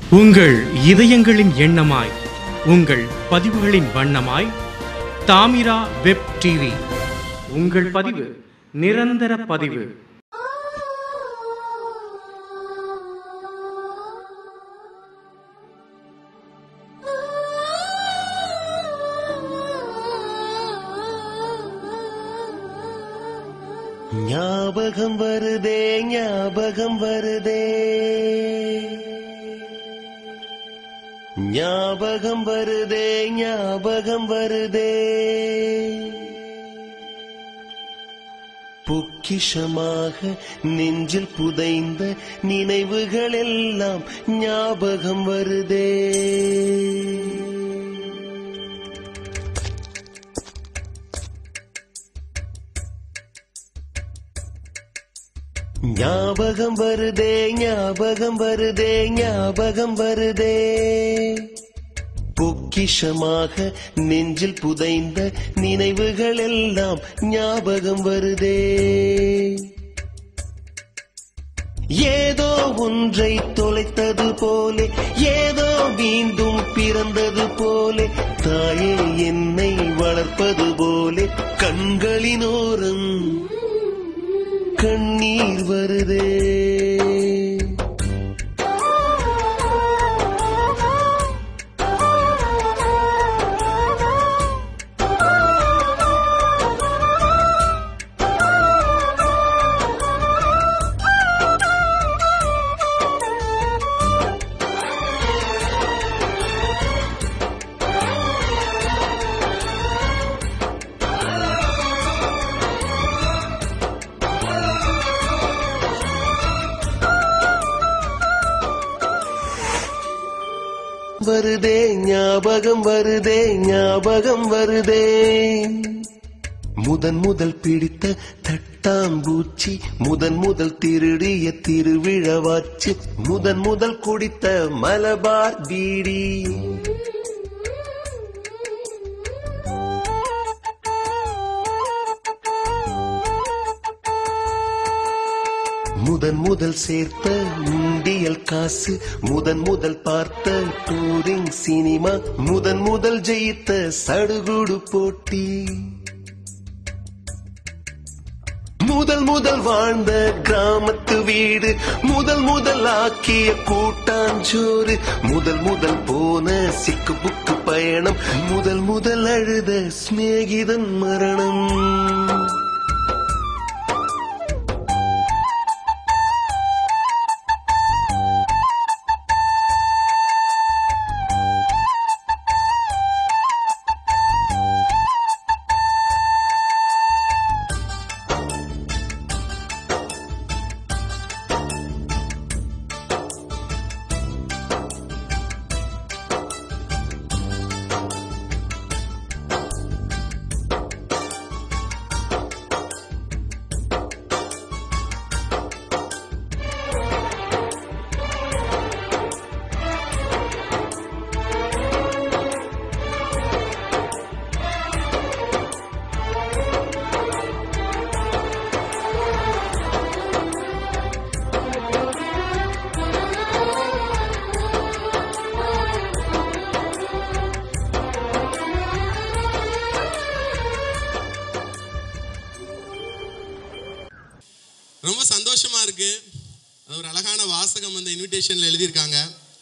உங்கள் இதயங்களின் எண்ணமாய் உங்கள் பதிவுகளின் வண்ணமாய் தாமிரா வெப் டிவி உங்கள் பதிவு நிரந்தர பதிவு ஞாபகம் வருதே ஞாபகம் வருதே ஞாபகம் வருதே ஞாபகம் வருதே பொக்கிஷமாக நெஞ்சில் புதைந்த நினைவுகள் எல்லாம் ஞாபகம் வருதே ஞாபகம் வருதே ஞாபகம் வருதே ஞாபகம் வருதே பொக்கிஷமாக நெஞ்சில் புதைந்த நினைவுகள் எல்லாம் ஞாபகம் வருதே ஏதோ ஒன்றை தொலைத்தது போலே ஏதோ மீண்டும் பிறந்தது போலே தாயே என்னை வளர்ப்பது போலே கண்களினோரம் கண்ணீர் வருதே வருதே ஞாபகம் வருதே ஞாபகம் வருதே முதன் முதல் பிடித்த தட்டாம்பூச்சி முதன் முதல் திருடிய திருவிழவாச்சு முதன் முதல் குடித்த மலபார் பீடி முதன் முதல் சேர்த்த உண்டியல் காசு முதன் முதல் பார்த்த டூரிங் சினிமா முதன் முதல் ஜெயித்த சடுகுடு போட்டி முதல் முதல் வாழ்ந்த கிராமத்து வீடு முதல் முதல் ஆக்கிய கூட்டாஞ்சோறு முதல் முதல் போன சிக்கு புக்கு பயணம் முதல் முதல் அழுத சிநேகிதன் மரணம் ரொம்ப சந்தோஷமா இருக்கு அது ஒரு அழகான வாசகம் அந்த இன்விடேஷன்ல எழுதியிருக்காங்க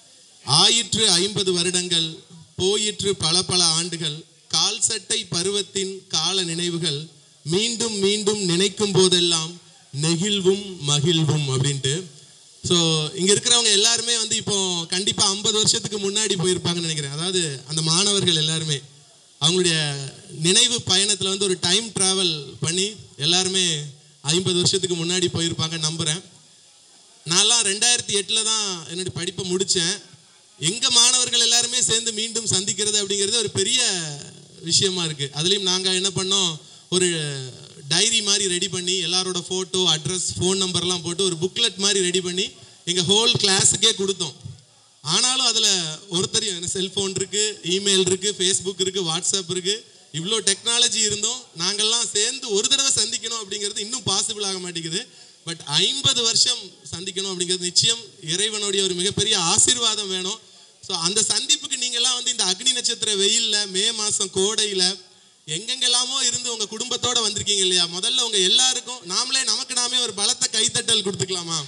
ஆயிற்று ஐம்பது வருடங்கள் போயிற்று பல பல ஆண்டுகள் கால் சட்டை பருவத்தின் கால நினைவுகள் மீண்டும் மீண்டும் நினைக்கும் போதெல்லாம் நெகிழ்வும் மகிழ்வும் அப்படின்ட்டு ஸோ இங்க இருக்கிறவங்க எல்லாருமே வந்து இப்போ கண்டிப்பா ஐம்பது வருஷத்துக்கு முன்னாடி போயிருப்பாங்கன்னு நினைக்கிறேன் அதாவது அந்த மாணவர்கள் எல்லாருமே அவங்களுடைய நினைவு பயணத்துல வந்து ஒரு டைம் டிராவல் பண்ணி எல்லாருமே ஐம்பது வருஷத்துக்கு முன்னாடி போயிருப்பாங்கன்னு நம்புறேன் நான்லாம் ரெண்டாயிரத்தி எட்டில் தான் என்னுடைய படிப்பை முடித்தேன் எங்கள் மாணவர்கள் எல்லாருமே சேர்ந்து மீண்டும் சந்திக்கிறது அப்படிங்கிறது ஒரு பெரிய விஷயமா இருக்குது அதுலேயும் நாங்கள் என்ன பண்ணோம் ஒரு டைரி மாதிரி ரெடி பண்ணி எல்லாரோட ஃபோட்டோ அட்ரஸ் ஃபோன் நம்பர்லாம் போட்டு ஒரு புக்லெட் மாதிரி ரெடி பண்ணி எங்கள் ஹோல் கிளாஸுக்கே கொடுத்தோம் ஆனாலும் அதில் ஒருத்தர் எனக்கு செல்ஃபோன் இருக்குது இமெயில் இருக்குது ஃபேஸ்புக் இருக்குது வாட்ஸ்அப் இருக்குது இவ்வளோ டெக்னாலஜி இருந்தும் நாங்கள்லாம் சேர்ந்து ஒரு தடவை சந்திக்கணும் அப்படிங்கிறது இன்னும் பாசிபிள் ஆக மாட்டேங்குது பட் ஐம்பது வருஷம் சந்திக்கணும் அப்படிங்கிறது நிச்சயம் இறைவனுடைய ஒரு மிகப்பெரிய ஆசீர்வாதம் வேணும் ஸோ அந்த சந்திப்புக்கு நீங்கள்லாம் வந்து இந்த அக்னி நட்சத்திர வெயில்ல மே மாதம் கோடையில் எங்கெங்கெல்லாமோ இருந்து உங்க குடும்பத்தோட வந்திருக்கீங்க இல்லையா முதல்ல உங்க எல்லாருக்கும் நாமளே நமக்கு நாமே ஒரு பலத்த கைத்தட்டல் கொடுத்துக்கலாமா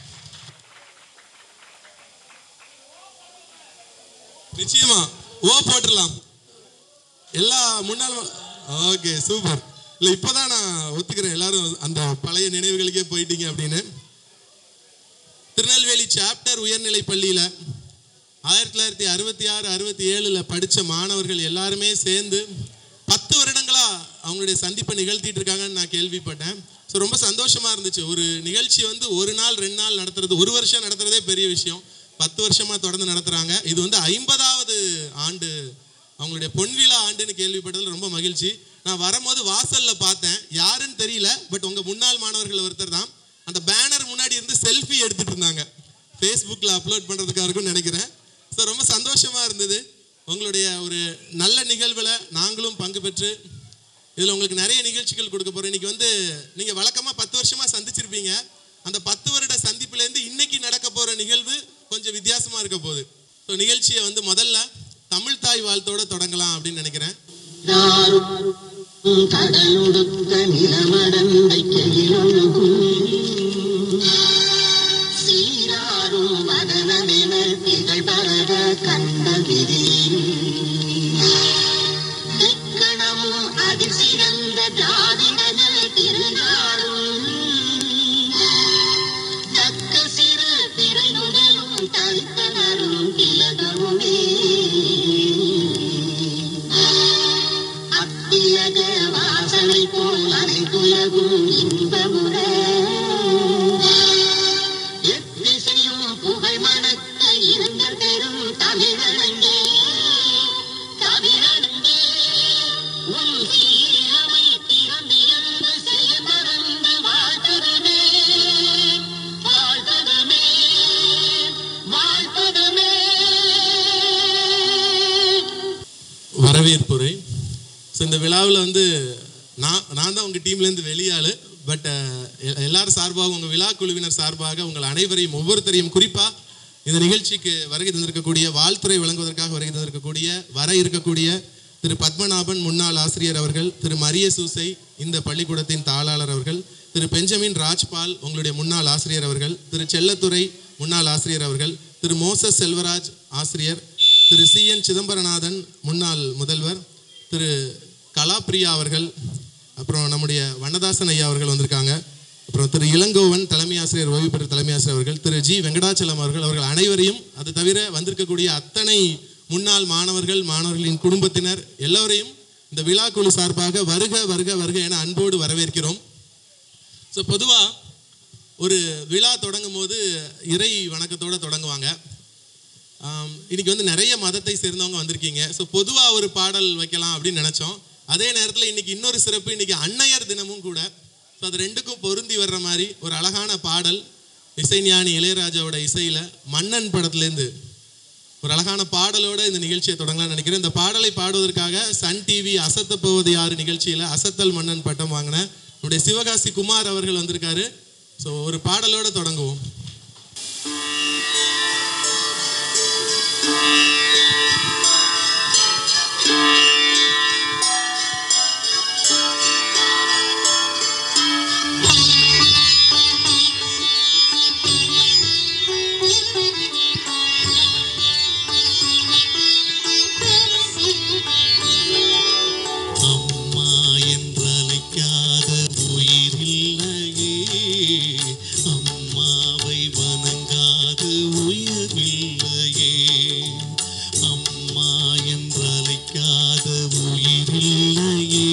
நிச்சயமா ஓ போட்டுடலாம் எல்லா முன்னாள் ஓகே சூப்பர் இல்லை இப்போதான் நான் ஒத்துக்கிறேன் எல்லாரும் அந்த பழைய நினைவுகளுக்கே போயிட்டீங்க அப்படின்னு திருநெல்வேலி சாப்டர் உயர்நிலை பள்ளியில் ஆயிரத்தி தொள்ளாயிரத்தி அறுபத்தி ஆறு அறுபத்தி ஏழில் படித்த மாணவர்கள் எல்லாருமே சேர்ந்து பத்து வருடங்களா அவங்களுடைய சந்திப்பை நிகழ்த்திட்டு இருக்காங்கன்னு நான் கேள்விப்பட்டேன் ஸோ ரொம்ப சந்தோஷமா இருந்துச்சு ஒரு நிகழ்ச்சி வந்து ஒரு நாள் ரெண்டு நாள் நடத்துறது ஒரு வருஷம் நடத்துறதே பெரிய விஷயம் பத்து வருஷமா தொடர்ந்து நடத்துறாங்க இது வந்து ஐம்பதாவது ஆண்டு அவங்களுடைய பொன்விழா ஆண்டுன்னு கேள்விப்பட்டதில் ரொம்ப மகிழ்ச்சி நான் வரும்போது வாசல்ல பார்த்தேன் யாருன்னு தெரியல பட் உங்க முன்னாள் மாணவர்கள் ஒருத்தர் தான் அந்த பேனர் முன்னாடி இருந்து செல்ஃபி எடுத்துட்டு இருந்தாங்க ஃபேஸ்புக்கில் அப்லோட் பண்ணுறதுக்காக இருக்கும்னு நினைக்கிறேன் ஸோ ரொம்ப சந்தோஷமா இருந்தது உங்களுடைய ஒரு நல்ல நிகழ்வில் நாங்களும் பங்கு பெற்று இதில் உங்களுக்கு நிறைய நிகழ்ச்சிகள் கொடுக்க போகிறோம் இன்னைக்கு வந்து நீங்கள் வழக்கமாக பத்து வருஷமாக சந்திச்சிருப்பீங்க அந்த பத்து வருட சந்திப்புலேருந்து இன்னைக்கு நடக்க போகிற நிகழ்வு கொஞ்சம் வித்தியாசமாக இருக்க போகுது ஸோ நிகழ்ச்சியை வந்து முதல்ல தமிழ் தாய் வாழ்த்தோட தொடங்கலாம் அப்படின்னு நினைக்கிறேன் யாரும் கடலுடுத்த நிலமடந்தை கையிலொழுகும் சீராரும் வதனமென திகழ் பரத கண்ட திக்கணமும் அதில் சிறந்த ஜாதிகள் திருநாடும் தக்க சிறு திரையுடலும் தரித்தனரும் திலகமுமே அத்திலக வாசனை போல் அனைத்துலகும் இன்பமுற எத்திசையும் புகழ் மணக்க இருந்த பெரும் தமிழனங்கே தமிழனங்கே உன் சீரமை திறந்து என்று செய்ய மறந்து வாழ்த்ததுமே வாழ்த்ததுமே வாழ்த்ததுமே வரவேற்புரை ஸோ இந்த விழாவில் வந்து நான் நான் தான் உங்கள் டீம்லேருந்து வெளியாள் பட் எல்லாரும் சார்பாக உங்கள் விழா குழுவினர் சார்பாக உங்கள் அனைவரையும் ஒவ்வொருத்தரையும் குறிப்பாக இந்த நிகழ்ச்சிக்கு வருகை தந்திருக்கக்கூடிய வாழ்த்துறை வழங்குவதற்காக வருகை தந்திருக்கக்கூடிய வர இருக்கக்கூடிய திரு பத்மநாபன் முன்னாள் ஆசிரியர் அவர்கள் திரு மரிய சூசை இந்த பள்ளிக்கூடத்தின் தாளாளர் அவர்கள் திரு பெஞ்சமின் ராஜ்பால் உங்களுடைய முன்னாள் ஆசிரியர் அவர்கள் திரு செல்லத்துறை முன்னாள் ஆசிரியர் அவர்கள் திரு மோசஸ் செல்வராஜ் ஆசிரியர் திரு சி என் சிதம்பரநாதன் முன்னாள் முதல்வர் திரு கலாப்பிரியா அவர்கள் அப்புறம் நம்முடைய வண்ணதாசன் ஐயா அவர்கள் வந்திருக்காங்க அப்புறம் திரு இளங்கோவன் தலைமை ஆசிரியர் ஓய்வு பெற்ற தலைமை ஆசிரியர் அவர்கள் திரு ஜி வெங்கடாச்சலம் அவர்கள் அவர்கள் அனைவரையும் அது தவிர வந்திருக்கக்கூடிய அத்தனை முன்னாள் மாணவர்கள் மாணவர்களின் குடும்பத்தினர் எல்லோரையும் இந்த விழா குழு சார்பாக வருக வருக வருக என அன்போடு வரவேற்கிறோம் ஸோ பொதுவாக ஒரு விழா தொடங்கும் போது இறை வணக்கத்தோட தொடங்குவாங்க ஆம், இன்னைக்கு வந்து நிறைய மதத்தை சேர்ந்தவங்க வந்திருக்கீங்க ஸோ பொதுவாக ஒரு பாடல் வைக்கலாம் அப்படின்னு நினச்சோம் அதே நேரத்தில் இன்னைக்கு இன்னொரு சிறப்பு இன்னைக்கு அன்னையர் தினமும் கூட ஸோ அது ரெண்டுக்கும் பொருந்தி வர்ற மாதிரி ஒரு அழகான பாடல் இசைஞானி இளையராஜாவோட இசையில் மன்னன் படத்துலேருந்து ஒரு அழகான பாடலோட இந்த நிகழ்ச்சியை தொடங்கலாம்னு நினைக்கிறேன் இந்த பாடலை பாடுவதற்காக சன் டிவி அசத்த போவது யாரு நிகழ்ச்சியில் அசத்தல் மன்னன் பட்டம் வாங்கின நம்முடைய சிவகாசி குமார் அவர்கள் வந்திருக்காரு ஸோ ஒரு பாடலோட தொடங்குவோம் அம்மா என்றழைக்காத உயிரில்லையே அம்மாவை வணங்காத உயர்வில்லையே அம்மா என்றழைக்காத உயிரில்லையே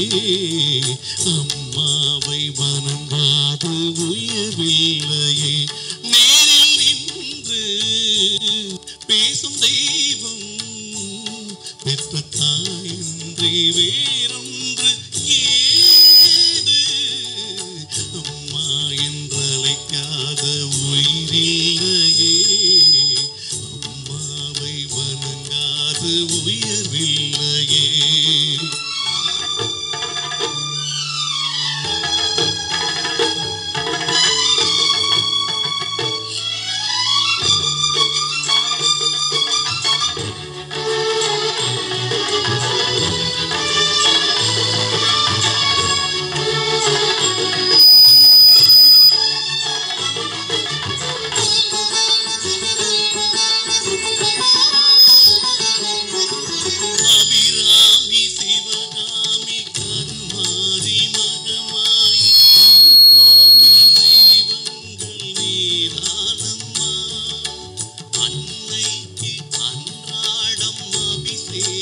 அம்மாவை வணங்காத உயர்வில்லையே நேரில் நின்று பேசும் தெய்வம் பெற்ற தாயின்றி வேறொன்று ஏது அம்மா என்றழைக்காத உயிரில்லையே அம்மாவை வணங்காத உயர்வில்லையே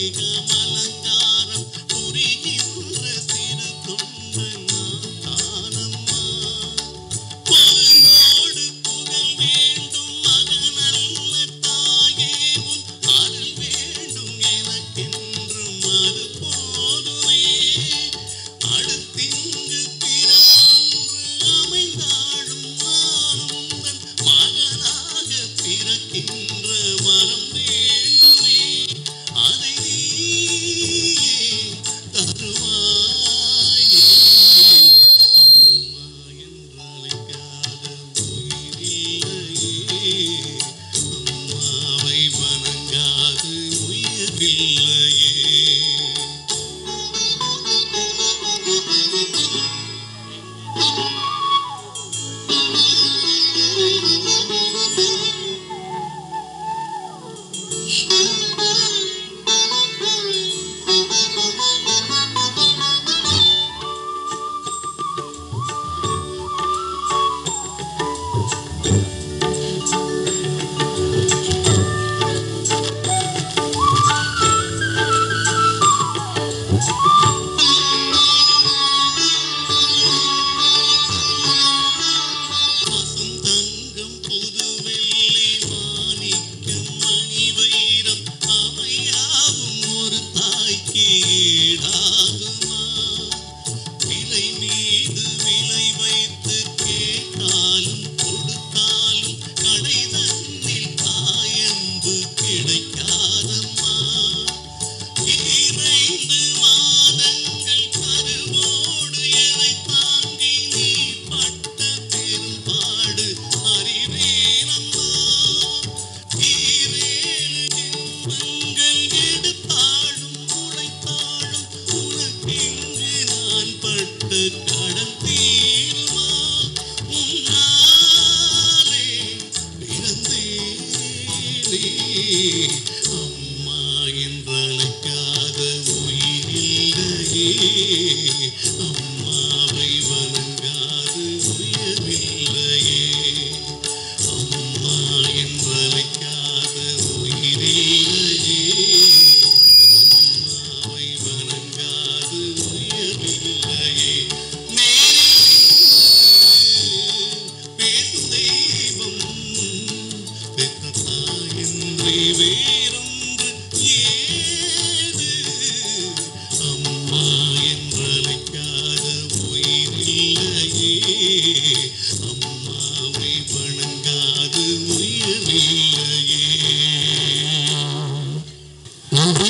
தேகம் அலங்காரம் புரிகின்ற சிறு தொண்டு நான் தானம்மா பொருளோடு புகழ் வேண்டும் மகனல்ல தாயே உன் அருள் வேண்டும் எனக்கென்றும் அது போதுமே அடுத்திங்கு பிறப்பொன்று அமைந்தாடும் நானுந்தன் மகனாக பிறக்கின்ற வரம் வேண்டுமே அதை நீயே தருவாயே அம்மா என்றழைக்காத உயிரில்லையே அம்மாவை வணங்காது உயிரில்லையே பசும் தங்கம் புது வெள்ளி மாணிக்கம் மணி வைரம் அவையாவும் ஒரு தாய்க்கு ஈடாகுமா விலை மீது விலை வைத்து கேட்டாலும் கொடுத்தாலும் கடை தன்னில் தாயன்பு கிடைக்காதம்மா இறைந்து மாதங்கள் கருவோடு என்னை தாங்கி நீ பட்ட பெரும்பாடு அறிவேனம்மா ஈரேழு ஜென்மங்கள் எடுத்தாலும் உழைத்தாலும் உனக்கென்று நான் பட்ட கடன் தீருமா உன்னாலே பிறந்தேனே அம்மா என்றழைக்காத உயிரில்லையே அம்மாவை வணங்காது உயரில்லையே அம்மா என்றழைக்காத உயிரில்லையே அம்மாவை வணங்காது உயரில்லையே நேரில் பேசும் தெய்வம் பெற்ற தாயின்றி வேறொன்று ஏது அம்மா என்றழைக்காத உயிரில்லையே அம்மாவை வணங்காது உயிரில்லையே நன்றி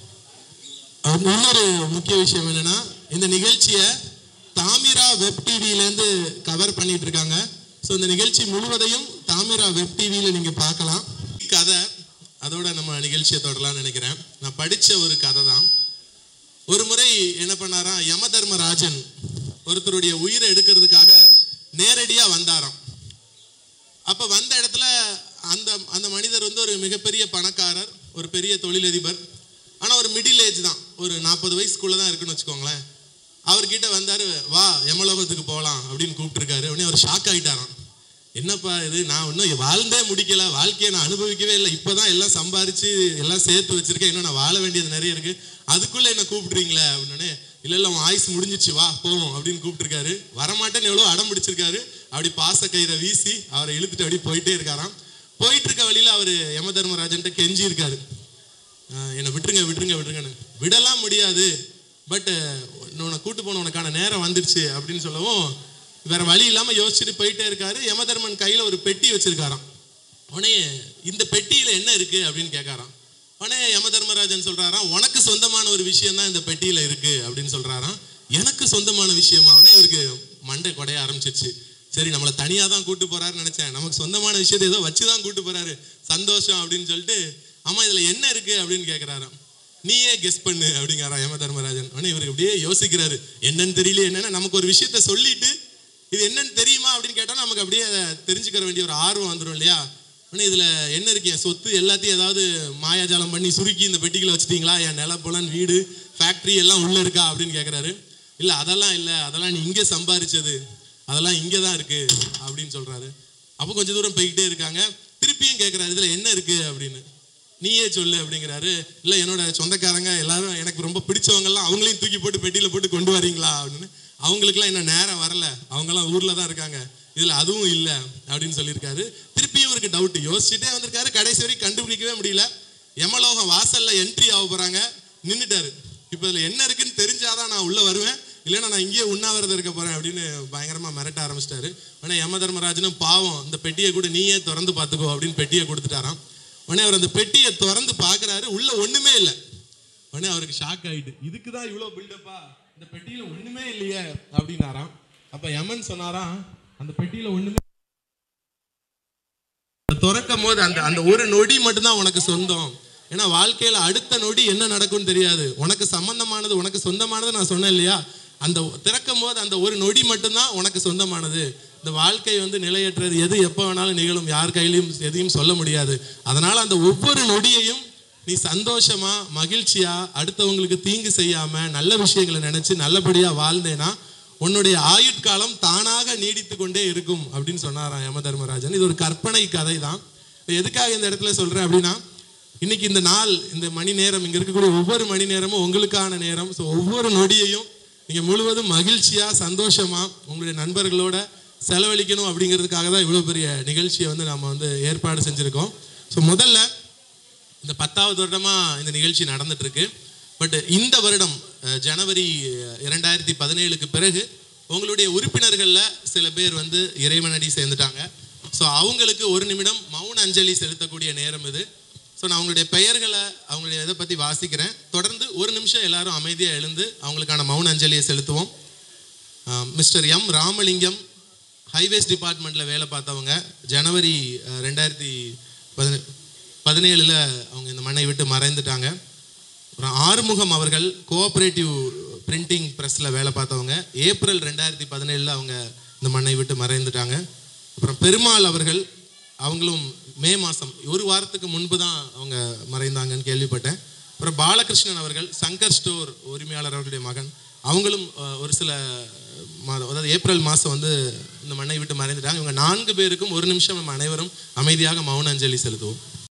அஹ் இன்னொரு முக்கிய விஷயம் என்னன்னா இந்த நிகழ்ச்சியை தாமிரா வெப் டிவிலேருந்து கவர் பண்ணிட்டு இருக்காங்க ஸோ இந்த நிகழ்ச்சி முழுவதையும் தாமிரா வெப் டிவியில் நீங்கள் பார்க்கலாம் கதை அதோட நம்ம நிகழ்ச்சியை தொடரலாம்னு நினைக்கிறேன் நான் படித்த ஒரு கதை தான் ஒரு முறை என்ன பண்ணாராம் யம தர்மராஜன் ஒருத்தருடைய உயிரை எடுக்கிறதுக்காக நேரடியாக வந்தாராம் அப்போ வந்த இடத்துல அந்த அந்த மனிதர் வந்து ஒரு மிகப்பெரிய பணக்காரர் ஒரு பெரிய தொழிலதிபர் ஆனால் ஒரு மிடில் ஏஜ் தான் ஒரு நாற்பது வயசுக்குள்ளே தான் இருக்குன்னு வச்சுக்கோங்களேன் அவர்கிட்ட வந்தார் வா யமலோகத்துக்கு போகலாம் அப்படின்னு கூப்பிட்டுருக்காரு உடனே அவர் ஷாக் ஆகிட்டாராம் என்னப்பா இது நான் இன்னும் வாழ்ந்தே முடிக்கல வாழ்க்கையை நான் அனுபவிக்கவே இல்லை இப்போதான் எல்லாம் சம்பாரிச்சு எல்லாம் சேர்த்து வச்சிருக்கேன் இன்னும் நான் வாழ வேண்டியது நிறைய இருக்கு அதுக்குள்ள என்ன கூப்பிடுறீங்களே அப்படின்னு இல்ல இல்ல உன் ஆயுசு முடிஞ்சிச்சு வா போவோம் அப்படின்னு கூப்பிட்டுருக்காரு வரமாட்டேன்னு எவ்வளோ அடம் பிடிச்சிருக்காரு அப்படி பாச கயிறை வீசி அவரை இழுத்துட்டு அப்படி போயிட்டே இருக்காராம் போயிட்டு இருக்க வழியில அவர் யம தர்மராஜன்ட்ட கெஞ்சி இருக்காரு ஆஹ் என்னை விட்டுருங்க விட்டுருங்க விட்டுருங்கன்னு விடலாம் முடியாது பட் உன்னை கூட்டு போன உனக்கான நேரம் வந்துருச்சு அப்படின்னு சொல்லவும் வேற வழி இல்லாம யோசிச்சுட்டு போயிட்டே இருக்காரு யமதர்மன் கையில ஒரு பெட்டி வச்சிருக்காராம் உடனே இந்த பெட்டியில என்ன இருக்கு அப்படின்னு கேட்காராம் உடனே யமதர்மராஜன் சொல்றாராம் உனக்கு சொந்தமான ஒரு விஷயம் தான் இந்த பெட்டியில இருக்கு அப்படின்னு சொல்றாராம் எனக்கு சொந்தமான விஷயமா உடனே இவருக்கு மண்டை கொடைய ஆரம்பிச்சிருச்சு சரி நம்மளை தனியா தான் கூட்டு போறாருன்னு நினைச்சேன் நமக்கு சொந்தமான விஷயத்தை ஏதோ வச்சு தான் கூட்டு போறாரு சந்தோஷம் அப்படின்னு சொல்லிட்டு ஆமா இதுல என்ன இருக்கு அப்படின்னு கேட்கிறாராம் நீயே கெஸ் பண்ணு அப்படிங்கிறாராம் யம தர்மராஜன் உடனே இவருக்கு அப்படியே யோசிக்கிறாரு என்னன்னு தெரியல என்னன்னா நமக்கு ஒரு விஷயத்த சொல்லிட்டு இது என்னன்னு தெரியுமா அப்படின்னு கேட்டா நமக்கு அப்படியே அதை தெரிஞ்சுக்கிற வேண்டிய ஒரு ஆர்வம் வந்துடும் இல்லையா உடனே இதுல என்ன இருக்கு என் சொத்து எல்லாத்தையும் ஏதாவது மாயாஜாலம் பண்ணி சுருக்கி இந்த பெட்டிக்குள்ள வச்சிட்டீங்களா என் நிலப்புலன் வீடு ஃபேக்டரி எல்லாம் உள்ள இருக்கா அப்படின்னு கேட்குறாரு இல்ல அதெல்லாம் இல்ல அதெல்லாம் நீ இங்கே சம்பாரிச்சது அதெல்லாம் இங்கே தான் இருக்கு அப்படின்னு சொல்றாரு அப்போ கொஞ்சம் தூரம் போய்கிட்டே இருக்காங்க திருப்பியும் கேட்குறாரு இதுல என்ன இருக்கு அப்படின்னு நீயே சொல்லு அப்படிங்கிறாரு இல்லை என்னோட சொந்தக்காரங்க எல்லாரும் எனக்கு ரொம்ப பிடிச்சவங்கெல்லாம் அவங்களையும் தூக்கி போட்டு பெட்டியில் போட்டு கொண்டு வரீங்களா அப்படின்னு அவங்களுக்குலாம் இன்னும் நேரம் வரல அவங்கெல்லாம் ஊரில் தான் இருக்காங்க இதில் அதுவும் இல்லை அப்படின்னு சொல்லியிருக்காரு திருப்பியும் இவருக்கு டவுட் யோசிச்சுட்டே வந்திருக்காரு கடைசி வரைக்கும் கண்டுபிடிக்கவே முடியல யமலோகம் வாசல்ல என்ட்ரி ஆக போறாங்க நின்றுட்டாரு இப்போ இதில் என்ன இருக்குன்னு தெரிஞ்சாதான் நான் உள்ள வருவேன் இல்லைன்னா நான் இங்கேயே உண்ணாவிரதம் இருக்க போறேன் அப்படின்னு பயங்கரமா மிரட்ட ஆரம்பிச்சிட்டாரு உடனே யம தர்மராஜனும் பாவம் இந்த பெட்டியை கூட நீயே திறந்து பார்த்துக்கோ அப்படின்னு பெட்டியை கொடுத்துட்டாராம் உடனே அவர் அந்த பெட்டியை திறந்து பார்க்கறாரு உள்ள ஒண்ணுமே இல்லை உடனே அவருக்கு ஷாக் ஆயிட்டு இதுக்கு தான் இவ்வளோ பில்டப்பா இந்த பெட்டியில ஒண்ணுமே இல்லையே அப்படின்னாராம் அப்ப யமன் சொன்னாராம் அந்த பெட்டியில ஒண்ணுமே திறக்கும் போது அந்த அந்த ஒரு நொடி மட்டும்தான் உனக்கு சொந்தம் ஏன்னா வாழ்க்கையில அடுத்த நொடி என்ன நடக்கும்னு தெரியாது உனக்கு சம்பந்தமானது உனக்கு சொந்தமானது நான் சொன்னேன் இல்லையா அந்த திறக்கும் போது அந்த ஒரு நொடி மட்டும்தான் உனக்கு சொந்தமானது இந்த வாழ்க்கை வந்து நிலையற்றது எது எப்போ வேணாலும் நிகழும் யார் கையிலையும் எதையும் சொல்ல முடியாது அதனால அந்த ஒவ்வொரு நொடியையும் நீ சந்தோஷமா மகிழ்ச்சியா அடுத்தவங்களுக்கு தீங்கு செய்யாம நல்ல விஷயங்களை நினைச்சு நல்லபடியா வாழ்ந்தேனா உன்னுடைய ஆயுட்காலம் தானாக நீடித்து கொண்டே இருக்கும் அப்படின்னு சொன்னாராம் யம தர்மராஜன் இது ஒரு கற்பனை கதை தான் இது எதுக்காக இந்த இடத்துல சொல்றேன் அப்படின்னா இன்னைக்கு இந்த நாள் இந்த மணி நேரம் இங்க இருக்கக்கூடிய ஒவ்வொரு மணி நேரமும் உங்களுக்கான நேரம் ஸோ ஒவ்வொரு நொடியையும் நீங்க முழுவதும் மகிழ்ச்சியா சந்தோஷமா உங்களுடைய நண்பர்களோட செலவழிக்கணும் அப்படிங்கிறதுக்காக தான் இவ்வளோ பெரிய நிகழ்ச்சியை வந்து நம்ம வந்து ஏற்பாடு செஞ்சிருக்கோம் ஸோ முதல்ல இந்த பத்தாவது வருடமா இந்த நிகழ்ச்சி நடந்துட்டு இருக்கு பட் இந்த வருடம் அஹ், ஜனவரி அஹ், இரண்டாயிரத்தி பதினேழுக்கு பிறகு உங்களுடைய உறுப்பினர்களில் சில பேர் வந்து இறைவனடி சேர்ந்துட்டாங்க ஸோ அவங்களுக்கு ஒரு நிமிடம் மௌன அஞ்சலி செலுத்தக்கூடிய நேரம் இது ஸோ நான் அவங்களுடைய பெயர்களை அவங்களுடைய இதை பற்றி வாசிக்கிறேன் தொடர்ந்து ஒரு நிமிஷம் எல்லாரும் அமைதியாக எழுந்து அவங்களுக்கான மௌன அஞ்சலியை செலுத்துவோம் மிஸ்டர் எம் ராமலிங்கம் ஹைவேஸ் டிபார்ட்மெண்ட்டில் வேலை பார்த்தவங்க ஜனவரி அஹ், ரெண்டாயிரத்தி பதினே பதினேழில் அவங்க இந்த மண்ணை விட்டு மறைந்துட்டாங்க அப்புறம் ஆறுமுகம் அவர்கள் கோஆப்ரேட்டிவ் பிரிண்டிங் ப்ரெஸ்ஸில் வேலை பார்த்தவங்க ஏப்ரல் ரெண்டாயிரத்தி பதினேழில் அவங்க இந்த மண்ணை விட்டு மறைந்துட்டாங்க அப்புறம் பெருமாள் அவர்கள் அவங்களும் மே மாதம் ஒரு வாரத்துக்கு முன்பு தான் அவங்க மறைந்தாங்கன்னு கேள்விப்பட்டேன் அப்புறம் பாலகிருஷ்ணன் அவர்கள் சங்கர் ஸ்டோர் உரிமையாளர் அவர்களுடைய மகன் அவங்களும் அஹ், ஒரு சில மாதம் அதாவது ஏப்ரல் மாதம் வந்து இந்த மண்ணை விட்டு மறைந்துட்டாங்க இவங்க நான்கு பேருக்கும் ஒரு நிமிஷம் நம்ம அனைவரும் அமைதியாக மௌன அஞ்சலி செலுத்துவோம்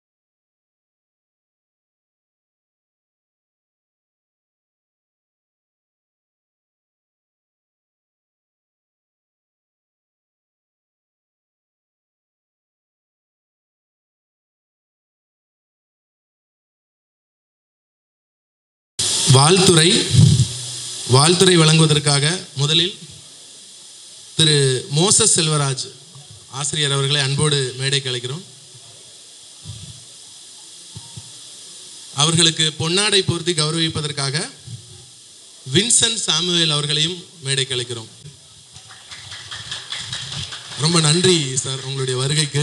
வாழ்த்துறை வாழ்த்துறை வழங்குவதற்காக முதலில் திரு மோசஸ் செல்வராஜ் ஆசிரியர் அவர்களை அன்போடு மேடைக்கு அழைக்கிறோம் அவர்களுக்கு பொன்னாடை பொருத்தி கௌரவிப்பதற்காக வின்சென்ட் சாமுவேல் அவர்களையும் மேடைக்கு அழைக்கிறோம் ரொம்ப நன்றி சார் உங்களுடைய வருகைக்கு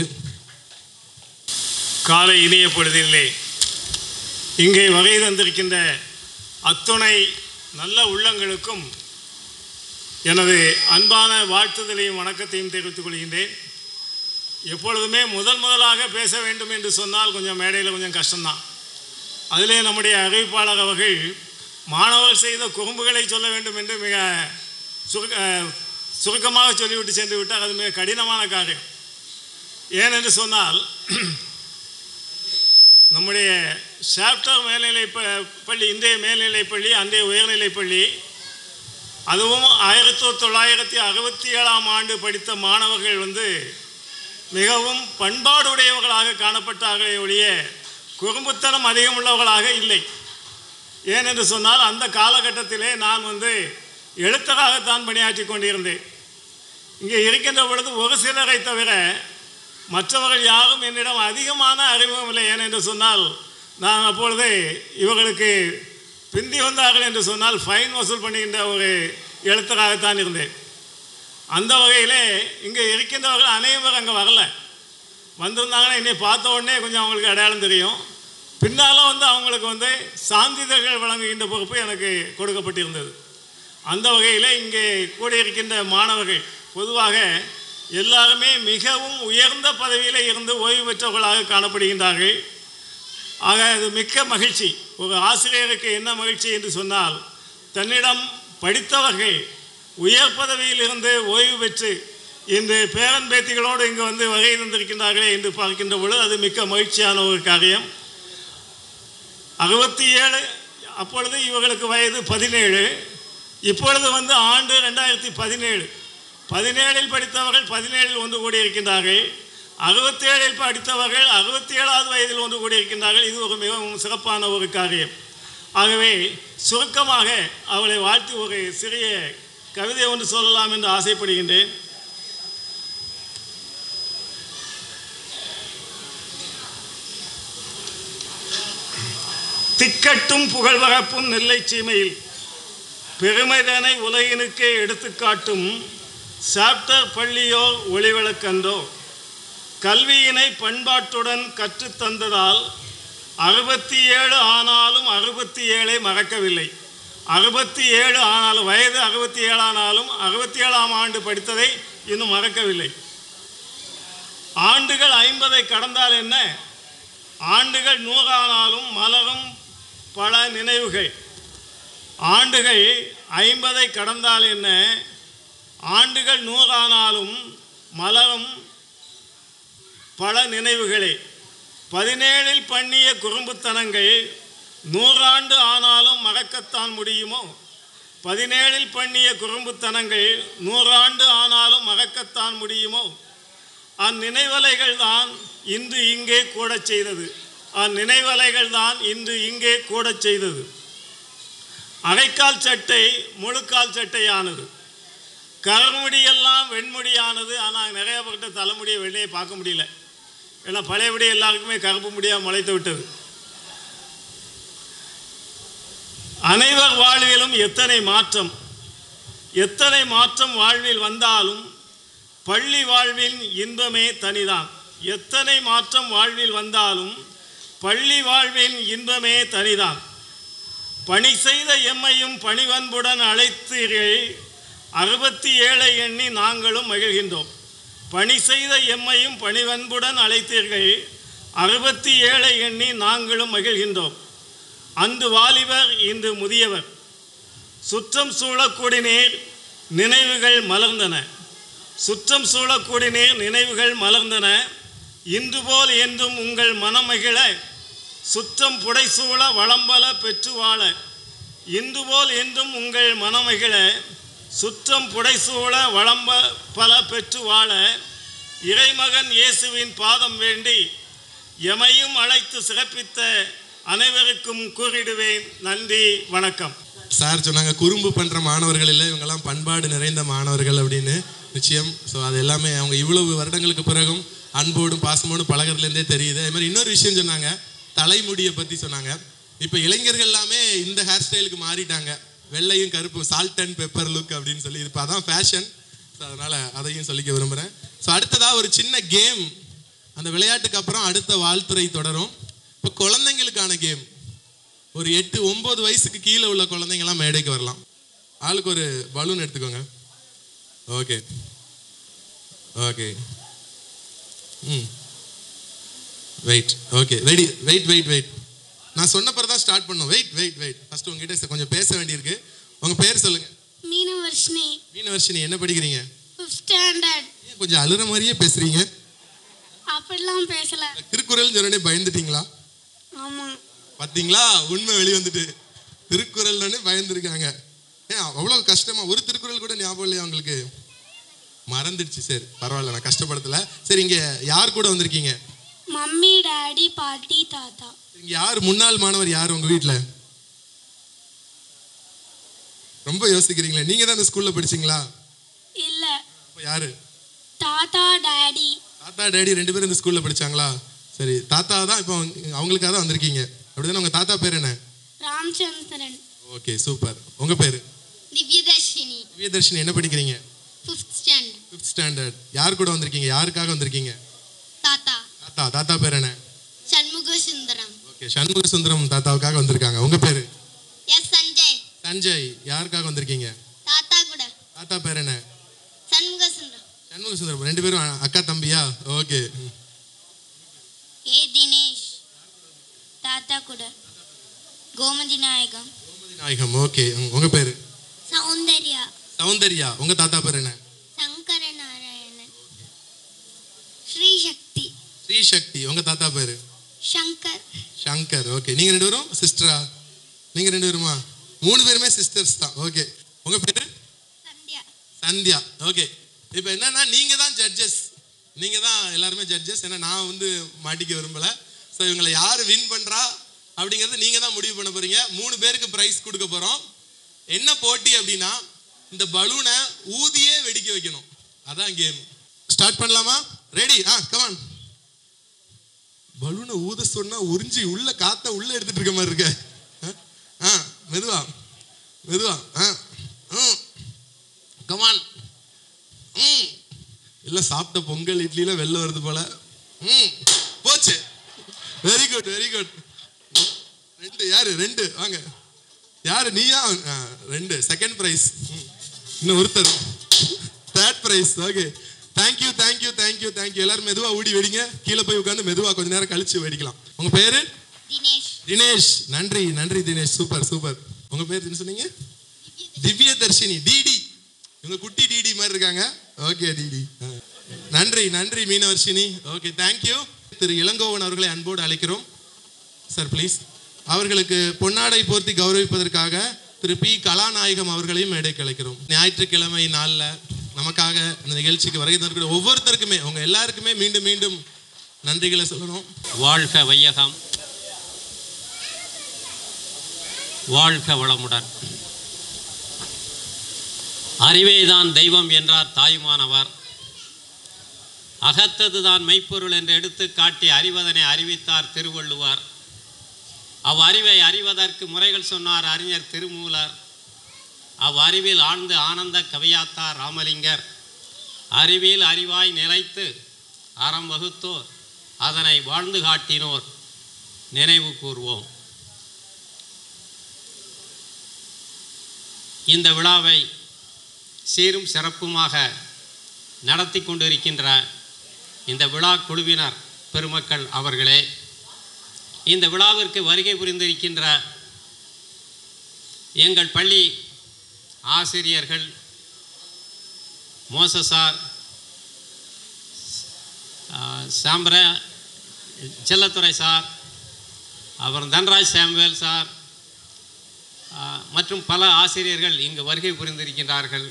காலை இனிய பொழுதிலே இங்கே வகை தந்திருக்கின்ற அத்துணை நல்ல உள்ளங்களுக்கும் எனது அன்பான வாழ்த்துதலையும் வணக்கத்தையும் தெரிவித்துக் கொள்கின்றேன் எப்பொழுதுமே முதல் முதலாக பேச வேண்டும் என்று சொன்னால் கொஞ்சம் மேடையில் கொஞ்சம் கஷ்டம்தான் அதிலே நம்முடைய அறிவிப்பாளர் அவர்கள் மாணவர் செய்த குறும்புகளை சொல்ல வேண்டும் என்று மிக சுருக்க சுருக்கமாக சொல்லிவிட்டு சென்று விட்டார் அது மிக கடினமான காரியம் ஏனென்று சொன்னால் நம்முடைய ஷாப்டர் மேல்நிலை ப- பள்ளி இன்றைய மேல்நிலைப் பள்ளி அன்றைய உயர்நிலைப் பள்ளி அதுவும் ஆயிரத்தி தொள்ளாயிரத்தி அறுபத்தி ஏழாம் ஆண்டு படித்த மாணவர்கள் வந்து மிகவும் பண்பாடுடையவர்களாக காணப்பட்டார்களே ஒழிய குறும்புத்தனம் அதிகம் உள்ளவர்களாக இல்லை ஏனென்று சொன்னால் அந்த காலகட்டத்திலே நான் வந்து எழுத்தராகத்தான் பணியாற்றி கொண்டிருந்தேன் இங்கே இருக்கின்ற பொழுது ஒரு சிலரை தவிர மற்றவர்கள் யாரும் என்னிடம் அதிகமான அறிமுகம் இல்லை ஏனென்று சொன்னால் நான் அப்பொழுது இவர்களுக்கு பிந்தி வந்தார்கள் என்று சொன்னால் ஃபைன் வசூல் பண்ணுகின்ற ஒரு எழுத்தராகத்தான் இருந்தேன் அந்த வகையிலே இங்கே இருக்கின்றவர்கள் அனைவரும் அங்கே வரல வந்திருந்தாங்கன்னா என்னை பார்த்த உடனே கொஞ்சம் அவங்களுக்கு அடையாளம் தெரியும் பின்னால் வந்து அவங்களுக்கு வந்து சான்றிதழ்கள் வழங்குகின்ற பொறுப்பு எனக்கு கொடுக்கப்பட்டிருந்தது அந்த வகையில் இங்கே கூடியிருக்கின்ற மாணவர்கள் பொதுவாக எல்லாருமே மிகவும் உயர்ந்த பதவியில் இருந்து ஓய்வு பெற்றவர்களாக காணப்படுகின்றார்கள் ஆக அது மிக்க மகிழ்ச்சி ஒரு ஆசிரியருக்கு என்ன மகிழ்ச்சி என்று சொன்னால் தன்னிடம் படித்தவர்கள் உயர் பதவியில் இருந்து ஓய்வு பெற்று இன்று பேரன் பேத்திகளோடு இங்கு வந்து வகை தந்திருக்கின்றார்களே என்று பார்க்கின்ற பொழுது அது மிக்க மகிழ்ச்சியான ஒரு காரியம் அறுபத்தி ஏழு அப்பொழுது இவர்களுக்கு வயது பதினேழு இப்பொழுது வந்து ஆண்டு ரெண்டாயிரத்தி பதினேழு பதினேழில் படித்தவர்கள் பதினேழில் ஒன்று கூடியிருக்கின்றார்கள் அறுபத்தேழில் படித்தவர்கள் அறுபத்தி ஏழாவது வயதில் ஒன்று கூடியிருக்கின்றார்கள் இது ஒரு மிகவும் சிறப்பான ஒரு காரியம் ஆகவே சுருக்கமாக அவளை வாழ்த்தி ஒரு சிறிய கவிதை ஒன்று சொல்லலாம் என்று ஆசைப்படுகின்றேன் திக்கட்டும் புகழ்வகப்பும் நெல்லை சீமையில் பெருமைதனை உலகினுக்கே எடுத்துக்காட்டும் சாப்டர் பள்ளியோ ஒளிவிளக்கன்றோ கல்வியினை பண்பாட்டுடன் கற்றுத்தந்ததால் அறுபத்தி ஏழு ஆனாலும் அறுபத்தி ஏழை மறக்கவில்லை அறுபத்தி ஏழு ஆனாலும் வயது அறுபத்தி ஏழானாலும் அறுபத்தி ஏழாம் ஆண்டு படித்ததை இன்னும் மறக்கவில்லை ஆண்டுகள் ஐம்பதை கடந்தால் என்ன ஆண்டுகள் நூறானாலும் மலரும் பல நினைவுகள் ஆண்டுகள் ஐம்பதை கடந்தால் என்ன ஆண்டுகள் நூறானாலும் மலரும் பல நினைவுகளே பதினேழில் பண்ணிய குறும்புத்தனங்கள் நூறாண்டு ஆனாலும் மறக்கத்தான் முடியுமோ பதினேழில் பண்ணிய குறும்புத்தனங்கள் நூறாண்டு ஆனாலும் மறக்கத்தான் முடியுமோ அந்நினைவலைகள் தான் இன்று இங்கே கூடச் செய்தது அந்நினைவலைகள் தான் இன்று இங்கே கூடச் செய்தது அரைக்கால் சட்டை முழுக்கால் சட்டையானது கருமுடியெல்லாம் வெண்முடியானது ஆனால் நிறைய பேர்கிட்ட தலைமுடியை வெளியே பார்க்க முடியல ஏன்னா பழையபடி எல்லாருக்குமே கருப்பு முடியாக முளைத்து விட்டது அனைவர் வாழ்விலும் எத்தனை மாற்றம் எத்தனை மாற்றம் வாழ்வில் வந்தாலும் பள்ளி வாழ்வின் இன்பமே தனிதான் எத்தனை மாற்றம் வாழ்வில் வந்தாலும் பள்ளி வாழ்வின் இன்பமே தனிதான் பணி செய்த எம்மையும் பணிவன்புடன் அழைத்தீர்கள் அறுபத்தி ஏழை எண்ணி நாங்களும் மகிழ்கின்றோம் பணி செய்த எம்மையும் பணிவன்புடன் அழைத்தீர்கள் அறுபத்தி ஏழை எண்ணி நாங்களும் மகிழ்கின்றோம் அன்று வாலிபர் இன்று முதியவர் சுற்றம் சூழக்கூடினேர் நினைவுகள் மலர்ந்தன சுற்றம் சூழக்கூடினேர் நினைவுகள் மலர்ந்தன இன்று போல் என்றும் உங்கள் மனமகிழ சுற்றம் புடைசூழ வளம்பல பெற்று வாழ இன்று போல் என்றும் உங்கள் மனமகிழ சுற்றம் புடைசூழ வளம்ப பல பெற்று வாழ இறைமகன் இயேசுவின் பாதம் வேண்டி எமையும் அழைத்து சிறப்பித்த அனைவருக்கும் கூறிடுவேன் நன்றி வணக்கம் சார் சொன்னாங்க குறும்பு பண்ற மாணவர்கள் இல்லை இவங்கெல்லாம் பண்பாடு நிறைந்த மாணவர்கள் அப்படின்னு நிச்சயம் ஸோ அது எல்லாமே அவங்க இவ்வளவு வருடங்களுக்கு பிறகும் அன்போடும் பாசமோடும் பழகிறதுலேருந்தே தெரியுது அதே மாதிரி இன்னொரு விஷயம் சொன்னாங்க தலைமுடியை பற்றி சொன்னாங்க இப்போ இளைஞர்கள் எல்லாமே இந்த ஹேர் ஸ்டைலுக்கு மாறிட்டாங்க வெள்ளையும் கருப்பு சால்ட் அண்ட் பெப்பர் லுக் அப்படின்னு சொல்லி இப்போ அதான் ஃபேஷன் ஸோ அதனால் அதையும் சொல்லிக்க விரும்புகிறேன் ஸோ அடுத்ததாக ஒரு சின்ன கேம் அந்த விளையாட்டுக்கு அப்புறம் அடுத்த வாழ்த்துறை தொடரும் இப்போ குழந்தைங்களுக்கான கேம் ஒரு எட்டு ஒன்பது வயசுக்கு கீழே உள்ள குழந்தைங்கலாம் மேடைக்கு வரலாம் ஆளுக்கு ஒரு பலூன் எடுத்துக்கோங்க ஓகே ஓகே ம் wait okay ready wait wait wait நான் சொன்ன பிறகு தான் ஸ்டார்ட் பண்ணோம் வெயிட் வெயிட் வெயிட் ஃபர்ஸ்ட் உங்ககிட்ட கொஞ்சம் பேச வேண்டியிருக்கு உங்க பேர் சொல்லுங்க மீனவர்ஷினி மீனவர்ஷினி என்ன படிக்கிறீங்க ஃபிஃப்த் ஸ்டாண்டர்ட் ஏன் கொஞ்சம் அழுற மாதிரியே பேசுறீங்க அப்படிலாம் பேசல திருக்குறள் சொன்னே பயந்துட்டீங்களா ஆமாம் பாத்தீங்களா உண்மை வெளி வந்துட்டு திருக்குறள்னு பயந்துருக்காங்க ஏன் அவ்வளோ கஷ்டமா ஒரு திருக்குறள் கூட ஞாபகம் இல்லையா உங்களுக்கு மறந்துடுச்சு சரி பரவாயில்ல நான் கஷ்டப்படுத்தல சரி இங்க யார் கூட வந்திருக்கீங்க மம்மி டாடி பாட்டி தாத்தா இங்க யார் முன்னாள் மாணவர் யார் உங்க வீட்ல ரொம்ப யோசிக்கிறீங்களே நீங்க தான் இந்த ஸ்கூல்ல படிச்சீங்களா இல்லை அப்ப யாரு தாத்தா டாடி தாத்தா டேடி ரெண்டு பேரும் இந்த ஸ்கூல்ல படிச்சாங்களா சரி தாத்தா தான் இப்போ அவங்களுக்காக தான் வந்திருக்கீங்க அப்படிதானே உங்க தாத்தா பேர் என்ன ராமச்சந்திரன் ஓகே சூப்பர் உங்க பேரு திவ்யதர்ஷினி திவ்யதர்ஷினி என்ன படிக்கிறீங்க ஃபிஃப்த் ஸ்டாண்டர்ட் ஃபிஃப்த் ஸ்டாண்டர்ட் யார் கூட வந்திருக்கீங்க யாருக்காக வந்திருக்கீங்க தாத்தா தாத்தா தாத்தா பேர் என்ன சண்முக சுந்தரம் ஓகே சண்முக சுந்தரம் தாத்தாவுக்காக வந்திருக்காங்க உங்க பேரு எஸ் சஞ்சய் சஞ்சய் யாருக்காக வந்திருக்கீங்க தாத்தா கூட தாத்தா பேர் என்ன சண்முக சுந்தரம் சண்முக சுந்தரம் ரெண்டு பேரும் அ- அக்கா தம்பியா ஓகே ஏ தினேஷ் தாத்தா கூட கோமதி நாயகம் நாயகம் ஓகே உங்க பேரு சௌந்தர்யா சௌந்தர்யா உங்க தாத்தா பேர் என்ன சங்கர நாராயணன் ஸ்ரீசக்தி ஸ்ரீ சக்தி உங்க தாத்தா பேரு சங்கர் சங்கர் ஓகே நீங்க ரெண்டு பேரும் சிஸ்டரா நீங்க ரெண்டு பேருமா மூணு பேருமே சிஸ்டர்ஸ் தான் ஓகே உங்க பேரு சந்தியா சந்தியா ஓகே இப்போ என்னன்னா நீங்க தான் ஜட்ஜஸ் நீங்க தான் எல்லாருமே ஜட்ஜஸ் ஏன்னா நான் வந்து மாட்டிக்க விரும்பல ஸோ இவங்களை யார் வின் பண்றா அப்படிங்கறத நீங்க தான் முடிவு பண்ண போறீங்க மூணு பேருக்கு பிரைஸ் கொடுக்க போறோம் என்ன போட்டி அப்படின்னா இந்த பலூனை ஊதியே வெடிக்க வைக்கணும் அதான் கேம் ஸ்டார்ட் பண்ணலாமா ரெடி ஆ கமான் பலூனை ஊத சொன்னா உறிஞ்சி உள்ள காத்த உள்ள எடுத்துட்டு இருக்க மாதிரி இருக்க ஆ? ஆ மெதுவா மெதுவா ஆ ம் கமான் ம் இல்ல சாப்பிட்ட பொங்கல் இட்லியில வெள்ளை வருது போல ம் போச்சு வெரி குட் வெரி குட் ரெண்டு யாரு ரெண்டு வாங்க யாரு நீயா ஆ, ரெண்டு செகண்ட் பிரைஸ் இன்னும் ஒருத்தர் third prize okay thank you thank you thank you thank you எல்லாரும் மெதுவா ஊடி வெடிங்க கீழே போய் உட்காந்து மெதுவா கொஞ்ச நேரம் கழிச்சு வெடிக்கலாம் உங்க பேரு தினேஷ் தினேஷ் நன்றி நன்றி தினேஷ் சூப்பர் சூப்பர் உங்க பேர் என்ன சொன்னீங்க திவ்ய தர்ஷினி டிடி இவங்க குட்டி டிடி மாதிரி இருக்காங்க ஓகே டிடி நன்றி நன்றி மீனவர்ஷினி ஓகே தேங்க்யூ திரு இளங்கோவன் அவர்களை அன்போடு அழைக்கிறோம் சார் ப்ளீஸ் அவர்களுக்கு பொன்னாடை போர்த்தி கௌரவிப்பதற்காக திரு பி கலாநாயகம் அவர்களையும் மேடைக்கு அழைக்கிறோம் ஞாயிற்றுக்கிழமை நாளில் நமக்காக இந்த நிகழ்ச்சிக்கு வருகை தந்திருக்கிற ஒவ்வொருத்தருக்குமே உங்க எல்லாருக்குமே மீண்டும் மீண்டும் நன்றிகளை சொல்லணும் வாழ்க வையகம் வாழ்க வளமுடன் அறிவேதான் தெய்வம் என்றார் தாயுமானவர் அகத்ததுதான் மெய்ப்பொருள் என்று எடுத்து காட்டி அறிவதனை அறிவித்தார் திருவள்ளுவர் அவ் அறிவை அறிவதற்கு முறைகள் சொன்னார் அறிஞர் திருமூலர் அவ் அறிவில் ஆழ்ந்து ஆனந்த கவியாத்தார் ராமலிங்கர் அறிவில் அறிவாய் நிலைத்து அறம் வகுத்தோர் அதனை வாழ்ந்து காட்டினோர் நினைவு கூர்வோம் இந்த விழாவை சீரும் சிறப்புமாக நடத்தி கொண்டிருக்கின்ற இந்த விழா குழுவினர் பெருமக்கள் அவர்களே இந்த விழாவிற்கு வருகை புரிந்திருக்கின்ற எங்கள் பள்ளி ஆசிரியர்கள் மோசசார் சாம்பர செல்லத்துறை சார் அப்புறம் தன்ராஜ் சாமுவேல் சார் ஆ, மற்றும் பல ஆசிரியர்கள் இங்கு வருகை புரிந்திருக்கின்றார்கள்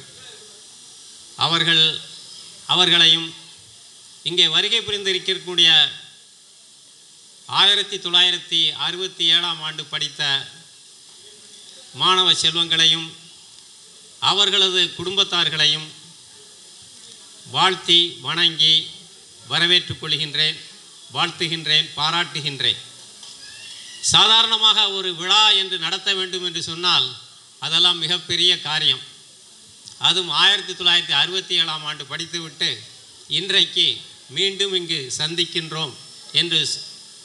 அவர்கள் அவர்களையும் இங்கே வருகை புரிந்திருக்கக்கூடிய ஆயிரத்தி தொள்ளாயிரத்தி அறுபத்தி ஏழாம் ஆண்டு படித்த மாணவ செல்வங்களையும் அவர்களது குடும்பத்தார்களையும் வாழ்த்தி வணங்கி வரவேற்றுக் கொள்கின்றேன் வாழ்த்துகின்றேன் பாராட்டுகின்றேன் சாதாரணமாக ஒரு விழா என்று நடத்த வேண்டும் என்று சொன்னால் அதெல்லாம் மிகப்பெரிய காரியம் அதுவும் ஆயிரத்தி தொள்ளாயிரத்தி அறுபத்தி ஏழாம் ஆண்டு படித்துவிட்டு இன்றைக்கு மீண்டும் இங்கு சந்திக்கின்றோம் என்று ஸ்-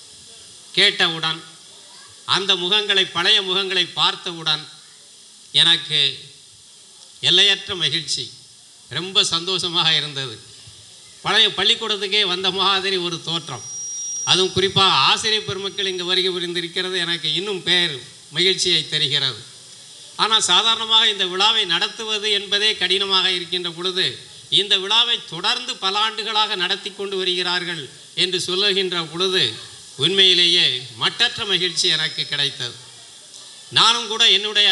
கேட்டவுடன் அந்த முகங்களை பழைய முகங்களை பார்த்தவுடன் எனக்கு எல்லையற்ற மகிழ்ச்சி ரொம்ப சந்தோஷமாக இருந்தது பழைய பள்ளிக்கூடத்துக்கே வந்த மாதிரி ஒரு தோற்றம் அதுவும் குறிப்பாக ஆசிரியர் பெருமக்கள் இங்கு வருகை புரிந்திருக்கிறது எனக்கு இன்னும் பேர் மகிழ்ச்சியை தருகிறது ஆனால் சாதாரணமாக இந்த விழாவை நடத்துவது என்பதே கடினமாக இருக்கின்ற பொழுது இந்த விழாவை தொடர்ந்து பல ஆண்டுகளாக நடத்தி கொண்டு வருகிறார்கள் என்று சொல்லுகின்ற பொழுது உண்மையிலேயே மட்டற்ற மகிழ்ச்சி எனக்கு கிடைத்தது நானும் கூட என்னுடைய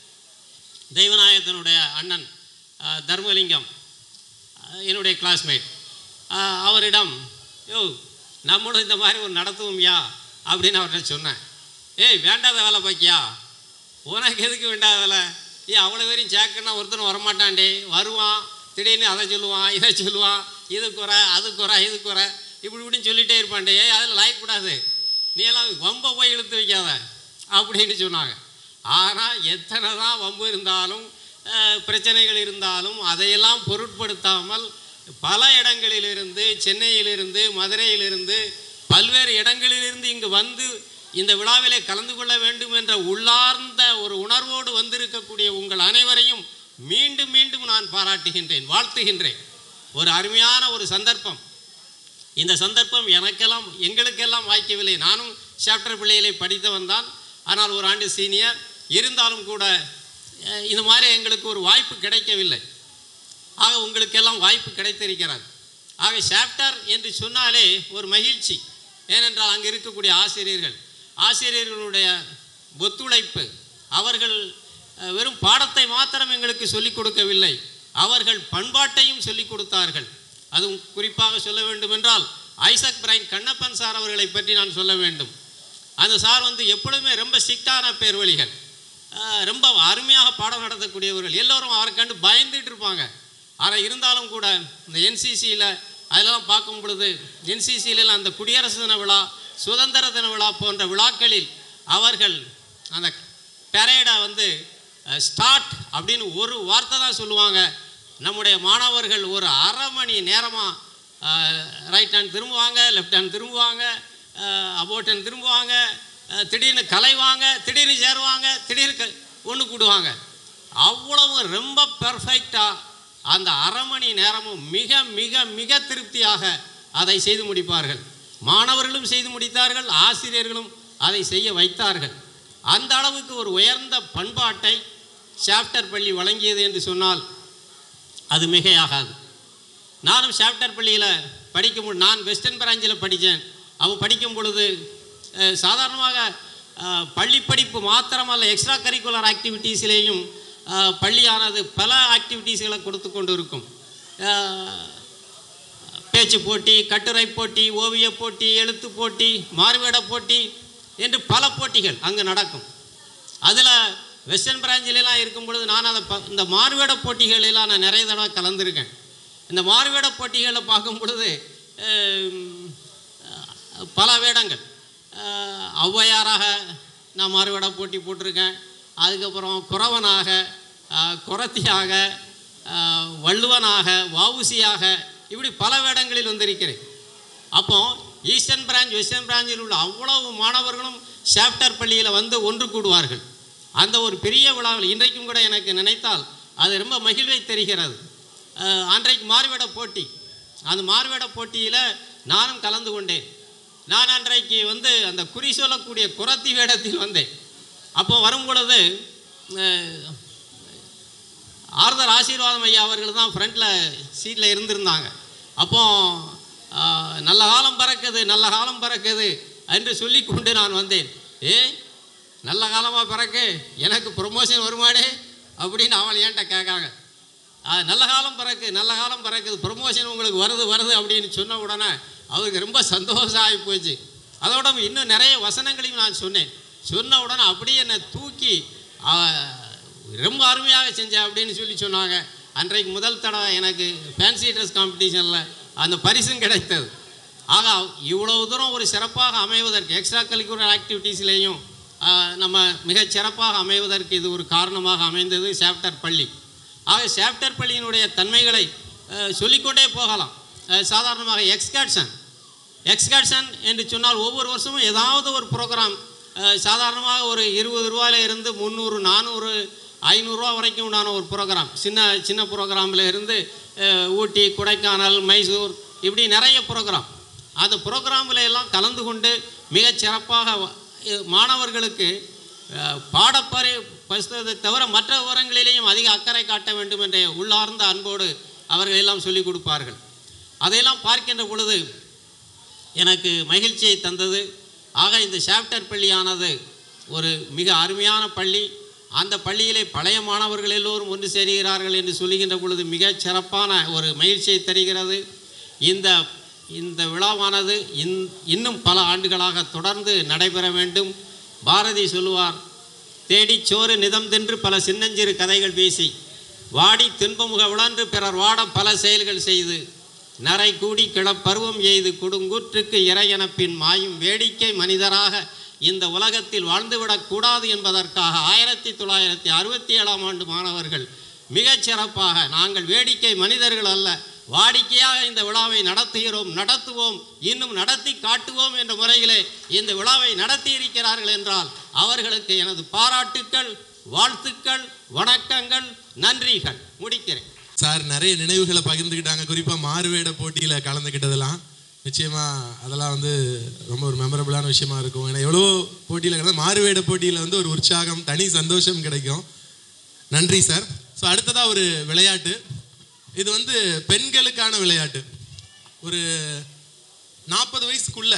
தெய்வநாயகத்தினுடைய அண்ணன் அஹ், தர்மலிங்கம் அஹ், என்னுடைய கிளாஸ்மேட் அவரிடம் யோ நம்மளும் இந்த மாதிரி ஒரு நடத்துவோம்யா அப்படின்னு அவர்கிட்ட சொன்னேன் ஏய் வேண்டாத வேலை பாக்கியா உனக்கு எதுக்கு வேண்டாத வேலை ஏ அவ்வளோ பேரையும் சேர்க்கணும்னா ஒருத்தனும் வரமாட்டான்டே வருவான் திடீர்னு அதை சொல்லுவான் இதை சொல்லுவான் இது குறை அது குறை இது குறை இப்படி இப்படின்னு சொல்லிகிட்டே இருப்பான்டே ஏய் அதில் லாயக்கூடாது நீ எல்லாம் வம்ப போய் இழுத்து வைக்காத அப்படின்னு சொன்னாங்க ஆனால் எத்தனை தான் வம்பு இருந்தாலும் அஹ், பிரச்சனைகள் இருந்தாலும் அதையெல்லாம் பொருட்படுத்தாமல் பல இடங்களிலிருந்து சென்னையிலிருந்து மதுரையிலிருந்து பல்வேறு இடங்களிலிருந்து இங்கு வந்து இந்த விழாவிலே கலந்து கொள்ள வேண்டும் என்ற உள்ளார்ந்த ஒரு உணர்வோடு வந்திருக்கக்கூடிய உங்கள் அனைவரையும் மீண்டும் மீண்டும் நான் பாராட்டுகின்றேன் வாழ்த்துகின்றேன் ஒரு அருமையான ஒரு சந்தர்ப்பம் இந்த சந்தர்ப்பம் எனக்கெல்லாம் எங்களுக்கெல்லாம் வாய்க்கவில்லை நானும் சாப்டர் பிள்ளைகளை படித்தவன் தான் ஆனால் ஒரு ஆண்டு சீனியர் இருந்தாலும் கூட அஹ், இந்த மாதிரி எங்களுக்கு ஒரு வாய்ப்பு கிடைக்கவில்லை ஆக உங்களுக்கெல்லாம் வாய்ப்பு கிடைத்திருக்கிறது ஆக சாப்டர் என்று சொன்னாலே ஒரு மகிழ்ச்சி ஏனென்றால் அங்கே இருக்கக்கூடிய ஆசிரியர்கள் ஆசிரியர்களுடைய ஒத்துழைப்பு அவர்கள் அஹ், வெறும் பாடத்தை மாத்திரம் எங்களுக்கு சொல்லிக் கொடுக்கவில்லை அவர்கள் பண்பாட்டையும் சொல்லிக் கொடுத்தார்கள் அதுவும் குறிப்பாக சொல்ல வேண்டுமென்றால் ஐசக் பிரைன் கண்ணப்பன் சார் அவர்களை பற்றி நான் சொல்ல வேண்டும் அந்த சார் வந்து எப்பொழுதுமே ரொம்ப ஸ்ட்ரிக்டான பேர் வழிகள் ஆஹ் ரொம்ப அருமையாக பாடம் நடத்தக்கூடியவர்கள் எல்லோரும் அவரை கண்டு பயந்துட்டு இருப்பாங்க ஆனால் இருந்தாலும் கூட இந்த என்சிசியில் அதெல்லாம் பார்க்கும் பொழுது என்சிசியில அந்த குடியரசு தின விழா சுதந்திர தின விழா போன்ற விழாக்களில் அவர்கள் அந்த பெரேடை வந்து ஸ்டார்ட் அப்படின்னு ஒரு வார்த்தை தான் சொல்லுவாங்க நம்முடைய மாணவர்கள் ஒரு அரை மணி நேரமாக ரைட் ஹேண்ட் திரும்புவாங்க லெஃப்ட் ஹேண்ட் திரும்புவாங்க அபோட் ஹேண்ட் திரும்புவாங்க அஹ், திடீர்னு கலைவாங்க திடீர்னு சேருவாங்க திடீர்னு க ஒன்று கூடுவாங்க அவ்வளவு ரொம்ப பெர்ஃபெக்டாக அந்த அரை மணி நேரமும் மிக மிக மிக திருப்தியாக அதை செய்து முடிப்பார்கள் மாணவர்களும் செய்து முடித்தார்கள் ஆசிரியர்களும் அதை செய்ய வைத்தார்கள் அந்த அளவுக்கு ஒரு உயர்ந்த பண்பாட்டை சாப்டர் பள்ளி வழங்கியது என்று சொன்னால் அது மிகையாகாது நானும் சாப்டர் பள்ளியில் படிக்கும் பொழுது நான் வெஸ்டர்ன் பிராஞ்சில் படித்தேன் அவன் படிக்கும் பொழுது அஹ், சாதாரணமாக அஹ், பள்ளி படிப்பு மாத்திரமல்ல எக்ஸ்ட்ரா கரிக்குலர் ஆக்டிவிட்டீஸ்லேயும் அஹ், பள்ளியானது பல ஆக்டிவிட்டீஸ்களை கொடுத்து கொண்டு இருக்கும் அஹ், பேச்சு போட்டி கட்டுரை போட்டி ஓவிய போட்டி எழுத்து போட்டி மாறுவேட போட்டி என்று பல போட்டிகள் அங்கு நடக்கும் அதில் வெஸ்டர்ன் பிராஞ்சிலெலாம் இருக்கும் பொழுது நான் அதை ப இந்த மாறுவேட போட்டிகளெல்லாம் நான் நிறைய தடவை கலந்துருக்கேன் இந்த மாறுவேட போட்டிகளை பார்க்கும் பொழுது அஹ், பல வேடங்கள் அஹ், ஔவையாராக நான் மாறுவேட போட்டி போட்டிருக்கேன் அதுக்கப்புறம் குறவனாக அஹ், குறத்தியாக அஹ், வள்ளுவனாக வவுசியாக இப்படி பல வேடங்களில் வந்திருக்கிறேன் அப்போ ஈஸ்டர்ன் பிரான்ச் வெஸ்டர்ன் பிரான்ச்சில் உள்ள அவ்வளவு மாணவர்களும் சாப்டர் பள்ளியில் வந்து ஒன்று கூடுவார்கள் அந்த ஒரு பெரிய விழாவில் இன்றைக்கும் கூட எனக்கு நினைத்தால் அது ரொம்ப மகிழ்வை தெரிகிறது அஹ், அன்றைக்கு மாறுவேட போட்டி அந்த மாறுவேட போட்டியில் நானும் கலந்து கொண்டேன் நான் அன்றைக்கு வந்து அந்த குறி சொல்லக்கூடிய குரத்தி வேடத்தில் வந்தேன் அப்போ வரும் பொழுது அஹ், ஆறுதல் ஆசீர்வாதம் ஐயா அவர்கள் தான் ஃப்ரண்ட்டில் சீட்டில் இருந்திருந்தாங்க அப்போ ஆ, நல்ல காலம் பறக்குது நல்ல காலம் பறக்குது என்று சொல்லி கொண்டு நான் வந்தேன் ஏ நல்ல காலமாக பிறக்கு எனக்கு ப்ரொமோஷன் வருமாடே அப்படின்னு அவன் என்கிட்ட கேட்காங்க ஆ, நல்ல காலம் பிறக்கு நல்ல காலம் பிறக்குது ப்ரொமோஷன் உங்களுக்கு வருது வருது அப்படின்னு சொன்ன உடனே அவருக்கு ரொம்ப சந்தோஷம் ஆகி போச்சு அதோட இன்னும் நிறைய வசனங்களையும் நான் சொன்னேன் சொன்ன உடனே அப்படியே என்னை தூக்கி ஆ, ரொம்ப அருமையாக செஞ்சேன் அப்படின்னு சொல்லி சொன்னாங்க அன்றைக்கு முதல் தடவை எனக்கு ஃபேன்சி ட்ரெஸ் காம்படிஷனில் அந்த பரிசும் கிடைத்தது ஆக இவ்வளவு தூரம் ஒரு சிறப்பாக அமைவதற்கு எக்ஸ்ட்ரா கரிக்குலர் ஆக்டிவிட்டீஸ்லேயும் நம்ம மிகச் சிறப்பாக அமைவதற்கு இது ஒரு காரணமாக அமைந்தது சாப்டர் பள்ளி ஆக சாப்டர் பள்ளியினுடைய தன்மைகளை அஹ், சொல்லிக்கொண்டே போகலாம் அஹ், சாதாரணமாக எக்ஸ்கர்ஷன் எக்ஸ்கர்ஷன் என்று சொன்னால் ஒவ்வொரு வருஷமும் ஏதாவது ஒரு ப்ரோக்ராம் சாதாரணமாக ஒரு இருபது ரூபாயில இருந்து முந்நூறு நானூறு ஐநூறுரூவா வரைக்கும் உண்டான ஒரு ப்ரோக்ராம் சின்ன சின்ன ப்ரோக்ராமில் இருந்து அஹ், ஊட்டி கொடைக்கானல் மைசூர் இப்படி நிறைய ப்ரோக்ராம் அந்த ப்ரோக்ராமில் எல்லாம் கலந்து கொண்டு மிகச் சிறப்பாக வ- அஹ், மாணவர்களுக்கு அஹ், பாடப்பறை பசுத்ததை தவிர மற்ற விவரங்களிலேயும் அதிக அக்கறை காட்ட வேண்டும் என்ற உள்ளார்ந்த அன்போடு அவர்கள் எல்லாம் சொல்லிக் கொடுப்பார்கள் அதையெல்லாம் பார்க்கின்ற பொழுது எனக்கு மகிழ்ச்சியை தந்தது ஆக இந்த சாப்டர் பள்ளியானது ஒரு மிக அருமையான பள்ளி அந்த பள்ளியிலே பழைய மாணவர்கள் எல்லோரும் ஒன்று சேருகிறார்கள் என்று சொல்லுகின்ற பொழுது மிகச் சிறப்பான ஒரு மகிழ்ச்சியை தருகிறது இந்த இந்த விழாவானது இன் இன்னும் பல ஆண்டுகளாக தொடர்ந்து நடைபெற வேண்டும் பாரதி சொல்லுவார் தேடிச் சோறு நிதம் தின்று பல சின்னஞ்சிறு கதைகள் பேசி வாடி துன்பமுக விழன்று பிறர் வாட பல செயல்கள் செய்து நரை கூடி கிளப்பருவம் எய்து கொடுங்கூற்றுக்கு இறையெனப் பின் மாயும் வேடிக்கை மனிதராக இந்த உலகத்தில் வாழ்ந்துவிடக் கூடாது என்பதற்காக ஆயிரத்தி தொள்ளாயிரத்தி அறுபத்தி ஏழாம் ஆண்டு மாணவர்கள் மிகச் சிறப்பாக நாங்கள் வேடிக்கை மனிதர்கள் அல்ல வாடிக்கையாக இந்த விழாவை நடத்துகிறோம் நடத்துவோம் இன்னும் நடத்தி காட்டுவோம் என்ற முறையிலே இந்த விழாவை நடத்தி இருக்கிறார்கள் என்றால் அவர்களுக்கு எனது பாராட்டுக்கள் வாழ்த்துக்கள் வணக்கங்கள் நன்றிகள் முடிக்கிறேன் சார் நிறைய நினைவுகளை பகிர்ந்துக்கிட்டாங்க குறிப்பாக மாறுவேட போட்டியில் கலந்துக்கிட்டதெல்லாம் நிச்சயமா அதெல்லாம் வந்து ரொம்ப ஒரு மெமரபிளான விஷயமா இருக்கும் ஏன்னா எவ்வளோ போட்டியில் கலந்து மாறுவேட போட்டியில் வந்து ஒரு உற்சாகம் தனி சந்தோஷம் கிடைக்கும் நன்றி சார் ஸோ அடுத்ததாக ஒரு விளையாட்டு இது வந்து பெண்களுக்கான விளையாட்டு ஒரு நாற்பது வயசுக்குள்ள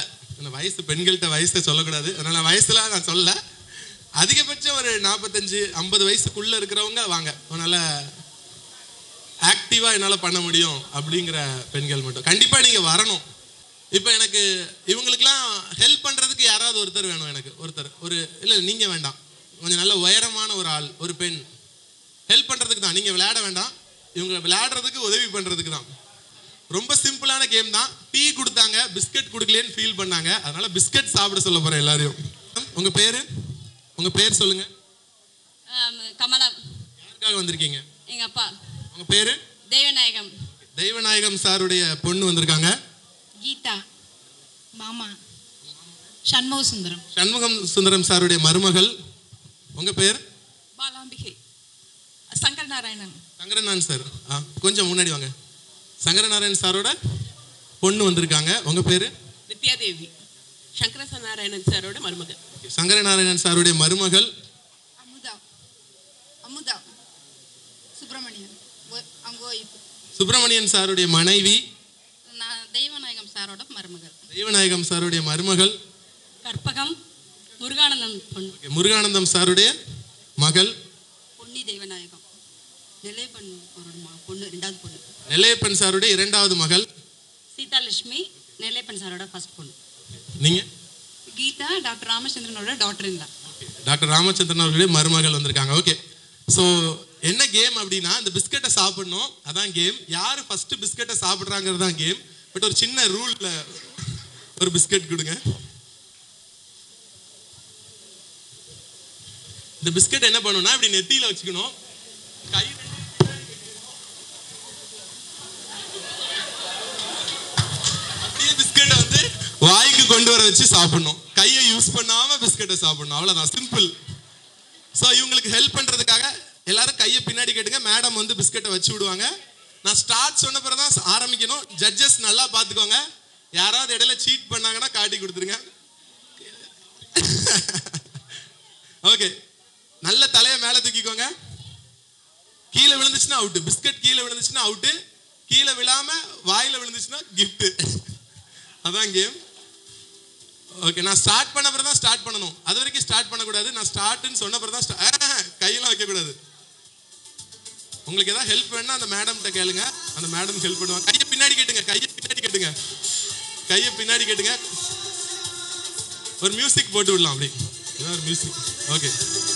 அந்த வயசு பெண்கள்கிட்ட வயசை சொல்லக்கூடாது அதனால வயசுல நான் சொல்ல அதிகபட்சம் ஒரு நாற்பத்தஞ்சு ஐம்பது வயசுக்குள்ள இருக்கிறவங்க வாங்க அதனால ஆக்டிவா என்னால பண்ண முடியும் அப்படிங்கிற பெண்கள் மட்டும் கண்டிப்பா நீங்க வரணும் இப்போ எனக்கு இவங்களுக்குலாம் ஹெல்ப் பண்றதுக்கு யாராவது ஒருத்தர் வேணும் எனக்கு ஒருத்தர் ஒரு இல்லை நீங்க வேண்டாம் கொஞ்சம் நல்ல உயரமான ஒரு ஆள் ஒரு பெண் ஹெல்ப் பண்றதுக்கு தான் நீங்க விளையாட வேண்டாம் இவங்க விளையாடுறதுக்கு உதவி பண்றதுக்கு தான் ரொம்ப சிம்பிளான கேம் தான் டீ கொடுத்தாங்க பிஸ்கட் கொடுக்கலன்னு ஃபீல் பண்ணாங்க அதனால பிஸ்கட் சாப்பிட சொல்ல போறேன் எல்லாரையும் உங்க பேரு உங்க பேர் சொல்லுங்க ஆம், கமலம் யாருக்காக வந்திருக்கீங்க எங்கள் அப்பா உங்க பேரு தெய்வநாயகம் தெய்வநாயகம் சாருடைய பொண்ணு வந்திருக்காங்க கீதா மாமா சண்முக சுந்தரம் சண்முகம் சுந்தரம் சாருடைய மருமகள் உங்க பேர் பாலாம்பிகை சங்கர் நாராயணன் சங்கரநாதன் சார் ஆ கொஞ்சம் முன்னாடி வாங்க சங்கரநாராயணன் சாரோட பொண்ணு வந்திருக்காங்க உங்க பேரு வித்யாதேவி சங்கர நாராயணன் சாரோட மருமகள் சங்கரநாராயணன் சாருடைய மருமகள் அமுதா அமுதா சுப்பிரமணியன் அவங்க சுப்பிரமணியன் சாருடைய மனைவி நான் தெய்வநாயகம் சாரோட மருமகள் தெய்வநாயகம் சாருடைய மருமகள் கற்பகம் முருகானந்தம் பொண்ணு Okay, முருகானந்தம் சாருடைய மகள் பொன்னி தெய்வநாயகம் நிலைப்பண் ஒரு மா- பொண்ணு ரெண்டாவது பொண்ணு நெல்லையப்பன் சாருடைய இரண்டாவது மகள் சீதாலட்சுமி நெல்லைப்பன் சாரோட ஃபர்ஸ்ட் பொண்ணு நீங்க கீதா டாக்டர் ராமச்சந்திரனோட டாக்டர் இருந்தா டாக்டர் ராமச்சந்திரன் அவர்களுடைய மருமகள் வந்திருக்காங்க ஓகே ஸோ என்ன கேம் அப்படின்னா இந்த பிஸ்கட்டை சாப்பிடணும் அதான் கேம் யார் ஃபர்ஸ்ட் பிஸ்கட்டை சாப்பிட்றாங்கிறது தான் கேம் பட் ஒரு சின்ன ரூல்ல ஒரு பிஸ்கட் கொடுங்க இந்த பிஸ்கட் என்ன பண்ணணும்னா இப்படி நெத்தியில வச்சுக்கணும் கை அப்படியே பிஸ்கட்டை வந்து வாய்க்கு கொண்டு வர வச்சு சாப்பிடணும் கையை யூஸ் பண்ணாம பிஸ்கட்டை சாப்பிடணும் அவ்வளவுதான் சிம்பிள் ஸோ இவங்களுக்கு ஹெல்ப் பண்றதுக்காக எல்லாரும் கையை பின்னாடி கேட்டுங்க மேடம் வந்து பிஸ்கட்டை வச்சு விடுவாங்க நான் ஸ்டார்ட் சொன்ன பிறகு தான் ஆரம்பிக்கணும் ஜட்ஜஸ் நல்லா பார்த்துக்கோங்க யாராவது இடையில சீட் பண்ணாங்கன்னா காட்டி கொடுத்துருங்க ஓகே நல்ல தலையை மேலே தூக்கிக்கோங்க கீழே விழுந்துச்சுன்னா அவுட்டு பிஸ்கட் கீழே விழுந்துச்சுன்னா அவுட்டு கீழே விழாம வாயில விழுந்துச்சுன்னா gift அதான் கேம் ஓகே நான் ஸ்டார்ட் பண்ண பிறகு தான் ஸ்டார்ட் பண்ணணும் அது வரைக்கும் ஸ்டார்ட் பண்ணக்கூடாது நான் ஸ்டார்ட்னு சொன்ன பிறகு தான் start- கையெல்லாம் வைக்கக்கூடாது உங்களுக்கு ஏதாவது ஹெல்ப் வேணா அந்த மேடம்கிட்ட கேளுங்க அந்த மேடம் ஹெல்ப் பண்ணுவாங்க கையை பின்னாடி கேட்டுங்க கையை பின்னாடி கேட்டுங்க கையை பின்னாடி கேட்டுங்க ஒரு மியூசிக் போட்டு விடலாம் அப்படி ஏதாவது ஒரு மியூசிக் ஓகே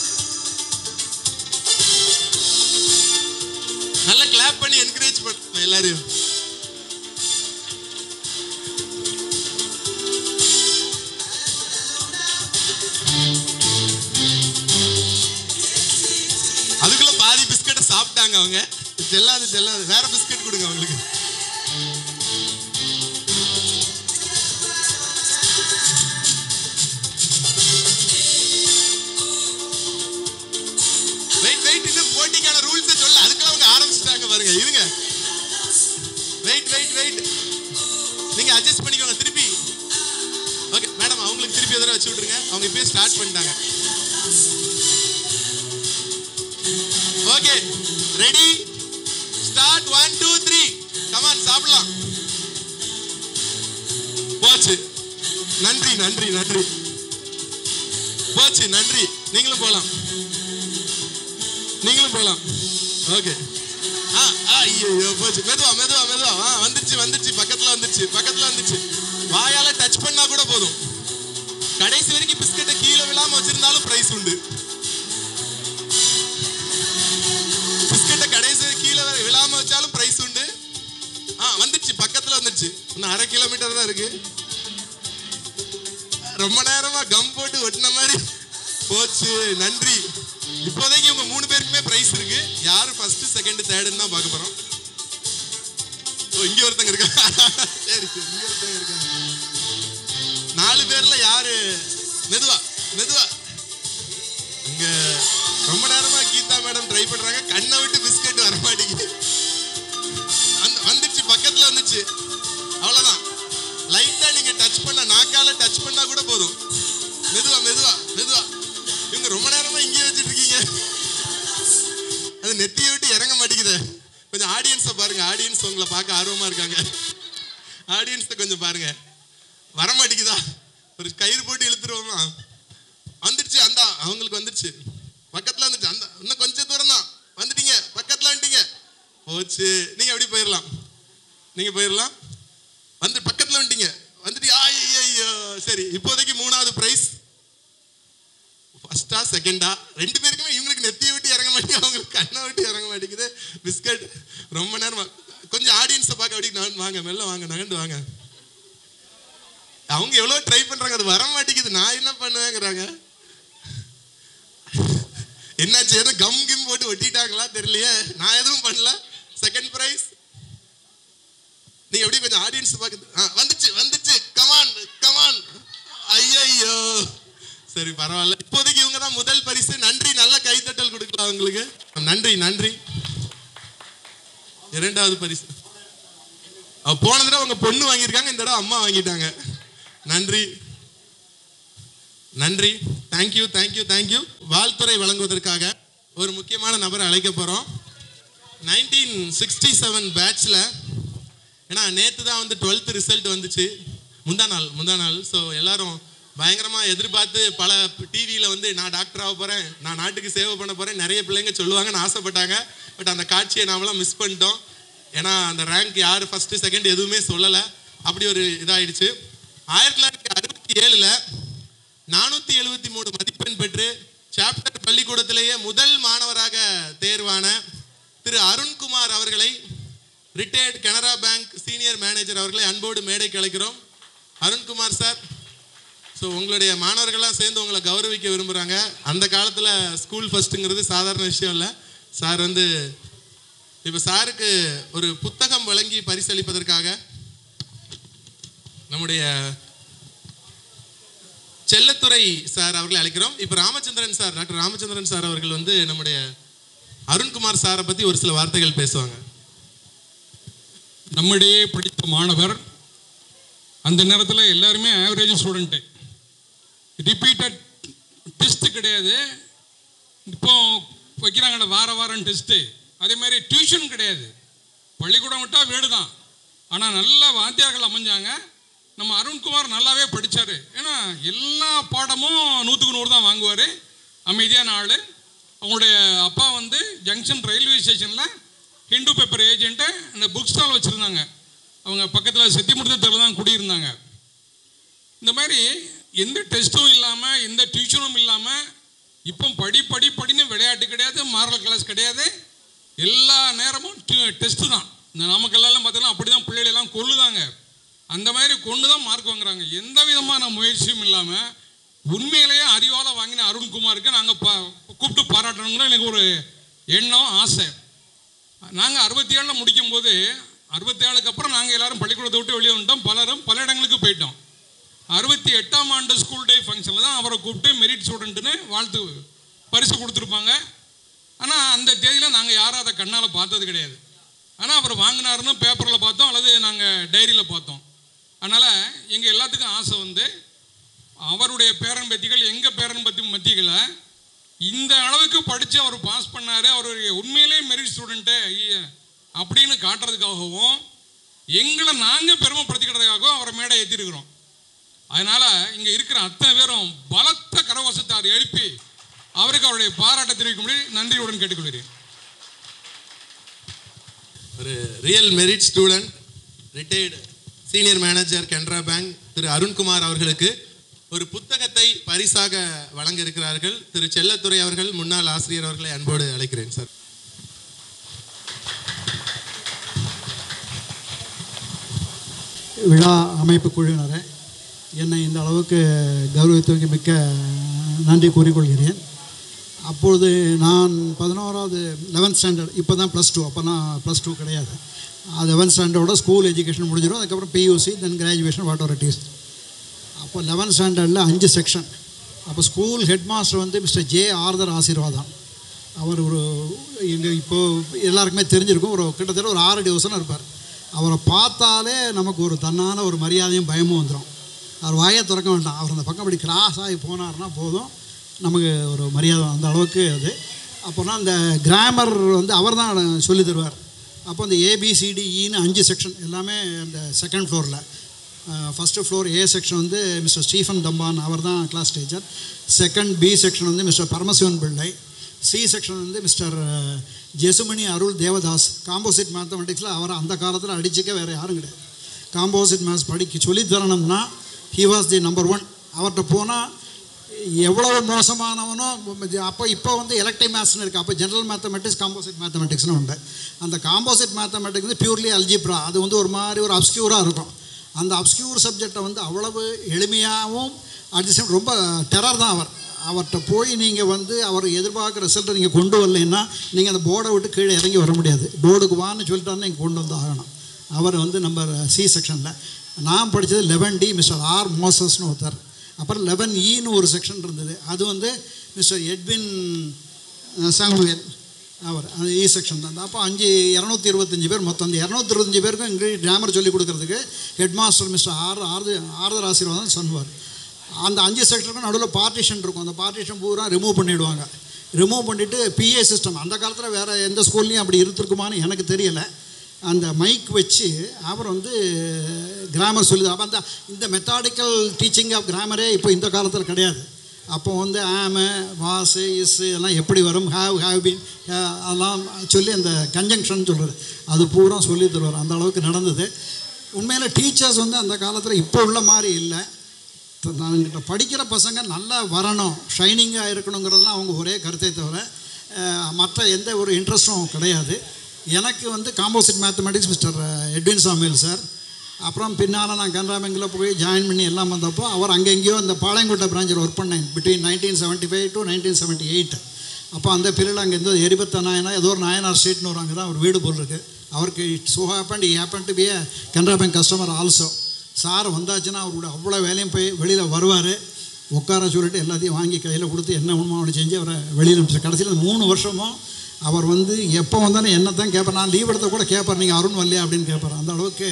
நல்லா கிளாப் பண்ணி என்கரேஜ் பண்ணுங்க எல்லாரையும் அதுக்குள்ள பாதி பிஸ்கட்டை சாப்பிட்டாங்க அவங்க செல்லாது செல்லாது வேற பிஸ்கட் கொடுங்க அவங்களுக்கு வெயிட் வெயிட் இன்னும் போட்டிக்கான ரூல்ஸை சொல்ல அதுக்குள்ள அவங்க ஆரம்பிச்சிட்டாங்க பாருங்க இருங்க வெயிட் வெயிட் வெயிட் நீங்க அட்ஜஸ்ட் பண்ணிக்கோங்க திருப்பி ஓகே மேடம் அவங்களுக்கு திருப்பி எதிராக வச்சு விட்டுருங்க அவங்க இப்பயே ஸ்டார்ட் பண்ணிட்டாங்க okay ready start one two three come on சாப்பிடலாம் போச்சு நன்றி நன்றி நன்றி போச்சு நன்றி நீங்களும் போலாம் நீங்களும் போலாம் ஓகே ஆ ஆ, ஐயோ ஐயோ, போச்சு மெதுவா மெதுவா மெதுவா ஆ வந்துருச்சு வந்துருச்சு பக்கத்துல வந்துருச்சு பக்கத்துல வந்துருச்சு வாயால டச் பண்ணா கூட போதும் கடைசி வரைக்கும் பிஸ்கட்டை கீழே விழாம வச்சிருந்தாலும் பிரைஸ் உண்டு பிஸ்கட்டை கடைசி வரை கீழே வரை விழாம வச்சாலும் பிரைஸ் உண்டு ஆ வந்துருச்சு பக்கத்துல வந்துருச்சு இன்னும் அரை கிலோமீட்டர் தான் இருக்கு ரொம்ப நேரமா கம் போட்டு ஒட்டின மாதிரி போச்சு நன்றி இப்போதைக்கு உங்க மூணு பேருக்குமே பிரைஸ் இருக்கு யாரு ஃபர்ஸ்ட் செகண்ட் தேர்டுன்னு தான் பார்க்க போறோம் ஓ இங்க ஒருத்தங்க இருக்காங்க சரி சரி இங்க ஒருத்தங்க இருக்காங்க நாலு பேர்ல யாரு மெதுவா மெதுவா இங்க ரொம்ப நேரமா கீதா மேடம் ட்ரை பண்றாங்க கண்ணை விட்டு பிஸ்கட் வர மாட்டேங்குது வந்து- வந்துச்சு பக்கத்துல வந்துச்சு அவ்வளவுதான் லைட்டா நீங்க டச் பண்ண நாக்கால டச் பண்ணா கூட போதும் மெதுவா மெதுவா மெதுவா இவங்க ரொம்ப நேரமா இங்கே வச்சுட்டு இருக்கீங்க அது நெத்தியை விட்டு இறங்க மாட்டேங்குது கொஞ்சம் ஆடியன்ஸை பாருங்க ஆடியன்ஸ் உங்களை பார்க்க ஆர்வமா இருக்காங்க ஆடியன்ஸை கொஞ்சம் பாருங்க வர மாட்டேங்குதா ஒரு கயிறு போட்டு இழுத்துருவோமா வந்துடுச்சு அந்த அவங்களுக்கு வந்துடுச்சு பக்கத்துல வந்துடுச்சு அந்த இன்னும் கொஞ்சம் தூரம் தான் வந்துட்டீங்க பக்கத்துல வந்துட்டீங்க போச்சு நீங்க எப்படி போயிடலாம் நீங்க போயிடலாம் வந்து பக்கத்துல வந்துட்டீங்க வந்துட்டு ஐயோ சரி இப்போதைக்கு மூணாவது பிரைஸ் ஃபர்ஸ்டா செகண்டா ரெண்டு பேருக்குமே இவங்களுக்கு நெத்தியை விட்டு இறங்க மாட்டேங்குது அவங்களுக்கு கண்ணை விட்டு இறங்க மாட்டேங்குது பிஸ்கட் ரொம்ப நேரமா கொஞ்சம் ஆடியன்ஸை பார்க்க அப்படி நான் வாங்க மெல்ல வாங்க நகண்டு வாங்க அவங்க எவ்வளோ ட்ரை பண்றாங்க அது வர மாட்டேங்குது நான் என்ன பண்ணுவேங்கிறாங்க என்னாச்சு எதுவும் கம் கிம் போட்டு ஒட்டிட்டாங்களா தெரியலையே நான் எதுவும் பண்ணல செகண்ட் பிரைஸ் நீங்க எப்படி கொஞ்சம் ஆடியன்ஸ் பார்க்குது ஆ, வந்துச்சு வந்துச்சு கமான் கமான் ஐயோ சரி பரவாயில்ல இப்போதைக்கு இவங்க தான் முதல் பரிசு நன்றி நல்ல கைத்தட்டல் கொடுக்கலாம் உங்களுக்கு நன்றி நன்றி இரண்டாவது பரிசு அவ போன தடவை உங்க பொண்ணு வாங்கியிருக்காங்க இந்த தடவை அம்மா வாங்கிட்டாங்க நன்றி நன்றி தேங்க்யூ தேங்க்யூ தேங்க்யூ வாழ்த்துறை வழங்குவதற்காக ஒரு முக்கியமான நபரை அழைக்க போறோம் நைன்டீன் சிக்ஸ்டி செவன் பேட்ச்ல ஏன்னா நேற்று தான் வந்து டுவெல்த் ரிசல்ட் வந்துச்சு முந்தா நாள் முந்தா நாள் ஸோ எல்லாரும் பயங்கரமாக எதிர்பார்த்து பல டிவியில் வந்து நான் டாக்டர் ஆக போகிறேன் நான் நாட்டுக்கு சேவை பண்ண போகிறேன் நிறைய பிள்ளைங்க சொல்லுவாங்கன்னு ஆசைப்பட்டாங்க பட் அந்த காட்சியை நாமெல்லாம் மிஸ் பண்ணிட்டோம் ஏன்னா அந்த ரேங்க் யார் ஃபஸ்ட்டு செகண்ட் எதுவுமே சொல்லலை அப்படி ஒரு இதாயிடுச்சு ஆயிரத்தி தொள்ளாயிரத்தி அறுபத்தி ஏழில் நானூற்றி எழுபத்தி மூணு மதிப்பெண் பெற்று சாப்டர் பள்ளிக்கூடத்திலேயே முதல் மாணவராக தேர்வான திரு அருண்குமார் அவர்களை retired Canara bank senior manager அவர்களை அன்போடு மேடைக்கு அழைக்கிறோம் அருண்குமார் சார் ஸோ உங்களுடைய மாணவர்கள்லாம் சேர்ந்து உங்களை கௌரவிக்க விரும்புகிறாங்க அந்த காலத்தில் ஸ்கூல் ஃபஸ்ட்டுங்கிறது சாதாரண விஷயம் இல்லை சார் வந்து இப்போ சாருக்கு ஒரு புத்தகம் வழங்கி பரிசளிப்பதற்காக நம்முடைய செல்லத்துறை சார் அவர்களை அழைக்கிறோம் இப்போ Ramachandran sir doctor Ramachandran sir அவர்கள் வந்து நம்முடைய அருண்குமார் சாரை பற்றி ஒரு சில வார்த்தைகள் பேசுவாங்க நம்மிடையே படித்த மாணவர் அந்த நேரத்தில் எல்லாருமே ஆவரேஜ் ஸ்டூடெண்ட்டு ரிப்பீட்டட் டெஸ்ட் கிடையாது இப்போ வைக்கிறாங்கல்ல வார வாரம் டெஸ்ட்டு அதே மாதிரி டியூஷன் கிடையாது பள்ளிக்கூடம் விட்டால் வீடு தான் ஆனால் நல்ல வாத்தியார்கள் அமைஞ்சாங்க நம்ம அருண்குமார் நல்லாவே படித்தார் ஏன்னா எல்லா பாடமும் நூற்றுக்கு நூறு தான் வாங்குவார் அமைதியான ஆள் அவங்களுடைய அப்பா வந்து ஜங்ஷன் ரயில்வே ஸ்டேஷனில் ஹிந்து பேப்பர் ஏஜென்ட்டு அந்த புக் ஸ்டால் வச்சுருந்தாங்க அவங்க பக்கத்தில் செத்திமுடுத்தத்தில் தான் குடியிருந்தாங்க இந்த மாதிரி எந்த டெஸ்ட்டும் இல்லாமல் எந்த டியூஷனும் இல்லாமல் இப்போ படி படி படின்னு விளையாட்டு கிடையாது மாரல் கிளாஸ் கிடையாது எல்லா நேரமும் டெஸ்ட்டு தான் இந்த நாமக்கல்லாம் பார்த்தீங்கன்னா அப்படி தான் பிள்ளைகளெல்லாம் கொல்லுதாங்க அந்த மாதிரி கொண்டு தான் மார்க் வாங்குறாங்க எந்த விதமான முயற்சியும் இல்லாமல் உண்மையிலேயே அறிவால் வாங்கின அருண்குமாருக்கு நாங்கள் பா கூப்பிட்டு பாராட்டணுங்கிற எனக்கு ஒரு எண்ணம் ஆசை நாங்கள் அறுபத்தி ஏழில் முடிக்கும்போது அறுபத்தி ஏழுக்கு அப்புறம் நாங்கள் எல்லாரும் பள்ளிக்கூடத்தை விட்டு வெளியே வந்துட்டோம் பலரும் பல இடங்களுக்கு போயிட்டோம் அறுபத்தி எட்டாம் ஆண்டு ஸ்கூல் டே ஃபங்க்ஷனில் தான் அவரை கூப்பிட்டு மெரிட் ஸ்டூடெண்ட்டுன்னு வாழ்த்து பரிசு கொடுத்துருப்பாங்க ஆனால் அந்த தேதியில் நாங்கள் யாரும் அதை கண்ணால் பார்த்தது கிடையாது ஆனால் அவர் வாங்கினாருன்னு பேப்பரில் பார்த்தோம் அல்லது நாங்கள் டைரியில் பார்த்தோம் அதனால் எங்கள் எல்லாத்துக்கும் ஆசை வந்து அவருடைய பேரன் பேத்திகள் எங்கள் பேரன் பத்தி மத்திகளை இந்த அளவுக்கு படித்து அவர் பாஸ் பண்ணார் அவர் உண்மையிலே மெரிட் ஸ்டூடெண்ட்டு அப்படின்னு காட்டுறதுக்காகவும் எங்களை நாங்கள் பெருமைப்படுத்திக்கிறதுக்காகவும் அவரை மேடை ஏற்றிருக்கிறோம் அதனால் இங்கே இருக்கிற அத்தனை பேரும் பலத்த கரவசத்தார் எழுப்பி அவருக்கு அவருடைய பாராட்ட தெரிவிக்கும்படி நன்றியுடன் கேட்டுக்கொள்கிறேன் ஒரு real merit student retired senior manager Canara bank Thiru Arunkumar அவர்களுக்கு ஒரு புத்தகத்தை பரிசாக வழங்க இருக்கிறார்கள் திரு செல்லத்துறை அவர்கள் முன்னாள் ஆசிரியர் அவர்களை அன்போடு அழைக்கிறேன் சார் விழா அமைப்பு குழுவினரை என்னை இந்த அளவுக்கு கௌரவித்தவங்க மிக்க நன்றி கூறிக்கொள்கிறேன் அப்பொழுது நான் பதினோராவது லெவன்த் ஸ்டாண்டர்ட் இப்போ தான் ப்ளஸ் டூ அப்போ நான் ப்ளஸ் டூ கிடையாது அது லெவன்த் ஸ்டாண்டர்டோட ஸ்கூல் எஜுகேஷன் முடிஞ்சிடும் அதுக்கப்புறம் PUC then graduation whatever it is அப்போ லெவன்த் ஸ்டாண்டர்டில் அஞ்சு செக்ஷன் அப்போ ஸ்கூல் ஹெட் மாஸ்டர் வந்து மிஸ்டர் ஜே ஆர்தர் ஆசீர்வாதம் அவர் ஒரு எங்கள் இப்போது எல்லாருக்குமே தெரிஞ்சிருக்கும் ஒரு கிட்டத்தட்ட ஒரு ஆறு டிவிஷன் இருப்பார் அவரை பார்த்தாலே நமக்கு ஒரு தன்னான ஒரு மரியாதையும் பயமும் வந்துடும் அவர் வாயை திறக்க வேண்டாம் அவர் அந்த பக்கம் அப்படி கிராஸ் ஆகி போனார்னா போதும் நமக்கு ஒரு மரியாதை அந்த அளவுக்கு அது அப்போனா அந்த கிராமர் வந்து அவர் தான் சொல்லி தருவார் அப்போ அந்த ஏபிசிடிஇன்னு அஞ்சு செக்ஷன் எல்லாமே அந்த செகண்ட் ஃப்ளோரில் ஃபஸ்ட்டு ஃப்ளோர் ஏ செக்ஷன் வந்து மிஸ்டர் ஸ்டீஃபன் தம்பான் அவர் தான் class teacher second B section வந்து mister Paramasivan Pillai C section வந்து மிஸ்டர் ஜெசுமணி அருள் தேவதாஸ் காம்போசிட் மேத்தமெட்டிக்ஸில் அவர் அந்த காலத்தில் அடிச்சுக்க வேறு யாரும் கிடையாது காம்போசிட் மேத்ஸ் படிக்க சொல்லித் தரணும்னா he was the number one அவர்கிட்ட போனால் எவ்வளவு மோசமானவனோ அப்போ இப்போ வந்து எலக்டிவ் மேத்ஸ்னு இருக்குது அப்போ ஜென்ரல் மேத்தமெட்டிக்ஸ் காம்போசிட் மேத்தமெட்டிக்ஸ்னு உண்டு அந்த காம்போசிட் மேத்தமெட்டிக்ஸ் வந்து பியூர்லி அல்ஜிப்ரா அது வந்து ஒரு மாதிரி ஒரு அப்ஸ்கியூராக இருக்கும் அந்த அப்ஸ்கியூர் சப்ஜெக்டை வந்து அவ்வளவு எளிமையாகவும் அட்ஜஸ்ட் ரொம்ப டெரர் தான் அவர் அவர்கிட்ட போய் நீங்கள் வந்து அவர் எதிர்பார்க்குற ரிசல்ட்டை நீங்கள் கொண்டு வரலைன்னா நீங்கள் அந்த போர்டை விட்டு கீழே இறங்கி வர முடியாது போர்டுக்கு வான்னு சொல்லிட்டாருன்னா நீங்கள் கொண்டு வந்து ஆகணும் அவர் வந்து நம்பர் சி செக்ஷனில் நான் படித்தது லெவன் டி மிஸ்டர் ஆர் மோசஸ்னு ஒருத்தர் அப்புறம் லெவன் ஈன்னு ஒரு செக்ஷன் இருந்தது அது வந்து மிஸ்டர் எட்வின் சாங்குவேல் அவர் அந்த இ செக்ஷன் தான் அப்போ அஞ்சு இரநூத்தி இருபத்தஞ்சி பேர் மொத்தம் அந்த இரநூத்தி இருபத்தஞ்சி பேருக்கும் இங்கிலீஷ் கிராமர் சொல்லிக் கொடுக்கறதுக்கு ஹெட் மாஸ்டர் மிஸ்டர் ஆர் ஆர்து ஆர்தர் ஆசீர்வாதம் சொல்லுவார் அந்த அஞ்சு செக்டருக்கும் நடுவில் பார்ட்டிஷன் இருக்கும் அந்த பார்ட்டிஷன் பூரா ரிமூவ் பண்ணிவிடுவாங்க ரிமூவ் பண்ணிவிட்டு பிஏ சிஸ்டம் அந்த காலத்தில் வேறு எந்த ஸ்கூல்லையும் அப்படி இருந்திருக்குமான்னு எனக்கு தெரியலை அந்த மைக் வச்சு அவர் வந்து கிராமர் சொல்லி அப்போ அந்த இந்த மெத்தாடிக்கல் டீச்சிங் ஆஃப் கிராமரே இப்போ இந்த காலத்தில் கிடையாது அப்போ வந்து ஆம வாசு இஸ் எல்லாம் எப்படி வரும் ஹேவ் ஹேவ் பீன் அதெல்லாம் சொல்லி அந்த கன்ஜங்ஷன் சொல்கிறது அது பூரா சொல்லி தருவார் அந்த அளவுக்கு நடந்தது உண்மையில் டீச்சர்ஸ் வந்து அந்த காலத்தில் இப்போ உள்ள மாதிரி இல்லை நாங்கிட்ட படிக்கிற பசங்க நல்லா வரணும் ஷைனிங்காக இருக்கணுங்கிறதுலாம் அவங்க ஒரே கருத்தை தவிர அஹ், மற்ற எந்த ஒரு இன்ட்ரெஸ்ட்டும் கிடையாது எனக்கு வந்து composite mathematics mister Edwin Samuel sir அப்புறம் பின்னால் நான் கனரா பேங்கில் போய் ஜாயின் பண்ணி எல்லாம் வந்தப்போ அவர் அங்கே எங்கேயோ இந்த பாளையங்கோட்டை பிரான்ச்சில் ஒர்க் பண்ணேன் between nineteen seventy five to nineteen seventy eight அப்போ அந்த பீரியடில் அங்கே இருந்தது எரிபத்த நாயனா ஏதோ ஒரு நாயனார் ஸ்ட்ரீட்னு ஒரு அங்கே தான் அவர் வீடு போல் இருக்கு அவருக்கு it so happen I happen to be a Canara bank customer also sir வந்தாச்சுன்னா அவரோட அவ்வளோ வேலையும் போய் வெளியில் வருவார் உட்கார சொல்லிட்டு எல்லாத்தையும் வாங்கி கையில் கொடுத்து என்ன ஒன்றுமோ அவனை செஞ்சு அவரை வெளியில் அனுப்பிச்சு கடைசியில் இந்த மூணு வருஷமும் அவர் வந்து எப்போ வந்தாலும் என்ன தான் கேட்பார் நான் லீவ் எடுத்த கூட கேட்பார் நீங்கள் அருண் வரலையா அப்படின்னு கேட்பார் அந்த அளவுக்கு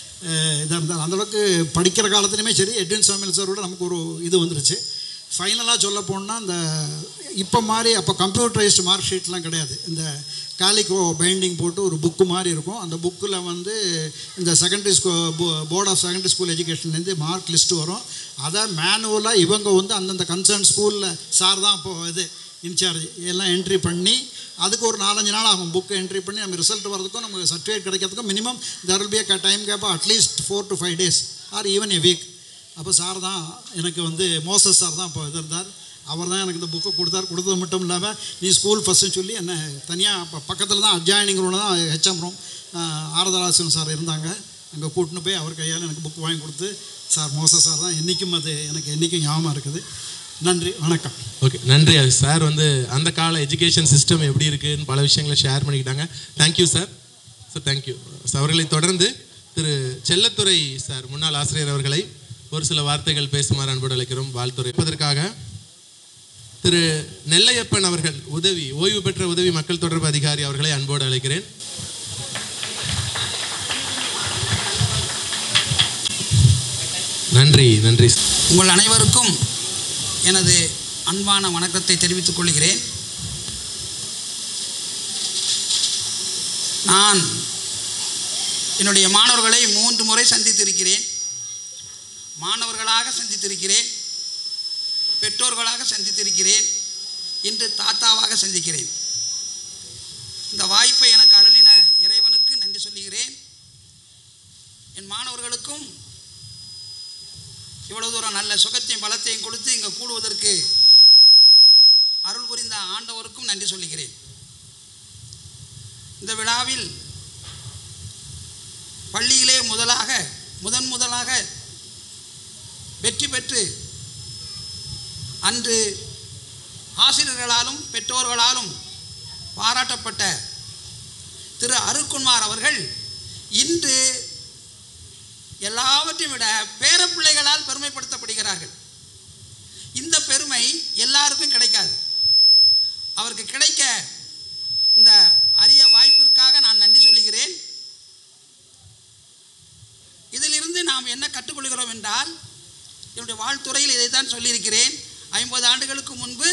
இதாக இருந்தார் அந்த அளவுக்கு படிக்கிற காலத்துலையுமே சரி எட்வின் சாமியல் சாரோட நமக்கு ஒரு இது வந்துருச்சு ஃபைனலாக சொல்ல போனால் இந்த இப்போ மாதிரி அப்போ கம்ப்யூட்டரைஸ்டு மார்க் ஷீட்லாம் கிடையாது இந்த காலிகோ பைண்டிங் போட்டு ஒரு புக்கு மாதிரி இருக்கும் அந்த புக்கில் வந்து இந்த secondary school board of secondary school எஜுகேஷன்லேருந்து மார்க் லிஸ்ட் வரும் அதை மேனுவலாக இவங்க வந்து அந்தந்த கன்சர்ன் ஸ்கூலில் சார் தான் இப்போது இது இன்சார்ஜ் எல்லாம் என்ட்ரி பண்ணி அதுக்கு ஒரு நாலஞ்சு நாள் ஆகும் புக்கு என்ட்ரி பண்ணி நம்ம ரிசல்ட் வரதுக்கும் நமக்கு சர்டிஃபிகேட் கிடைக்கிறதுக்கும் minimum there will be a time gap at least four to five days or even a week அப்போ சார் தான் எனக்கு வந்து மோசஸ் சார் தான் இப்போ இது இருந்தார் அவர் தான் எனக்கு இந்த புக்கை கொடுத்தார் கொடுத்தது மட்டும் இல்லாமல் நீ ஸ்கூல் ஃபஸ்ட்டுன்னு சொல்லி என்ன தனியாக இப்போ பக்கத்தில் தான் அட்ஜாயினிங் ரூமில் தான் ஹெச்எம் ரூம் ஆரதராசன் சார் இருந்தாங்க அங்கே கூட்டின்னு போய் அவர் கையால் எனக்கு புக் வாங்கி கொடுத்து சார் மோசஸ் சார் தான் என்றைக்கும் அது எனக்கு என்றைக்கும் ஞாபகம் இருக்குது நன்றி வணக்கம் ஓகே நன்றி அது சார் வந்து அந்த கால எஜுகேஷன் சிஸ்டம் எப்படி இருக்குன்னு பல விஷயங்களை ஷேர் பண்ணிக்கிட்டாங்க தேங்க்யூ சார் சார் தேங்க்யூ அவர்களை தொடர்ந்து திரு செல்லத்துறை சார் முன்னாள் ஆசிரியர் அவர்களை ஒரு சில வார்த்தைகள் பேசுமாறு அன்போடு அழைக்கிறோம் வாழ்த்துறை இருப்பதற்காக திரு நெல்லையப்பன் அவர்கள் உதவி ஓய்வு பெற்ற உதவி மக்கள் தொடர்பு அதிகாரி அவர்களை அன்போடு அழைக்கிறேன் நன்றி நன்றி உங்கள் அனைவருக்கும் எனது அன்பான வணக்கத்தை தெரிவித்துக் கொள்கிறேன் நான் என்னுடைய மாணவர்களை மூன்று முறை சந்தித்திருக்கிறேன் மாணவர்களாக சந்தித்திருக்கிறேன் பெற்றோர்களாக சந்தித்திருக்கிறேன் இன்று தாத்தாவாக சந்திக்கிறேன் இந்த வாய்ப்பை எனக்கு அருளின இறைவனுக்கு நன்றி சொல்லுகிறேன் என் மாணவர்களுக்கும் இவ்வளவு தூரம் நல்ல சுகத்தையும் பலத்தையும் கொடுத்து இங்கே கூடுவதற்கு அருள் புரிந்த ஆண்டவருக்கும் நன்றி சொல்லுகிறேன் இந்த விழாவில் பள்ளியிலே முதலாக முதன் முதலாக வெற்றி பெற்று அன்று ஆசிரியர்களாலும் பெற்றோர்களாலும் பாராட்டப்பட்ட திரு அருக்குமார் அவர்கள் இன்று எல்லாவற்றையும் விட பேரப்பிள்ளைகளால் பெருமைப்படுத்தப்படுகிறார்கள் இந்த பெருமை எல்லாருக்கும் கிடைக்காது அவருக்கு கிடைக்க இந்த அரிய வாய்ப்பிற்காக நான் நன்றி சொல்லுகிறேன் இதிலிருந்து நாம் என்ன கற்றுக்கொள்கிறோம் என்றால் என்னுடைய வாழ்த்துறையில் இதை தான் சொல்லியிருக்கிறேன் ஐம்பது ஆண்டுகளுக்கு முன்பு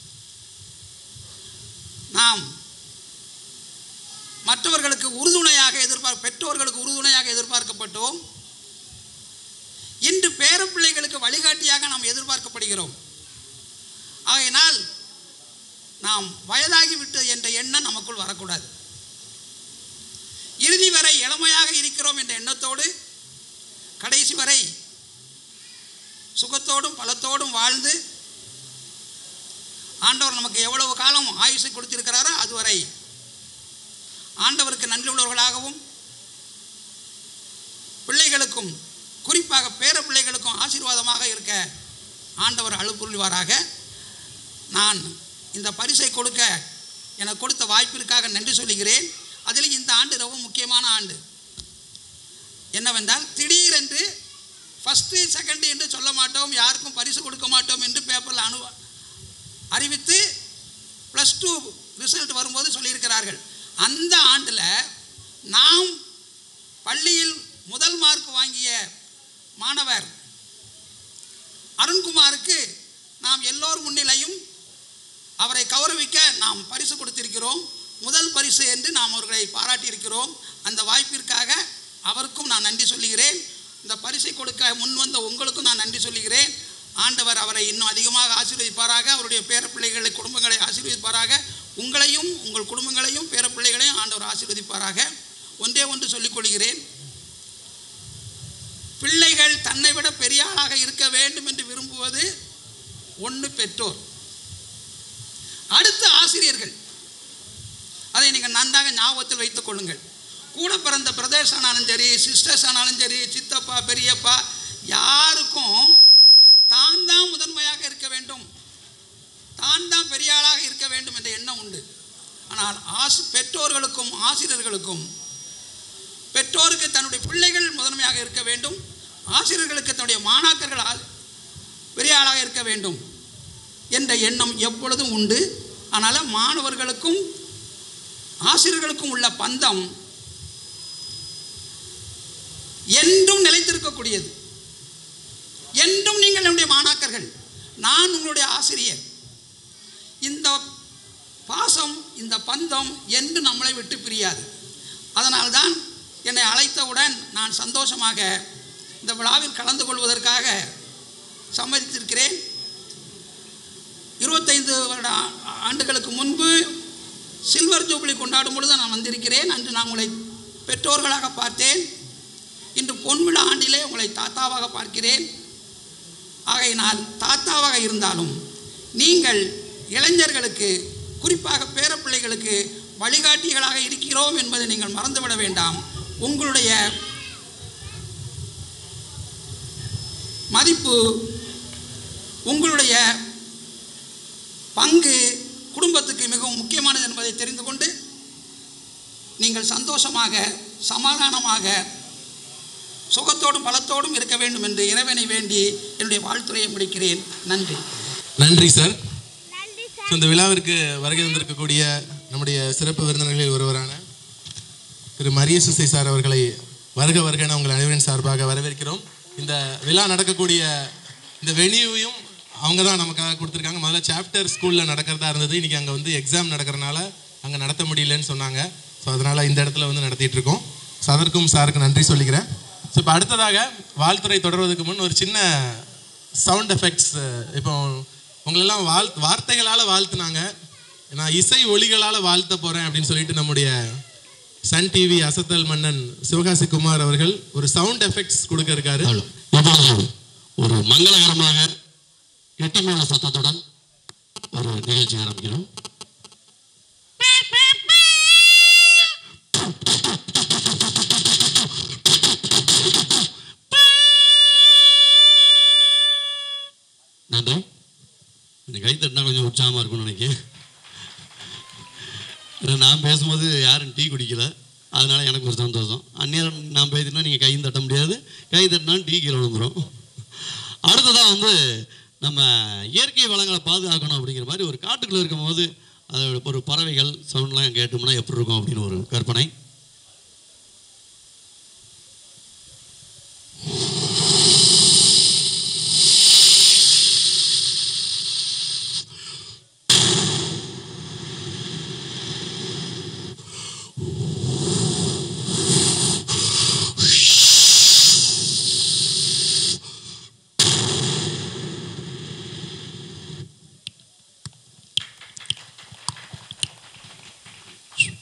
நாம் மற்றவர்களுக்கு உறுதுணையாக எதிர்பார்க்க பெற்றோர்களுக்கு உறுதுணையாக எதிர்பார்க்கப்பட்டோம் பிள்ளைகளுக்கு வழிகாட்டியாக நாம் எதிர்பார்க்கப்படுகிறோம் ஆகையினால் நாம் வயதாகிவிட்டது என்ற எண்ணம் நமக்குள் வரக்கூடாது இறுதி வரை இளமையாக இருக்கிறோம் என்ற எண்ணத்தோடு கடைசி வரை சுகத்தோடும் பலத்தோடும் வாழ்ந்து ஆண்டவர் நமக்கு எவ்வளவு காலம் ஆயுசை கொடுத்திருக்கிறாரோ அதுவரை ஆண்டவருக்கு நன்றி உள்ளவர்களாகவும் பிள்ளைகளுக்கும் குறிப்பாக பேர பிள்ளைகளுக்கும் ஆசீர்வாதமாக இருக்க ஆண்டவர் அழுப்புரிவாராக நான் இந்த பரிசை கொடுக்க எனக்கு கொடுத்த வாய்ப்பிற்காக நன்றி சொல்லுகிறேன் அதில் இந்த ஆண்டு ரொம்ப முக்கியமான ஆண்டு என்னவென்றால் திடீரென்று ஃபஸ்ட்டு செகண்ட் என்று சொல்ல மாட்டோம் யாருக்கும் பரிசு கொடுக்க மாட்டோம் என்று பேப்பரில் அனு அறிவித்து ப்ளஸ் டூ ரிசல்ட் வரும்போது சொல்லியிருக்கிறார்கள் அந்த ஆண்டில் நாம் பள்ளியில் முதல் மார்க் வாங்கிய மாணவர் அருண்குமாருக்கு நாம் எல்லோர் முன்னிலையும் அவரை கௌரவிக்க நாம் பரிசு கொடுத்திருக்கிறோம் முதல் பரிசு என்று நாம் அவர்களை பாராட்டியிருக்கிறோம் அந்த வாய்ப்பிற்காக அவருக்கும் நான் நன்றி சொல்லுகிறேன் இந்த பரிசை கொடுக்க முன் வந்த உங்களுக்கும் நான் நன்றி சொல்லுகிறேன் ஆண்டவர் அவரை இன்னும் அதிகமாக ஆசீர்வதிப்பாராக அவருடைய பேரப்பிள்ளைகளை குடும்பங்களை ஆசீர்வதிப்பாராக உங்களையும் உங்கள் குடும்பங்களையும் பேரப்பிள்ளைகளையும் ஆண்டவர் ஆசீர்வதிப்பாராக ஒன்றே ஒன்று சொல்லிக் கொள்கிறேன் பிள்ளைகள் தன்னை விட பெரிய ஆளாக இருக்க வேண்டும் என்று விரும்புவது ஒன்று பெற்றோர் அடுத்து ஆசிரியர்கள் அதை நீங்கள் நன்றாக ஞாபகத்தில் வைத்துக் கொள்ளுங்கள் கூட பிறந்த பிரதர்ஸ் ஆனாலும் சரி சிஸ்டர்ஸ் ஆனாலும் சரி சித்தப்பா பெரியப்பா யாருக்கும் தான் தான் முதன்மையாக இருக்க வேண்டும் தான் தான் பெரிய ஆளாக இருக்க வேண்டும் என்ற எண்ணம் உண்டு ஆனால் ஆசி பெற்றோர்களுக்கும் ஆசிரியர்களுக்கும் பெற்றோருக்கு தன்னுடைய பிள்ளைகள் முதன்மையாக இருக்க வேண்டும் ஆசிரியர்களுக்கு தன்னுடைய மாணாக்கர்கள் ஆ- பெரிய ஆளாக இருக்க வேண்டும் என்ற எண்ணம் எப்பொழுதும் உண்டு அதனால் மாணவர்களுக்கும் ஆசிரியர்களுக்கும் உள்ள பந்தம் என்றும் நிலைத்திருக்கக்கூடியது என்றும் நீங்கள் என்னுடைய மாணாக்கர்கள் நான் உங்களுடைய ஆசிரியர் இந்த பாசம் இந்த பந்தம் என்று நம்மளை விட்டு பிரியாது அதனால்தான் என்னை அழைத்தவுடன் நான் சந்தோஷமாக இந்த விழாவில் கலந்து கொள்வதற்காக சம்மதித்திருக்கிறேன் இருபத்தைந்து வருட ஆ- ஆண்டுகளுக்கு முன்பு சில்வர் ஜூபிலி கொண்டாடும் பொழுது நான் வந்திருக்கிறேன் அன்று நான் உங்களை பெற்றோர்களாக பார்த்தேன் இன்று பொன்விழா ஆண்டிலே உங்களை தாத்தாவாக பார்க்கிறேன் ஆகையினால் தாத்தாவாக இருந்தாலும் நீங்கள் இளைஞர்களுக்கு குறிப்பாக பேரப்பிள்ளைகளுக்கு வழிகாட்டிகளாக இருக்கிறோம் என்பதை நீங்கள் மறந்துவிட வேண்டாம் உங்களுடைய மதிப்பு உங்களுடைய பங்கு குடும்பத்துக்கு மிகவும் முக்கியமானது என்பதை தெரிந்து கொண்டு நீங்கள் சந்தோஷமாக சமாதானமாக சுகத்தோடும் பலத்தோடும் இருக்க வேண்டும் என்று இறைவனை வேண்டி என்னுடைய வாழ்த்துறையை முடிக்கிறேன் நன்றி நன்றி சார் ஸோ இந்த விழாவிற்கு வருகை தந்திருக்கக்கூடிய நம்முடைய சிறப்பு விருந்தினர்களில் ஒருவரான திரு மரியசுசை சார் அவர்களை வருக வருகன உங்கள் அனைவரின் சார்பாக வரவேற்கிறோம் இந்த விழா நடக்கக்கூடிய இந்த வெனியூவையும் அவங்க தான் நமக்காக கொடுத்துருக்காங்க முதல்ல சாப்டர் ஸ்கூலில் நடக்கிறதா இருந்தது இன்றைக்கி அங்கே வந்து எக்ஸாம் நடக்கிறனால அங்கே நடத்த முடியலன்னு சொன்னாங்க ஸோ அதனால் இந்த இடத்துல வந்து நடத்திட்டு இருக்கோம் ஸோ அதற்கும் சாருக்கு நன்றி சொல்லிக்கிறேன் ஸோ இப்போ அடுத்ததாக வாழ்த்துறை தொடர்வதற்கு முன் ஒரு சின்ன சவுண்ட் எஃபெக்ட்ஸ் இப்போ உங்களெல்லாம் வாழ் வார்த்தைகளால் வாழ்த்துனாங்க நான் இசை ஒளிகளால் வாழ்த்த போகிறேன் அப்படின்னு சொல்லிட்டு நம்முடைய சன் டிவி அசத்தல் மன்னன் சிவகாசி குமார் அவர்கள் ஒரு சவுண்ட் எஃபெக்ட்ஸ் கொடுக்க இருக்காரு இப்பொழுது ஒரு மங்களகரமாக கெட்டிமான சத்தத்துடன் ஒரு நிகழ்ச்சி ஆரம்பிக்கிறோம் நன்றி இந்த கை தட்டினா கொஞ்சம் உற்சாகமாக இருக்கும்னு நினைக்கிறேன் ஏன்னா நான் பேசும்போது யாரும் டீ குடிக்கல அதனால எனக்கு ஒரு சந்தோஷம் அந்நேரம் நான் பேசினா நீங்கள் கையும் தட்ட முடியாது கை தட்டினாலும் டீ கீழே விழுந்துரும் அடுத்ததாக வந்து நம்ம இயற்கை வளங்களை பாதுகாக்கணும் அப்படிங்கிற மாதிரி ஒரு காட்டுக்குள்ளே இருக்கும்போது அது ஒரு பறவைகள் சவுண்ட்லாம் கேட்டோம்னா எப்படி இருக்கும் அப்படின்னு ஒரு கற்பனை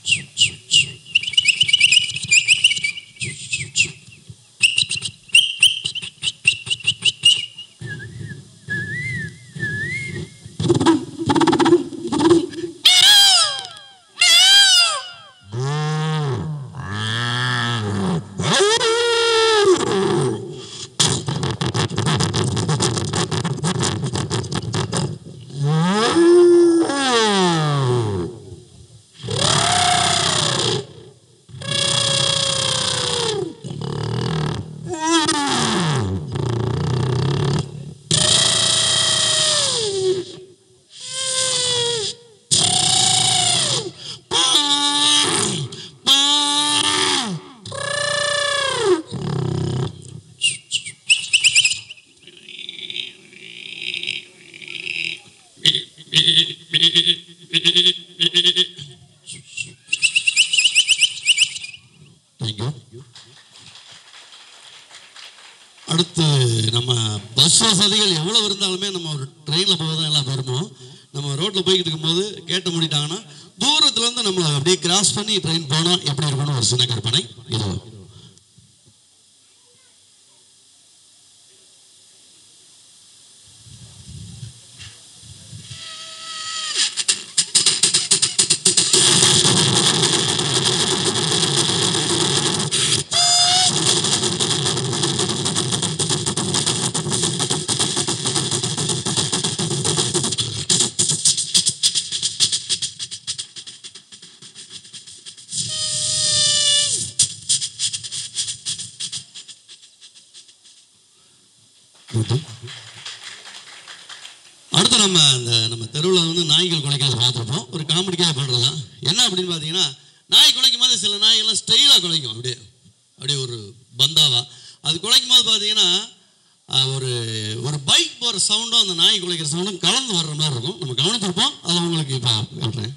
தேங்க்யூ அடுத்து நம்ம பஸ் வசதிகள் எவ்வளோ இருந்தாலுமே நம்ம ஒரு ட்ரெயினில் போக தான் எல்லாம் விரும்புவோம் நம்ம ரோட்டில் போய்கிட்டு இருக்கும்போது கேட்டு முடிட்டாங்கன்னா தூரத்துலேருந்து நம்மளை அப்படியே கிராஸ் பண்ணி ட்ரெயின் போனால் எப்படி இருக்கணும் ஒரு சின்ன கற்பனை இது ஓகே அடுத்து நம்ம இந்த நம்ம தெருவில் வந்து நாய்கள் குலைக்கிறது பார்த்துருப்போம் ஒரு காமெடிக்காக பண்ணுறது தான் என்ன அப்படின்னு பார்த்தீங்கன்னா நாய் குலைக்கும் போது சில நாய்கள்லாம் ஸ்டைலாக குலைக்கும் அப்படியே அப்படியே ஒரு பந்தாவா அது குலைக்கும் போது பார்த்தீங்கன்னா ஆஹ், ஒரு ஒரு பைக் போகிற சவுண்டும் அந்த நாய் குலைக்கிற சவுண்டும் கலந்து வர்ற மாதிரி இருக்கும் நம்ம கவனிச்சிருப்போம் அதை உங்களுக்கு இப்போ காட்டுறேன்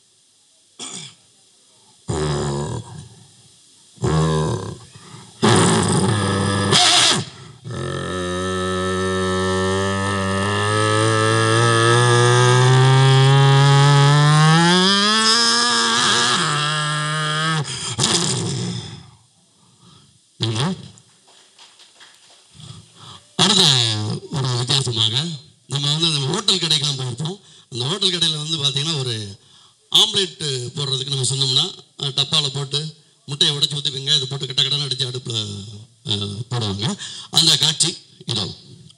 அடுத்த ஒரு வித்தியாசமாக நம்ம வந்து அந்த ஹோட்டல் கடைக்கெல்லாம் போயிருப்போம் அந்த ஹோட்டல் கடையில் வந்து பார்த்தீங்கன்னா ஒரு ஆம்லேட் போடுறதுக்கு நம்ம சொன்னோம்னா டப்பாவில் போட்டு முட்டையை உடைச்சி ஊற்றி வெங்காயத்தை போட்டு கட்ட கடனை அடித்து அடுப்பில் போடுவாங்க அந்த காட்சி இதோ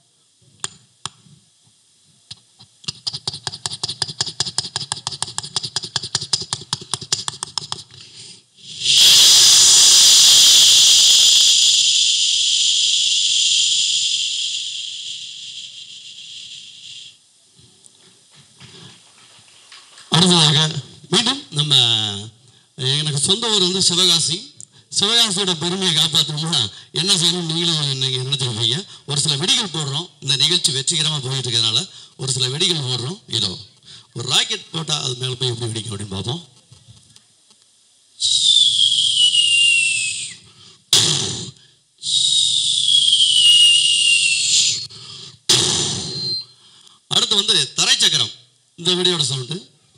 அடுத்ததாக மீண்டும் நம்ம எனக்கு சொந்த ஊர் வந்து சிவகாசி சிவகாசியோட பெருமையை காப்பாற்றணும்னா என்ன செய்யணும் நீங்களும் நீங்கள் நினைச்சிருப்பீங்க ஒரு சில வெடிகள் போடுறோம் இந்த நிகழ்ச்சி வெற்றிகரமாக போயிட்டு இருக்கிறதுனால ஒரு சில வெடிகள் போடுறோம் இதோ ஒரு ராக்கெட் போட்டால் அது மேலே போய் எப்படி வெடிக்கும் அப்படின்னு பார்ப்போம் அடுத்து வந்து தரைச்சக்கரம் இந்த வெடியோட சவுண்டு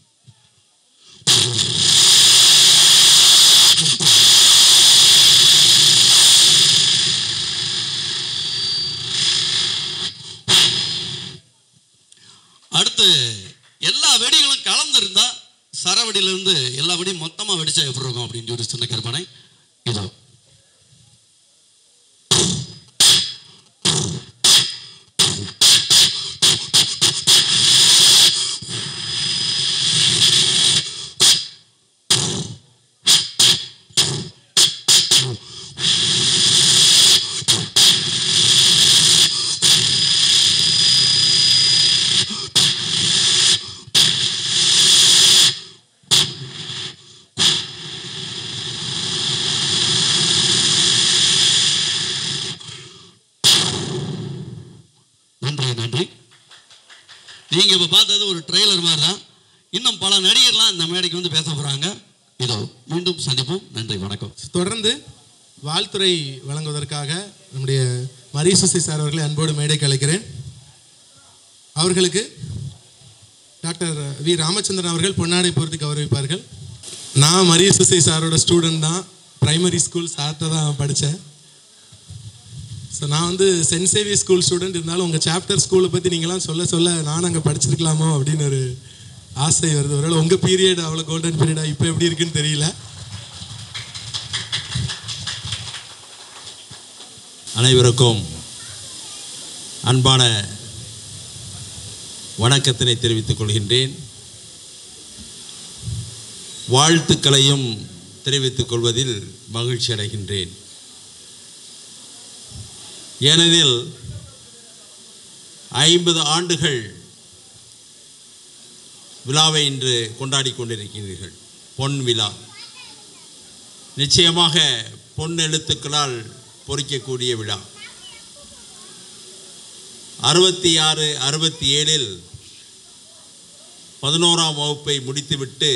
அடுத்து எல்லா வெடிகளும் கலந்துருந்தா சரவெடியிலேருந்து எல்லா வெடியும் மொத்தமாக வெடிச்சா எப்படி இருக்கும் அப்படின்னு ஒரு சின்ன கற்பனை இதோ நன்றி நன்றி நீங்கள் இப்போ பார்த்தது ஒரு ட்ரெய்லர் மாதிரி தான் இன்னும் பல நடிகர்லாம் இந்த மேடைக்கு வந்து பேச போகிறாங்க இதோ மீண்டும் சந்திப்போம் நன்றி வணக்கம் தொடர்ந்து வாழ்த்துறை வழங்குவதற்காக நம்முடைய மரியசுசி சார் அவர்களை அன்போடு மேடைக்கு அழைக்கிறேன் அவர்களுக்கு டாக்டர் வி ராமச்சந்திரன் அவர்கள் பொன்னாடை பொருத்தி கௌரவிப்பார்கள் நான் மரிய சுசை சாரோட ஸ்டூடெண்ட் தான் பிரைமரி ஸ்கூல் சார்ட்ட தான் படித்தேன் ஸோ நான் வந்து சென்ட் சேவியர் ஸ்கூல் ஸ்டூடெண்ட் இருந்தாலும் உங்கள் சாப்டர் ஸ்கூலை பற்றி நீங்களாம் சொல்ல சொல்ல நான் அங்கே படிச்சிருக்கலாமோ அப்படின்னு ஒரு ஆசை வருது ஒருவேளை உங்கள் பீரியட் அவ்வளோ கோல்டன் பீரியடா இப்போ எப்படி இருக்குன்னு தெரியல அனைவருக்கும் அன்பான வணக்கத்தினை தெரிவித்துக் கொள்கின்றேன் வாழ்த்துக்களையும் தெரிவித்துக் கொள்வதில் மகிழ்ச்சி அடைகின்றேன் ஏனெனில் ஐம்பது ஆண்டுகள் விழாவை இன்று கொண்டாடி கொண்டிருக்கிறீர்கள் பொன் விழா நிச்சயமாக பொன் எழுத்துக்களால் பொறிக்கக்கூடிய விழா அறுபத்தி ஆறு அறுபத்தி ஏழில் பதினோராம் வகுப்பை முடித்துவிட்டு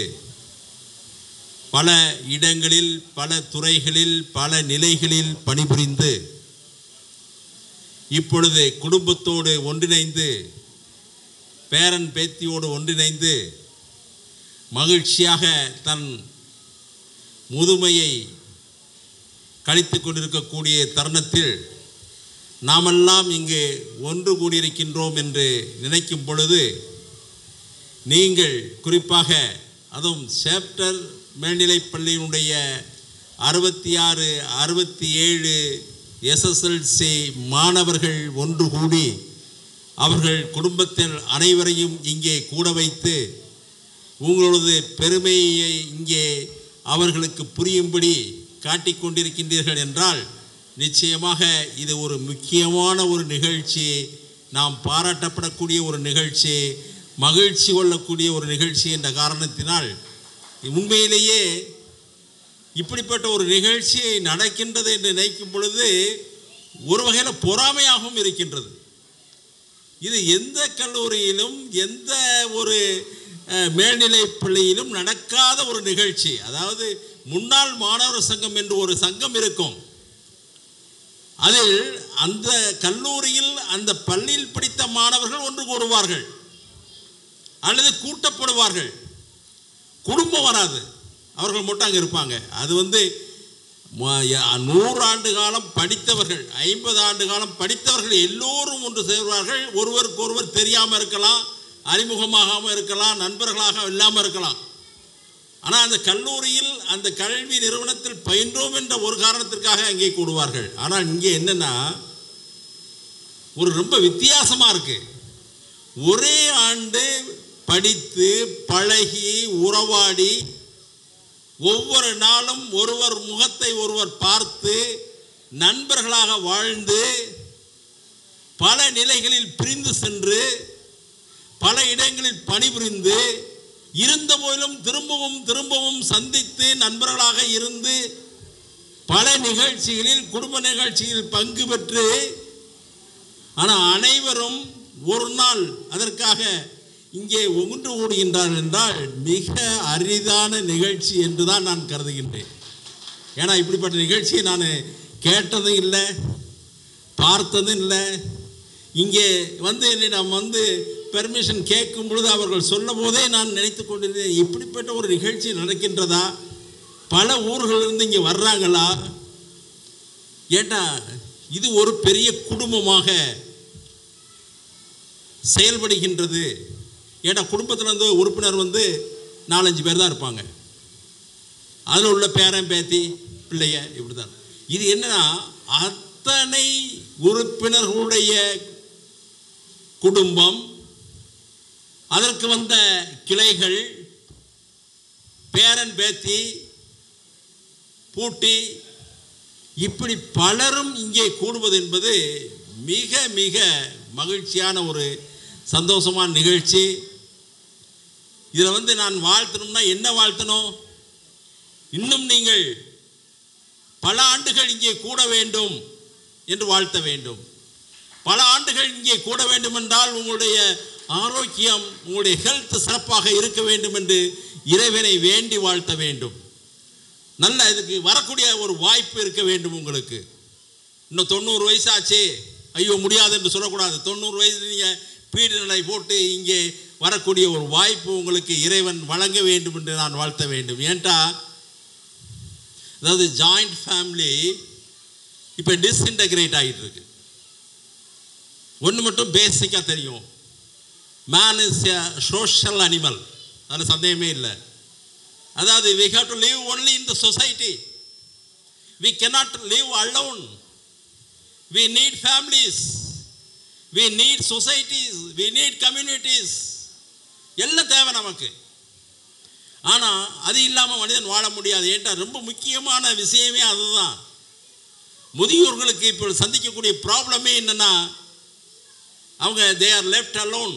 பல இடங்களில் பல துறைகளில் பல நிலைகளில் பணிபுரிந்து இப்பொழுது குடும்பத்தோடு ஒன்றிணைந்து பேரன் பேத்தியோடு ஒன்றிணைந்து மகிழ்ச்சியாக தன் முதுமையை கழித்து கொண்டிருக்கக்கூடிய தருணத்தில் நாமெல்லாம் இங்கு ஒன்று கூடியிருக்கின்றோம் என்று நினைக்கும் பொழுது நீங்கள் குறிப்பாக அதுவும் சேப்டர் மேல்நிலைப் பள்ளியினுடைய அறுபத்தி ஆறு அறுபத்தி ஏழு எஸ்எஸ்எல்சி மாணவர்கள் ஒன்று கூடி அவர்கள் குடும்பத்தில் அனைவரையும் இங்கே கூட வைத்து உங்களது பெருமையை இங்கே அவர்களுக்கு புரியும்படி காட்டிக் கொண்டிருக்கின்றீர்கள் என்றால் நிச்சயமாக இது ஒரு முக்கியமான ஒரு நிகழ்ச்சி நாம் பாராட்டப்படக்கூடிய ஒரு நிகழ்ச்சி மகிழ்ச்சி கொள்ளக்கூடிய ஒரு நிகழ்ச்சி என்ற காரணத்தினால் உண்மையிலேயே இப்படிப்பட்ட ஒரு நிகழ்ச்சி நடக்கின்றது என்று நினைக்கும் பொழுது ஒரு வகையில் பொறாமையாகவும் இருக்கின்றது இது எந்த கல்லூரியிலும் எந்த ஒரு அஹ், மேல்நிலைப் பள்ளியிலும் நடக்காத ஒரு நிகழ்ச்சி அதாவது முன்னாள் மாணவர் சங்கம் என்று ஒரு சங்கம் இருக்கும் அதில் அந்த கல்லூரியில் அந்த பள்ளியில் படித்த மாணவர்கள் ஒன்று கூடுவார்கள் அல்லது கூட்டப்படுவார்கள் குடும்பம் வராது அவர்கள் மட்டும் அங்கே இருப்பாங்க அது வந்து ம- ய- நூறு ஆண்டு காலம் படித்தவர்கள் ஐம்பது ஆண்டு காலம் படித்தவர்கள் எல்லோரும் ஒன்று சேர்வார்கள் ஒருவருக்கு ஒருவர் தெரியாமல் இருக்கலாம் அறிமுகமாகாமல் இருக்கலாம் நண்பர்களாக இல்லாமல் இருக்கலாம் ஆனால் அந்த கல்லூரியில் அந்த கல்வி நிறுவனத்தில் பயின்றோம் என்ற ஒரு காரணத்திற்காக அங்கே கூடுவார்கள் ஆனால் இங்கே என்னன்னா ஒரு ரொம்ப வித்தியாசமாக இருக்கு ஒரே ஆண்டு படித்து பழகி உறவாடி ஒவ்வொரு நாளும் ஒருவர் முகத்தை ஒருவர் பார்த்து நண்பர்களாக வாழ்ந்து பல நிலைகளில் பிரிந்து சென்று பல இடங்களில் பணிபுரிந்து இருந்த போதிலும் திரும்பவும் திரும்பவும் சந்தித்து நண்பர்களாக இருந்து பல நிகழ்ச்சிகளில் குடும்ப நிகழ்ச்சியில் பங்கு பெற்று ஆனால் அனைவரும் ஒரு நாள் அதற்காக இங்கே ஒன்று கூடுகின்றார்கள் என்றால் மிக அரிதான நிகழ்ச்சி என்று தான் நான் கருதுகின்றேன் ஏன்னா இப்படிப்பட்ட நிகழ்ச்சியை நான் கேட்டதும் இல்லை பார்த்ததும் இல்லை இங்கே வந்து என்னிடம் வந்து பெர்மிஷன் கேட்கும் பொழுது அவர்கள் சொன்ன போதே நான் நினைத்து கொண்டிருந்தேன் இப்படிப்பட்ட ஒரு நிகழ்ச்சி நடக்கின்றதா பல ஊர்களிலிருந்து இங்கே வர்றாங்களா ஏட்டா இது ஒரு பெரிய குடும்பமாக செயல்படுகின்றது ஏன்னா குடும்பத்தில் வந்து உறுப்பினர் வந்து நாலஞ்சு பேர் தான் இருப்பாங்க அதில் உள்ள பேரன் பேத்தி பிள்ளைய இப்படி தான் இது என்னன்னா அத்தனை உறுப்பினர்களுடைய குடும்பம் அதற்கு வந்த கிளைகள் பேரன் பேத்தி பூட்டி இப்படி பலரும் இங்கே கூடுவது என்பது மிக மிக மகிழ்ச்சியான ஒரு சந்தோஷமான நிகழ்ச்சி இதில் வந்து நான் வாழ்த்தணும்னா என்ன வாழ்த்தணும் இன்னும் நீங்கள் பல ஆண்டுகள் இங்கே கூட வேண்டும் என்று வாழ்த்த வேண்டும் பல ஆண்டுகள் இங்கே கூட வேண்டும் என்றால் உங்களுடைய ஆரோக்கியம் உங்களுடைய ஹெல்த் சிறப்பாக இருக்க வேண்டும் என்று இறைவனை வேண்டி வாழ்த்த வேண்டும் நல்ல இதுக்கு வரக்கூடிய ஒரு வாய்ப்பு இருக்க வேண்டும் உங்களுக்கு இன்னும் தொண்ணூறு வயசாச்சு ஐயோ முடியாது என்று சொல்லக்கூடாது தொண்ணூறு வயசு நீங்கள் பீடு நிலை போட்டு இங்கே வரக்கூடிய ஒரு வாய்ப்பு உங்களுக்கு இறைவன் வழங்க வேண்டும் என்று நான் வாழ்த்த வேண்டும் ஏன்டா அதாவது ஜாயிண்ட் ஃபேமிலி இப்போ டிஸ்இன்டகிரேட் ஆகிட்டு இருக்கு ஒன்று மட்டும் பேசிக்காக தெரியும் man is a social animal அதில் சந்தேகமே இல்லை அதாவது we have to live only in the society we cannot live alone we need families we need societies we need communities எல்லாம் தேவை நமக்கு ஆனால் அது இல்லாமல் மனிதன் வாழ முடியாது ஏன்டா ரொம்ப முக்கியமான விஷயமே அதுதான் முதியோர்களுக்கு இப்போ சந்திக்கக்கூடிய ப்ராப்ளமே என்னன்னா அவங்க they are left alone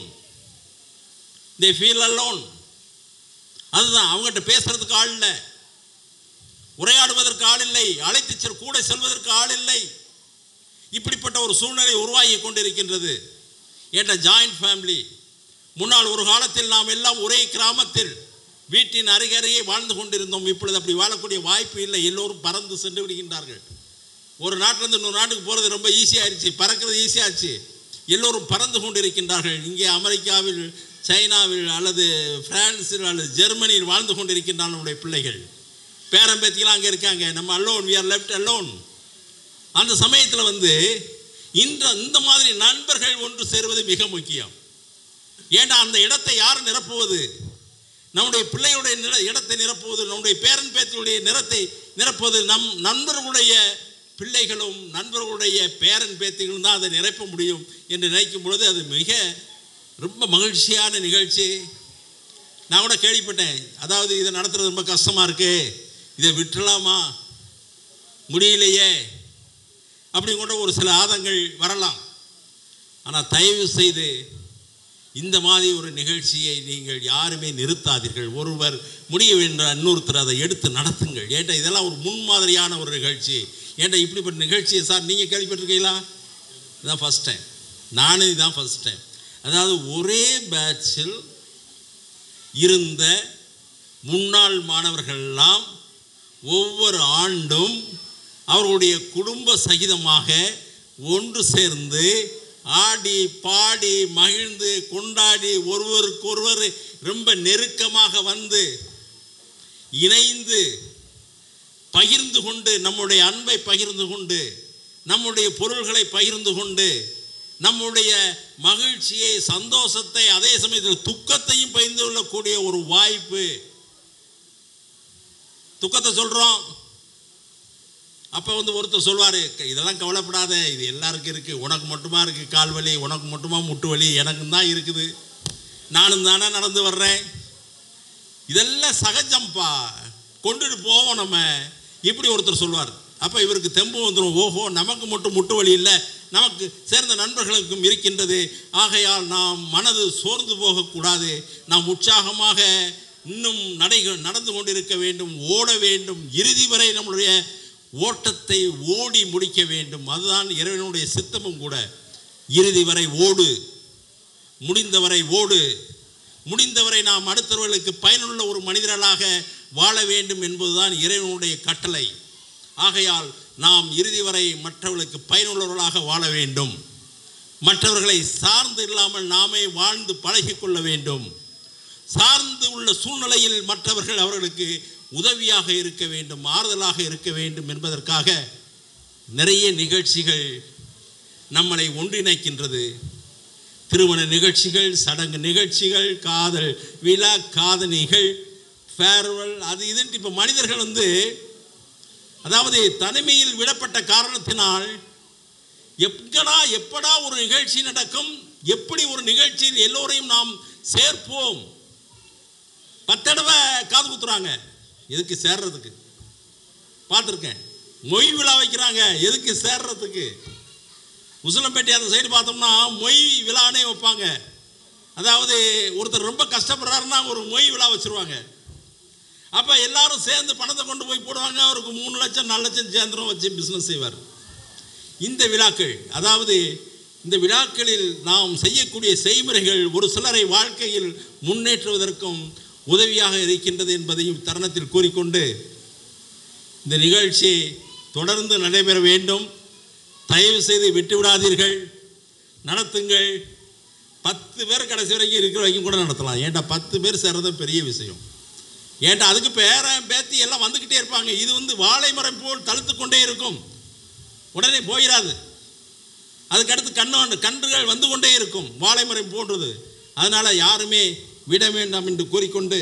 they feel alone அதுதான் அவங்ககிட்ட பேசுறதுக்கு ஆள் இல்லை உரையாடுவதற்கு ஆள் இல்லை அழைத்து செல் கூட செல்வதற்கு ஆள் இல்லை இப்படிப்பட்ட ஒரு சூழ்நிலை உருவாகி கொண்டிருக்கின்றது என்ற ஜாயிண்ட் ஃபேமிலி முன்னால் ஒரு காலத்தில் நாம் எல்லாம் ஒரே கிராமத்தில் வீட்டின் அருகருகே வாழ்ந்து கொண்டிருந்தோம் இப்பொழுது அப்படி வாழக்கூடிய வாய்ப்பு இல்லை எல்லோரும் பறந்து சென்று விடுகின்றார்கள் ஒரு நாட்டிலேருந்து இன்னொரு நாட்டுக்கு போகிறது ரொம்ப ஈஸியாகிடுச்சு பறக்கிறது ஈஸியாச்சு எல்லோரும் பறந்து கொண்டிருக்கின்றார்கள் இங்கே அமெரிக்காவில் சைனாவில் அல்லது பிரான்சில் அல்லது ஜெர்மனியில் வாழ்ந்து கொண்டிருக்கின்றான் நம்முடைய பிள்ளைகள் பேரம்பேத்திலாம் அங்கே இருக்காங்க நம்ம alone we are left alone அந்த சமயத்தில் வந்து இந்த இந்த மாதிரி நண்பர்கள் ஒன்று சேருவது மிக முக்கியம் ஏண்டா அந்த இடத்தை யார் நிரப்புவது நம்முடைய பிள்ளையுடைய நில இடத்தை நிரப்புவது நம்முடைய பேரன் பேத்தியுடைய நிறத்தை நிரப்புவது நம் நண்பர்களுடைய பிள்ளைகளும் நண்பர்களுடைய பேரன் பேத்திகளும் தான் அதை நிரப்ப முடியும் என்று நினைக்கும் பொழுது அது மிக ரொம்ப மகிழ்ச்சியான நிகழ்ச்சி நான் கூட கேள்விப்பட்டேன் அதாவது இதை நடத்துறது ரொம்ப கஷ்டமாக இருக்கு இதை விட்டுலாமா முடியலையே அப்படி கூட ஒரு சில ஆதங்கள் வரலாம் ஆனால் தயவு செய்து இந்த மாதிரி ஒரு நிகழ்ச்சியை நீங்கள் யாருமே நிறுத்தாதீர்கள் ஒருவர் முடிய என்ற இன்னொருத்தர் அதை எடுத்து நடத்துங்கள் ஏன்டா இதெல்லாம் ஒரு முன்மாதிரியான ஒரு நிகழ்ச்சி ஏன்டா இப்படிப்பட்ட நிகழ்ச்சியை சார் நீங்கள் கேள்விப்பட்டிருக்கீங்களா இதுதான் ஃபஸ்ட் டைம் நானும் இதுதான் ஃபஸ்ட் டைம் அதாவது ஒரே பேட்சில் இருந்த முன்னாள் மாணவர்கள்லாம் ஒவ்வொரு ஆண்டும் அவர்களுடைய குடும்ப சகிதமாக ஒன்று சேர்ந்து ஆடி பாடி மகிழ்ந்து கொண்டாடி ஒருவருக்கொருவர் ரொம்ப நெருக்கமாக வந்து இணைந்து பகிர்ந்து கொண்டு நம்முடைய அன்பை பகிர்ந்து கொண்டு நம்முடைய பொருள்களை பகிர்ந்து கொண்டு நம்முடைய மகிழ்ச்சியை சந்தோஷத்தை அதே சமயத்தில் துக்கத்தையும் பகிர்ந்து கொள்ளக்கூடிய ஒரு வாய்ப்பு துக்கத்தை சொல்கிறோம் அப்போ வந்து ஒருத்தர் சொல்வார் இதெல்லாம் கவலைப்படாத இது எல்லாருக்கும் இருக்குது உனக்கு மட்டுமா இருக்குது கால் வலி உனக்கு மட்டுமா முட்டு வலி எனக்கும் தான் இருக்குது நானும் தானே நடந்து வர்றேன் இதெல்லாம் சகஜம்ப்பா கொண்டுட்டு போவோம் நம்ம இப்படி ஒருத்தர் சொல்வார் அப்போ இவருக்கு தெம்பு வந்துடும் ஓஹோ நமக்கு மட்டும் முட்டு வலி இல்லை நமக்கு சேர்ந்த நண்பர்களுக்கும் இருக்கின்றது ஆகையால் நாம் மனது சோர்ந்து போகக்கூடாது நாம் உற்சாகமாக இன்னும் நடை நடந்து கொண்டிருக்க வேண்டும் ஓட வேண்டும் இறுதி வரை நம்மளுடைய ஓட்டத்தை ஓடி முடிக்க வேண்டும் அதுதான் இறைவனுடைய சித்தமும் கூட இறுதி வரை ஓடு முடிந்தவரை ஓடு முடிந்தவரை நாம் அடுத்தவர்களுக்கு பயனுள்ள ஒரு மனிதர்களாக வாழ வேண்டும் என்பதுதான் இறைவனுடைய கட்டளை ஆகையால் நாம் இறுதி வரை மற்றவர்களுக்கு பயனுள்ளவர்களாக வாழ வேண்டும் மற்றவர்களை சார்ந்து இல்லாமல் நாமே வாழ்ந்து பழகிக்கொள்ள வேண்டும் சார்ந்து உள்ள சூழ்நிலையில் மற்றவர்கள் அவர்களுக்கு உதவியாக இருக்க வேண்டும் ஆறுதலாக இருக்க வேண்டும் என்பதற்காக நிறைய நிகழ்ச்சிகள் நம்மளை ஒன்றிணைக்கின்றது திருமண நிகழ்ச்சிகள் சடங்கு நிகழ்ச்சிகள் காதல் விழா காதணிகள் ஃபேர்வெல் அது இதுன்ட்டு இப்போ மனிதர்கள் வந்து அதாவது தனிமையில் விடப்பட்ட காரணத்தினால் எங்கடா எப்படா ஒரு நிகழ்ச்சி நடக்கும் எப்படி ஒரு நிகழ்ச்சியில் எல்லோரையும் நாம் சேர்ப்போம் பத்தடவை காது குத்துறாங்க எதுக்கு சேர்றதுக்கு பார்த்துருக்கேன் மொய் விழா வைக்கிறாங்க எதுக்கு சேர்றதுக்கு உசிலம்பேட்டை அந்த சைடு பார்த்தோம்னா மொய் விழானே வைப்பாங்க அதாவது ஒருத்தர் ரொம்ப கஷ்டப்படுறாருன்னா ஒரு மொய் விழா வச்சுருவாங்க அப்போ எல்லாரும் சேர்ந்து பணத்தை கொண்டு போய் போடுவாங்க அவருக்கு மூணு லட்சம் நாலு லட்சம் சேர்ந்துரும் வச்சு பிஸ்னஸ் செய்வார் இந்த விழாக்கள் அதாவது இந்த விழாக்களில் நாம் செய்யக்கூடிய செய்முறைகள் ஒரு சிலரை வாழ்க்கையில் முன்னேற்றுவதற்கும் உதவியாக இருக்கின்றது என்பதையும் தருணத்தில் கூறிக்கொண்டு இந்த நிகழ்ச்சி தொடர்ந்து நடைபெற வேண்டும் தயவு செய்து விட்டுவிடாதீர்கள் நடத்துங்கள் பத்து பேர் கடைசி வரைக்கும் இருக்கிற வரைக்கும் கூட நடத்தலாம் ஏன்டா பத்து பேர் சேர்றது பெரிய விஷயம் ஏன்டா அதுக்கு பேரன் பேத்தி எல்லாம் வந்துக்கிட்டே இருப்பாங்க இது வந்து வாழை மரம் போல் தழுத்து கொண்டே இருக்கும் உடனே போயிடாது அதுக்கடுத்து கண்ணு கன்றுகள் வந்து கொண்டே இருக்கும் வாழை மரம் போன்றது அதனால யாருமே விட வேண்டாம் என்று கூறிக்கொண்டு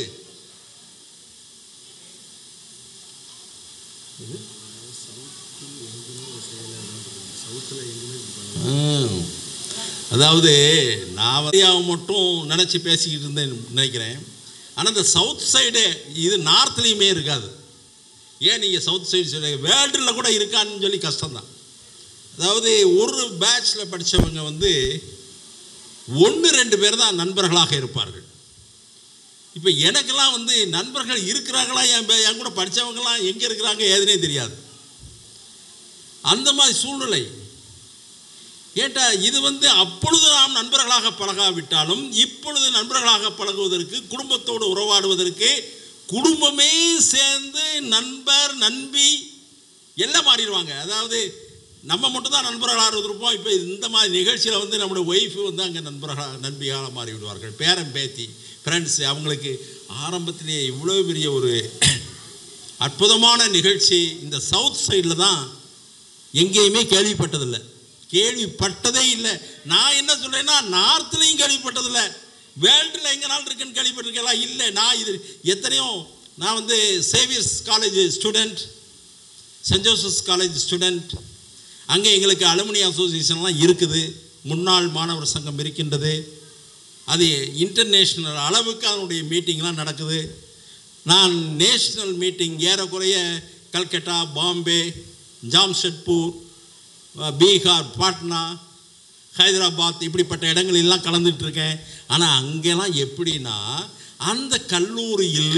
ம். அதாவது நான் இந்தியாவை மட்டும் நினச்சி பேசிக்கிட்டு இருந்தேன் நினைக்கிறேன் ஆனால் இந்த சவுத் சைடு இது நார்த்லேயுமே இருக்காது ஏன் நீங்கள் சவுத் சைடு சொல்லுங்க வேர்ல்டில் கூட இருக்கான்னு சொல்லி கஷ்டம்தான் அதாவது ஒரு பேட்சில் படித்தவங்க வந்து ஒன்று ரெண்டு பேர் தான் நண்பர்களாக இருப்பார்கள் இப்போ எனக்கெல்லாம் வந்து நண்பர்கள் இருக்கிறாங்களா என் பே- என் கூட படித்தவங்கலாம் எங்கே இருக்கிறாங்க ஏதுனே தெரியாது அந்த மாதிரி சூழ்நிலை ஏட்டா இது வந்து அப்பொழுது நாம் நண்பர்களாக பழகாவிட்டாலும் இப்பொழுது நண்பர்களாக பழகுவதற்கு குடும்பத்தோடு உறவாடுவதற்கு குடும்பமே சேர்ந்து நண்பர் நண்பி எல்லாம் மாறிடுவாங்க அதாவது நம்ம மட்டும் தான் நண்பர்களாக இருந்திருப்போம் இப்போ இந்த மாதிரி நிகழ்ச்சியில் வந்து நம்முடைய ஒய்ஃபு வந்து அங்கே நண்பர்களாக நண்பியாக மாறி விடுவார்கள் பேரன் பேத்தி ஃப்ரெண்ட்ஸு அவங்களுக்கு ஆரம்பத்திலேயே இவ்வளோ பெரிய ஒரு அற்புதமான நிகழ்ச்சி இந்த சவுத் சைடில் தான் எங்கேயுமே கேள்விப்பட்டதில்லை கேள்விப்பட்டதே இல்லை நான் என்ன சொல்கிறேன்னா நார்த்லேயும் கேள்விப்பட்டதில்லை வேர்ல்டில் எங்கே நாள் இருக்குன்னு கேள்விப்பட்டிருக்கலாம் இல்லை நான் இது எத்தனையோ நான் வந்து Xavier's college student saint Joseph's college student அங்கே எங்களுக்கு அலுமினி அசோசியேஷன்லாம் இருக்குது முன்னாள் மாணவர் சங்கம் இருக்கின்றது அது இன்டர்நேஷ்னல் அளவுக்கு அதனுடைய மீட்டிங்லாம் நடக்குது நான் நேஷ்னல் மீட்டிங் ஏறக்குறைய கல்கட்டா பாம்பே ஜாம்ஷெட்பூர் அஹ், பீகார் பாட்னா ஹைதராபாத் இப்படிப்பட்ட இடங்களெல்லாம் கலந்துட்டு இருக்கேன் ஆனால் அங்கெல்லாம் எப்படின்னா அந்த கல்லூரியில்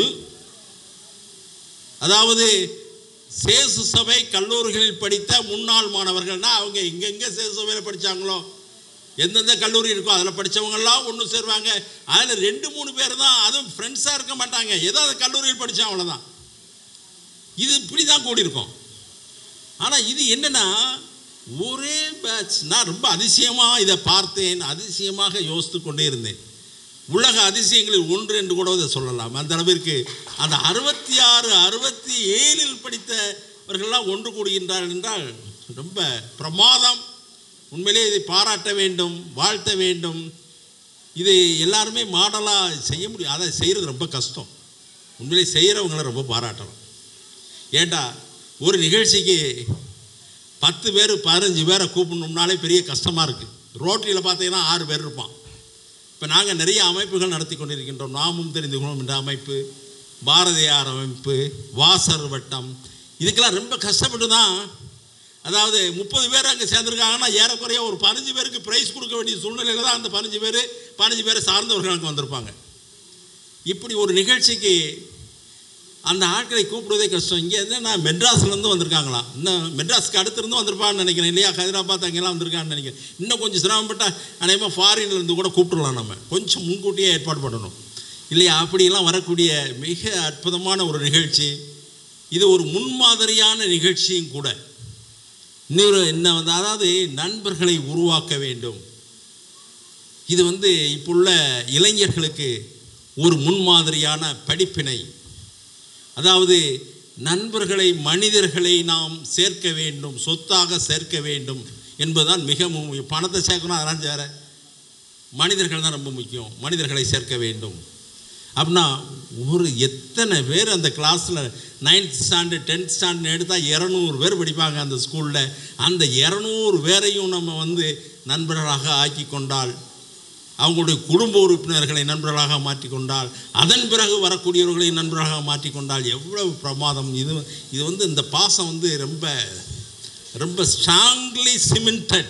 அதாவது சேசு சபை கல்லூரிகளில் படித்த முன்னாள் மாணவர்கள்னா அவங்க எங்கெங்கே சேசு சபையில் படித்தாங்களோ எந்தெந்த கல்லூரி இருக்கோ அதில் படித்தவங்கெல்லாம் ஒன்று சேருவாங்க அதில் ரெண்டு மூணு பேர் தான் அதுவும் ஃப்ரெண்ட்ஸாக இருக்க மாட்டாங்க ஏதோ அந்த கல்லூரியில் படித்தா அவ்வளோதான் இது இப்படி தான் கூடியிருக்கோம் ஆனால் இது என்னன்னா ஒரே பேட்ச் நான் ரொம்ப அதிசயமாக இதை பார்த்தேன் அதிசயமாக யோசித்து கொண்டே இருந்தேன் உலக அதிசயங்களில் ஒன்று என்று கூட இதை சொல்லலாம் அந்த அளவிற்கு அந்த அறுபத்தி ஆறு அறுபத்தி ஏழில் படித்தவர்கள்லாம் ஒன்று கூடுகின்றார்கள் என்றால் ரொம்ப பிரமாதம் உண்மையிலே இதை பாராட்ட வேண்டும் வாழ்த்த வேண்டும் இது எல்லாருமே மாடலாக செய்ய முடியும் அதை செய்கிறது ரொம்ப கஷ்டம் உண்மையிலே செய்கிறவங்கள ரொம்ப பாராட்டணும் ஏண்டா ஒரு நிகழ்ச்சிக்கு பத்து பேர் பதினஞ்சு பேரை கூப்பிடணும்னாலே பெரிய கஷ்டமாக இருக்குது ரோட்டரியில் பார்த்தீங்கன்னா ஆறு பேர் இருப்பான் இப்போ நாங்கள் நிறைய அமைப்புகள் நடத்தி கொண்டிருக்கின்றோம் நாமும் தெரிந்து கொள்வோம் என்ற அமைப்பு பாரதியார் அமைப்பு வாசர் வட்டம் இதுக்கெல்லாம் ரொம்ப கஷ்டப்பட்டு தான் அதாவது முப்பது பேர் அங்கே சேர்ந்துருக்காங்கன்னா ஏறக்குறைய ஒரு பதினஞ்சு பேருக்கு ப்ரைஸ் கொடுக்க வேண்டிய சூழ்நிலையில் தான் அந்த பதினஞ்சு பேர் பதினஞ்சு பேரை சார்ந்தவர்கள் அங்கே வந்திருப்பாங்க இப்படி ஒரு நிகழ்ச்சிக்கு அந்த ஆட்களை கூப்பிடுவதே கஷ்டம் இங்கே இருந்து நான் மெட்ராஸ்லேருந்து வந்திருக்காங்களாம் இன்னும் மெட்ராஸ்க்கு அடுத்திருந்து வந்திருப்பான்னு நினைக்கிறேன் இல்லையா ஹைதராபாத் அங்கெல்லாம் வந்திருக்கான்னு நினைக்கிறேன் இன்னும் கொஞ்சம் சிரமப்பட்டால் அநேகமாக ஃபாரின்லேருந்து கூட கூப்பிட்டுலாம் நம்ம கொஞ்சம் முன்கூட்டியே ஏற்பாடு பண்ணணும் இல்லையா அப்படியெல்லாம் வரக்கூடிய மிக அற்புதமான ஒரு நிகழ்ச்சி இது ஒரு முன்மாதிரியான நிகழ்ச்சியும் கூட இன்னொரு என்ன வந்து அதாவது நண்பர்களை உருவாக்க வேண்டும் இது வந்து இப்போ உள்ள இளைஞர்களுக்கு ஒரு முன்மாதிரியான படிப்பினை அதாவது நண்பர்களை மனிதர்களை நாம் சேர்க்க வேண்டும் சொத்தாக சேர்க்க வேண்டும் என்பதுதான் மிக முக்கியம் பணத்தை சேர்க்கணும் அதெல்லாம் சேர மனிதர்கள் தான் ரொம்ப முக்கியம் மனிதர்களை சேர்க்க வேண்டும் அப்படின்னா ஒரு எத்தனை பேர் அந்த கிளாஸில் நைன்த் ஸ்டாண்டர்ட் டென்த் ஸ்டாண்டர்ட் எடுத்தால் இரநூறு பேர் படிப்பாங்க அந்த ஸ்கூலில் அந்த இரநூறு பேரையும் நம்ம வந்து நண்பர்களாக ஆக்கி கொண்டால் அவங்களுடைய குடும்ப உறுப்பினர்களை நண்பர்களாக மாற்றிக்கொண்டால் அதன் பிறகு வரக்கூடியவர்களை நண்பர்களாக மாற்றிக்கொண்டால் எவ்வளவு பிரமாதம் இது இது வந்து இந்த பாசம் வந்து ரொம்ப ரொம்ப ஸ்ட்ராங்லி சிமெண்டட்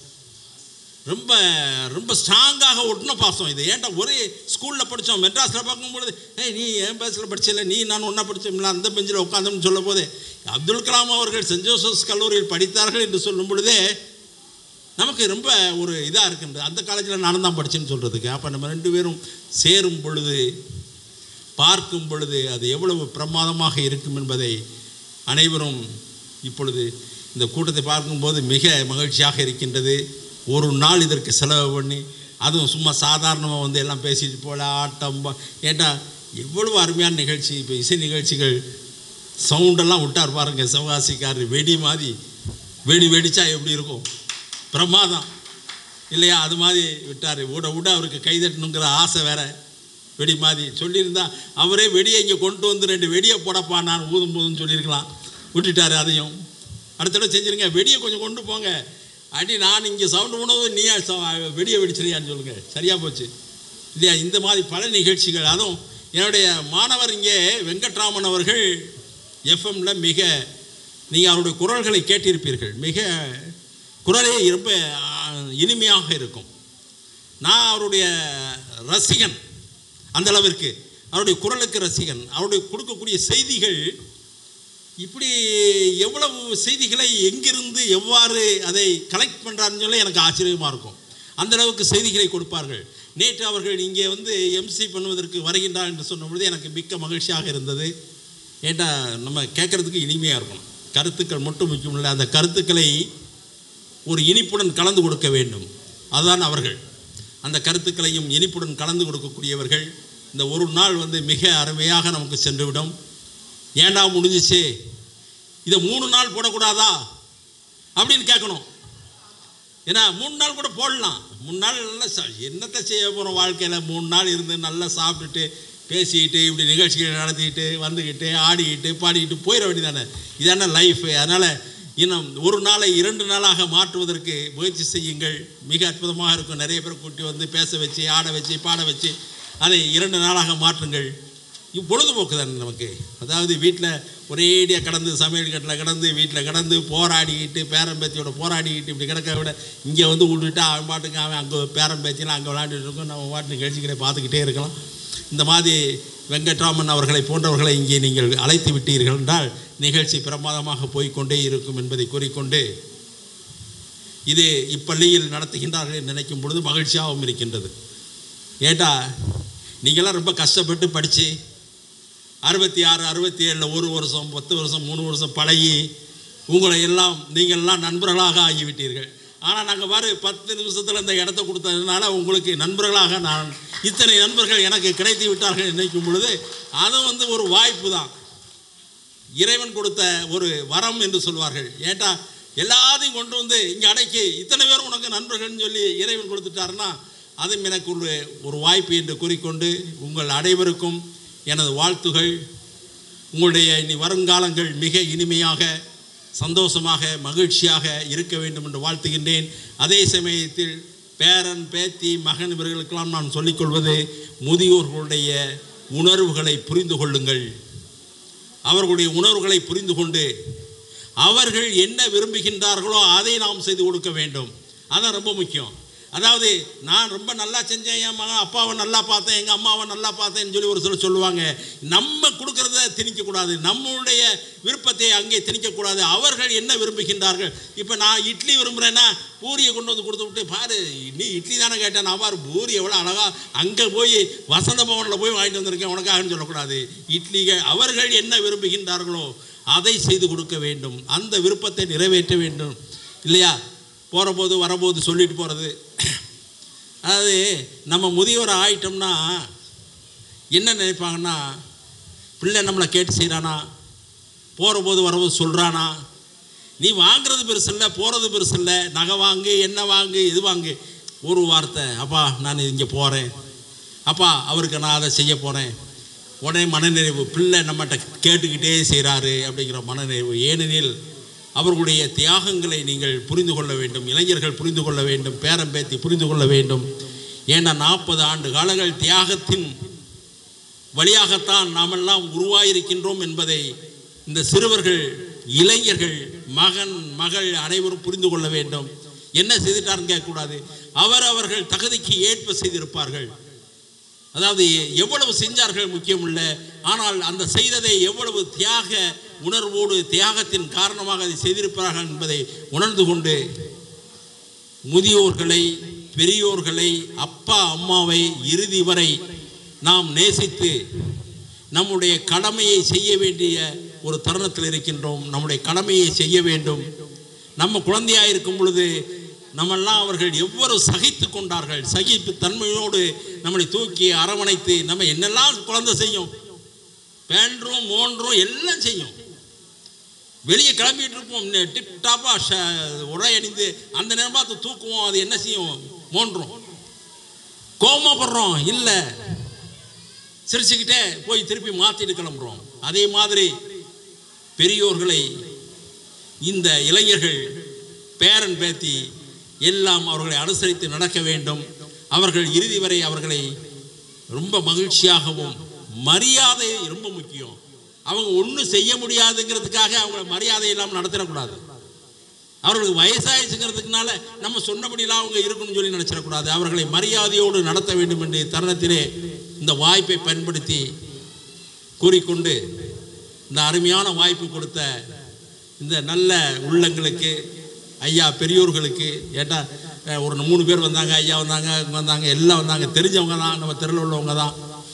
ரொம்ப ரொம்ப ஸ்ட்ராங்காக ஒட்டின பாசம் இது ஏன்டா ஒரே ஸ்கூலில் படித்தோம் மெட்ராஸில் பார்க்கும்பொழுது ஏய் நீ என் பேஸில் படிச்சல நீ நான் ஒன்றா படித்தோம்ல அந்த பெஞ்சில் உட்காந்தோம்னு சொல்லும் போதே அப்துல் கலாம் அவர்கள் சென்ட் ஜோசப்ஸ் கல்லூரியில் படித்தார்கள் என்று சொல்லும் பொழுதே நமக்கு ரொம்ப ஒரு இதாக இருக்கின்றது அந்த காலேஜில் நானும் தான் படித்தேன்னு சொல்கிறதுக்கு அப்போ நம்ம ரெண்டு பேரும் சேரும் பொழுது பார்க்கும் பொழுது அது எவ்வளவு பிரமாதமாக இருக்கும் என்பதை அனைவரும் இப்பொழுது இந்த கூட்டத்தை பார்க்கும்போது மிக மகிழ்ச்சியாக இருக்கின்றது ஒரு நாள் இதற்கு செலவு பண்ணி அதுவும் சும்மா சாதாரணமாக வந்து எல்லாம் பேசிட்டு போல ஆட்டம் பா- ஏண்டா எவ்வளவு அருமையான நிகழ்ச்சி இப்போ இசை நிகழ்ச்சிகள் சவுண்டெல்லாம் விட்டார் பாருங்க சிவகாசிக்காரர் வெடி மாதிரி வெடி வெடிச்சா எப்படி இருக்கும் பிரமாதம் இல்லையா அது மாதிரி விட்டார் விட விட அவருக்கு கைதட்டணுங்கிற ஆசை வேற வெடி மாதிரி சொல்லியிருந்தா அவரே வெடியை இங்கே கொண்டு வந்து ரெண்டு வெடியை போடப்பா நான் ஊதும் போதுன்னு சொல்லியிருக்கலாம் விட்டுட்டாரு அதையும் அடுத்த தடவை செஞ்சிருங்க வெடியை கொஞ்சம் கொண்டு போங்க அடி நான் இங்கே சவுண்டு உணவு நீ வெடியை வெடிச்சிருயான்னு சொல்லுங்க சரியா போச்சு இல்லையா இந்த மாதிரி பல நிகழ்ச்சிகள் அதுவும் என்னுடைய மாணவர் இங்கே வெங்கட்ராமன் அவர்கள் எஃப்எம்ல மிக நீங்கள் அவருடைய குரல்களை கேட்டிருப்பீர்கள் மிக குரலே ரொம்ப ஆ, இனிமையாக இருக்கும் நான் அவருடைய ரசிகன் அந்த அளவிற்கு அவருடைய குரலுக்கு ரசிகன் அவருடைய கொடுக்கக்கூடிய செய்திகள் இப்படி எவ்வளவு செய்திகளை எங்கிருந்து எவ்வாறு அதை கலெக்ட் பண்ணுறாருன்னு சொல்ல எனக்கு ஆச்சரியமாக இருக்கும் அந்த அளவுக்கு செய்திகளை கொடுப்பார்கள் நேற்று அவர்கள் இங்கே வந்து எம்சி பண்ணுவதற்கு வருகின்றார் என்று சொன்ன பொழுது எனக்கு மிக்க மகிழ்ச்சியாக இருந்தது ஏண்டா நம்ம கேட்குறதுக்கு இனிமையாக இருக்கணும் கருத்துக்கள் மட்டும் முக்கியம் இல்லை அந்த கருத்துக்களை ஒரு இனிப்புடன் கலந்து கொடுக்க வேண்டும் அதுதான் அவர்கள் அந்த கருத்துக்களையும் இனிப்புடன் கலந்து கொடுக்கக்கூடியவர்கள் இந்த ஒரு நாள் வந்து மிக அருமையாக நமக்கு சென்றுவிடும் ஏண்டா முடிஞ்சிச்சு இதை மூணு நாள் போடக்கூடாதா அப்படின்னு கேட்கணும் ஏன்னா மூணு நாள் கூட போடலாம் மூணு நாள் நல்லா சா- என்னத்தை செய்ய போகிறோம் வாழ்க்கையில் மூணு நாள் இருந்து நல்லா சாப்பிட்டுட்டு பேசிக்கிட்டு இப்படி நிகழ்ச்சிகள் நடத்திக்கிட்டு வந்துக்கிட்டு ஆடிக்கிட்டு பாடிக்கிட்டு போயிட வேண்டியதானே இதான லைஃப் அதனால் இன்னும் ஒரு நாளை இரண்டு நாளாக மாற்றுவதற்கு முயற்சி செய்யுங்கள் மிக அற்புதமாக இருக்கும் நிறைய பேர் கூட்டி வந்து பேச வச்சு ஆட வச்சு பாட வச்சு அதை இரண்டு நாளாக மாற்றுங்கள் இது பொழுதுபோக்கு தானே நமக்கு அதாவது வீட்டில் ஒரேடியாக கடந்து சமையல் கட்டில் கடந்து வீட்டில் கடந்து போராடிக்கிட்டு பேரம்பேத்தியோட போராடிக்கிட்டு இப்படி கிடக்க விட இங்கே வந்து விட்டுட்டா அவன் பாட்டுக்கு அவன் அங்கே பேரம்பேத்திலாம் அங்கே விளையாண்டுட்டு இருக்கோம் நம்ம பாட்டு நிகழ்ச்சிகளை பார்த்துக்கிட்டே இருக்கலாம் இந்த மாதிரி வெங்கட்ராமன் அவர்களை போன்றவர்களை இங்கே நீங்கள் அழைத்து விட்டீர்கள் என்றால் நிகழ்ச்சி பிரமாதமாக போய்க்கொண்டே இருக்கும் என்பதை கூறிக்கொண்டு இது இப்பள்ளியில் நடத்துகின்றார்கள் என்று நினைக்கும் பொழுது மகிழ்ச்சியாகவும் இருக்கின்றது ஏட்டா நீங்களாம் ரொம்ப கஷ்டப்பட்டு படித்து அறுபத்தி ஆறு அறுபத்தி ஏழில் ஒரு வருஷம் பத்து வருஷம் மூணு வருஷம் பழகி உங்களை எல்லாம் நீங்கள்லாம் நண்பர்களாக ஆகிவிட்டீர்கள் ஆனால் நாங்கள் பாரு பத்து நிமிஷத்தில் இந்த இடத்த கொடுத்ததுனால உங்களுக்கு நண்பர்களாக நான் இத்தனை நண்பர்கள் எனக்கு கிடைத்து விட்டார்கள் நினைக்கும் பொழுது அதுவும் வந்து ஒரு வாய்ப்பு தான் இறைவன் கொடுத்த ஒரு வரம் என்று சொல்வார்கள் ஏட்டா எல்லாத்தையும் கொண்டு வந்து இங்கே அடக்கி இத்தனை பேர் உனக்கு நண்பர்கள்னு சொல்லி இறைவன் கொடுத்துட்டாருன்னா அதுவும் எனக்கு ஒரு ஒரு வாய்ப்பு என்று கூறிக்கொண்டு உங்கள் அனைவருக்கும் எனது வாழ்த்துகள் உங்களுடைய இனி வருங்காலங்கள் மிக இனிமையாக சந்தோஷமாக மகிழ்ச்சியாக இருக்க வேண்டும் என்று வாழ்த்துகின்றேன் அதே சமயத்தில் பேரன் பேத்தி மகன் இவர்களுக்கெல்லாம் நான் சொல்லிக்கொள்வது முதியோர்களுடைய உணர்வுகளை புரிந்து கொள்ளுங்கள் அவர்களுடைய உணர்வுகளை புரிந்து கொண்டு அவர்கள் என்ன விரும்புகின்றார்களோ அதை நாம் செய்து கொடுக்க வேண்டும் அதான் ரொம்ப முக்கியம் அதாவது நான் ரொம்ப நல்லா செஞ்சேன் என் மகன் அப்பாவை நல்லா பார்த்தேன் எங்கள் அம்மாவை நல்லா பார்த்தேன்னு சொல்லி ஒரு சிலர் சொல்லுவாங்க நம்ம கொடுக்கறத திணிக்கக்கூடாது நம்மளுடைய விருப்பத்தை அங்கே திணிக்கக்கூடாது அவர்கள் என்ன விரும்புகின்றார்கள் இப்போ நான் இட்லி விரும்புகிறேன்னா பூரியை கொண்டு வந்து கொடுத்து விட்டு பாரு நீ இட்லி தானே கேட்டேன் நான் பாரு பூரி எவ்வளோ அழகா அங்கே போய் வசந்த பவனில் போய் வாங்கிட்டு வந்திருக்கேன் உனக்காகன்னு சொல்லக்கூடாது இட்லிகள் அவர்கள் என்ன விரும்புகின்றார்களோ அதை செய்து கொடுக்க வேண்டும் அந்த விருப்பத்தை நிறைவேற்ற வேண்டும் இல்லையா போகிற போது வரபோது சொல்லிட்டு போகிறது அதாவது நம்ம முதியோர் ஆயிட்டோம்னா என்ன நினைப்பாங்கன்னா பிள்ளை நம்மளை கேட்டு செய்கிறானா போகிற போது வரபோது சொல்கிறானா நீ வாங்குறது பெருசு இல்லை போகிறது பெருசு இல்லை நகை வாங்கு என்ன வாங்கு இது வாங்கு ஒரு வார்த்தை அப்பா நான் இங்கே போகிறேன் அப்பா அவருக்கு நான் அதை செய்ய போகிறேன் உடனே மனநிறைவு பிள்ளை நம்மகிட்ட கேட்டுக்கிட்டே செய்கிறாரு அப்படிங்கிற மனநிறைவு ஏனெனில் அவர்களுடைய தியாகங்களை நீங்கள் புரிந்து கொள்ள வேண்டும் இளைஞர்கள் புரிந்து கொள்ள வேண்டும் பேரம்பேத்தி புரிந்து கொள்ள வேண்டும் ஏன்னா நாற்பது ஆண்டு காலங்கள் தியாகத்தின் வழியாகத்தான் நாமெல்லாம் உருவாயிருக்கின்றோம் என்பதை இந்த சிறுவர்கள் இளைஞர்கள் மகன் மகள் அனைவரும் புரிந்து கொள்ள வேண்டும் என்ன செய்துட்டாருன்னு கேட்கக்கூடாது அவர் அவர்கள் தகுதிக்கு ஏற்ப செய்திருப்பார்கள் அதாவது எவ்வளவு செஞ்சார்கள் முக்கியம் இல்லை ஆனால் அந்த செய்ததை எவ்வளவு தியாக உணர்வோடு தியாகத்தின் காரணமாக அதை செய்திருப்பார்கள் என்பதை உணர்ந்து கொண்டு முதியோர்களை பெரியோர்களை அப்பா அம்மாவை இறுதி வரை நாம் நேசித்து நம்முடைய கடமையை செய்ய வேண்டிய ஒரு தருணத்தில் இருக்கின்றோம் நம்முடைய கடமையை செய்ய வேண்டும் நம்ம குழந்தையாக இருக்கும் பொழுது நம்மெல்லாம் அவர்கள் எவ்வளவு சகித்து கொண்டார்கள் சகிப்பு தன்மையோடு நம்மளை தூக்கி அரவணைத்து நம்ம என்னெல்லாம் குழந்தை செய்யும் பேன்றும் மோன்றும் எல்லாம் செய்யும் வெளியே கிளம்பிட்டு இருப்போம் டிப் டாப்பாக உடை அணிந்து அந்த நேரம் பார்த்து தூக்குவோம் அது என்ன செய்யும் மோன்றும் கோமப்படுறோம் இல்லை சிரிச்சுக்கிட்டே போய் திருப்பி மாற்றிட்டு கிளம்புறோம் அதே மாதிரி பெரியோர்களை இந்த இளைஞர்கள் பேரன் பேத்தி எல்லாம் அவர்களை அனுசரித்து நடக்க வேண்டும் அவர்கள் இறுதி வரை அவர்களை ரொம்ப மகிழ்ச்சியாகவும் மரியாதை ரொம்ப முக்கியம் அவங்க ஒன்றும் செய்ய முடியாதுங்கிறதுக்காக அவங்கள மரியாதை இல்லாமல் நடத்திடக்கூடாது அவர்களுக்கு வயசாயிடுச்சுங்கிறதுக்குனால நம்ம சொன்னபடியெல்லாம் அவங்க இருக்கணும்னு சொல்லி நினச்சிடக்கூடாது அவர்களை மரியாதையோடு நடத்த வேண்டும் என்று தருணத்திலே இந்த வாய்ப்பை பயன்படுத்தி கூறிக்கொண்டு இந்த அருமையான வாய்ப்பு கொடுத்த இந்த நல்ல உள்ளங்களுக்கு ஐயா பெரியோர்களுக்கு ஏட்டா அஹ், ஒரு மூணு பேர் வந்தாங்க ஐயா வந்தாங்க இவங்க வந்தாங்க எல்லாம் வந்தாங்க தெரிஞ்சவங்க தான் நம்ம தெருவில் உள்ளவங்க தான்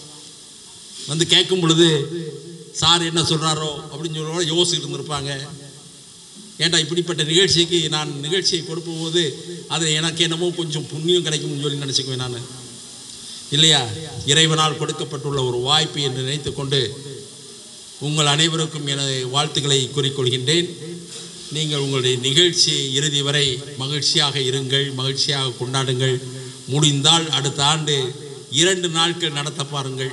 வந்து கேட்கும் பொழுது சார் என்ன சொல்கிறாரோ அப்படின்னு சொல்லி யோசிச்சுட்டு இருந்திருப்பாங்க ஏன்டா இப்படிப்பட்ட நிகழ்ச்சிக்கு நான் நிகழ்ச்சியை கொடுக்கும்போது அதில் எனக்கு என்னமோ கொஞ்சம் புண்ணியம் கிடைக்கும்னு சொல்லி நினச்சிக்குவேன் நான் இல்லையா இறைவனால் கொடுக்கப்பட்டுள்ள ஒரு வாய்ப்பு என்று நினைத்துக்கொண்டு உங்கள் அனைவருக்கும் எனது வாழ்த்துக்களை கூறிக்கொள்கின்றேன் நீங்கள் உங்களுடைய நிகழ்ச்சி இறுதி வரை மகிழ்ச்சியாக இருங்கள் மகிழ்ச்சியாக கொண்டாடுங்கள் முடிந்தால் அடுத்த ஆண்டு இரண்டு நாட்கள் நடத்த பாருங்கள்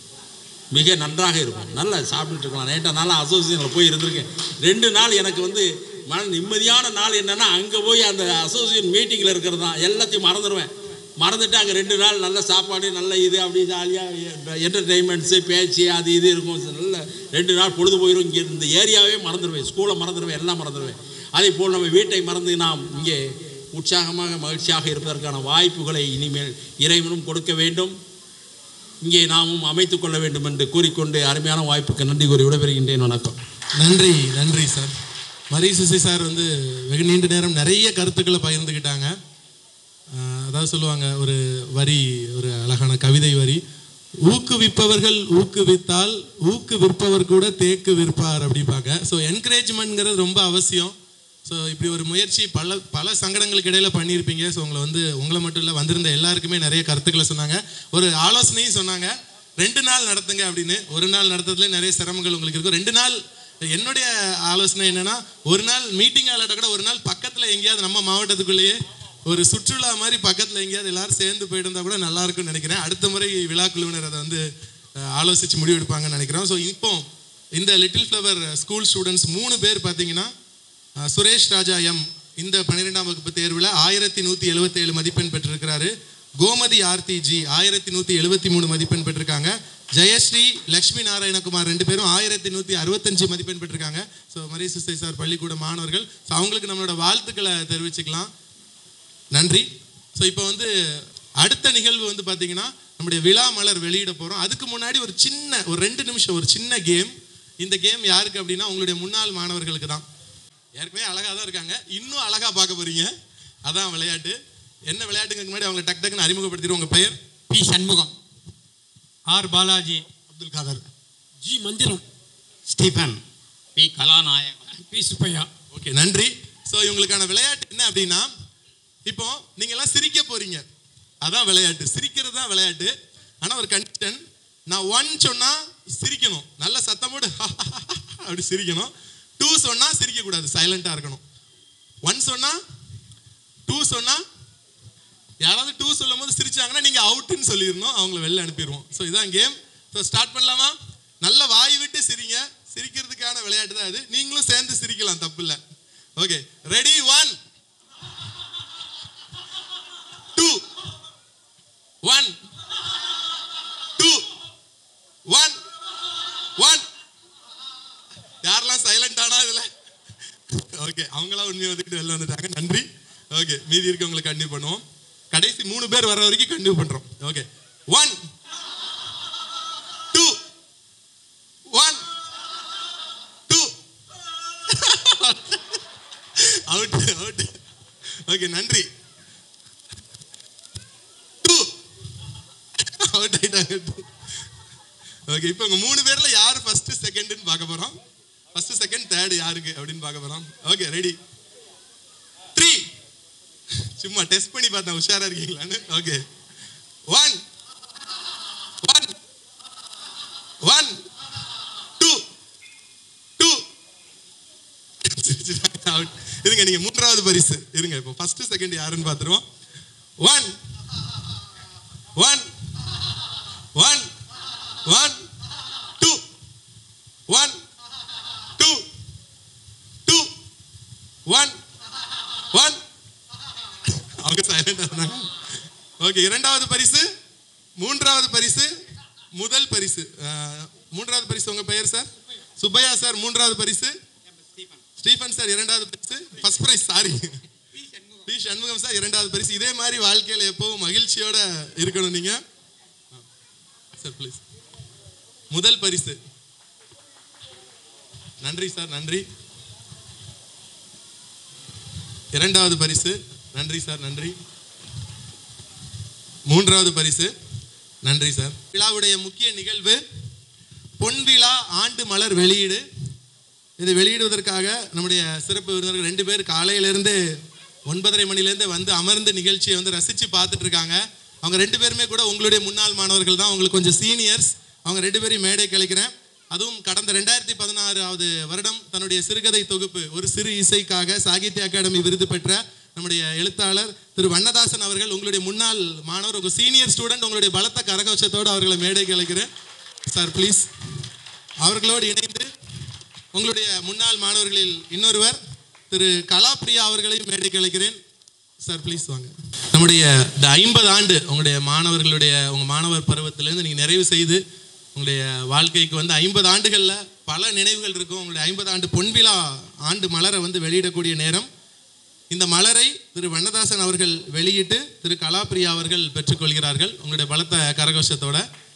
மிக நன்றாக இருக்கும் நல்லா சாப்பிட்டுட்டு இருக்கலாம் நேற்று நாள் அசோசியேஷனில் போய் இருந்திருக்கேன் ரெண்டு நாள் எனக்கு வந்து மன நிம்மதியான நாள் என்னென்னா அங்கே போய் அந்த அசோசியேஷன் மீட்டிங்கில் இருக்கிறது தான் எல்லாத்தையும் மறந்துடுவேன் மறந்துட்டு அங்கே ரெண்டு நாள் நல்ல சாப்பாடு நல்ல இது அப்படி ஜாலியாக என்டர்டெயின்மெண்ட்ஸு பேச்சு அது இது இருக்கும் நல்ல ரெண்டு நாள் பொழுது போயிடும் இங்கே இந்த ஏரியாவே மறந்துடுவேன் ஸ்கூலை மறந்துடுவேன் எல்லாம் மறந்துடுவேன் அதே போல் நம்ம வீட்டை மறந்து நாம் இங்கே உற்சாகமாக மகிழ்ச்சியாக இருப்பதற்கான வாய்ப்புகளை இனிமேல் இறைவனும் கொடுக்க வேண்டும் இங்கே நாமும் அமைத்துக் கொள்ள வேண்டும் என்று கூறிக்கொண்டு அருமையான வாய்ப்புக்கு நன்றி கூறி விடைபெறுகின்றேன் வணக்கம் நன்றி நன்றி சார் மரி சுசி சார் வந்து வெகு நீண்ட நேரம் நிறைய கருத்துக்களை பகிர்ந்துக்கிட்டாங்க ஆஹ் அதாவது சொல்லுவாங்க ஒரு வரி ஒரு அழகான கவிதை வரி ஊக்குவிப்பவர்கள் ஊக்குவித்தால் ஊக்கு விற்பவர் கூட தேக்கு விற்பார் அப்படிப்பாங்க ஸோ என்கரேஜ்மெண்ட்ங்கிறது ரொம்ப அவசியம் ஸோ இப்படி ஒரு முயற்சி பல பல சங்கடங்களுக்கு இடையில பண்ணியிருப்பீங்க ஸோ உங்களை வந்து உங்களை மட்டும் இல்லை வந்திருந்த எல்லாருக்குமே நிறைய கருத்துக்களை சொன்னாங்க ஒரு ஆலோசனையும் சொன்னாங்க ரெண்டு நாள் நடத்துங்க அப்படின்னு ஒரு நாள் நடத்துறதுல நிறைய சிரமங்கள் உங்களுக்கு இருக்கும் ரெண்டு நாள் என்னுடைய ஆலோசனை என்னன்னா ஒரு நாள் மீட்டிங் ஆளாட்ட கூட ஒரு நாள் பக்கத்தில் எங்கேயாவது நம்ம மாவட்டத்துக்குள்ளேயே ஒரு சுற்றுலா மாதிரி பக்கத்தில் எங்கேயாவது எல்லாரும் சேர்ந்து போயிட்டு இருந்தால் கூட நல்லா இருக்கும்னு நினைக்கிறேன் அடுத்த முறை விழா குழுவினர் அதை வந்து அஹ், ஆலோசிச்சு முடிவெடுப்பாங்கன்னு நினைக்கிறோம் ஸோ இப்போ இந்த லிட்டில் ஃப்ளவர் ஸ்கூல் ஸ்டூடெண்ட்ஸ் மூணு பேர் பார்த்தீங்கன்னா அஹ், சுரேஷ் ராஜா எம் இந்த பன்னிரெண்டாம் வகுப்பு தேர்வில் ஆயிரத்தி நூற்றி எழுபத்தேழு மதிப்பெண் பெற்றிருக்கிறாரு கோமதி ஆர்த்தி ஜி ஆயிரத்தி நூற்றி எழுபத்தி மூணு மதிப்பெண் பெற்றிருக்காங்க ஜெயஸ்ரீ லக்ஷ்மி நாராயணகுமார் ரெண்டு பேரும் ஆயிரத்தி நூற்றி அறுபத்தஞ்சு மதிப்பெண் பெற்றிருக்காங்க ஸோ மரிய சுசை சார் பள்ளிக்கூட மாணவர்கள் ஸோ அவங்களுக்கு நம்மளோட வாழ்த்துக்களை தெரிவிச்சுக்கலாம் நன்றி ஸோ இப்போ வந்து அடுத்த நிகழ்வு வந்து பார்த்தீங்கன்னா நம்முடைய விழா மலர் வெளியிட போகிறோம் அதுக்கு முன்னாடி ஒரு சின்ன ஒரு ரெண்டு நிமிஷம் ஒரு சின்ன கேம் இந்த கேம் யாருக்கு அப்படின்னா உங்களுடைய முன்னாள் மாணவர்களுக்கு தான் ஏற்கனவே அழகாக தான் இருக்காங்க இன்னும் அழகாக பார்க்க போறீங்க அதான் விளையாட்டு என்ன விளையாட்டுக்கு முன்னாடி அவங்க டக் டக்குன்னு அறிமுகப்படுத்திடுவோம் உங்கள் பெயர் P Shanmugam R Balaji Abdul Khader G Manthiram Stephen P Kalanayagan P Subbaiah okay நன்றி ஸோ இவங்களுக்கான விளையாட்டு என்ன அப்படின்னா இப்போ நீங்க எல்லாம் சிரிக்க போறீங்க அதான் விளையாட்டு சிரிக்கிறது தான் விளையாட்டு ஆனால் ஒரு கண்டிஷன் நான் ஒன் சொன்னா சிரிக்கணும் நல்ல சத்தமோடு அப்படி சிரிக்கணும் டூ சொன்னா சிரிக்க கூடாது சைலண்டா இருக்கணும் ஒன் சொன்னா டூ சொன்னா யாராவது டூ சொல்லும் போது சிரிச்சாங்கன்னா நீங்க அவுட்டுன்னு சொல்லிடணும் அவங்கள வெளில அனுப்பிடுவோம் ஸோ இதான் கேம் ஸோ ஸ்டார்ட் பண்ணலாமா நல்ல வாய் விட்டு சிரிங்க சிரிக்கிறதுக்கான விளையாட்டு தான் இது நீங்களும் சேர்ந்து சிரிக்கலாம் தப்பு இல்லை okay ready one two one two one one யாரெல்லாம் சைலண்ட் ஆனா இதுல ஓகே அவங்களா உண்மையை வந்துக்கிட்டு வெளில வந்துட்டாங்க நன்றி ஓகே மீதி இருக்கவங்களுக்கு கண்டினியூ பண்ணுவோம் கடைசி மூணு பேர் வர வரைக்கும் கண்டினியூ பண்றோம் okay one two one two out out okay நன்றி டூ அவுட் ஆயிட்டாங்க ஓகே இப்போ உங்க மூணு பேர்ல யார் ஃபர்ஸ்ட் செகண்ட்னு பார்க்க போறோம் ஃபர்ஸ்ட் செகண்ட் தேர்ட் யாருக்கு அப்படின்னு பார்க்க போறோம் ஓகே ரெடி த்ரீ சும்மா டெஸ்ட் பண்ணி பார்த்தேன் உஷாரா இருக்கீங்களான்னு okay one one one two two இருங்க நீங்க மூன்றாவது பரிசு இருங்க இப்போ ஃபர்ஸ்ட் செகண்ட் யாருன்னு பார்த்துருவோம் one one one one two one two two one one அவங்க சைலண்டா இருந்தாங்க ஓகே இரண்டாவது பரிசு மூன்றாவது பரிசு முதல் பரிசு அஹ், மூன்றாவது பரிசு உங்க பெயர் சார் சுப்பையா சார் மூன்றாவது பரிசு ஸ்டீஃபன் சார் இரண்டாவது பரிசு first prize sorry P Shanmugam sir இரண்டாவது பரிசு இதே மாதிரி வாழ்க்கையில எப்பவும் மகிழ்ச்சியோட இருக்கணும் நீங்க சார் ப்ளீஸ் முதல் பரிசு நன்றி சார் நன்றி இரண்டாவது பரிசு நன்றி சார் நன்றி மூன்றாவது பரிசு நன்றி சார் விழாவுடைய முக்கிய நிகழ்வு பொன் விழா ஆண்டு மலர் வெளியீடு இதை வெளியிடுவதற்காக நம்முடைய சிறப்பு விருந்தினர்கள் ரெண்டு பேர் காலையிலேருந்து ஒன்பதரை மணிலேருந்து வந்து அமர்ந்து நிகழ்ச்சியை வந்து ரசித்து பார்த்துட்டு இருக்காங்க அவங்க ரெண்டு பேருமே கூட உங்களுடைய முன்னாள் மாணவர்கள் தான் உங்களுக்கு கொஞ்சம் சீனியர்ஸ் அவங்க ரெண்டு பேரையும் மேடை கழிக்கிறேன் அதுவும் கடந்த ரெண்டாயிரத்தி பதினாறாவது வருடம் தன்னுடைய சிறுகதை தொகுப்பு ஒரு சிறு இசைக்காக சாகித்ய அகாடமி விருது பெற்ற நம்முடைய எழுத்தாளர் திரு வண்ணதாசன் அவர்கள் உங்களுடைய முன்னாள் மாணவர் உங்கள் சீனியர் ஸ்டூடெண்ட் உங்களுடைய பலத்த கரகோஷத்தோடு அவர்களை மேடை கலைக்கிறேன் சார் ப்ளீஸ் அவர்களோடு இணைந்து உங்களுடைய முன்னாள் மாணவர்களில் இன்னொருவர் திரு கலாப்ரியா அவர்களையும் மேடைக்கு அழைக்கிறேன் சார் ப்ளீஸ் வாங்க நம்முடைய இந்த ஐம்பது ஆண்டு உங்களுடைய மாணவர்களுடைய உங்கள் மாணவர் பருவத்திலேருந்து நீங்கள் நிறைவு செய்து உங்களுடைய வாழ்க்கைக்கு வந்து ஐம்பது ஆண்டுகளில் பல நினைவுகள் இருக்கும் உங்களுடைய ஐம்பது ஆண்டு பொன்விழா ஆண்டு மலரை வந்து வெளியிடக்கூடிய நேரம் இந்த மலரை திரு வண்ணதாசன் அவர்கள் வெளியிட்டு திரு கலாப்ரியா அவர்கள் பெற்றுக்கொள்கிறார்கள் உங்களுடைய பலத்த கரகோஷத்தோட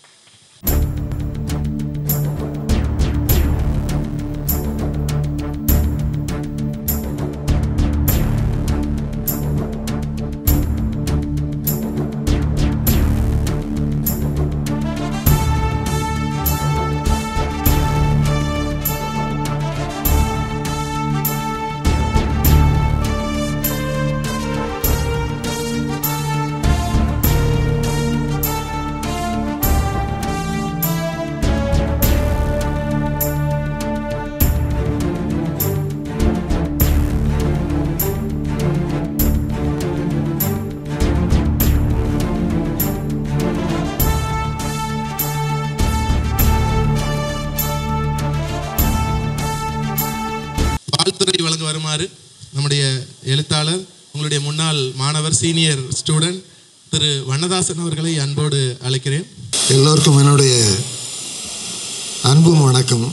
வாழ்த்துறை வழங்க வருமாறு நம்முடைய எழுத்தாளர் உங்களுடைய முன்னாள் மாணவர் சீனியர் ஸ்டூடெண்ட் திரு வண்ணதாசன் அவர்களை அன்போடு அழைக்கிறேன் எல்லோருக்கும் என்னுடைய அன்பும் வணக்கம்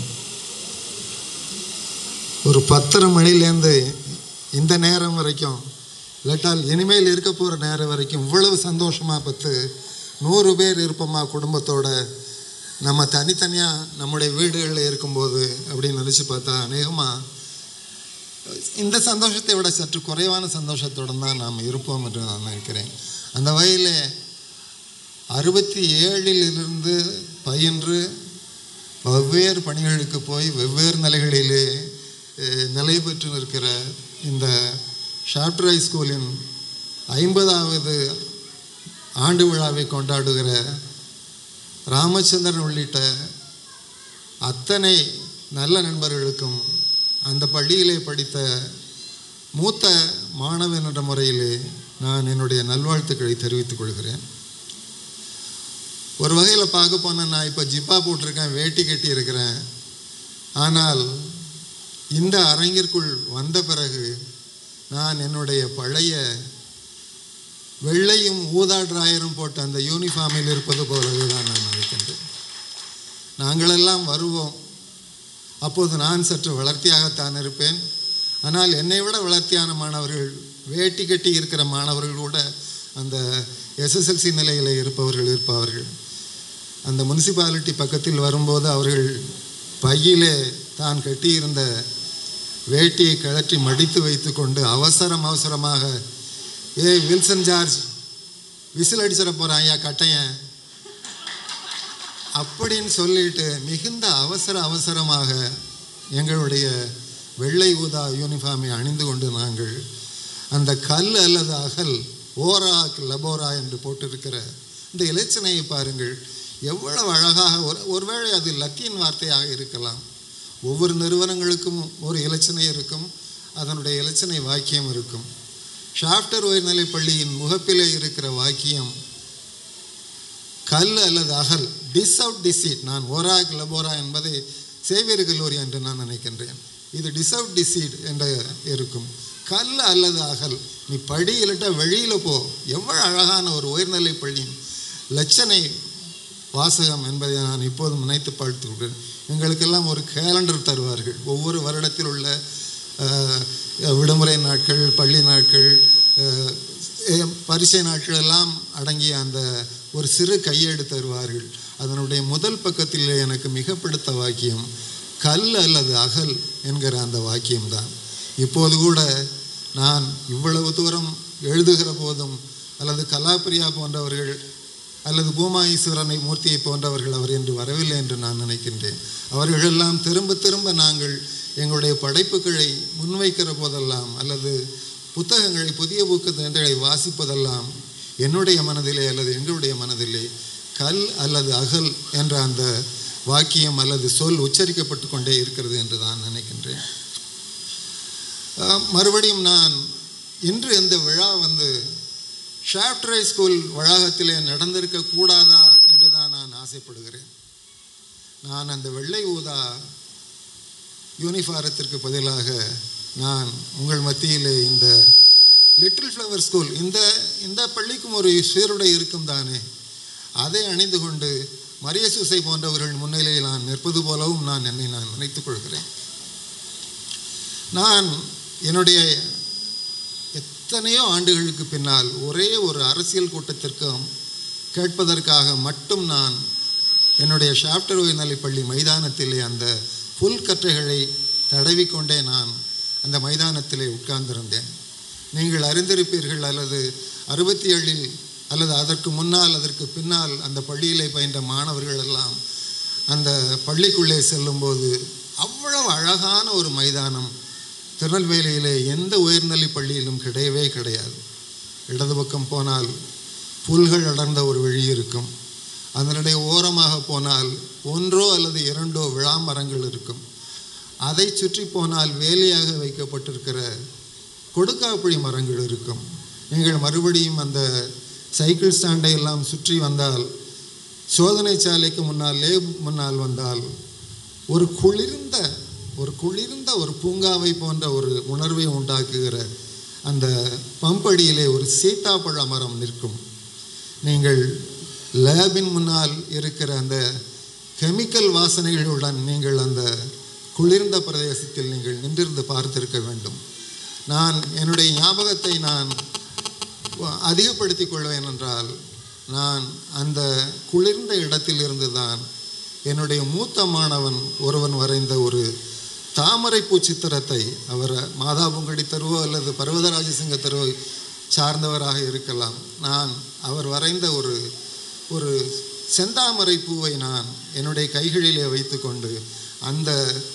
ஒரு பத்தரை மணிலேருந்து இந்த நேரம் வரைக்கும் இல்லாட்டால் இனிமேல் இருக்க போகிற நேரம் வரைக்கும் இவ்வளவு சந்தோஷமாக பத்து நூறு பேர் இருப்போமா குடும்பத்தோட நம்ம தனித்தனியாக நம்முடைய வீடுகளில் இருக்கும்போது அப்படின்னு நினச்சி பார்த்தா அநேகமாக இந்த சந்தோஷத்தை விட சற்று குறைவான சந்தோஷத்துடன் தான் நாம் இருப்போம் என்று நான் நினைக்கிறேன் அந்த வகையில் அறுபத்தி ஏழிலிருந்து பயின்று வெவ்வேறு பணிகளுக்கு போய் வெவ்வேறு நிலைகளிலே அஹ், நிலை பெற்று நிற்கிற இந்த ஷாப்டர் ஸ்கூலின் ஐம்பதாவது ஆண்டு விழாவை கொண்டாடுகிற ராமச்சந்திரன் உள்ளிட்ட அத்தனை நல்ல நண்பர்களுக்கும் அந்த பள்ளியிலே படித்த மூத்த மாணவன் என்ற முறையிலே நான் என்னுடைய நல்வாழ்த்துக்களை தெரிவித்துக் கொள்கிறேன் ஒரு வகையில் பார்க்க போனால் நான் இப்போ ஜிப்பா போட்டிருக்கேன் வேட்டி கட்டி இருக்கிறேன் ஆனால் இந்த அரங்கிற்குள் வந்த பிறகு நான் என்னுடைய பழைய வெள்ளையும் ஊதா டிராயரும் போட்ட அந்த யூனிஃபார்மில் இருப்பது போலவே தான் நான் நினைக்கின்றேன் நாங்களெல்லாம் வருவோம் அப்போது நான் சற்று வளர்த்தியாகத்தான் இருப்பேன் ஆனால் என்னை விட வளர்த்தியான மாணவர்கள் வேட்டி கட்டி இருக்கிற மாணவர்கள் கூட அந்த எஸ்எஸ்எல்சி நிலையில் இருப்பவர்கள் இருப்பவர்கள் அந்த முனிசிபாலிட்டி பக்கத்தில் வரும்போது அவர்கள் பையிலே தான் கட்டியிருந்த வேட்டியை கழற்றி மடித்து வைத்துக்கொண்டு அவசரம் அவசரமாக ஏய் வில்சன் ஜார்ஜ் விசில் அடிச்சிட போகிறான் ஐயா கட்டையன் அப்படின்னு சொல்லிட்டு மிகுந்த அவசர அவசரமாக எங்களுடைய வெள்ளை ஊதா யூனிஃபார்மை அணிந்து கொண்டு நாங்கள் அந்த கல் அல்லது அகல் ஓரா லபோரா என்று போட்டிருக்கிற இந்த இலச்சனையை பாருங்கள் எவ்வளவு அழகாக ஒரு ஒருவேளை அது லத்தீன் வார்த்தையாக இருக்கலாம் ஒவ்வொரு நிறுவனங்களுக்கும் ஒரு இலச்சனை இருக்கும் அதனுடைய இலச்சனை வாக்கியம் இருக்கும் ஷாஃப்டர் உயர்நிலைப் பள்ளியின் முகப்பிலே இருக்கிற வாக்கியம் கல் அல்லது அகல் டிஸ் அவுட் டிசீட் நான் ஓரா லபோரா என்பதை சேவியர் கல்லூரி என்று நான் நினைக்கின்றேன் இது டிஸ் அவுட் டிசீட் என்ற இருக்கும் கல் அல்லது அகல் நீ படி இல்லட்டா வெளியில் போ எவ்வளவு அழகான ஒரு உயர்நிலைப் பள்ளியின் லட்சணை வாசகம் என்பதை நான் இப்போதும் நினைத்து பார்த்துக்கிறேன் எங்களுக்கெல்லாம் ஒரு கேலண்டர் தருவார்கள் ஒவ்வொரு வருடத்தில் உள்ள அஹ், விடுமுறை நாட்கள் பள்ளி நாட்கள் அஹ், எ- பரீட்சை நாட்கள் எல்லாம் அடங்கிய அந்த ஒரு சிறு கையேடு தருவார்கள் அதனுடைய முதல் பக்கத்தில் எனக்கு மிக பிடித்த வாக்கியம் கல் அல்லது அகல் என்கிற அந்த வாக்கியம்தான் இப்போது கூட நான் இவ்வளவு தூரம் எழுதுகிற போதும் அல்லது கலாப்பிரியா போன்றவர்கள் அல்லது பூமா ஈஸ்வரனை மூர்த்தியை போன்றவர்கள் அவர் என்று வரவில்லை என்று நான் நினைக்கின்றேன் அவர்களெல்லாம் திரும்ப திரும்ப நாங்கள் எங்களுடைய படைப்புகளை முன்வைக்கிற போதெல்லாம் அல்லது புத்தகங்களை புதிய புத்தகங்களை வாசிப்பதெல்லாம் என்னுடைய மனதிலே அல்லது எங்களுடைய மனதிலே கல் அல்லது அகல் என்ற அந்த வாக்கியம் அல்லது சொல் உச்சரிக்கப்பட்டு கொண்டே இருக்கிறது என்று நான் நினைக்கின்றேன் அஹ், மறுபடியும் நான் இன்று இந்த விழா வந்து ஷாப்டரை ஸ்கூல் வளாகத்திலே நடந்திருக்க கூடாதா என்று தான் நான் ஆசைப்படுகிறேன் நான் அந்த வெள்ளை ஊதா யூனிஃபாரத்திற்கு பதிலாக நான் உங்கள் மத்தியிலே இந்த லிட்டில் ஃப்ளவர் ஸ்கூல் இந்த இந்த பள்ளிக்கும் ஒரு சீருடை இருக்கும் தானே அதை அணிந்து கொண்டு மரிய சூசை போன்றவர்கள் முன்னிலையில் நான் நிற்பது போலவும் நான் என்னை நான் நினைத்துக் கொள்கிறேன் நான் என்னுடைய எத்தனையோ ஆண்டுகளுக்கு பின்னால் ஒரே ஒரு அரசியல் கூட்டத்திற்கும் கேட்பதற்காக மட்டும் நான் என்னுடைய ஷாப்டர் உயர்நிலைப் பள்ளி மைதானத்திலே அந்த புல் கற்றைகளை தடவிக்கொண்டே நான் அந்த மைதானத்திலே உட்கார்ந்திருந்தேன் நீங்கள் அறிந்திருப்பீர்கள் அல்லது அறுபத்தி ஏழில் அல்லது அதற்கு முன்னால் அதற்கு பின்னால் அந்த பள்ளியிலே பயின்ற மாணவர்கள் எல்லாம் அந்த பள்ளிக்குள்ளே செல்லும்போது அவ்வளவு அழகான ஒரு மைதானம் திருநெல்வேலியிலே எந்த உயர்நிலைப் பள்ளியிலும் கிடையவே கிடையாது இடது பக்கம் போனால் புல்கள் அடர்ந்த ஒரு வழி இருக்கும் அதனுடைய ஓரமாக போனால் ஒன்றோ அல்லது இரண்டோ விழாமரங்கள் இருக்கும் அதை சுற்றி போனால் வேலியாக வைக்கப்பட்டிருக்கிற கொடுக்காப்புளி மரங்கள் இருக்கும் நீங்கள் மறுபடியும் அந்த சைக்கிள் ஸ்டாண்டை எல்லாம் சுற்றி வந்தால் சோதனை சாலைக்கு முன்னால் லேப் முன்னால் வந்தால் ஒரு குளிர்ந்த ஒரு குளிர்ந்த ஒரு பூங்காவை போன்ற ஒரு உணர்வை உண்டாக்குகிற அந்த பம்படியிலே ஒரு சீத்தாப்பழ மரம் நிற்கும் நீங்கள் லேபின் முன்னால் இருக்கிற அந்த கெமிக்கல் வாசனைகளுடன் நீங்கள் அந்த குளிர்ந்த பிரதேசத்தில் நீங்கள் நின்றிருந்து பார்த்திருக்க வேண்டும் நான் என்னுடைய ஞாபகத்தை நான் அதிகப்படுத்திக் கொள்வேன் என்றால் நான் அந்த குளிர்ந்த இடத்திலிருந்து தான் என்னுடைய மூத்த மாணவன் ஒருவன் வரைந்த ஒரு தாமரைப்பூ சித்திரத்தை அவர் மாதாபுங்கடி தருவோ அல்லது பர்வதராஜசிங்க தருவோ சார்ந்தவராக இருக்கலாம் நான் அவர் வரைந்த ஒரு ஒரு செந்தாமரை பூவை நான் என்னுடைய கைகளிலே வைத்துக்கொண்டு அந்த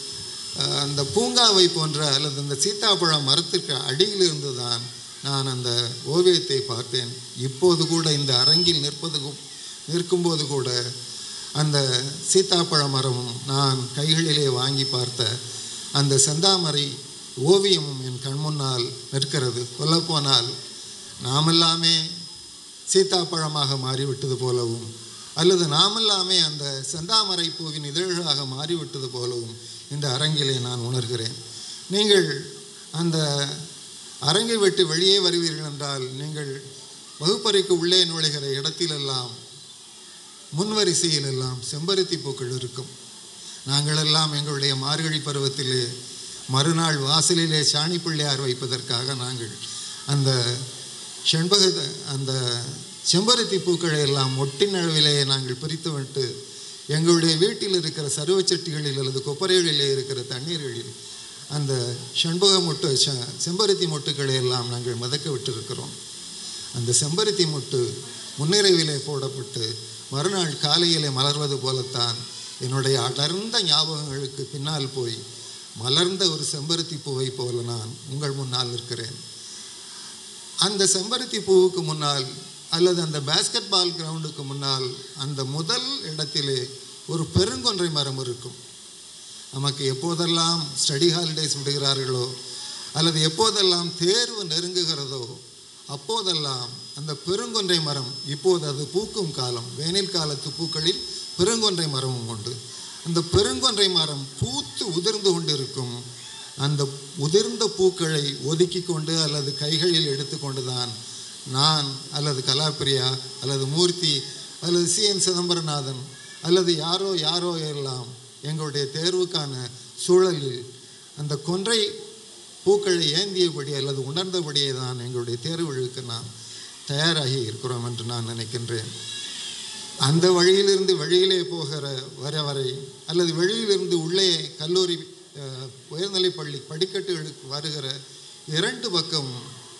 அஹ், அந்த பூங்காவை போன்ற அல்லது அந்த சீத்தாப்பழ மரத்திற்கு அடியிலிருந்து தான் நான் அந்த ஓவியத்தை பார்த்தேன் இப்போது கூட இந்த அரங்கில் நிற்பது கு- நிற்கும்போது கூட அந்த சீத்தாப்பழ மரமும் நான் கைகளிலே வாங்கி பார்த்த அந்த செந்தாமரை ஓவியமும் என் கண் முன்னால் நிற்கிறது சொல்லப்போனால் நாமெல்லாமே சீத்தாப்பழமாக மாறிவிட்டது போலவும் அல்லது நாமெல்லாமே அந்த செந்தாமரை பூவின் இதழ்களாக மாறிவிட்டது போலவும் இந்த அரங்கிலே நான் உணர்கிறேன் நீங்கள் அந்த அரங்கை விட்டு வெளியே வருவீர்கள் என்றால் நீங்கள் வகுப்பறைக்கு உள்ளே நுழைகிற இடத்திலெல்லாம் முன்வரிசையில் எல்லாம் செம்பருத்தி பூக்கள் இருக்கும் நாங்களெல்லாம் எங்களுடைய மார்கழி பருவத்திலே மறுநாள் வாசலிலே சாணி பிள்ளையார் வைப்பதற்காக நாங்கள் அந்த செண்பக அந்த செம்பருத்தி பூக்களை எல்லாம் ஒட்டின் அளவிலே நாங்கள் பிரித்து விட்டு எங்களுடைய வீட்டில் இருக்கிற சருவச்சட்டிகளில் அல்லது கொப்பரைகளிலே இருக்கிற தண்ணீர்களில் அந்த செண்பக மொட்டு செ- செம்பருத்தி மொட்டுக்களை எல்லாம் நாங்கள் மிதக்க விட்டிருக்கிறோம் அந்த செம்பருத்தி மொட்டு முன்னிறைவிலே போடப்பட்டு மறுநாள் காலையிலே மலர்வது போலத்தான் என்னுடைய அடர்ந்த ஞாபகங்களுக்கு பின்னால் போய் மலர்ந்த ஒரு செம்பருத்தி பூவை போல நான் உங்கள் முன்னால் நிற்கிறேன் அந்த செம்பருத்தி பூவுக்கு முன்னால் அல்லது அந்த பேஸ்கெட் பால் கிரவுண்டுக்கு முன்னால் அந்த முதல் இடத்திலே ஒரு பெருங்கொன்றை மரம் இருக்கும் நமக்கு எப்போதெல்லாம் ஸ்டடி ஹாலிடேஸ் விடுகிறார்களோ அல்லது எப்போதெல்லாம் தேர்வு நெருங்குகிறதோ அப்போதெல்லாம் அந்த பெருங்கொன்றை மரம் இப்போது அது பூக்கும் காலம் வேனில் காலத்து பூக்களில் பெருங்கொன்றை மரமும் உண்டு அந்த பெருங்கொன்றை மரம் பூத்து உதிர்ந்து கொண்டிருக்கும் அந்த உதிர்ந்த பூக்களை ஒதுக்கி கொண்டு அல்லது கைகளில் எடுத்துக்கொண்டு தான் நான் அல்லது கலாப்பிரியா அல்லது மூர்த்தி அல்லது சி என் சிதம்பரநாதன் அல்லது யாரோ யாரோ எல்லாம் எங்களுடைய தேர்வுக்கான சூழலில் அந்த கொன்றை பூக்களை ஏந்தியபடி அல்லது உணர்ந்தபடியே தான் எங்களுடைய தேர்வுகளுக்கு நாம் தயாராகி இருக்கிறோம் என்று நான் நினைக்கின்றேன் அந்த வழியிலிருந்து வெளியிலே போகிற வர வரை அல்லது வெளியிலிருந்து உள்ளே கல்லூரி அஹ், உயர்நிலைப் பள்ளி படிக்கட்டுகளுக்கு வருகிற இரண்டு பக்கம்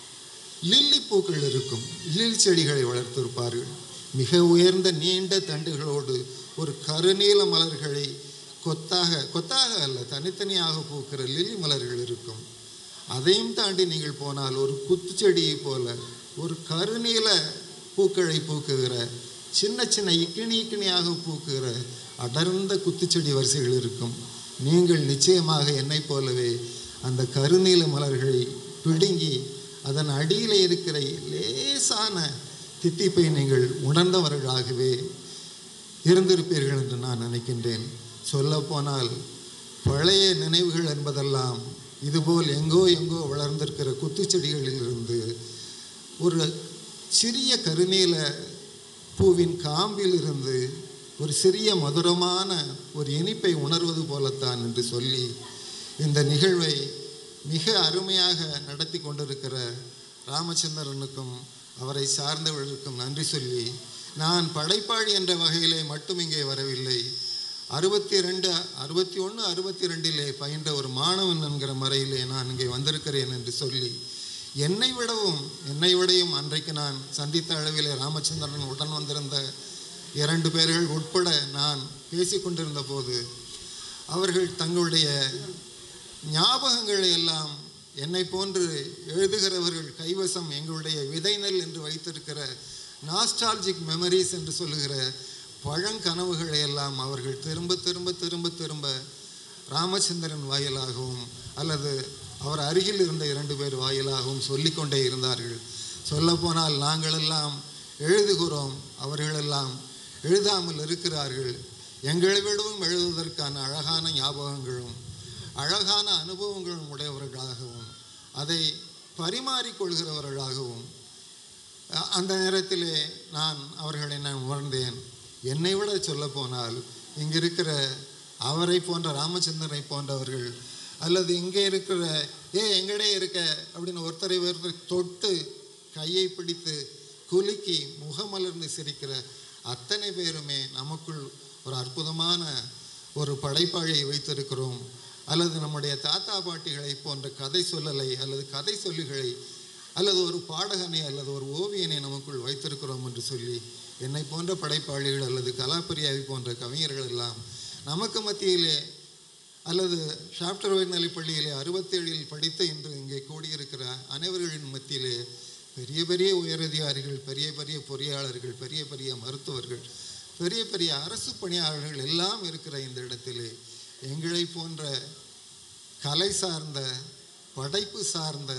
லில்லி பூக்கள் இருக்கும் லில்லி செடிகளை வளர்த்திருப்பார்கள் மிக உயர்ந்த நீண்ட தண்டுகளோடு ஒரு கருநீல மலர்களை கொத்தாக கொத்தாக அல்ல தனித்தனியாக பூக்கிற லில்லி மலர்கள் இருக்கும் அதையும் தாண்டி நீங்கள் போனால் ஒரு குத்துச்செடியைப் போல ஒரு கருநீல பூக்களை பூக்குகிற சின்ன சின்ன இக்கிணி இக்கிணியாக பூக்குகிற அடர்ந்த குத்துச்செடி வரிசைகள் இருக்கும் நீங்கள் நிச்சயமாக என்னைப் போலவே அந்த கருநீல மலர்களை பிடுங்கி அதன் அடியில் இருக்கிற லேசான தித்திப்பை நீங்கள் உணர்ந்தவர்களாகவே இருந்திருப்பீர்கள் என்று நான் நினைக்கின்றேன் சொல்லப்போனால் பழைய நினைவுகள் என்பதெல்லாம் இதுபோல் எங்கோ எங்கோ வளர்ந்திருக்கிற குத்துச்செடிகளிலிருந்து ஒரு சிறிய கருநீல பூவின் காம்பிலிருந்து ஒரு சிறிய மதுரமான ஒரு இனிப்பை உணர்வது போலத்தான் என்று சொல்லி இந்த நிகழ்வை மிக அருமையாக நடத்தி கொண்டிருக்கிற ராமச்சந்திரனுக்கும் அவரை சார்ந்தவர்களுக்கும் நன்றி சொல்லி நான் படைப்பாளி என்ற வகையிலே மட்டும் இங்கே வரவில்லை அறுபத்தி ரெண்டு அறுபத்தி ஒன்று அறுபத்தி ரெண்டிலே பயின்ற ஒரு மாணவன் என்கிற முறையிலே நான் இங்கே வந்திருக்கிறேன் என்று சொல்லி என்னை விடவும் என்னை விடையும் அன்றைக்கு நான் சந்தித்த அளவிலே ராமச்சந்திரன் உடன் வந்திருந்த இரண்டு பேர்கள் உட்பட நான் பேசிக்கொண்டிருந்த போது அவர்கள் தங்களுடைய ஞாபகங்களை எல்லாம் என்னை போன்று எழுதுகிறவர்கள் கைவசம் எங்களுடைய விதை நெல் என்று வைத்திருக்கிற நாஸ்டாலஜிக் மெமரிஸ் என்று சொல்லுகிற பழங்கனவுகளை எல்லாம் அவர்கள் திரும்ப திரும்ப திரும்ப திரும்ப ராமச்சந்திரன் வாயிலாகவும் அல்லது அவர் அருகில் இருந்த இரண்டு பேர் வாயிலாகவும் சொல்லிக்கொண்டே இருந்தார்கள் சொல்லப்போனால் நாங்களெல்லாம் எழுதுகிறோம் அவர்களெல்லாம் எழுதாமல் இருக்கிறார்கள் எங்களை விடவும் எழுதுவதற்கான அழகான ஞாபகங்களும் அழகான அனுபவங்களும் உடையவர்களாகவும் அதை பரிமாறிக்கொள்கிறவர்களாகவும் அ- அந்த நேரத்திலே நான் அவர்களை நான் உணர்ந்தேன் என்னை விட சொல்லப்போனால் இங்கே இருக்கிற அவரை போன்ற ராமச்சந்திரனை போன்றவர்கள் அல்லது இங்கே இருக்கிற ஏ எங்கடே இருக்க அப்படின்னு ஒருத்தரை ஒருத்தர் தொட்டு கையை பிடித்து குலுக்கி முகமலர்ந்து சிரிக்கிற அத்தனை பேருமே நமக்குள் ஒரு அற்புதமான ஒரு படைப்பாளியை வைத்திருக்கிறோம் அல்லது நம்முடைய தாத்தா பாட்டிகளை போன்ற கதை சொல்லலை அல்லது கதை சொல்லிகளை அல்லது ஒரு பாடகனை அல்லது ஒரு ஓவியனை நமக்குள் வைத்திருக்கிறோம் என்று சொல்லி என்னை போன்ற படைப்பாளிகள் அல்லது கலாப்பிரியாவை போன்ற கவிஞர்கள் எல்லாம் நமக்கு மத்தியிலே அல்லது ஷாப்டர் உயர்நிலைப் பள்ளியிலே அறுபத்தேழில் படித்த இன்று இங்கே கூடியிருக்கிற அனைவர்களின் மத்தியிலே பெரிய பெரிய உயரதிகாரிகள் பெரிய பெரிய பொறியாளர்கள் பெரிய பெரிய மருத்துவர்கள் பெரிய பெரிய அரசு பணியாளர்கள் எல்லாம் இருக்கிற இந்த இடத்திலே எங்களை போன்ற கலை சார்ந்த படைப்பு சார்ந்த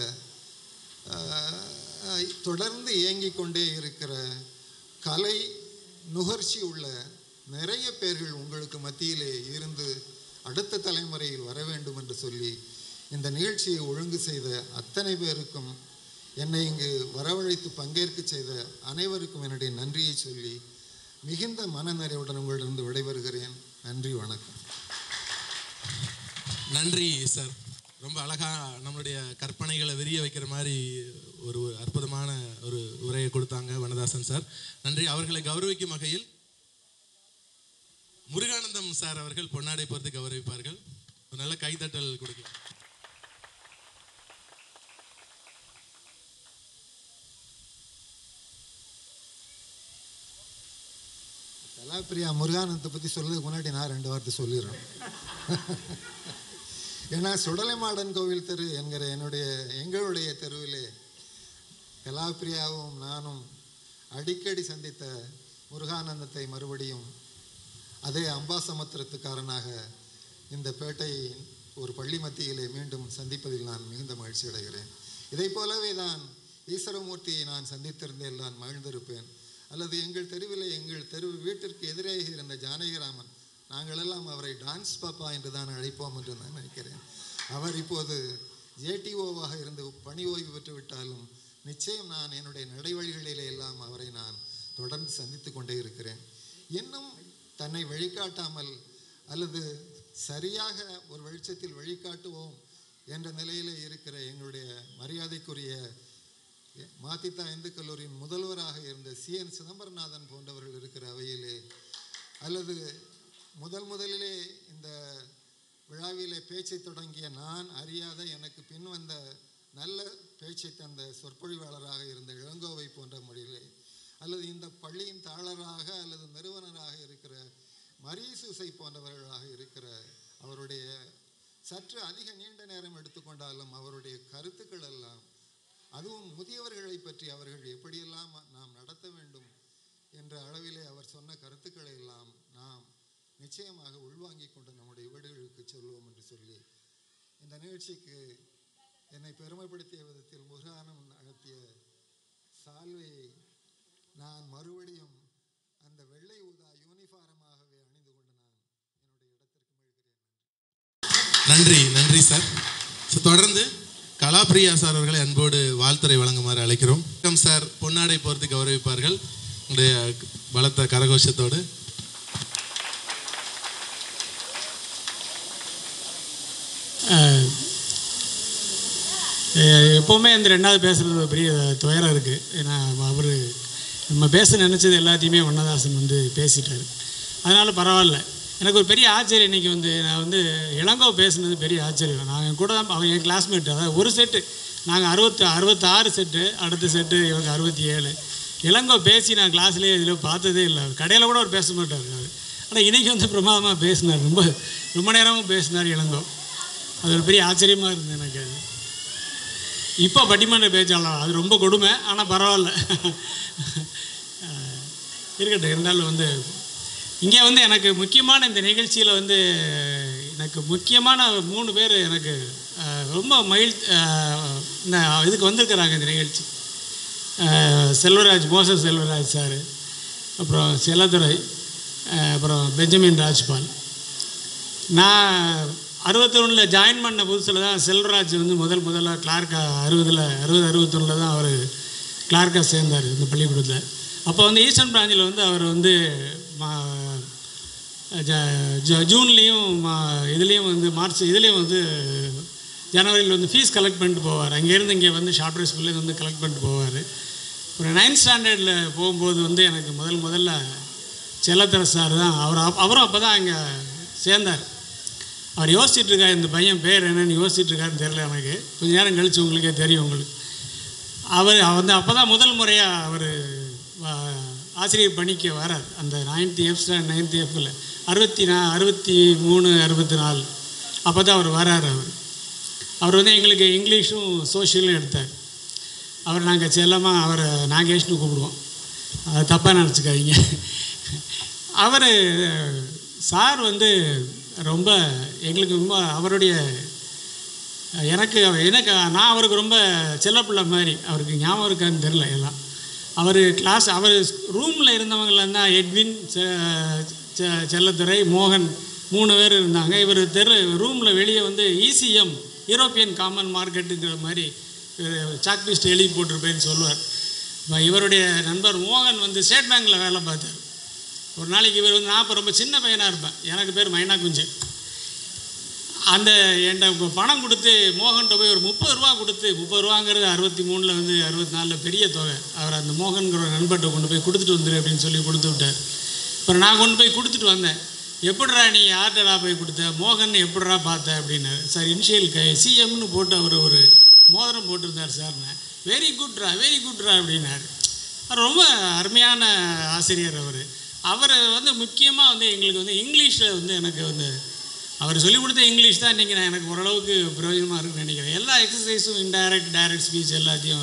ஆஹ், தொடர்ந்து இயங்கிக் கொண்டே இருக்கிற கலை நுகர்ச்சி உள்ள நிறைய பேர்கள் உங்களுக்கு மத்தியிலே இருந்து அடுத்த தலைமுறையில் வர வேண்டும் என்று சொல்லி இந்த நிகழ்ச்சியை ஒழுங்கு செய்த அத்தனை பேருக்கும் என்னை இங்கு வரவழைத்து பங்கேற்க செய்த அனைவருக்கும் என்னுடைய நன்றியை சொல்லி மிகுந்த மனநிறைவுடன் உங்களிடம் விடைபெறுகிறேன் நன்றி வணக்கம் நன்றி சார் ரொம்ப அழகா நம்மளுடைய கற்பனைகளை விரிய வைக்கிற மாதிரி ஒரு அற்புதமான ஒரு உரையை கொடுத்தாங்க வனதாசன் சார் நன்றி அவர்களை கௌரவிக்கும் வகையில் முருகானந்தம் சார் அவர்கள் பொன்னாடை பொறுத்து கௌரவிப்பார்கள் ஒரு நல்ல கைதட்டல் கொடுக்கலாம் கலாப்பிரியா முருகானந்தத்தை பற்றி சொல்றதுக்கு முன்னாடி நான் ரெண்டு வார்த்தை சொல்லிடுறேன் ஏன்னா சுடலைமாடன் கோவில் தெரு என்கிற என்னுடைய எங்களுடைய தெருவிலே கலாப்பிரியாவும் நானும் அடிக்கடி சந்தித்த முருகானந்தத்தை மறுபடியும் அதே அம்பாசமுத்திரத்துக்காரனாக இந்த பேட்டையின் ஒரு பள்ளி மத்தியிலே மீண்டும் சந்திப்பதில் நான் மிகுந்த மகிழ்ச்சி அடைகிறேன் இதைப் போலவே தான் ஈஸ்வரமூர்த்தியை நான் சந்தித்திருந்தேன் நான் மகிழ்ந்திருப்பேன் அல்லது எங்கள் தெருவிலே எங்கள் தெரு வீட்டிற்கு எதிரே இருந்த ஜானகிராமன் நாங்களெல்லாம் அவரை டான்ஸ் பாப்பா என்று தான் அழைப்போம் என்று நான் நினைக்கிறேன் அவர் இப்போது ஜேடிஓவாக இருந்து பணி ஓய்வு பெற்று விட்டாலும் நிச்சயம் நான் என்னுடைய நடைவழிகளிலே எல்லாம் அவரை நான் தொடர்ந்து சந்தித்து கொண்டே இருக்கிறேன் இன்னும் தன்னை வழிகாட்டாமல் அல்லது சரியாக ஒரு வெளிச்சத்தில் வழிகாட்டுவோம் என்ற நிலையிலே இருக்கிற எங்களுடைய மரியாதைக்குரிய மாத்தித்தா இந்து கல்லூரியின் முதல்வராக இருந்த சி என் சிதம்பரநாதன் போன்றவர்கள் இருக்கிற அவையிலே அல்லது முதல் முதலிலே இந்த விழாவிலே பேச்சை தொடங்கிய நான் அறியாத எனக்கு பின் வந்த நல்ல பேச்சை தந்த சொற்பொழிவாளராக இருந்த இளங்கோவை போன்ற மொழியிலே அல்லது இந்த பள்ளியின் தாளராக அல்லது நிறுவனராக இருக்கிற மரியசூசை போன்றவர்களாக இருக்கிற அவருடைய சற்று அதிக நீண்ட நேரம் எடுத்துக்கொண்டாலும் அவருடைய கருத்துக்கள் எல்லாம் அதுவும் முதியவர்களை பற்றி அவர்கள் எப்படியெல்லாம் நாம் நடத்த வேண்டும் என்ற அளவிலே அவர் சொன்ன கருத்துக்களை எல்லாம் நாம் நிச்சயமாக உள்வாங்கிக் கொண்டு நம்முடைய வீடுகளுக்கு செல்வோம் என்று சொல்லி இந்த நிகழ்ச்சிக்கு என்னை பெருமைப்படுத்திய விதத்தில் முருகானம் நடத்திய சால்வையை நான் மறுபடியும் அந்த வெள்ளை ஊதா யூனிஃபாரமாகவே அணிந்து கொண்டு நான் நன்றி நன்றி சார் ஸோ தொடர்ந்து கலாப்ரியா சார் அவர்களை அன்போடு வாழ்த்துறை வழங்குமாறு அழைக்கிறோம் வணக்கம் சார் பொன்னாடை போர்த்து கௌரவிப்பார்கள் உங்களுடைய பலத்த கரகோஷத்தோடு அஹ், அஹ், எப்போவுமே இந்த ரெண்டாவது பேசுகிறது ஒரு பெரிய துயரம் இருக்குது ஏன்னா அவர் நம்ம பேச நினச்சது எல்லாத்தையுமே வண்ணதாசன் வந்து பேசிட்டார் அதனால் பரவாயில்ல எனக்கு ஒரு பெரிய ஆச்சரியம் இன்றைக்கி வந்து நான் வந்து இளங்கோ பேசுனது பெரிய ஆச்சரியம் நான் என் கூட தான் அவன் என் கிளாஸ்மேட் அதாவது ஒரு செட்டு நாங்கள் அறுபத்து அறுபத்தாறு செட்டு அடுத்த செட்டு இவங்க அறுபத்தி ஏழு இளங்கோ பேசி நான் கிளாஸ்லேயே இதில் பார்த்ததே இல்லை கடையில் கூட அவர் பேச மாட்டார் அவர் ஆனால் இன்றைக்கி வந்து பிரமாதமாக பேசினார் ரொம்ப ரொம்ப நேரமும் பேசினார் இளங்கோ அது ஒரு பெரிய ஆச்சரியமாக இருந்தது எனக்கு அது இப்போ பட்டிமன்ற பேச்சாளர் அது ரொம்ப கொடுமை ஆனால் பரவாயில்ல அஹ் இருக்கட்டும் இருந்தாலும் வந்து இங்கே வந்து எனக்கு முக்கியமான இந்த நிகழ்ச்சியில் வந்து எனக்கு முக்கியமான மூணு பேர் எனக்கு அஹ், ரொம்ப மகிழ் அஹ், இந்த இதுக்கு வந்திருக்கிறாங்க இந்த நிகழ்ச்சி அஹ், செல்வராஜ் மோசஸ் செல்வராஜ் சார் அப்புறம் செல்லதுரை அஹ், அப்புறம் பெஞ்சமின் ராஜ்பால் நான் அறுபத்தொன்னில் ஜாயின் பண்ண புதுசில் தான் செல்வராஜ் வந்து முதல் முதல்ல கிளார்க்கா அறுபதில் அறுபது அறுபத்தொன்னில் தான் அவர் கிளார்க்காக சேர்ந்தார் இந்த பள்ளிக்கூடத்தில் அப்போ வந்து ஈஸ்டர்ன் பிராஞ்சில் வந்து அவர் வந்து மா- ஜ- ஜ- ஜூன்லேயும் மா- இதுலேயும் வந்து மார்ச் இதுலேயும் வந்து ஜனவரியில் வந்து ஃபீஸ் கலெக்ட் பண்ணிட்டு போவார் அங்கேருந்து இங்கே வந்து ஷார்ட் ஸ்கூல்லேருந்து வந்து கலெக்ட் பண்ணிட்டு போவார் ஒரு நைன்த் ஸ்டாண்டர்டில் போகும்போது வந்து எனக்கு முதல் முதல்ல செல்லத்தர சார் தான் அவர் அப்- அவரும் அப்போ தான் அங்கே சேர்ந்தார் அவர் யோசிச்சுட்டு இருக்கார் இந்த பையன் பேர் என்னன்னு யோசிச்சுட்டு இருக்காருன்னு தெரியல எனக்கு கொஞ்ச நேரம் கழிச்சு உங்களுக்கே தெரியும் உங்களுக்கு அவர் வந்து அப்போ தான் முதல் முறையாக அவர் ஆசிரியர் பணிக்கு வரார் அந்த நைன்த்து எஃப் நைன்த்து எஃப்பில் அறுபத்தி நா அறுபத்தி மூணு அறுபத்தி நாலு அப்போ தான் அவர் வரார் அவர் அவர் வந்து எங்களுக்கு இங்கிலீஷும் சோஷியலும் எடுத்தார் அவர் நாங்கள் செல்லமாக அவரை நாகேஷ்னு கூப்பிடுவோம் அதை தப்பாக நினச்சிக்காதீங்க அவர் சார் வந்து ரொம்ப எங்களுக்கு ரொம்ப அவருடைய எனக்கு எனக்கு நான் அவருக்கு ரொம்ப செல்லப்பிள்ளை மாதிரி அவருக்கு ஞாபகம் இருக்கான்னு தெரில எல்லாம் அவர் கிளாஸ் அவர் ரூமில் இருந்தவங்களாம் தான் எட்வின் செ- செ- செல்லத்துறை மோகன் மூணு பேர் இருந்தாங்க இவர் தெரு ரூமில் வெளியே வந்து இசிஎம் யூரோப்பியன் காமன் மார்க்கெட்டுங்கிற மாதிரி சாக்பீஸ்ட் எழுதி போட்டிருப்பேன்னு சொல்லுவார் இப்ப இவருடைய நண்பர் மோகன் வந்து ஸ்டேட் பேங்க்கில் வேலை பார்த்தார் ஒரு நாளைக்கு இவர் வந்து நான் இப்போ ரொம்ப சின்ன பையனாக இருப்பேன் எனக்கு பேர் மைனா குஞ்சு அந்த என்கிட்ட இப்போ பணம் கொடுத்து மோகன்கிட்ட போய் ஒரு முப்பது ரூபா கொடுத்து முப்பது ரூபாங்கிறது அறுபத்தி மூணில் வந்து அறுபத்தி நாலில் பெரிய தொகை அவர் அந்த மோகன்கிற ஒரு நண்பர்கிட்ட கொண்டு போய் கொடுத்துட்டு வந்துரு அப்படின்னு சொல்லி கொடுத்து விட்டார் அப்புறம் நான் கொண்டு போய் கொடுத்துட்டு வந்தேன் எப்படிடா நீ யார்கிட்டடா போய் கொடுத்த மோகன் எப்படிடா பார்த்த அப்படின்னாரு சார் இனிஷியல் கை சிஎம்னு போட்டு அவர் ஒரு மோதிரம் போட்டிருந்தார் சார்னு வெரி குட்ரா வெரி குட்ரா அப்படின்னாரு அவர் ரொம்ப அருமையான ஆசிரியர் அவர் அவர் வந்து முக்கியமாக வந்து எங்களுக்கு வந்து இங்கிலீஷில் வந்து எனக்கு வந்து அவர் சொல்லிக் கொடுத்த இங்கிலீஷ் தான் இன்றைக்கி நான் எனக்கு ஓரளவுக்கு பிரயோஜனமாக இருக்குன்னு நினைக்கிறேன் எல்லா எக்ஸசைஸும் இன்டைரக்ட் டைரக்ட் ஸ்பீச் எல்லாத்தையும் அவர்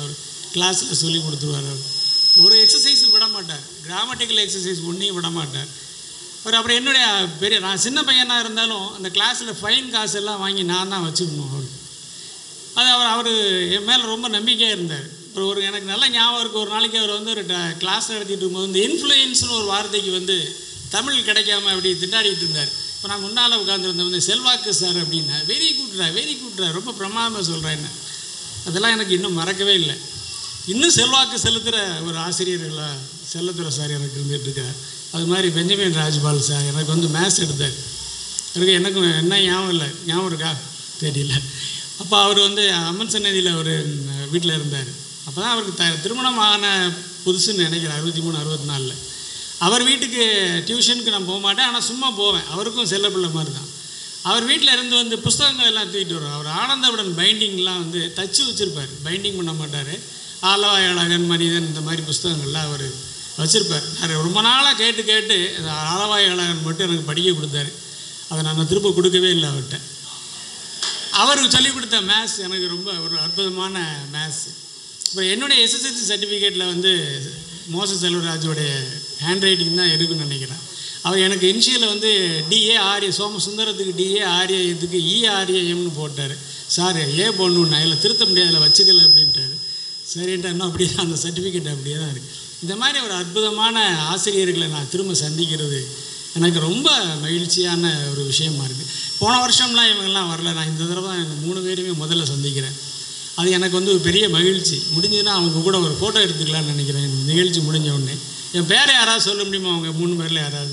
கிளாஸில் சொல்லி கொடுத்துருவார் அவர் ஒரு எக்ஸசைஸ் விட மாட்டார் கிராமட்டிக்கல் எக்ஸசைஸ் ஒன்றையும் விட மாட்டார் அவர் அப்புறம் என்னுடைய பெரிய நான் சின்ன பையனாக இருந்தாலும் அந்த கிளாஸில் ஃபைன் காசு எல்லாம் வாங்கி நான் தான் வச்சுக்கணும் அவர் அது அவர் அவர் என் மேலே ரொம்ப நம்பிக்கையாக இருந்தார் இப்போ ஒரு எனக்கு நல்ல ஞாபகம் இருக்குது ஒரு நாளைக்கு அவர் வந்து ஒரு கிளாஸ் நடத்திட்டு இருக்கும்போது இந்த இன்ஃப்ளூயன்ஸ்னு ஒரு வார்த்தைக்கு வந்து தமிழ் கிடைக்காம அப்படி திண்டாடிட்டு இருந்தார் இப்போ நான் முன்னால் உட்காந்துருந்தேன் வந்து செல்வாக்கு சார் அப்படின்னா வெரி குட்ரா வெரி குட்ரா ரொம்ப பிரமாதமாக சொல்கிறேன் என்ன அதெல்லாம் எனக்கு இன்னும் மறக்கவே இல்லை இன்னும் செல்வாக்கு செலுத்துகிற ஒரு ஆசிரியர்களாக செல்லத்துறை சார் எனக்கு இருந்துட்டு இருக்கார் அது மாதிரி பெஞ்சமின் ராஜ்பால் சார் எனக்கு வந்து மேத்ஸ் எடுத்தார் எனக்கு எனக்கும் என்ன ஞாபகம் இல்லை ஞாபகம் இருக்கா தெரியல அப்போ அவர் வந்து அம்மன் சன்னதியில் ஒரு வீட்டில் இருந்தார் அப்போ தான் அவருக்கு த திருமணம் ஆன புதுசுன்னு நினைக்கிறேன் அறுபத்தி மூணு அறுபத்தி நாலில் அவர் வீட்டுக்கு டியூஷனுக்கு நான் போக மாட்டேன் ஆனால் சும்மா போவேன் அவருக்கும் செல்ல பிள்ளை மாதிரி தான் அவர் வீட்டில் இருந்து வந்து புஸ்தகங்கள் எல்லாம் தூக்கிட்டு வருவார் அவர் ஆனந்தவுடன் பைண்டிங்லாம் வந்து தச்சு வச்சுருப்பார் பைண்டிங் பண்ண மாட்டார் ஆலவாய் அழகன் மனிதன் இந்த மாதிரி புஸ்தகங்கள்லாம் அவர் வச்சுருப்பார் நான் ரொம்ப நாளாக கேட்டு கேட்டு அந்த ஆலவாய் அழகன் மட்டும் எனக்கு படிக்க கொடுத்தாரு அதை நான் திரும்ப கொடுக்கவே இல்லை அவர்கிட்ட அவர் சொல்லிக் கொடுத்த மேத்ஸ் எனக்கு ரொம்ப ஒரு அற்புதமான மேத்ஸ் இப்போ என்னுடைய எஸ்எஸ்எல்சி சர்டிஃபிகேட்டில் வந்து மோச செல்வராஜோடைய ஹேண்ட் ரைட்டிங் தான் இருக்குன்னு நினைக்கிறேன் அவர் எனக்கு இனிஷியலில் வந்து டிஏ ஆர்ஏ சோமசுந்தரத்துக்கு டிஏ ஆர்ஏ இதுக்கு இஆர்ஏஎம்னு போட்டார் சார் ஏ போடணுன்னு இல்லை திருத்த முடியாதுல வச்சுக்கல அப்படின்ட்டாரு சரின்ட்டு இன்னும் அப்படியே தான் அந்த சர்டிஃபிகேட் அப்படியே தான் இருக்குது இந்த மாதிரி ஒரு அற்புதமான ஆசிரியர்களை நான் திரும்ப சந்திக்கிறது எனக்கு ரொம்ப மகிழ்ச்சியான ஒரு விஷயமா இருக்குது போன வருஷம்லாம் இவங்கெல்லாம் வரல நான் இந்த தடவை தான் எங்கள் மூணு பேருமே முதல்ல சந்திக்கிறேன் அது எனக்கு வந்து ஒரு பெரிய மகிழ்ச்சி முடிஞ்சதுன்னா அவங்க கூட ஒரு ஃபோட்டோ எடுத்துக்கலாம்னு நினைக்கிறேன் இந்த நிகழ்ச்சி முடிஞ்ச உடனே என் பேரை யாராவது சொல்ல முடியுமா அவங்க மூணு பேரில் யாராவது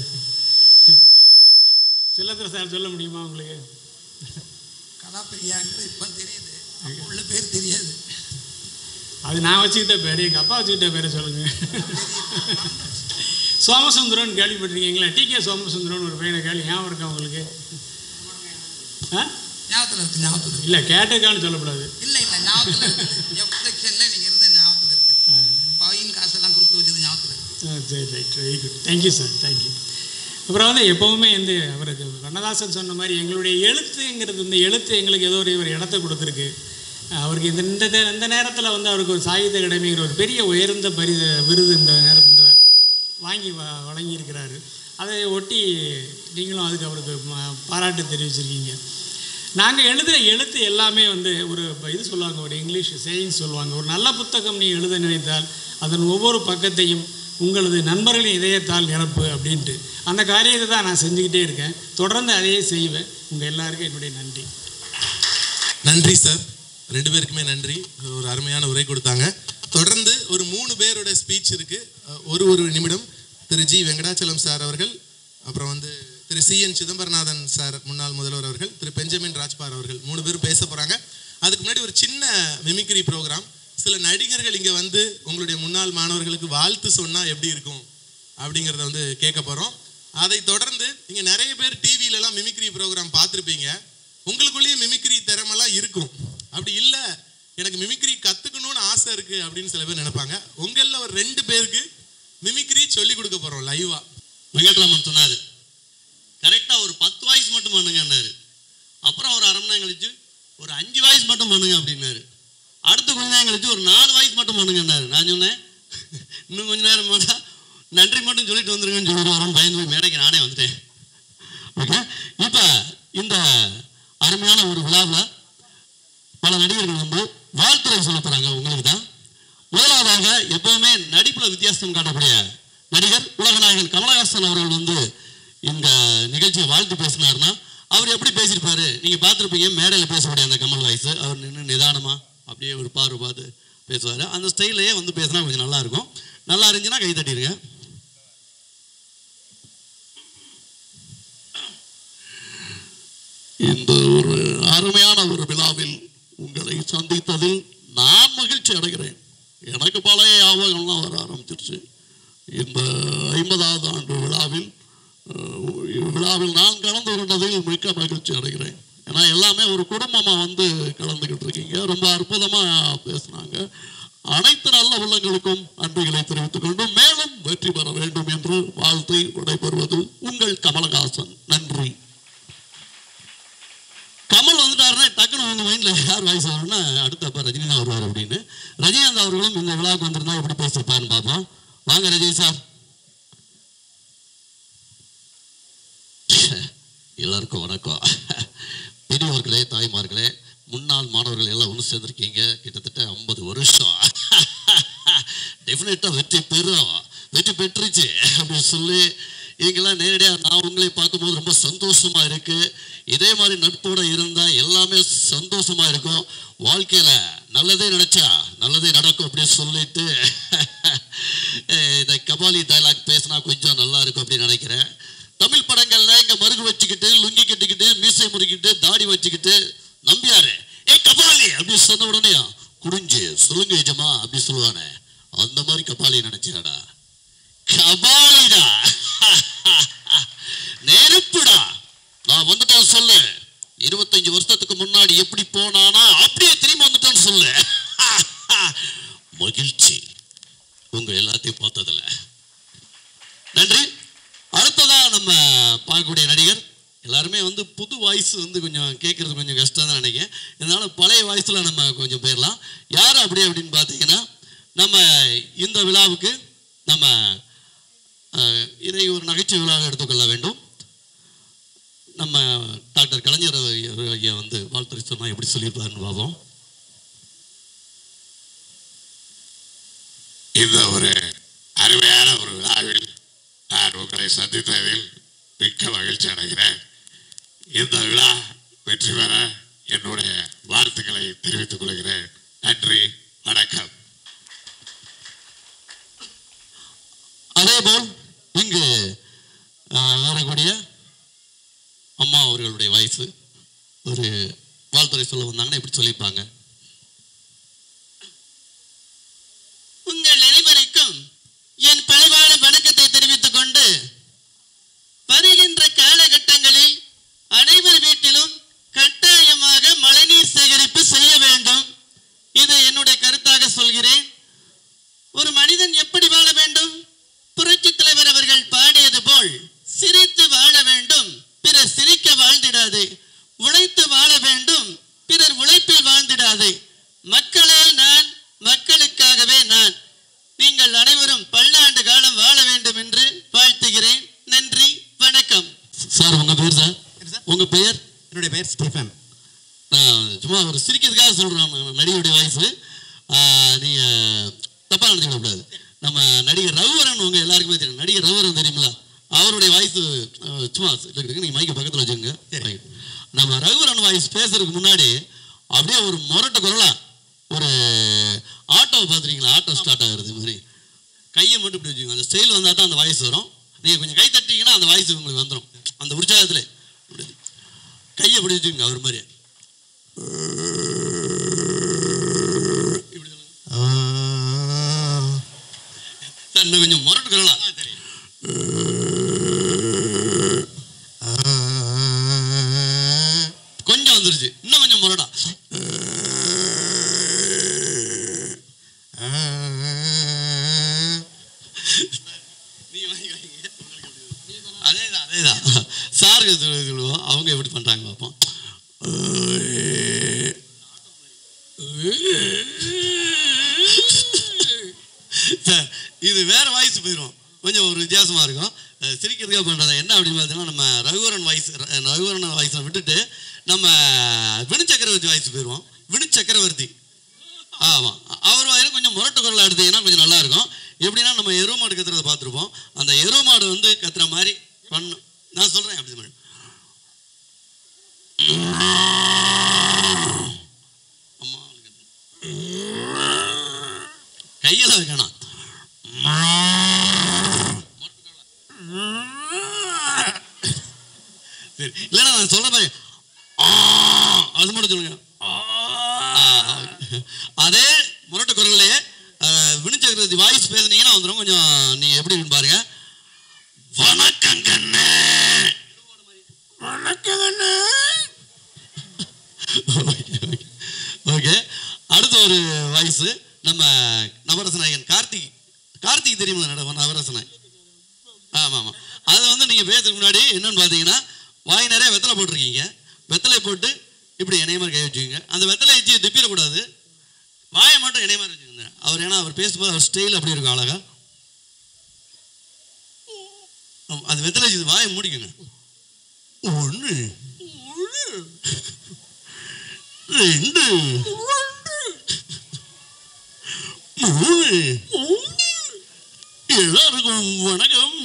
செல்லத்திர சார் சொல்ல முடியுமா உங்களுக்கு கலாப்பிரியாங்கிற இப்போ தெரியுது அப்போ உள்ள பேர் தெரியாது அது நான் வச்சுக்கிட்ட பேர் எங்கள் அப்பா வச்சுக்கிட்ட பேரை சொல்லுங்கள் சோமசுந்தரன் கேள்விப்பட்டிருக்கீங்களா டி கே சோமசுந்தரன் ஒரு பையனை கேள்வி ஞாபகம் இருக்கா உங்களுக்கு ஆ ஞாபகத்தில் இருக்கு ஞாபகத்தில் இருக்கு இல்லை கேட்டிருக்கான்னு சொல்லக்கூடாது இல்லை இல்லை ஞாபகத்தில் இருக்குது எஃப் செக்ஷனில் நீங்கள் இருந்த ஞாபகத்தில் இருக்குது பையன் காசெல்லாம் கொடுத்து வச்சது ஞாபகத்தில் இருக்கு ஆ சரி right very good thank you sir thank you அப்புறம் வந்து எப்போவுமே வந்து அவருக்கு கண்ணதாசன் சொன்ன மாதிரி எங்களுடைய எழுத்துங்கிறது இந்த எழுத்து எங்களுக்கு ஏதோ ஒரு ஒரு இடத்த கொடுத்துருக்கு அவருக்கு இந்த இந்த நே- இந்த நேரத்தில் வந்து அவருக்கு ஒரு சாகித்ய அகாடமிங்கிற ஒரு பெரிய உயர்ந்த பரி விருது இந்த நேரத்தில் இந்த வாங்கி வ வழங்கியிருக்கிறாரு அதை ஒட்டி நீங்களும் அதுக்கு அவருக்கு ம- பாராட்டு தெரிவிச்சிருக்கீங்க நாங்கள் எழுதுகிற எழுத்து எல்லாமே வந்து ஒரு இது சொல்லுவாங்க ஒரு இங்கிலீஷ் சேயிங் சொல்லுவாங்க ஒரு நல்ல புத்தகம் நீ எழுத நினைத்தால் அதன் ஒவ்வொரு பக்கத்தையும் உங்களது நண்பர்களின் இதயத்தால் நிரப்பு அப்படின்ட்டு அந்த காரியத்தை தான் நான் செஞ்சுக்கிட்டே இருக்கேன் தொடர்ந்து அதையே செய்வேன் உங்கள் எல்லாருக்கும் என்னுடைய நன்றி நன்றி சார் ரெண்டு பேருக்குமே நன்றி ஒரு அருமையான உரை கொடுத்தாங்க தொடர்ந்து ஒரு மூணு பேரோட ஸ்பீச் இருக்கு அஹ் ஒரு ஒரு நிமிடம் திரு ஜி வெங்கடாச்சலம் சார் அவர்கள் அப்புறம் வந்து திரு சி என் சிதம்பரநாதன் சார் முன்னாள் முதல்வர் அவர்கள் திரு பெஞ்சமின் ராஜ்பார் அவர்கள் மூணு பேரும் பேச போறாங்க அதுக்கு முன்னாடி ஒரு சின்ன மிமிக்ரி ப்ரோக்ராம் சில நடிகர்கள் இங்க வந்து உங்களுடைய முன்னாள் மாணவர்களுக்கு வாழ்த்து சொன்னா எப்படி இருக்கும் அப்படிங்கிறத வந்து கேட்க போறோம் அதை தொடர்ந்து இங்க நிறைய பேர் டிவில எல்லாம் மிமிக்ரி ப்ரோக்ராம் பார்த்துருப்பீங்க உங்களுக்குள்ளேயே மிமிக்ரி திறமெல்லாம் இருக்கும் அப்படி இல்லை எனக்கு மிமிக்ரி கத்துக்கணும்னு ஆசை இருக்கு அப்படின்னு சில பேர் நினைப்பாங்க உங்களில் ஒரு ரெண்டு பேருக்கு மிமிக்ரி சொல்லி கொடுக்க போறோம் லைவா வெங்கட்ராமன் சொன்னார் கரெக்டாக ஒரு பத்து வாய்ஸ் மட்டும் பண்ணுங்கன்னாரு அப்புறம் ஒரு அரை மணி நேரம் கழிச்சு ஒரு அஞ்சு வாய்ஸ் மட்டும் பண்ணுங்க அப்படின்னாரு அடுத்த கொஞ்ச நேரம் கழிச்சு ஒரு நாலு வாய்ஸ் மட்டும் பண்ணுங்கன்னாரு நான் சொன்னேன் இன்னும் கொஞ்ச நேரம் போனால் நன்றி மட்டும் சொல்லிட்டு வந்துருங்கன்னு சொல்லிட்டு வரோம் பயந்து போய் மேடைக்கு நானே வந்துட்டேன் ஓகே இப்போ இந்த அருமையான ஒரு விழாவில் பல நடிகர்கள் வந்து வாழ்த்துறை சொல்ல போகிறாங்க உங்களுக்கு தான் முதலாவதாக எப்பவுமே நடிப்புல வித்தியாசம் காட்டக்கூடிய நடிகர் உலகநாயகன் கமலஹாசன் அவர்கள் வந்து இந்த நிகழ்ச்சியை வாழ்த்து பேசினார்னா அவர் எப்படி பேசியிருப்பாரு நீங்க பார்த்துருப்பீங்க மேடையில் பேசக்கூடிய அந்த கமல் வாய்ஸ் அவர் நின்று நிதானமா அப்படியே ஒரு பார்வை பார்த்து பேசுவார் அந்த ஸ்டைல்லையே வந்து பேசினா கொஞ்சம் நல்லா இருக்கும் நல்லா இருந்துச்சுன்னா கை தட்டிடுங்க இந்த ஒரு அருமையான ஒரு விழாவில் உங்களை சந்தித்ததில் நான் மகிழ்ச்சி அடைகிறேன் எனக்கு பழைய ஞாபகம்லாம் வர ஆரம்பிச்சிருச்சு இந்த ஐம்பதாவது ஆண்டு விழாவில் அஹ், விழாவில் நான் கலந்து கொண்டதில் மிக்க மகிழ்ச்சி அடைகிறேன் ஏன்னா எல்லாமே ஒரு குடும்பமாக வந்து கலந்துக்கிட்டு இருக்கீங்க ரொம்ப அற்புதமாக பேசுனாங்க அனைத்து நல்ல உள்ளங்களுக்கும் நன்றிகளை தெரிவித்துக் கொண்டு மேலும் வெற்றி பெற வேண்டும் என்று வாழ்த்தை விடைபெறுவது உங்கள் கமலஹாசன் நன்றி கமல் வந்துட்டாருன்னா டக்குன்னு உங்கள் மைண்டில் யார் வாய்ஸ் வரும்னா அடுத்த அப்போ ரஜினி தான் வருவார் அப்படின்னு ரஜினிகாந்த் அவர்களும் இந்த விழாவுக்கு வந்திருந்தா எப்படி பேசியிருப்பாருன்னு பார்ப்போம் வாங்க ரஜினி சார் எல்லாருக்கும் வணக்கம் பெரியவர்களே தாய்மார்களே முன்னாள் மாணவர்கள் எல்லாம் ஒன்று சேர்ந்துருக்கீங்க கிட்டத்தட்ட ஐம்பது வருஷம் டெஃபினட்டாக வெற்றி பெறும் வெற்றி பெற்றுச்சு அப்படின்னு சொல்லி இங்கெல்லாம் நேரடியாக நான் உங்களை பார்க்கும்போது ரொம்ப சந்தோஷமா இருக்கு இதே மாதிரி நட்போட இருந்தால் எல்லாமே சந்தோஷமா இருக்கும் வாழ்க்கையில நல்லதே நினைச்சா நல்லதே நடக்கும் அப்படின்னு சொல்லிட்டு அஹ் இந்த கபாலி டைலாக் பேசினா கொஞ்சம் நல்லா இருக்கும் அப்படின்னு நினைக்கிறேன் தமிழ் படங்கள்ல இங்க மருகு வச்சுக்கிட்டு லுங்கி கட்டிக்கிட்டு மீசை முறுக்கிட்டு தாடி வச்சுக்கிட்டு நம்பியாரு ஏ கபாலி அப்படின்னு சொன்ன உடனே குடிஞ்சு சொல்லுங்க எஜமா அப்படி சொல்லுவானே அந்த மாதிரி கபாலி நினைச்சேடா கபாலிடா நெருப்புடா நான் வந்துட்டேன் சொல்லு இருபத்தஞ்சு வருஷத்துக்கு முன்னாடி எப்படி போனானா அப்படியே திரும்பி வந்துட்டேன்னு சொல்லு மகிழ்ச்சி உங்க எல்லாத்தையும் பார்த்ததுல நன்றி அடுத்ததா நம்ம பார்க்கக்கூடிய நடிகர் எல்லாருமே வந்து புது வாய்ஸ் வந்து கொஞ்சம் கேட்கறது கொஞ்சம் கஷ்டம் தான் நினைக்கிறேன் இதனால பழைய வாய்ஸில் நம்ம கொஞ்சம் போயிடலாம் யார் அப்படி அப்படின்னு பார்த்தீங்கன்னா நம்ம இந்த விழாவுக்கு நம்ம அஹ், இதை ஒரு நகைச்சுவை விழாவாக எடுத்துக்கொள்ள வேண்டும் நம்ம டாக்டர் கலைஞர் ஐயா- ஐயா வந்து வாழ்த்துறை சொன்னா எப்படி சொல்லியிருப்பாருன்னு பார்ப்போம் இந்த ஒரு அருமையான ஒரு விழாவில் நான் உங்களை சந்தித்ததில் மிக்க மகிழ்ச்சி அடைகிறேன் இந்த விழா வெற்றி பெற என்னுடைய வாழ்த்துக்களை தெரிவித்துக் கொள்கிறேன் நன்றி வணக்கம் அதேபோல் இங்கு அஹ், வரக்கூடிய அம்மா அவர்களுடைய வயசு ஒரு வாழ்த்துறை சொல்ல வந்தாங்கன்னா எப்படி சொல்லியிருப்பாங்க உங்கள் அனைவருக்கும் என் பணிவான வணக்கத்தை தெரிவித்துக் கொண்டு வருகின்ற காலகட்டங்களில் அனைவர் வீட்டிலும் கட்டாயமாக மழைநீர் சேகரிப்பு செய்ய வேண்டும் இது என்னுடைய கருத்தாக சொல்கிறேன் ஒரு மனிதன் எப்படி வாழ வேண்டும் புரட்சி தலைவர் அவர்கள் பாடியது போல் சிரித்து வாழ வேண்டும் பிறர் சிரிக்க வாழ்ந்திடாது உழைத்து வாழ வேண்டும் பிறர் உழைப்பில் வாழ்ந்திடாது மக்களே நான் மக்களுக்காகவே நான் நீங்கள் அனைவரும் பல்லாண்டு காலம் வாழ வேண்டும் என்று வாழ்த்துகிறேன் நன்றி வணக்கம் சார் உங்க பேர் சார் உங்க பெயர் என்னுடைய பெயர் ஸ்டீஃபன் நான் சும்மா ஒரு சிரிக்கிறதுக்காக சொல்றேன் நான் நடிகருடைய வயசு நீங்க தப்பா நினைச்சுக்கூடாது நம்ம நடிகர் ரகுவரன் உங்க எல்லாருக்குமே தெரியும் நடிகர் ரகுவரன் தெரியுங்களா அவருடைய வாய்ஸ் சும்மா இருக்கு நீங்க மைக்க பக்கத்துல வச்சுக்கோங்க Right. நம்ம ரகுவரன் வாய்ஸ் பேசுறதுக்கு முன்னாடி அப்படியே ஒரு முரட்டு குரலா ஒரு ஆட்டோவை பார்த்துருக்கீங்களா ஆட்டோ ஸ்டார்ட் ஆகுறது இது மாதிரி கையை மட்டும் இப்படி வச்சுக்கோங்க அந்த ஸ்டைல் வந்தால் தான் அந்த வாய்ஸ் வரும் நீங்கள் கொஞ்சம் கை தட்டிங்கன்னா அந்த வாய்ஸ் உங்களுக்கு வந்துடும் அந்த உற்சாகத்தில் கையை இப்படி வச்சுக்கோங்க அவர் மாதிரி சார் இன்னும் கொஞ்சம் முரட்டு குரலா கொஞ்சம் வந்துருச்சு இன்னும் கொஞ்சம் முரடா அதேதான் அதேதான் சாருக்கு சொல்லு- சொல்லுவோம் அவங்க எப்படி பண்றாங்க பார்ப்போம் சார் இது வேற வாய்ஸ் போயிடும் கொஞ்சம் ஒரு வித்தியாசமா இருக்கும் அஹ் சிரிக்கிறதுக்காக பண்றது என்ன அப்படின்னு பார்த்தீங்கன்னா நம்ம ரகுவரன் வாய்ஸ் ரகுவரன் வாய்ஸை விட்டுட்டு நம்ம வினு சக்கரவர்த்தி வாய்ஸ் போயிடுவோம் வினு சக்கரவர்த்தி ஆமாம் அவர் வாயில கொஞ்சம் முரட்டு குரல் எடுத்தீங்கன்னா கொஞ்சம் நல்லா இருக்கும் எப்படின்னா நம்ம எருவு மாடு கத்துறத பார்த்துருப்போம் அந்த எருவு மாடு வந்து கத்துற மாதிரி பண்ணும் நான் சொல்றேன் அப்படி மாதிரி அம்மா கையில வைக்கணும் சரி இல்லைன்னா நான் சொல்ற மாதிரி ஆ, அது மட்டும் சொல்லுங்க ஆ, அதே முரட்டு குரல்லையே வினுச்சக்கரவர்த்தி வாய்ஸ் பேசுனீங்கன்னா வந்துடும் கொஞ்சம் நீங்க எப்படி இருக்குன்னு பாருங்க வணக்கம் கண்ணே வணக்கம் கண்ணே ஓகே அடுத்த ஒரு வாய்ஸ் நம்ம நவரச நாயகன் கார்த்திக் கார்த்திக் தெரியுமா நட நவரச நாயகன் ஆமாம் ஆமாம் அது வந்து நீங்கள் பேசுறதுக்கு முன்னாடி என்னன்னு பார்த்தீங்கன்னா வாய் நிறைய வெத்தலை போட்டிருக்கீங்க வெத்தலை போட்டு இப்படி இணைய மாதிரி கை வச்சுக்கோங்க அந்த வெத்தலை வச்சு திப்பிடக்கூடாது வாயை மட்டும் இணைய மாதிரி வச்சுக்கோங்க அவர் ஏன்னா அவர் பேசும்போது அவர் ஸ்டைல் அப்படி இருக்கும் அழகா ஆம், அது வெத்தலை வச்சு வாயை மூடிக்கோங்க ஒன்று ரெண்டு மூணு எல்லாருக்கும் வணக்கம்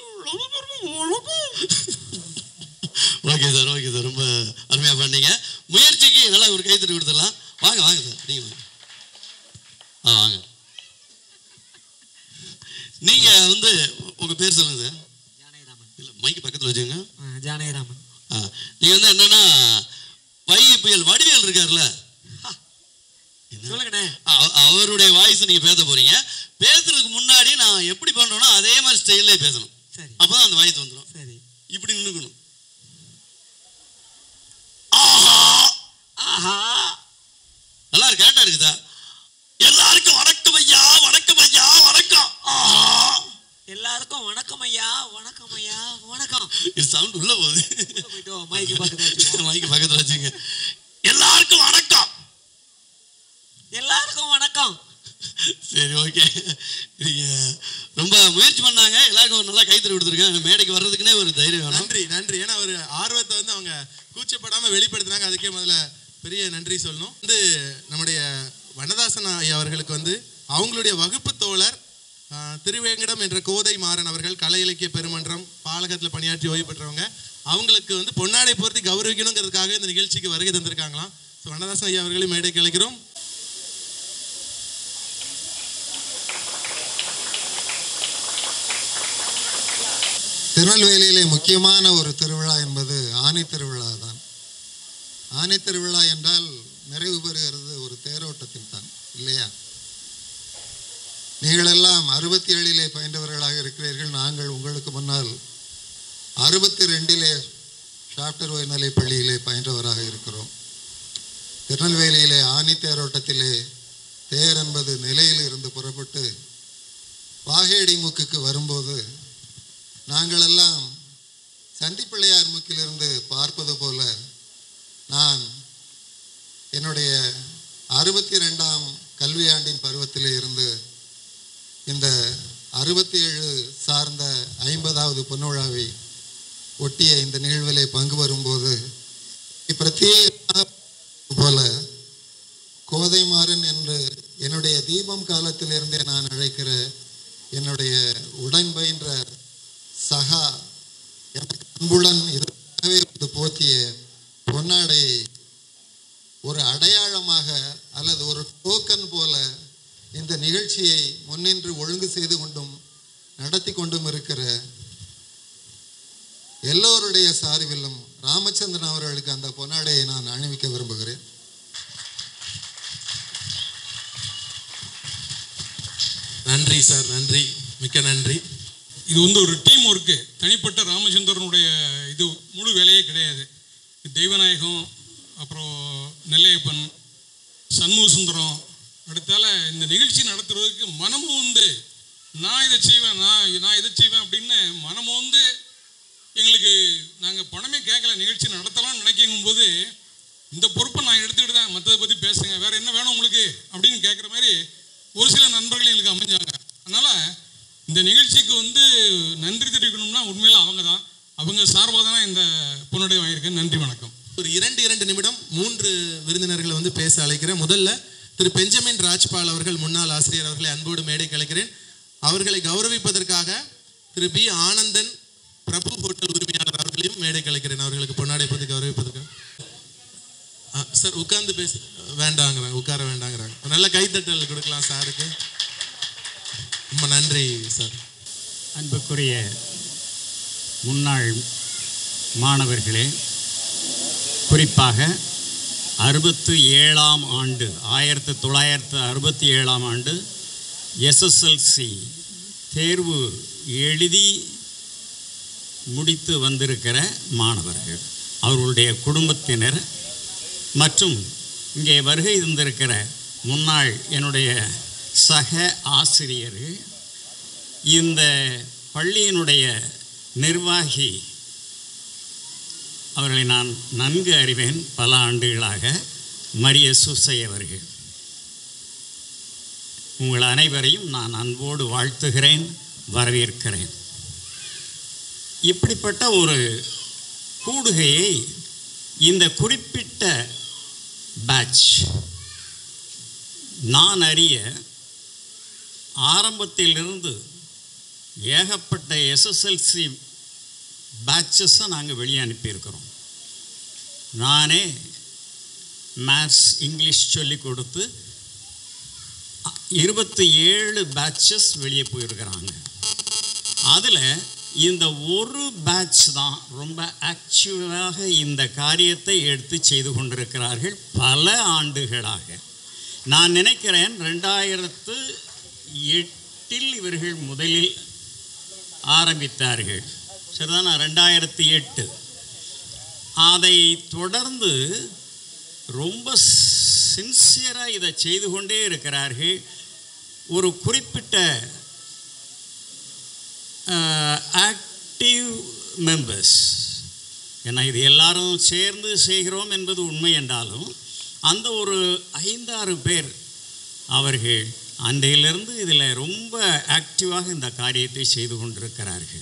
ஓகே சார் ஓகே சார் ரொம்ப அருமையாக பண்ணீங்க முயற்சிக்கு நல்லா ஒரு கைத்தறி கொடுத்துடலாம் வாங்க வாங்க சார் நீங்கள் வாங்க ஆ வாங்க நீங்கள் வந்து உங்கள் பேர் சொல்லுங்க சார் இல்லை மைக்கு பக்கத்தில் வச்சுங்க ஜானகிராமன் ஆ நீங்கள் வந்து என்னன்னா வைகை புயல் வடிவேல் இருக்கார்ல சொல்லுங்கண்ணே அ- அவருடைய வாய்ஸ் நீங்க பேச போறீங்க பேசுறதுக்கு முன்னாடி நான் எப்படி பண்றேனோ அதே மாதிரி ஸ்டைல்லே பேசணும் சரி அப்பதான் அந்த வாய்ஸ் வந்துடும் சரி இப்படி நின்னுக்கணும் ஆஹா நல்லா இருக்கு கேட்டா இருக்குதா எல்லாருக்கும் வணக்கம் ஐயா வணக்கம் ஐயா வணக்கம் ஆஹா எல்லாருக்கும் வணக்கம் ஐயா வணக்கம் ஐயா வணக்கம் இது சவுண்ட் உள்ள போகுது போயிட்டு வா, மைக்கு பக்கத்துல வச்சுக்கோ. மைக்கு பக்கத்துல வச்சுங்க எல்லாருக்கும் வணக்கம் எல்லாருக்கும் வணக்கம் சரி ஓகே நீங்க ரொம்ப முயற்சி பண்ணாங்க எல்லாருக்கும் ஒரு நல்லா கைத்தறி கொடுத்துருக்காங்க மேடைக்கு வர்றதுக்குன்னே ஒரு தைரியம் வேணும் நன்றி நன்றி ஏன்னா ஒரு ஆர்வத்தை வந்து அவங்க கூச்சப்படாம வெளிப்படுத்தினாங்க அதுக்கே முதல்ல பெரிய நன்றி சொல்லணும் வந்து நம்முடைய வனதாசன் ஐயா அவர்களுக்கு வந்து அவங்களுடைய வகுப்பு தோழர் ஆஹ், திருவேங்கடம் என்ற கோதை மாறன் அவர்கள் கலை இலக்கிய பெருமன்றம் பாலகத்தில் பணியாற்றி ஓய்வு பெற்றவங்க அவங்களுக்கு வந்து பொன்னாடை பொருத்தி கௌரவிக்கணுங்கிறதுக்காக இந்த நிகழ்ச்சிக்கு வருகை தந்திருக்காங்களாம் ஸோ வனதாசன் ஐயா அவர்களையும் மேடைக்கு அழைக்கிறோம் திருநெல்வேலியிலே முக்கியமான ஒரு திருவிழா என்பது ஆனி திருவிழா தான் ஆனி திருவிழா என்றால் நிறைவு பெறுகிறது ஒரு தேரோட்டத்தில் தான் இல்லையா நீங்களெல்லாம் அறுபத்தி ஏழிலே பயின்றவர்களாக இருக்கிறீர்கள் நாங்கள் உங்களுக்கு முன்னால் அறுபத்தி ரெண்டிலே ஷாப்டர் உயர்நிலை பள்ளியிலே பயின்றவராக இருக்கிறோம் திருநெல்வேலியிலே ஆனி தேரோட்டத்திலே தேர் என்பது நிலையில் இருந்து புறப்பட்டு வாகேடி முக்குக்கு வரும்போது நாங்களெல்லாம் சண்டிப்பிள்ளையார் முக்கிலிருந்து பார்ப்பது போல நான் என்னுடைய அறுபத்தி ரெண்டாம் கல்வியாண்டின் பருவத்திலே இருந்து இந்த அறுபத்தி ஏழு சார்ந்த ஐம்பதாவது பொன்னுழாவை ஒட்டிய இந்த நிகழ்விலே பங்கு வரும்போது பிரத்யேகமாக போல கோதைமாறன் என்று என்னுடைய தீபம் காலத்திலிருந்தே நான் அழைக்கிற என்னுடைய உடன் பயின்ற சகா எனக்கு அன்புடன் இதற்காகவே வந்து போத்திய பொன்னாடையை ஒரு அடையாளமாக அல்லது ஒரு டோக்கன் போல இந்த நிகழ்ச்சியை முன்னின்று ஒழுங்கு செய்து கொண்டும் நடத்தி கொண்டும் இருக்கிற எல்லோருடைய சார்பிலும் ராமச்சந்திரன் அவர்களுக்கு அந்த பொன்னாடையை நான் அணிவிக்க விரும்புகிறேன் நன்றி சார் நன்றி மிக்க நன்றி இது வந்து ஒரு டீம் ஒர்க்கு தனிப்பட்ட ராமச்சந்திரனுடைய இது முழு வேலையே கிடையாது தெய்வநாயகம் அப்புறம் நெல்லையப்பன் சண்முக சுந்தரம் அடுத்தால இந்த நிகழ்ச்சி நடத்துறதுக்கு மனமும் வந்து நான் இதை செய்வேன் நான் நான் இதை செய்வேன் அப்படின்னு மனமும் வந்து எங்களுக்கு நாங்கள் பணமே கேட்கல நிகழ்ச்சி நடத்தலாம்னு நினைக்கும் போது இந்த பொறுப்பை நான் எடுத்துக்கிட்டு தான் மற்றதை பற்றி பேசுங்க வேற என்ன வேணும் உங்களுக்கு அப்படின்னு கேட்குற மாதிரி ஒரு சில நண்பர்கள் எங்களுக்கு அமைஞ்சாங்க அதனால் இந்த நிகழ்ச்சிக்கு வந்து நன்றி தெரிவிக்கணும்னா உண்மையில அவங்க தான் அவங்க சார்பாக தான் இந்த பொன்னுடை வாங்கியிருக்கேன் நன்றி வணக்கம் ஒரு இரண்டு இரண்டு நிமிடம் மூன்று விருந்தினர்களை வந்து பேச அழைக்கிறேன் முதல்ல திரு பெஞ்சமின் ராஜ்பால் அவர்கள் முன்னாள் ஆசிரியர் அவர்களை அன்போடு மேடைக்கு அழைக்கிறேன் அவர்களை கௌரவிப்பதற்காக திரு பி ஆனந்தன் பிரபு ஹோட்டல் உரிமையாளர் அவர்களையும் மேடைக்கு அழைக்கிறேன் அவர்களுக்கு பொன்னாடை பற்றி கௌரவிப்பதற்காக ஆ, சார் உட்கார்ந்து பேச வேண்டாங்கிறாங்க உட்கார வேண்டாங்கிறாங்க ஒரு நல்ல கைத்தட்டல் கொடுக்கலாம் சாருக்கு ரொம்ப நன்றி சார் அன்புக்குரிய முன்னாள் மாணவர்களே குறிப்பாக அறுபத்து ஏழாம் ஆண்டு ஆயிரத்து தொள்ளாயிரத்து அறுபத்தி ஏழாம் ஆண்டு எஸ்எஸ்எல்சி தேர்வு எழுதி முடித்து வந்திருக்கிற மாணவர்கள் அவர்களுடைய குடும்பத்தினர் மற்றும் இங்கே வருகை தந்திருக்கிற முன்னாள் என்னுடைய சக ஆசிரியர்கள் இந்த பள்ளியினுடைய நிர்வாகி அவர்களை நான் நன்கு அறிவேன் பல ஆண்டுகளாக மரிய சூசை அவர்கள் உங்கள் அனைவரையும் நான் அன்போடு வாழ்த்துகிறேன் வரவேற்கிறேன் இப்படிப்பட்ட ஒரு கூடுகையை இந்த குறிப்பிட்ட பேட்ச் நான் அறிய ஆரம்பத்திலிருந்து ஏகப்பட்ட எஸ்எஸ்எல்சி பேட்சஸை நாங்கள் வெளியே அனுப்பியிருக்கிறோம் நானே மேத்ஸ் இங்கிலீஷ் சொல்லி கொடுத்து இருபத்தி ஏழு பேட்சஸ் வெளியே போயிருக்கிறாங்க அதில் இந்த ஒரு பேட்ச் தான் ரொம்ப ஆக்சுவலாக இந்த காரியத்தை எடுத்து செய்து கொண்டிருக்கிறார்கள் பல ஆண்டுகளாக நான் நினைக்கிறேன் ரெண்டாயிரத்து எட்டில் இவர்கள் முதலில் ஆரம்பித்தார்கள் சரிதானா ரெண்டாயிரத்தி எட்டு அதை தொடர்ந்து ரொம்ப சின்சியராக இதை செய்து கொண்டே இருக்கிறார்கள் ஒரு குறிப்பிட்ட ஆக்டிவ் மெம்பர்ஸ் ஏன்னா இது எல்லாரும் சேர்ந்து செய்கிறோம் என்பது உண்மை என்றாலும் அந்த ஒரு ஐந்தாறு பேர் அவர்கள் அன்றையிலிருந்து இதில் ரொம்ப ஆக்டிவாக இந்த காரியத்தை செய்து கொண்டிருக்கிறார்கள்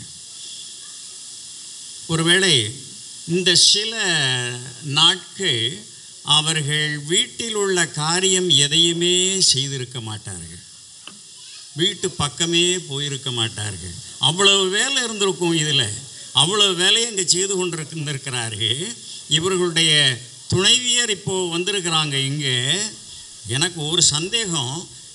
ஒருவேளை இந்த சில நாட்கள் அவர்கள் வீட்டில் உள்ள காரியம் எதையுமே செய்திருக்க மாட்டார்கள் வீட்டு பக்கமே போயிருக்க மாட்டார்கள் அவ்வளவு வேலை இருந்திருக்கும் இதில் அவ்வளவு வேலையை இங்கே செய்து கொண்டிருந்திருக்கிறார்கள் இவர்களுடைய துணைவியர் இப்போது வந்திருக்கிறாங்க இங்கே எனக்கு ஒரு சந்தேகம்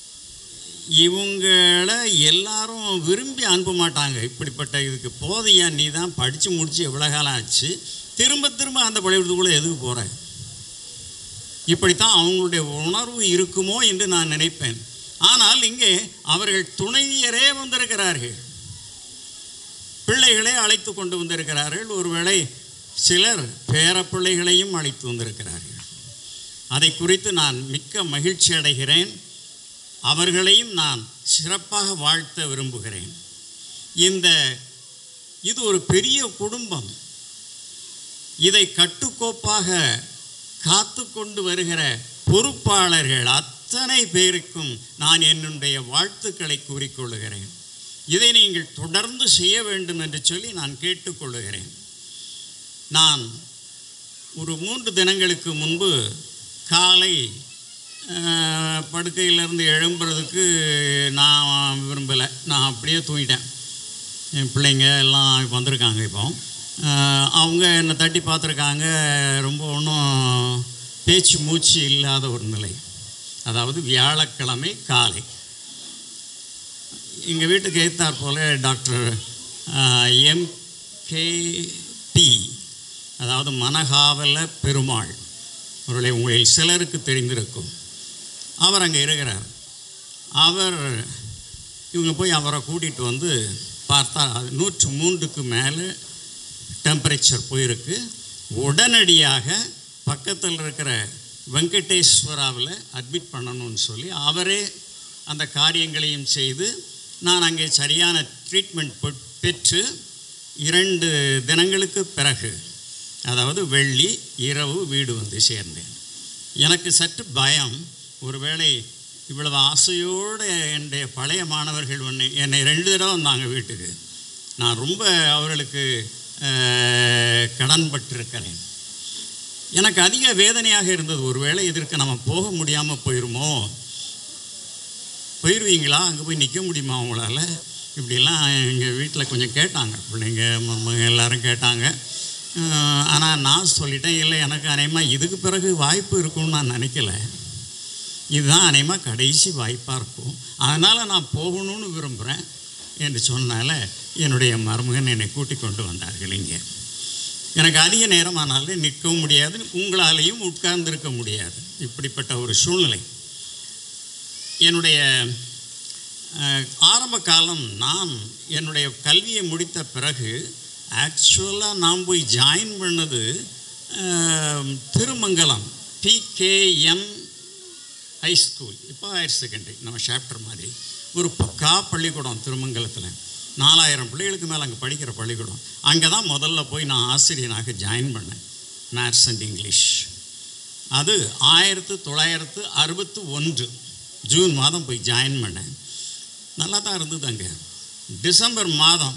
இவங்களை எல்லாரும் விரும்பி அனுப்ப மாட்டாங்க இப்படிப்பட்ட இதுக்கு போதையா நீ தான் படித்து முடித்து எவ்வளோ காலம் ஆச்சு திரும்ப திரும்ப அந்த பள்ளிக்கூடத்துக்குள்ளே எதுக்கு போகிற இப்படித்தான் அவங்களுடைய உணர்வு இருக்குமோ என்று நான் நினைப்பேன் ஆனால் இங்கே அவர்கள் துணைவியரே வந்திருக்கிறார்கள் பிள்ளைகளை அழைத்து கொண்டு வந்திருக்கிறார்கள் ஒருவேளை சிலர் பேரப்பிள்ளைகளையும் அழைத்து வந்திருக்கிறார்கள் அதை குறித்து நான் மிக்க மகிழ்ச்சி அடைகிறேன் அவர்களையும் நான் சிறப்பாக வாழ்த்த விரும்புகிறேன் இந்த இது ஒரு பெரிய குடும்பம் இதை கட்டுக்கோப்பாக காத்து கொண்டு வருகிற பொறுப்பாளர்கள் அத்தனை பேருக்கும் நான் என்னுடைய வாழ்த்துக்களை கூறிக்கொள்ளுகிறேன் இதை நீங்கள் தொடர்ந்து செய்ய வேண்டும் என்று சொல்லி நான் கேட்டுக்கொள்ளுகிறேன் நான் ஒரு மூன்று தினங்களுக்கு முன்பு காலை அஹ், படுக்கையிலேருந்து எழும்புறதுக்கு நான் விரும்பலை நான் அப்படியே தூங்கிட்டேன் என் பிள்ளைங்க எல்லாம் வந்திருக்காங்க இப்போ அஹ், அவங்க என்னை தட்டி பார்த்துருக்காங்க ரொம்ப ஒன்றும் பேச்சு மூச்சு இல்லாத ஒரு நிலை அதாவது வியாழக்கிழமை காலை எங்கள் வீட்டுக்கு எதிர்த்தாற் போல டாக்டர் எம் கே பி அதாவது மனகாவல பெருமாள் அவர்களை உங்களில் சிலருக்கு தெரிந்திருக்கும் அவர் அங்கே இருக்கிறார் அவர் இவங்க போய் அவரை கூட்டிகிட்டு வந்து பார்த்தா அது நூற்று மூன்றுக்கு மேலே டெம்பரேச்சர் போயிருக்கு உடனடியாக பக்கத்தில் இருக்கிற வெங்கடேஸ்வராவில் அட்மிட் பண்ணணும்னு சொல்லி அவரே அந்த காரியங்களையும் செய்து நான் அங்கே சரியான ட்ரீட்மெண்ட் பெ- பெற்று இரண்டு தினங்களுக்கு பிறகு அதாவது வெள்ளி இரவு வீடு வந்து சேர்ந்தேன் எனக்கு சற்று பயம் ஒருவேளை இவ்வளவு ஆசையோடு என்னுடைய பழைய மாணவர்கள் ஒன்று என்னை ரெண்டு தடவை வந்தாங்க வீட்டுக்கு நான் ரொம்ப அவர்களுக்கு அஹ், கடன்பட்டிருக்கிறேன் எனக்கு அதிக வேதனையாக இருந்தது ஒருவேளை இதற்கு நம்ம போக முடியாமல் போயிருமோ போயிடுவீங்களா அங்கே போய் நிற்க முடியுமா அவங்களால இப்படிலாம் எங்கள் வீட்டில் கொஞ்சம் கேட்டாங்க பிள்ளைங்க மருமக எல்லாரும் கேட்டாங்க ஆனால் நான் சொல்லிட்டேன் இல்லை எனக்கு அநேகமாக இதுக்கு பிறகு வாய்ப்பு இருக்கும்னு நான் நினைக்கல இதுதான் அநேகமாக கடைசி வாய்ப்பாக இருக்கும் அதனால் நான் போகணும்னு விரும்புகிறேன் என்று சொன்னால என்னுடைய மருமகன் என்னை கூட்டிக் கொண்டு வந்தார்கள் இங்கே எனக்கு அதிக நேரம் ஆனாலும் நிற்கவும் முடியாது உங்களாலேயும் உட்கார்ந்திருக்க முடியாது இப்படிப்பட்ட ஒரு சூழ்நிலை என்னுடைய அஹ், ஆரம்ப காலம் நான் என்னுடைய கல்வியை முடித்த பிறகு ஆக்சுவலாக நான் போய் ஜாயின் பண்ணது அஹ், திருமங்கலம் பிகேஎம் ஹை ஸ்கூல் இப்போ ஹையர் செகண்டரி நம்ம சாப்டர் மாதிரி ஒரு பக்கா பள்ளிக்கூடம் திருமங்கலத்தில் நாலாயிரம் பிள்ளைகளுக்கு மேலே அங்கே படிக்கிற பள்ளிக்கூடம் அங்கே தான் முதல்ல போய் நான் ஆசிரியனாக ஜாயின் பண்ணேன் மேத்ஸ் அண்ட் இங்கிலீஷ் அது ஆயிரத்து தொள்ளாயிரத்து அறுபத்து ஒன்று ஜூன் மாதம் போய் ஜாயின் பண்ணேன் நல்லா தான் இருந்தது அங்கே டிசம்பர் மாதம்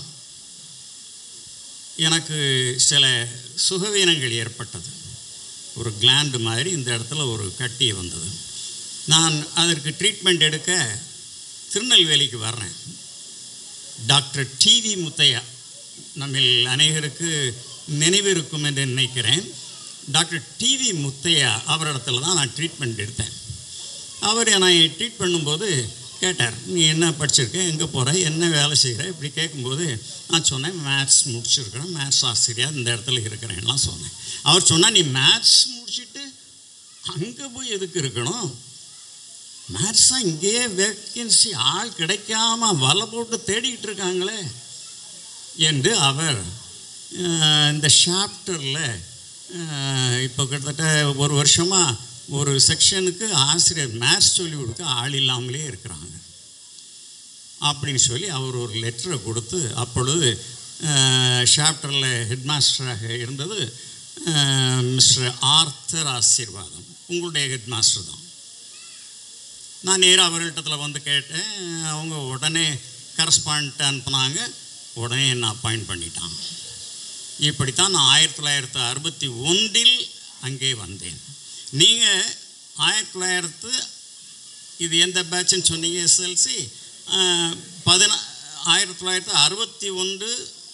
எனக்கு சில சுகவீனங்கள் ஏற்பட்டது ஒரு கிளாண்டு மாதிரி இந்த இடத்துல ஒரு கட்டி வந்தது நான் அதற்கு ட்ரீட்மெண்ட் எடுக்க திருநெல்வேலிக்கு வர்றேன் டாக்டர் டிவி முத்தையா நம்மில் அநேகருக்கு நினைவிருக்கும் என்று நினைக்கிறேன் டாக்டர் டிவி முத்தையா அவரிடத்துல தான் நான் ட்ரீட்மெண்ட் எடுத்தேன் அவர் என்னை ட்ரீட் பண்ணும்போது கேட்டார் நீ என்ன படிச்சிருக்க எங்கே போகிற என்ன வேலை செய்கிற இப்படி கேட்கும்போது நான் சொன்னேன் மேத்ஸ் முடிச்சிருக்கிறேன் மேத்ஸ் ஆசிரியர் இந்த இடத்துல இருக்கிறேன்லாம் சொன்னேன் அவர் சொன்னால் நீ மேத்ஸ் முடிச்சுட்டு அங்கே போய் எதுக்கு இருக்கணும் மேத்ஸாக இங்கேயே வேக்கன்சி ஆள் கிடைக்காம வலை போட்டு தேடிக்கிட்டு இருக்காங்களே என்று அவர் அஹ், இந்த சாப்டரில் இப்போ கிட்டத்தட்ட ஒரு வருஷமாக ஒரு செக்ஷனுக்கு ஆசிரியர் மேத்ஸ் சொல்லி கொடுக்க ஆள் இல்லாமலே இருக்கிறாங்க அப்படின்னு சொல்லி அவர் ஒரு லெட்டரை கொடுத்து அப்பொழுது சாப்டரில் ஹெட்மாஸ்டராக இருந்தது அஹ், மிஸ்டர் ஆர்த்தர் ஆசீர்வாதம் உங்களுடைய ஹெட்மாஸ்டர் தான் நான் நேராக அவர்கிட்டத்தில் வந்து கேட்டேன் அவங்க உடனே கரஸ்பாண்ட் அனுப்புனாங்க உடனே என்னை அப்பாயிண்ட் பண்ணிட்டான் இப்படித்தான் நான் ஆயிரத்தி தொள்ளாயிரத்து அறுபத்தி ஒன்றில் அங்கே வந்தேன் நீங்கள் ஆயிரத்தி தொள்ளாயிரத்து இது எந்த பேட்ச்னு சொன்னீங்க எஸ்எல்சி பதினா ஆயிரத்தி தொள்ளாயிரத்து அறுபத்தி ஒன்று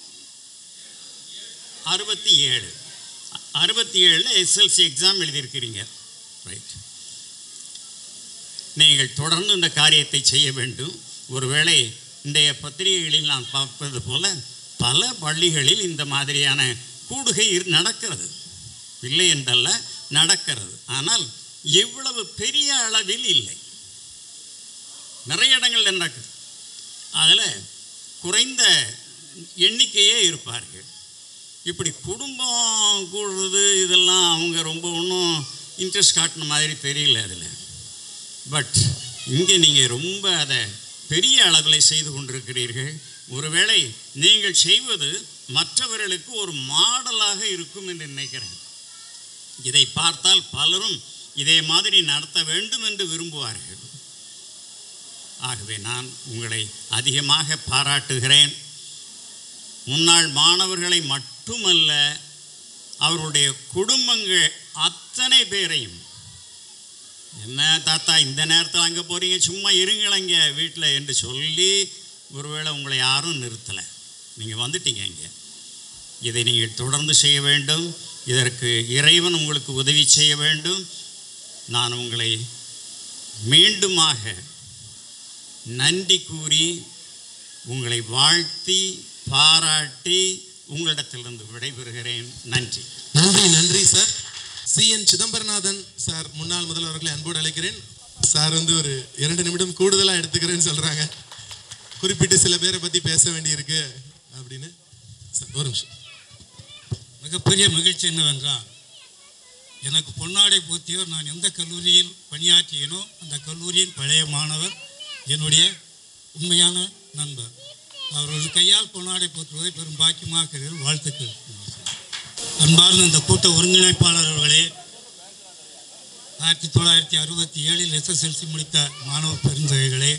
அறுபத்தி ஏழு அறுபத்தி ஏழில் எஸ்எல்சி எக்ஸாம் எழுதியிருக்கிறீங்க ரைட் நீங்கள் தொடர்ந்து இந்த காரியத்தை செய்ய வேண்டும் ஒருவேளை இன்றைய பத்திரிகைகளில் நான் பார்ப்பது போல பல பள்ளிகளில் இந்த மாதிரியான கூடுகை இரு- நடக்கிறது இல்லை என்றல்ல நடக்கிறது ஆனால் எவ்வளவு பெரிய அளவில் இல்லை நிறைய இடங்கள் நடக்குது அதில் குறைந்த எண்ணிக்கையே இருப்பார்கள் இப்படி குடும்பம் கூடுறது இதெல்லாம் அவங்க ரொம்ப ஒன்றும் இன்ட்ரெஸ்ட் காட்டின மாதிரி தெரியல அதில் பட் இங்கே நீங்கள் ரொம்ப அதை பெரிய அளவில் செய்து கொண்டிருக்கிறீர்கள் ஒருவேளை நீங்கள் செய்வது மற்றவர்களுக்கு ஒரு மாடலாக இருக்கும் என்று நினைக்கிறேன் இதை பார்த்தால் பலரும் இதே மாதிரி நடத்த வேண்டும் என்று விரும்புவார்கள் ஆகவே நான் உங்களை அதிகமாக பாராட்டுகிறேன் முன்னாள் மாணவர்களை மட்டுமல்ல அவருடைய குடும்பங்கள் அத்தனை பேரையும் என்ன தாத்தா இந்த நேரத்தில் அங்கே போகிறீங்க சும்மா இருங்களங்க வீட்டில் என்று சொல்லி ஒருவேளை உங்களை யாரும் நிறுத்தலை நீங்கள் வந்துட்டீங்க இங்கே இதை நீங்கள் தொடர்ந்து செய்ய வேண்டும் இதற்கு இறைவன் உங்களுக்கு உதவி செய்ய வேண்டும் நான் உங்களை மீண்டுமாக நன்றி கூறி உங்களை வாழ்த்தி பாராட்டி உங்களிடத்திலிருந்து விடைபெறுகிறேன் நன்றி நன்றி நன்றி sir C N Chidambaranathan sir முன்னாள் முதல்வர்களை அன்போடு அழைக்கிறேன் சார் வந்து ஒரு இரண்டு நிமிடம் கூடுதலாக எடுத்துக்கிறேன்னு சொல்கிறாங்க குறிப்பிட்டு சில பேரை பற்றி பேச வேண்டியிருக்கு அப்படின்னு சார் ஒரு நிமிஷம் மிகப்பெரிய மகிழ்ச்சி என்னவென்றால் எனக்கு பொன்னாடை போத்தியவர் நான் எந்த கல்லூரியில் பணியாற்றியனோ அந்த கல்லூரியின் பழைய மாணவர் என்னுடைய உண்மையான நண்பர் அவர்கள் கையால் பொன்னாடை போற்றுவதை பெரும் பாக்கியமாக கருதுகிறேன். வாழ்த்துக்கள் அன்பார்ந்த இந்த கூட்ட ஒருங்கிணைப்பாளர் அவர்களே ஆயிரத்தி தொள்ளாயிரத்தி அறுபத்தி ஏழில் எஸ்எஸ்எல்சி முடித்த மாணவ பெருந்தகைகளே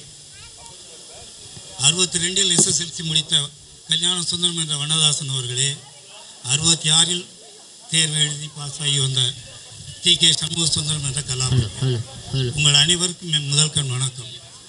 அறுபத்தி ரெண்டில் எஸ்எஸ்எல்சி முடித்த கல்யாண சுந்தரம் என்ற வண்ணதாசன் அவர்களே அறுபத்தி ஆறில் தேர்வு எழுதி பாஸ் ஆகி வந்த டி கே சண்முக சுந்தரம் என்ற கலாம் உங்கள் அனைவருக்கும் என் முதல் கண் வணக்கம்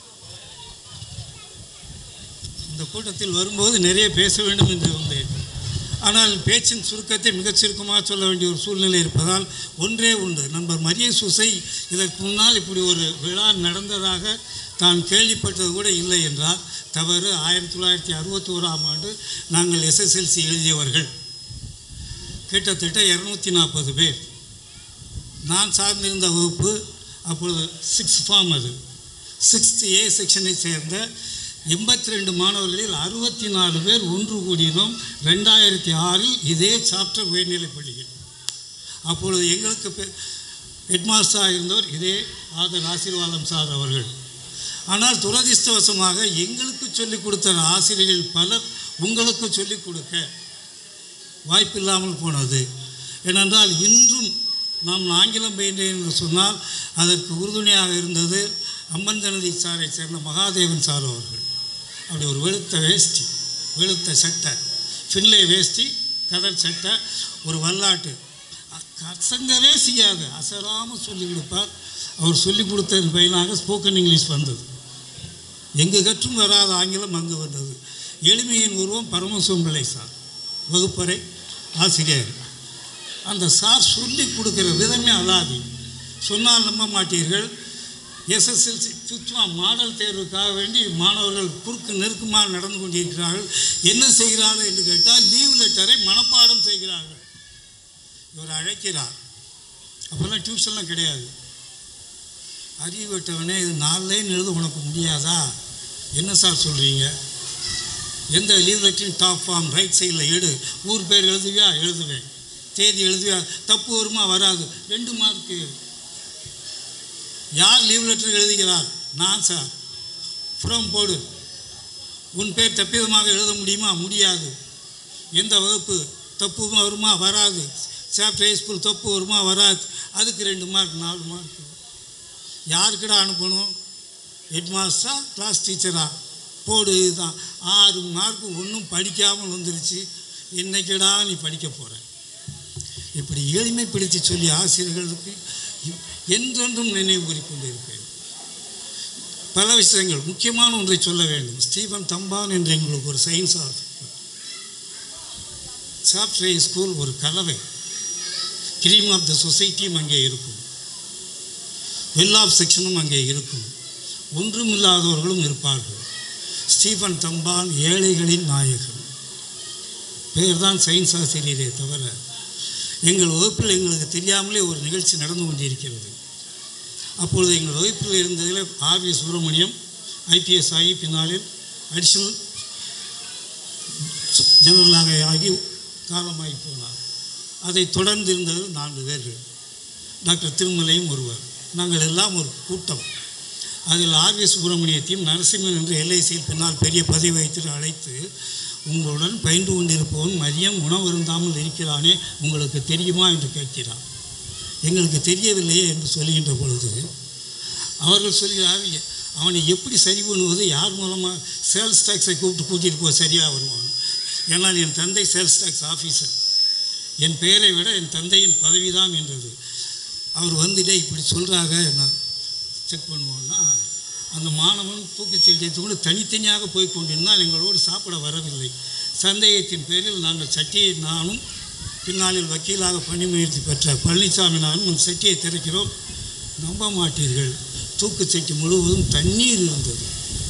இந்த கூட்டத்தில் வரும்போது நிறைய பேச வேண்டும் என்று வந்தேன் ஆனால் பேச்சின் சுருக்கத்தை மிகச் சுருக்கமாக சொல்ல வேண்டிய ஒரு சூழ்நிலை இருப்பதால் ஒன்றே உண்டு நண்பர் மரிய சுசை இதற்கு முன்னால் இப்படி ஒரு விழா நடந்ததாக தான் கேள்விப்பட்டது கூட இல்லை என்றால் தவறு ஆயிரத்தி தொள்ளாயிரத்தி அறுபத்தி ஓராம் ஆண்டு நாங்கள் எஸ்எஸ்எல்சி எழுதியவர்கள் கிட்டத்தட்ட இரநூத்தி நாற்பது பேர் நான் சார்ந்திருந்த வகுப்பு அப்பொழுது சிக்ஸ் ஃபார்ம் அது சிக்ஸ்த் ஏ செக்ஷனை சேர்ந்த எண்பத்தி ரெண்டு மாணவர்களில் அறுபத்தி நாலு பேர் ஒன்று கூடினோம் ரெண்டாயிரத்தி ஆறில் இதே சாப்டர் உயர்நிலைப் பள்ளியில் அப்பொழுது எங்களுக்கு ஹெட்மாஸ்டராக இருந்தவர் இதே ஆதர் ஆசீர்வாதம் சார் அவர்கள் ஆனால் துரதிர்ஷ்டவசமாக எங்களுக்கு சொல்லிக் கொடுத்த ஆசிரியர்கள் பலர் உங்களுக்கு சொல்லிக் கொடுக்க வாய்ப்பில்லாமல் போனது ஏனென்றால் இன்றும் நாம் ஆங்கிலம் பயின்றேன் என்று சொன்னால் அதற்கு உறுதுணையாக இருந்தது அம்மன் ஜனதி சாரை சேர்ந்த மகாதேவன் சார் அவர்கள் அப்படி ஒரு வெளுத்த வேஷ்டி வெளுத்த சட்டை ஃபின்லே வேஷ்டி கதர் சட்டை ஒரு வல்லாட்டு அசங்கவே செய்யாது அசராமல் சொல்லிக் கொடுப்பார் அவர் சொல்லிக் கொடுத்ததன் பயனாக ஸ்போக்கன் இங்கிலீஷ் வந்தது எங்கு கற்றும் வராத ஆங்கிலம் அங்கு வந்தது எளிமையின் உருவம் பரமசிவம் பிள்ளை சார் வகுப்பறை ஆசிரியர் அந்த சார் சொல்லி கொடுக்குற விதமே அலாதி சொன்னால் நம்ப மாட்டீர்கள் எஸ்எஸ்எல்சி சுற்றுலா மாடல் தேர்வுக்காக வேண்டி மாணவர்கள் குறுக்கு நெருக்கமாக நடந்து கொண்டிருக்கிறார்கள் என்ன செய்கிறார்கள் என்று கேட்டால் லீவ் லெட்டரை மனப்பாடம் செய்கிறார்கள் இவர் அழைக்கிறார் அப்போல்லாம் டியூஷன்லாம் கிடையாது அறிவிட்டவனே இது நாலு லைன் எழுத உனக்கு முடியாதா என்ன சார் சொல்கிறீங்க எந்த லீவ் லெட்டரின் டாப் ஃபார்ம் ரைட் சைடில் எடு ஊர் பேர் எழுதுவியா எழுதுவேன் தேதி எழுதுவியா தப்பு வருமா வராது ரெண்டு மார்க்கு யார் லீவ் லெட்டர் எழுதுகிறார் நான் சார் ஃப்ரம் போடு உன் பேர் தப்பிதமாக எழுத முடியுமா முடியாது எந்த வகுப்பு தப்பு வருமா வராது சாப்டர் ஹை ஸ்கூல் தப்பு வருமா வராது அதுக்கு ரெண்டு மார்க் நாலு மார்க் யாருக்கிட்ட அனுப்பணும் ஹெட் மாஸ்டரா கிளாஸ் டீச்சரா போடு இதுதான் ஆறு மார்க்கு ஒன்றும் படிக்காமல் வந்துருச்சு என்னைக்கடா நீ படிக்க போகிற இப்படி எளிமைப்படுத்தி சொல்லி ஆசிரியர்களுக்கு என்றென்றும் நினைவு கூறிக்கொண்டு இருப்பேன் பல விஷயங்கள் முக்கியமான ஒன்றை சொல்ல வேண்டும் ஸ்டீபன் தம்பான் என்று எங்களுக்கு ஒரு சயின்ஸ் ஆஃபீஸர் சாப்ட்ரே ஸ்கூல் ஒரு கலவை கிரீம் ஆஃப் த சொசைட்டியும் அங்கே இருக்கும் வெல் ஆஃப் செக்ஷனும் அங்கே இருக்கும் ஒன்றுமில்லாதவர்களும் இருப்பார்கள் ஸ்டீபன் தம்பான் ஏழைகளின் நாயகன் பேர் தான் சயின்ஸ் ஆசிரியரே தவிர எங்கள் வகுப்பில் எங்களுக்கு தெரியாமலே ஒரு நிகழ்ச்சி நடந்து கொண்டிருக்கிறது அப்பொழுது எங்கள் வகுப்பில் இருந்ததில் ஆர் வி சுப்பிரமணியம் ஐபிஎஸ் ஆகி பின்னாளில் அடிஷனல் ஜெனரலாக ஆகி காலமாகி போனார் அதை தொடர்ந்து இருந்தது நான்கு பேர்கள் டாக்டர் திருமலையும் ஒருவர் நாங்கள் எல்லாம் ஒரு கூட்டம் அதில் ஆர் வி சுப்பிரமணியத்தையும் நரசிம்மன் என்று எல்ஐசியில் பின்னால் பெரிய பதவி வைத்து அழைத்து உங்களுடன் பயின்று கொண்டிருப்பவன் மதியம் உணவு இருந்தாமல் இருக்கிறானே உங்களுக்கு தெரியுமா என்று கேட்கிறான் எங்களுக்கு தெரியவில்லையே என்று சொல்லுகின்ற பொழுது அவர்கள் சொல்கிறார்கள் அவனை எப்படி சரி பண்ணுவது யார் மூலமாக சேல்ஸ் டேக்ஸை கூப்பிட்டு கூட்டிகிட்டு போக சரியாக வருவான் ஏன்னால் என் தந்தை சேல்ஸ் டேக்ஸ் ஆஃபீஸர் என் பெயரை விட என் தந்தையின் பதவி தான் என்றது அவர் வந்துட்டே இப்படி சொல்கிறாங்க நான் செக் பண்ணுவோன்னா அந்த மாணவன் தூக்குச்சீட்டை கொண்டு தனித்தனியாக போய் கொண்டிருந்தால் எங்களோடு சாப்பிட வரவில்லை சந்தேகத்தின் பேரில் நாங்கள் சட்டியை நானும் பின்னாளில் வக்கீலாக பணி முயற்சி பெற்ற பழனிசாமி நானும் அந்த சட்டியை திறக்கிறோம் நம்ப மாட்டீர்கள் தூக்குச்சட்டி முழுவதும் தண்ணீர் இருந்தது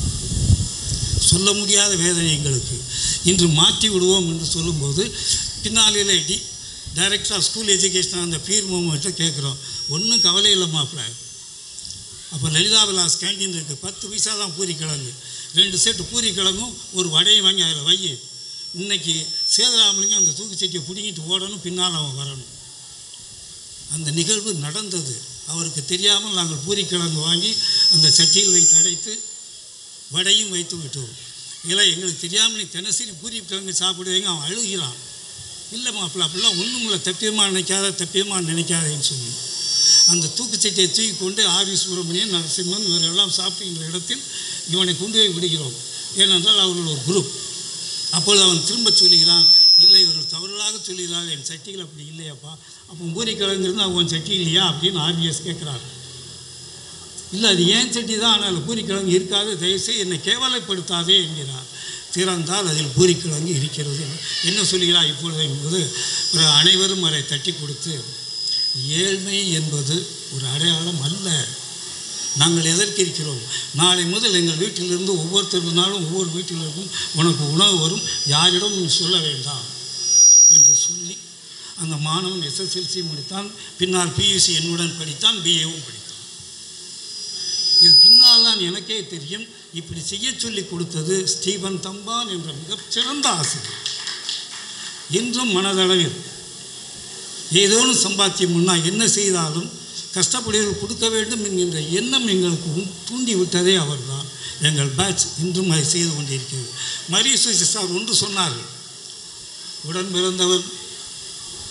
சொல்ல முடியாத வேதனை எங்களுக்கு இன்று மாற்றி விடுவோம் என்று சொல்லும்போது பின்னாளில் the director of school education அந்த பீர் மூமெண்ட்டை கேட்குறோம் ஒன்றும் கவலை இல்லை மாப்பிள்ள அப்போ லலிதா விலாஸ் கேண்டீன் இருக்குது பத்து பைசா தான் பூரி கிழங்கு ரெண்டு செட்டு பூரி கிழங்கும் ஒரு வடையும் வாங்கி அதில் வை இன்னைக்கு சேதராமலிங்கம் அந்த தூக்குச்சட்டியை பிடிங்கிட்டு ஓடணும் பின்னால் அவன் வரணும் அந்த நிகழ்வு நடந்தது அவருக்கு தெரியாமல் நாங்கள் பூரி கிழங்கு வாங்கி அந்த சட்டியில் வைத்து அடைத்து வடையும் வைத்து விட்டோம் இல்லை எங்களுக்கு தெரியாமல் நீ தினசரி பூரி கிழங்கு சாப்பிடுவீங்க அவன் அழுகிறான் இல்லை மாப்பிள்ள அப்படிலாம் ஒன்றும் இல்லை தப்பியமாக நினைக்காத தப்பியமாக நினைக்காதேன்னு சொல்லி அந்த தூக்குச்சட்டியை தூக்கி கொண்டு ஆவி சுப்பிரமணியன் நரசிம்மன் இவரெல்லாம் சாப்பிடுகின்ற இடத்தில் இவனை கொண்டு போய் விடுகிறோம் ஏனென்றால் அவர்கள் ஒரு குரூப் அப்பொழுது அவன் திரும்ப சொல்லுகிறான் இல்லை இவர்கள் தவறுதலாக சொல்லுகிறாள் என் சட்டிகள் அப்படி இல்லையாப்பா அப்போ பூரி கிழங்கு இருந்தால் உன் சட்டி இல்லையா அப்படின்னு ஆர்பிஎஸ் கேட்குறாரு இல்லை அது ஏன் சட்டி தான் ஆனால் பூரிக்கிழங்கு இருக்காது தயவுசெய்து என்னை கேவலைப்படுத்தாதே என்கிறார் திறந்தால் அதில் பூரிக்கிழங்கு இருக்கிறது என்ன சொல்கிறார் இப்பொழுது என்பது ஒரு அனைவரும் அதை தட்டி கொடுத்து ஏழ்மை என்பது ஒரு அடையாளம் அல்ல நாங்கள் எதற்கு இருக்கிறோம் நாளை முதல் எங்கள் வீட்டிலிருந்து ஒவ்வொருத்தருனாலும் ஒவ்வொரு வீட்டிலிருந்தும் உனக்கு உணவு வரும் யாரிடம் நீ சொல்ல வேண்டாம் என்று சொல்லி அந்த மாணவன் எஸ்எஸ்எல்சி முடித்தான் பின்னால் பியூசி என்னுடன் படித்தான் பிஏவும் படித்தான் இது பின்னால் தான் எனக்கே தெரியும் இப்படி செய்ய சொல்லி கொடுத்தது ஸ்டீவன் தம்பான் என்ற மிகச்சிறந்த ஆசிரியர் இன்றும் மனதளவில் ஏதோனும் சம்பாத்தியம் முன்னா என்ன செய்தாலும் கஷ்டப்படுவர்கள் கொடுக்க வேண்டும் என்கின்ற எண்ணம் எங்களுக்கு உண்- தூண்டி விட்டதே அவர்தான் எங்கள் பேட்ச் இன்றும் அதை செய்து கொண்டிருக்கிறது மரிய சுவிசி சார் ஒன்று சொன்னார்கள் உடன் பிறந்தவர்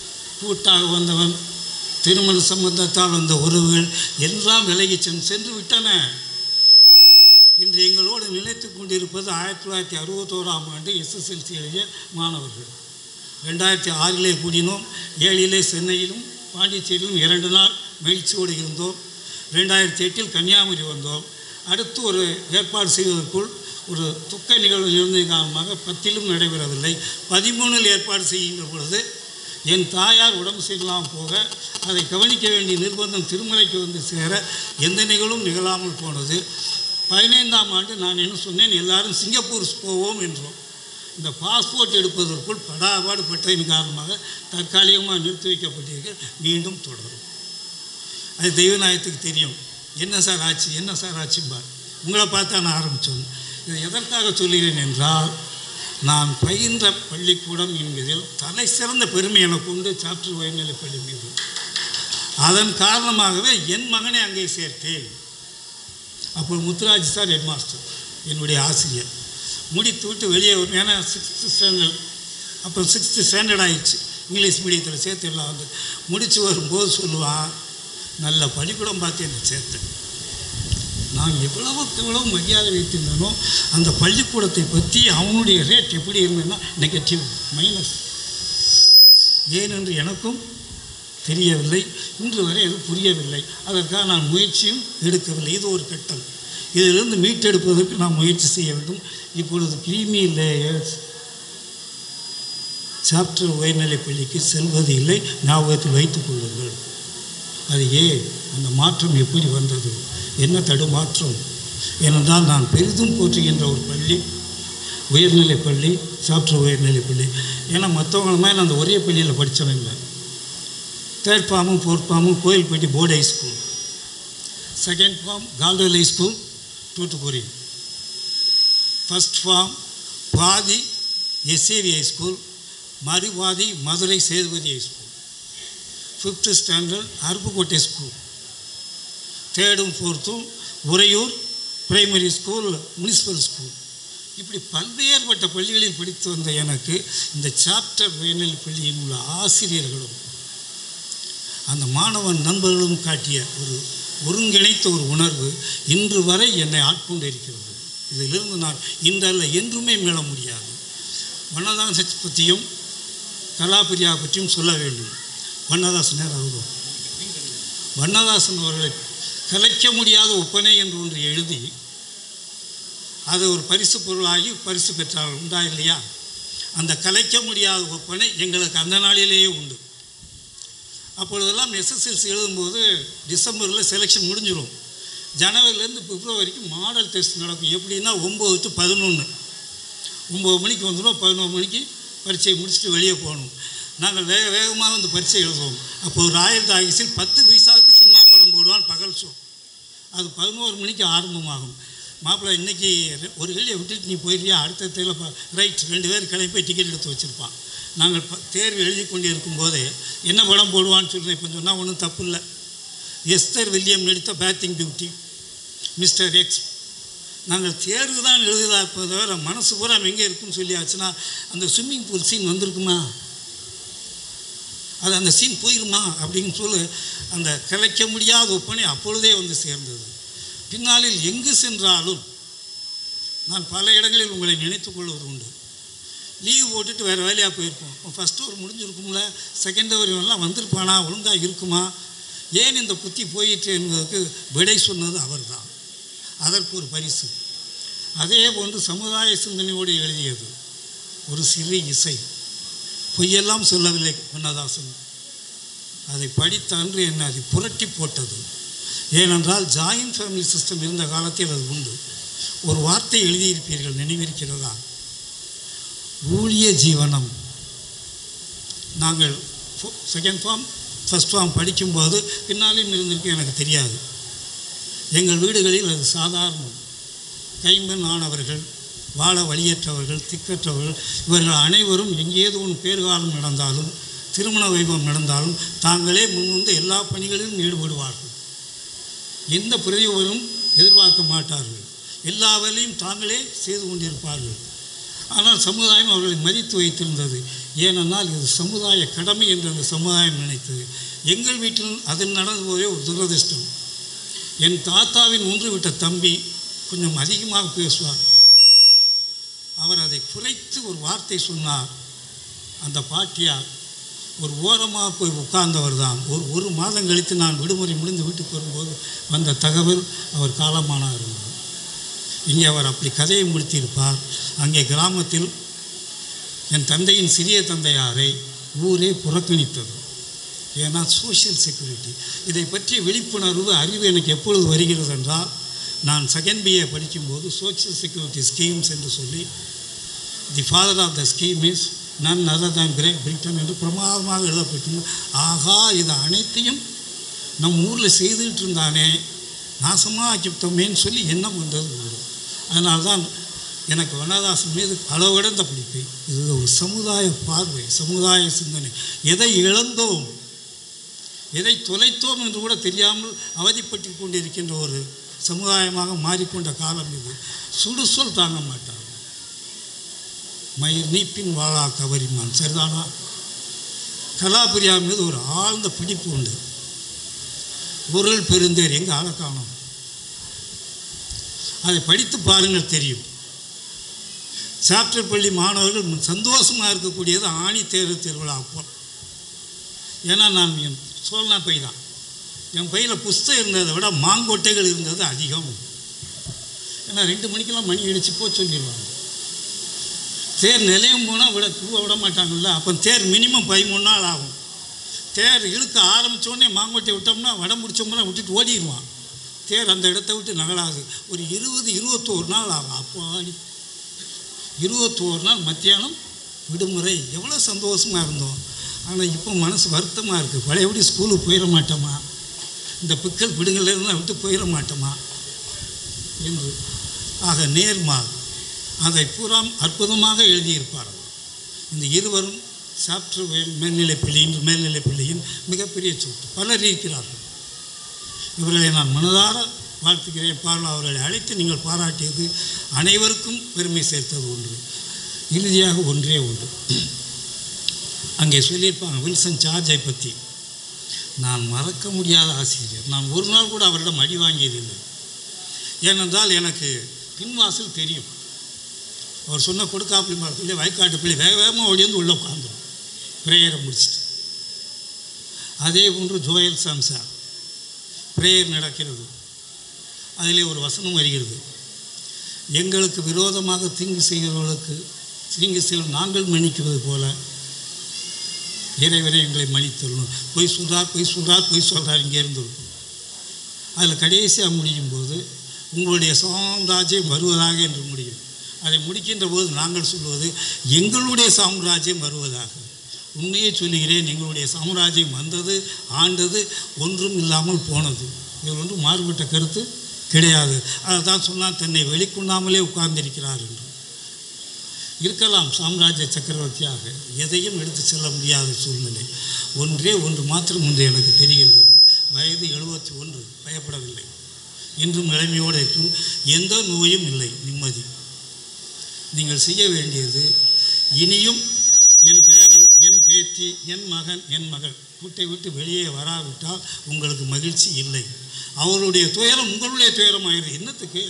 கூட்டாக வந்தவன் திருமண சம்பந்தத்தால் வந்த உறவுகள் எல்லாம் விலகி சென் சென்று விட்டன இன்று எங்களோடு நிலைத்து கொண்டிருப்பது ஆயிரத்தி தொள்ளாயிரத்தி அறுபத்தோராம் ஆண்டு எஸ்எஸ்எல்சி எழுதிய மாணவர்கள் ரெண்டாயிரத்தி ஆறிலே கூடினோம் ஏழிலே சென்னையிலும் பாண்டிச்சேரியிலும் இரண்டு நாள் மகிழ்ச்சியோடு இருந்தோம் ரெண்டாயிரத்தி எட்டில் கன்னியாகுமரி வந்தோம் அடுத்து ஒரு ஏற்பாடு செய்வதற்குள் ஒரு துக்க நிகழ்வு இருந்தது காரணமாக பத்திலும் நடைபெறவில்லை பதிமூணில் ஏற்பாடு செய்கின்ற பொழுது என் தாயார் உடம்பு சரியில்லாமல் போக அதை கவனிக்க வேண்டிய நிர்பந்தம் திருமலைக்கு வந்து சேர எந்த நிகழ்வும் நிகழாமல் போனது பதினைந்தாம் ஆண்டு நான் என்ன சொன்னேன் எல்லாரும் சிங்கப்பூர் போவோம் என்றோம் இந்த பாஸ்போர்ட் எடுப்பதற்குள் படாபாடு பட்டதின் காரணமாக தற்காலிகமாக நிறுத்தி வைக்கப்பட்டிருக்க மீண்டும் தொடரும் அது தெய்வநாயகத்துக்கு தெரியும் என்ன சார் ஆச்சு என்ன சார் ஆச்சும்பார் உங்களை பார்த்தா நான் ஆரம்பித்தோம் இதை எதற்காக சொல்கிறேன் என்றால் நான் பயின்ற பள்ளிக்கூடம் என்பதில் தலை சிறந்த பெருமை எனக்கு உண்டு சாப்டர் உயர்நிலைப் பள்ளி மீது அதன் காரணமாகவே என் மகனை அங்கே சேர்த்தேன் அப்போ முத்துராஜ் சார் ஹெட் மாஸ்டர் என்னுடைய ஆசிரியர் முடித்து விட்டு வெளியே வரும் ஏன்னா சிக்ஸ்த்து ஸ்டாண்டர்ட் அப்புறம் சிக்ஸ்த்து ஸ்டாண்டர்ட் ஆயிடுச்சு இங்கிலீஷ் மீடியத்தில் சேர்த்து எல்லாம் வந்து முடித்து வரும்போது சொல்லுவான் நல்ல பள்ளிக்கூடம் பார்த்து என்னை சேர்த்தேன் நான் எவ்வளவுக்கு எவ்வளவு மரியாதை வைத்திருந்தேனோ அந்த பள்ளிக்கூடத்தை பற்றி அவனுடைய ரேட் எப்படி இருந்ததுன்னா நெகட்டிவ் மைனஸ் ஏனென்று எனக்கும் தெரியவில்லை இன்று வரை அது புரியவில்லை அதற்காக நான் முயற்சியும் எடுக்கவில்லை இது ஒரு கட்டம் இதிலிருந்து மீட்டெடுப்பதற்கு நான் முயற்சி செய்ய வேண்டும் இப்பொழுது கிரீமி லேயர்ஸ் சாப்டர் உயர்நிலைப் பள்ளிக்கு செல்வது இல்லை ஞாபகத்தில் வைத்துக் கொள்ளுங்கள் அது ஏன் அந்த மாற்றம் எப்படி வந்தது என்ன தடுமாற்றம் ஏனென்றால் நான் பெரிதும் போற்றுகின்ற ஒரு பள்ளி உயர்நிலைப் பள்ளி சாப்டர் உயர்நிலைப் பள்ளி ஏன்னா மற்றவங்கள மாதிரி அந்த ஒரே பள்ளியில் படித்தவன் இல்லை தேர்ட் ஃபார்மும் ஃபோர்த் ஃபார்மும் Kovilpatti board high school second form Caldwell high school Thoothukudi first form பாதி எஸ்ஏவி ஹை ஸ்கூல் மறுபாதி Madurai Sethupathi high school fifth standard Aruppukkottai school தேர்டும் ஃபோர்த்தும் Uraiyur primary school municipal school இப்படி பல்வேறுபட்ட பள்ளிகளில் படித்து வந்த எனக்கு இந்த சாப்டர் உயர்நிலை பள்ளியில் உள்ள ஆசிரியர்களும் அந்த மாணவன் நண்பர்களும் காட்டிய ஒரு ஒருங்கிணைத்த ஒரு உணர்வு இன்று வரை என்னை ஆட்கொண்டு இருக்கிறது இதிலிருந்து நான் இன்றல்ல என்றுமே மீள முடியாது வண்ணதாசனை பற்றியும் கலாபிரியா பற்றியும் சொல்ல வேண்டும் வண்ணதாசன் நேரம் அவரும் வண்ணதாசன் அவர்களை கலைக்க முடியாத ஒப்பனை என்று ஒன்று எழுதி அது ஒரு பரிசு பொருளாகி பரிசு பெற்றார்கள் உண்டா இல்லையா அந்த கலைக்க முடியாத ஒப்பனை எங்களுக்கு அந்த நாளிலேயே உண்டு அப்பொழுதெல்லாம் எஸ்எஸ்எல்சி எழுதும்போது டிசம்பரில் செலெக்ஷன் முடிஞ்சிடும் ஜனவரிலேருந்து பிப்ரவரிக்கு மாடல் டெஸ்ட் நடக்கும் எப்படின்னா ஒம்பது டு பதினொன்று ஒம்பது மணிக்கு வந்துடும் பதினோரு மணிக்கு பரீட்சையை முடிச்சுட்டு வெளியே போகணும் நாங்கள் வேக வேகமாக வந்து பரீட்சை எழுதுவோம் அப்போது ராயல் டாகிஸில் பத்து பைசாவுக்கு சினிமா படம் போடுவான் பகல் ஷோ அது பதினோரு மணிக்கு ஆரம்பமாகும் மாப்பிள்ளை இன்றைக்கி ஒரு கேள்வியை விட்டுட்டு நீ போயிடுறியா அடுத்த தேர்வில் ரைட் ரெண்டு பேர் கிளம்பி போய் டிக்கெட் எடுத்து வச்சுருப்பான் நாங்கள் ப- தேர்வு எழுதி கொண்டு இருக்கும்போதே என்ன படம் போடுவான்னு சொல்லி இப்போ சொன்னால் ஒன்றும் தப்பு இல்லை எஸ்தர் வில்லியம் நடித்த பேத்திங் பியூட்டி மிஸ்டர் எக்ஸ் நாங்கள் தேர்வு தான் எழுதுதா இப்போ தவிர மனசு பூரா எங்கே இருக்குன்னு சொல்லியாச்சுன்னா அந்த ஸ்விம்மிங் பூல் சீன் வந்திருக்குமா அது அந்த சீன் போயிருமா அப்படின்னு சொல்லி அந்த கலைக்க முடியாத ஒப்பனை அப்பொழுதே வந்து சேர்ந்தது பின்னாளில் எங்கு சென்றாலும் நான் பல இடங்களில் உங்களை நினைத்துக் கொள்வது உண்டு லீவ் போட்டுட்டு வேறு வேலையாக போயிருப்போம் ஃபஸ்ட்டு ஒரு முடிஞ்சிருக்கும்ல செகண்ட் ஒரு எல்லாம் வந்திருப்பானா ஒழுங்காக இருக்குமா ஏன் இந்த புத்தி போயிட்டு என்பதற்கு விடை சொன்னது அவர்தான் அதற்கு ஒரு பரிசு அதே போன்று சமுதாய சிந்தனையோடு எழுதியது ஒரு சிறு இசை பொய்யெல்லாம் சொல்லவில்லை கண்ணதாசன் அதை படித்த அன்று என்னை அதை புரட்டி போட்டது ஏனென்றால் ஜாயின்ட் ஃபேமிலி சிஸ்டம் இருந்த காலத்தில் அது உண்டு ஒரு வார்த்தை எழுதியிருப்பீர்கள் நினைவிருக்கிறதா ஊழிய ஜீவனம் நாங்கள் செகண்ட் ஃபார்ம் ஃபஸ்ட் ஃபார்ம் படிக்கும்போது பின்னாலும் இருந்திருக்கு எனக்கு தெரியாது எங்கள் வீடுகளில் அது சாதாரணம் கைம்பெண் ஆனவர்கள் வாழ வழியற்றவர்கள் திக்கற்றவர்கள் இவர்கள் அனைவரும் எங்கேதோ ஒன்று பேறுகாலம் நடந்தாலும் திருமண வைபவம் நடந்தாலும் தாங்களே முன்வந்து எல்லா பணிகளிலும் ஈடுபடுவார்கள் எந்த பிரதிபலும் எதிர்பார்க்க மாட்டார்கள் எல்லா வேலையும் தாங்களே செய்து கொண்டிருப்பார்கள் ஆனால் சமுதாயம் அவர்களை மதித்து வைத்திருந்தது ஏனென்றால் இது சமுதாய கடமை என்று அந்த சமுதாயம் நினைத்தது எங்கள் வீட்டில் அதில் நடந்து போதே ஒரு துரதிர்ஷ்டம் என் தாத்தாவின் ஒன்று விட்ட தம்பி கொஞ்சம் அதிகமாக பேசுவார் அவர் அதை குறைத்து ஒரு வார்த்தை சொன்னார் அந்த பாட்டியார் ஒரு ஓரமாக போய் உட்கார்ந்தவர் தான் ஒரு ஒரு மாதம் கழித்து நான் விடுமுறை முடிந்து வீட்டுக்கு வரும்போது வந்த தகவல் அவர் காலமானார் என்றார். இங்கே அவர் அப்படி கதையை முடித்திருப்பார் அங்கே கிராமத்தில் என் தந்தையின் சிறிய தந்தையாரை ஊரே புறக்கணித்தது ஏன்னா சோஷியல் செக்யூரிட்டி இதை பற்றிய விழிப்புணர்வு அறிவு எனக்கு எப்பொழுது வருகிறது என்றால் நான் செகண்ட் பிஏ படிக்கும்போது சோஷியல் செக்யூரிட்டி ஸ்கீம்ஸ் என்று சொல்லி the father of the scheme is none other தான் கிரேட் பிரிட்டன் என்று பிரமாதமாக எழுதப்பட்டிருந்தது ஆகா இது அனைத்தையும் நம் ஊரில் செய்துகிட்டு இருந்தானே நாசமாக ஆக்கிவிட்டோமேன்னு சொல்லி எண்ணம் வந்தது வரும் அதனால தான் எனக்கு வனதாசன் மீது அளவிடந்த பிடிப்பு இது ஒரு சமுதாய பார்வை சமுதாய சிந்தனை எதை இழந்தோம் எதை தொலைத்தோம் என்று கூட தெரியாமல் அவதிப்பட்டு கொண்டிருக்கின்ற ஒரு சமுதாயமாக மாறிக்கொண்ட காலம் இது சுடுசொல் தாங்க மாட்டார் மயிர் நீப்பின் வாழா கவரிமான் சரிதானா கலாபிரியா மீது ஒரு ஆழ்ந்த பிடிப்பு உண்டு பொருள் பெருந்தேர் எங்கே ஆளை காணோம் அதை படித்து பாருங்கள் தெரியும் சாப்டர் பள்ளி மாணவர்கள் சந்தோஷமாக இருக்கக்கூடியது ஆணி தேர்வு திருவிழா அப்போ ஏன்னா நான் என் சோழனா பை தான் என் பையில் புஸ்தகம் இருந்ததை விட மாங்கொட்டைகள் இருந்தது அதிகம் ஏன்னா ரெண்டு மணிக்கெல்லாம் மணி அடிச்சு போக சொல்லிடுவாங்க தேர் நிலையம் போனால் விட தூவ விட மாட்டாங்கல்ல அப்போ தேர் மினிமம் பதிமூணு நாள் ஆகும் தேர் இழுக்க ஆரம்பிச்ச உடனே மாங்கொட்டை விட்டோம்னா வடம் முடிச்சோம்னா விட்டுட்டு ஓடிடுவான் தேர் அந்த இடத்த விட்டு நகலாது ஒரு இருபது இருபத்தோரு நாள் ஆகும் அப்போ இருபத்தோரு நாள் மத்தியானம் விடுமுறை எவ்வளோ சந்தோஷமாக இருந்தோம் ஆனால் இப்போ மனசு வருத்தமாக இருக்குது பழையபடி ஸ்கூலுக்கு போயிட மாட்டோமா இந்த பிக்கல் பிடுங்கள்லேருந்து விட்டு போயிட மாட்டோமா என்று ஆக நேர்மா அதை பூராம் அற்புதமாக எழுதியிருப்பார் அவர். இந்த இருவரும் சாப்டர் மேல்நிலைப் பள்ளி இன்று மேல்நிலைப் பள்ளியின் மிகப்பெரிய சொத்து பலர் இருக்கிறார்கள் இவர்களை நான் மனதார வாழ்த்துகிறேன் பாருங்கள் அவர்களை அழைத்து நீங்கள் பாராட்டியது அனைவருக்கும் பெருமை சேர்த்தது ஒன்று இறுதியாக ஒன்றே ஒன்று அங்கே சொல்லியிருப்பாங்க வில்சன் சார்ஜை பற்றி நான் மறக்க முடியாத ஆசிரியர் நான் ஒரு நாள் கூட அவரிடம் அடி வாங்கியதில்லை ஏனென்றால் எனக்கு பின்வாசல் தெரியும் அவர் சொன்ன கொடுக்காப்புளி மரத்துலேயே வயக்காட்டு பிள்ளை வேக வேகமாக ஓடி வந்து உள்ளே உட்காந்துரும் ப்ரேயரை முடிச்சுட்டு அதே போன்று ஜோயல் சாம்சா ப்ரேயர் நடக்கிறது அதிலே ஒரு வசனம் வருகிறது எங்களுக்கு விரோதமாக தீங்கு செய்கிறவர்களுக்கு தீங்கு செய்யும் நாங்கள் மன்னிக்குவது போல இறைவனை எங்களை மன்னித்தரணும் பொய் சொல்கிறார் பொய் சொல்கிறார் பொய் சொல்கிறார் இங்கே இருந்து இருக்கும் அதில் கடைசியாக முடியும் போது உங்களுடைய சாம்ராஜ்யம் வருவதாக என்று முடியும் அதை முடிக்கின்ற போது நாங்கள் சொல்வது எங்களுடைய சாம்ராஜ்யம் வருவதாக உண்மையே சொல்லுகிறேன் எங்களுடைய சாம்ராஜ்யம் வந்தது ஆண்டது ஒன்றும் இல்லாமல் போனது இது ஒன்றும் மாறுபட்ட கருத்து கிடையாது அதை தான் சொன்னால் தன்னை வெளிக்கொண்டாமலே உட்கார்ந்திருக்கிறார் என்று இருக்கலாம் சாம்ராஜ்ய சக்கரவர்த்தியாக எதையும் எடுத்து செல்ல முடியாத சூழ்நிலை ஒன்றே ஒன்று மாத்திரம் ஒன்று எனக்கு தெரிகின்றது வயது எழுபத்தி ஒன்று பயப்படவில்லை இன்றும் இளமையோடு இருக்கும் எந்த நோயும் இல்லை நிம்மதி நீங்கள் செய்ய வேண்டியது இனியும் என் பேரன் என் பேத்தி என் மகன் என் மகள் வீட்டை விட்டு வெளியே வராவிட்டால் உங்களுக்கு மகிழ்ச்சி இல்லை அவருடைய துயரம் உங்களுடைய துயரம் ஆயிடுது என்னத்துக்கு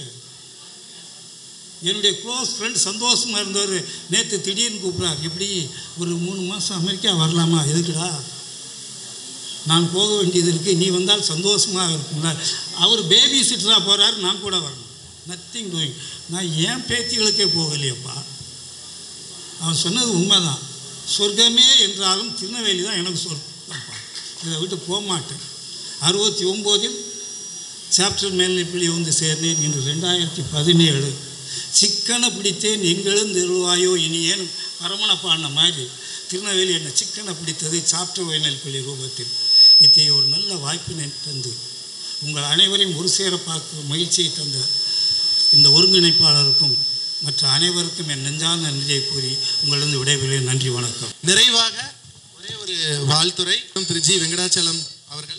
என்னுடைய க்ளோஸ் ஃப்ரெண்ட் சந்தோஷமாக இருந்தவர் நேற்று திடீர்னு கூப்பிட்றார் எப்படி ஒரு மூணு மாதம் அமெரிக்கா வரலாமா எதுக்குடா நான் போக வேண்டியது இருக்குது நீ வந்தால் சந்தோஷமாக இருக்கும்ல அவர் பேபி சிட்டராக போகிறார் நான் கூட வரணும் நத்திங் டூயிங் நான் ஏன் பேத்திகளுக்கே போகலையப்பா அவன் சொன்னது உண்மைதான் சொர்க்கமே என்றாலும் திருநெல்வேலி தான் எனக்கு சொர்க்கம்ப்பா இதை விட்டு போக மாட்டேன் அறுபத்தி ஒம்போதில் சாப்டர் மேல்நிலைப்பள்ளி வந்து சேர்ந்தேன் இன்று ரெண்டாயிரத்தி பதினேழு சிக்கனை பிடித்தேன் எங்களும் திருவாயோ இனி ஏன் பரமனை பாடின மாதிரி திருநெல்வேலி என்னை சிக்கனை பிடித்தது சாப்டர் மேல்நிலைப்பள்ளி ரூபத்தில் இத்தகைய ஒரு நல்ல வாய்ப்பினை தந்து உங்கள் அனைவரையும் ஒரு சேர பார்க்க மகிழ்ச்சியை தந்த இந்த ஒருங்கிணைப்பாளருக்கும் மற்ற அனைவருக்கும் என் நெஞ்சார்ந்த நன்றியை கூறி உங்களிடம் விடைபெறுகிறேன் நன்றி வணக்கம் நிறைவாக ஒரே ஒரு வாழ்த்துறை திரு ஜி வெங்கடாச்சலம் அவர்கள்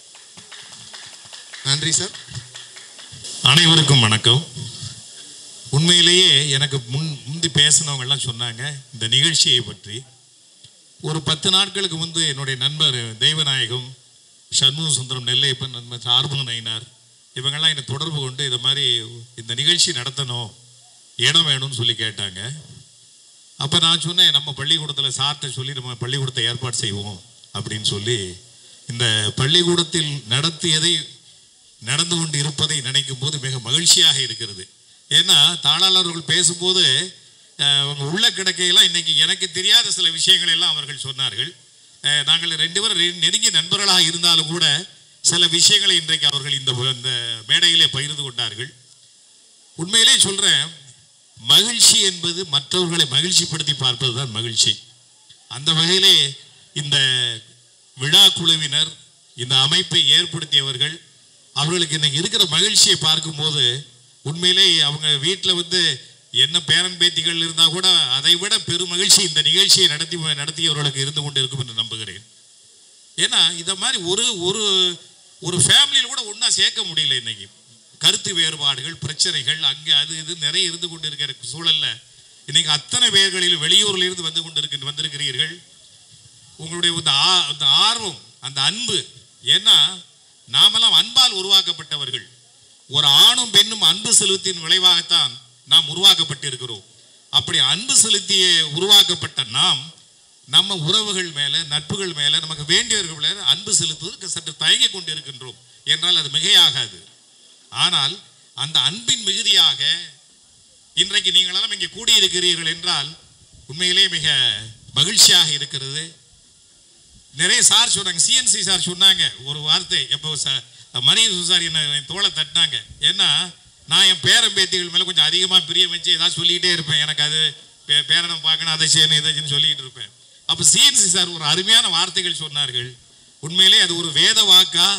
நன்றி சார் அனைவருக்கும் வணக்கம் உண்மையிலேயே எனக்கு முன் முந்தி பேசினவங்க எல்லாம் சொன்னாங்க இந்த நிகழ்ச்சியை பற்றி ஒரு பத்து நாட்களுக்கு முன்பு என்னுடைய நண்பர் தெய்வநாயகம் சண்முக சுந்தரம் நெல்லையப்பன் நண்பர் ஆர்முக நயினார் இவங்கெல்லாம் என்னை தொடர்பு கொண்டு இது மாதிரி இந்த நிகழ்ச்சி நடத்தணும் இடம் வேணும்னு சொல்லி கேட்டாங்க அப்போ நான் சொன்னேன் நம்ம பள்ளிக்கூடத்தில் சார்ட்ட சொல்லி நம்ம பள்ளிக்கூடத்தை ஏற்பாடு செய்வோம் அப்படின்னு சொல்லி இந்த பள்ளிக்கூடத்தில் நடத்தியதை நடந்து கொண்டு இருப்பதை நினைக்கும் போது மிக மகிழ்ச்சியாக இருக்கிறது ஏன்னா தாளாளர்கள் பேசும்போது அஹ், அவங்க உள்ள கிடக்கையெல்லாம் இன்னைக்கு எனக்கு தெரியாத சில விஷயங்களை எல்லாம் அவர்கள் சொன்னார்கள் அஹ், நாங்கள் ரெண்டு பேரும் ரெ- நெருங்கிய நண்பர்களாக இருந்தாலும் கூட சில விஷயங்களை இன்றைக்கு அவர்கள் இந்த இந்த மேடையிலே பகிர்ந்து கொண்டார்கள் உண்மையிலே சொல்றேன் மகிழ்ச்சி என்பது மற்றவர்களை மகிழ்ச்சிப்படுத்தி பார்ப்பது தான் மகிழ்ச்சி அந்த வகையிலே இந்த விழா குழுவினர் இந்த அமைப்பை ஏற்படுத்தியவர்கள் அவர்களுக்கு இன்னைக்கு இருக்கிற மகிழ்ச்சியை பார்க்கும்போது உண்மையிலே அவங்க வீட்டில் வந்து என்ன பேரன் பேத்திகள் இருந்தால் கூட அதை விட பெரும் மகிழ்ச்சி இந்த நிகழ்ச்சியை நடத்தி நடத்தியவர்களுக்கு இருந்து கொண்டு இருக்கும் என்று நம்புகிறேன் ஏன்னா இதை மாதிரி ஒரு ஒரு ஒரு ஃபேமிலியில் கூட ஒன்றா சேர்க்க முடியல இன்னைக்கு கருத்து வேறுபாடுகள் பிரச்சனைகள் அங்கே அது இது நிறைய இருந்து கொண்டு இருக்கிற சூழல்ல இன்னைக்கு அத்தனை பேர்களில் வெளியூரில் இருந்து வந்து கொண்டு இருக்க வந்திருக்கிறீர்கள் உங்களுடைய இந்த ஆ- அந்த ஆர்வம் அந்த அன்பு ஏன்னா நாமெல்லாம் அன்பால் உருவாக்கப்பட்டவர்கள் ஒரு ஆணும் பெண்ணும் அன்பு செலுத்தின் விளைவாகத்தான் நாம் உருவாக்கப்பட்டிருக்கிறோம் அப்படி அன்பு செலுத்திய உருவாக்கப்பட்ட நாம் நம்ம உறவுகள் மேலே நட்புகள் மேலே நமக்கு வேண்டியவர்கள் மேலே அன்பு செலுத்துவதற்கு சற்று தயங்கி கொண்டு இருக்கின்றோம் என்றால் அது மிகையாகாது ஆனால் அந்த அன்பின் மிகுதியாக இன்றைக்கு நீங்களெல்லாம் இங்கே கூடியிருக்கிறீர்கள் என்றால் உண்மையிலே மிக மகிழ்ச்சியாக இருக்கிறது நிறைய சார் சொன்னாங்க சிஎன்சி சார் சொன்னாங்க ஒரு வார்த்தை எப்போ சார் மணிய சார் என்ன என் தோலை தட்டினாங்க ஏன்னா நான் என் பேரன் பேத்திகள் மேலே கொஞ்சம் அதிகமாக பிரியம் வச்சு ஏதாவது சொல்லிக்கிட்டே இருப்பேன் எனக்கு அது பே- பேரனை பார்க்கணும் அதை செய்யணும் இதை செய்யணும்னு சொல்லிக்கிட்டு இருப்பேன் அப்போ சிஎன்சி சார் ஒரு அருமையான வார்த்தைகள் சொன்னார்கள் உண்மையிலே அது ஒரு வேத வாக்கா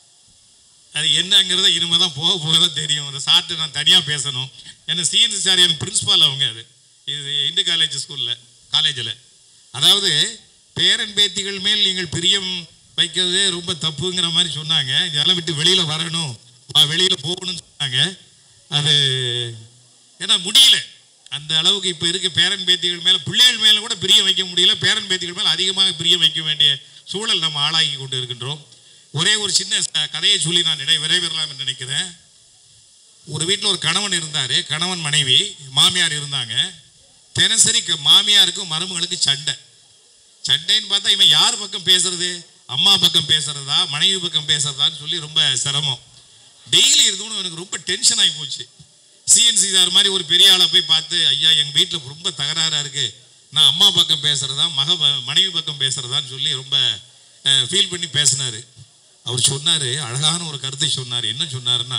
அது என்னங்கிறத இனிமே தான் போக போக தான் தெரியும் அந்த சார்ட்டு நான் தனியாக பேசணும் ஏன்னா சிஎன்சி சார் எனக்கு பிரின்ஸ்பால் அவங்க அது இது இந்து காலேஜ் ஸ்கூலில் காலேஜில் அதாவது பேரன் பேத்திகள் மேல் நீங்கள் பிரியம் வைக்கிறது ரொம்ப தப்புங்கிற மாதிரி சொன்னாங்க இதெல்லாம் விட்டு வெளியில் வரணும் வெளியில் போகணும்னு சொன்னாங்க அது ஏன்னா முடியல அந்த அளவுக்கு இப்போ இருக்க பேரன் பேத்திகள் மேலே பிள்ளைகள் மேலே கூட பிரியம் வைக்க முடியல பேரன் பேத்திகள் மேலே அதிகமாக பிரியம் வைக்க வேண்டிய சூழல் நம்ம ஆளாகி கொண்டு இருக்கின்றோம் ஒரே ஒரு சின்ன ச- கதையை சொல்லி நான் இடை விரைவிடலாம் என்று நினைக்கிறேன் ஒரு வீட்டில் ஒரு கணவன் இருந்தார் கணவன் மனைவி மாமியார் இருந்தாங்க தினசரி க- மாமியாருக்கும் மருமகளுக்கு சண்டை சண்டைன்னு பார்த்தா இவன் யார் பக்கம் பேசுறது அம்மா பக்கம் பேசுறதா மனைவி பக்கம் பேசுறதான்னு சொல்லி ரொம்ப சிரமம் டெய்லி இருந்தோன்னு எனக்கு ரொம்ப டென்ஷன் ஆகி போச்சு சிஎன்சி சார் மாதிரி ஒரு பெரிய ஆளை போய் பார்த்து ஐயா எங்கள் வீட்டில் ரொம்ப தகராறாக இருக்கு நான் அம்மா பக்கம் பேசுறதா மக ப- மனைவி பக்கம் பேசுறதான்னு சொல்லி ரொம்ப ஃபீல் பண்ணி பேசினாரு அவர் சொன்னார் அழகான ஒரு கருத்தை சொன்னார் என்ன சொன்னாருன்னா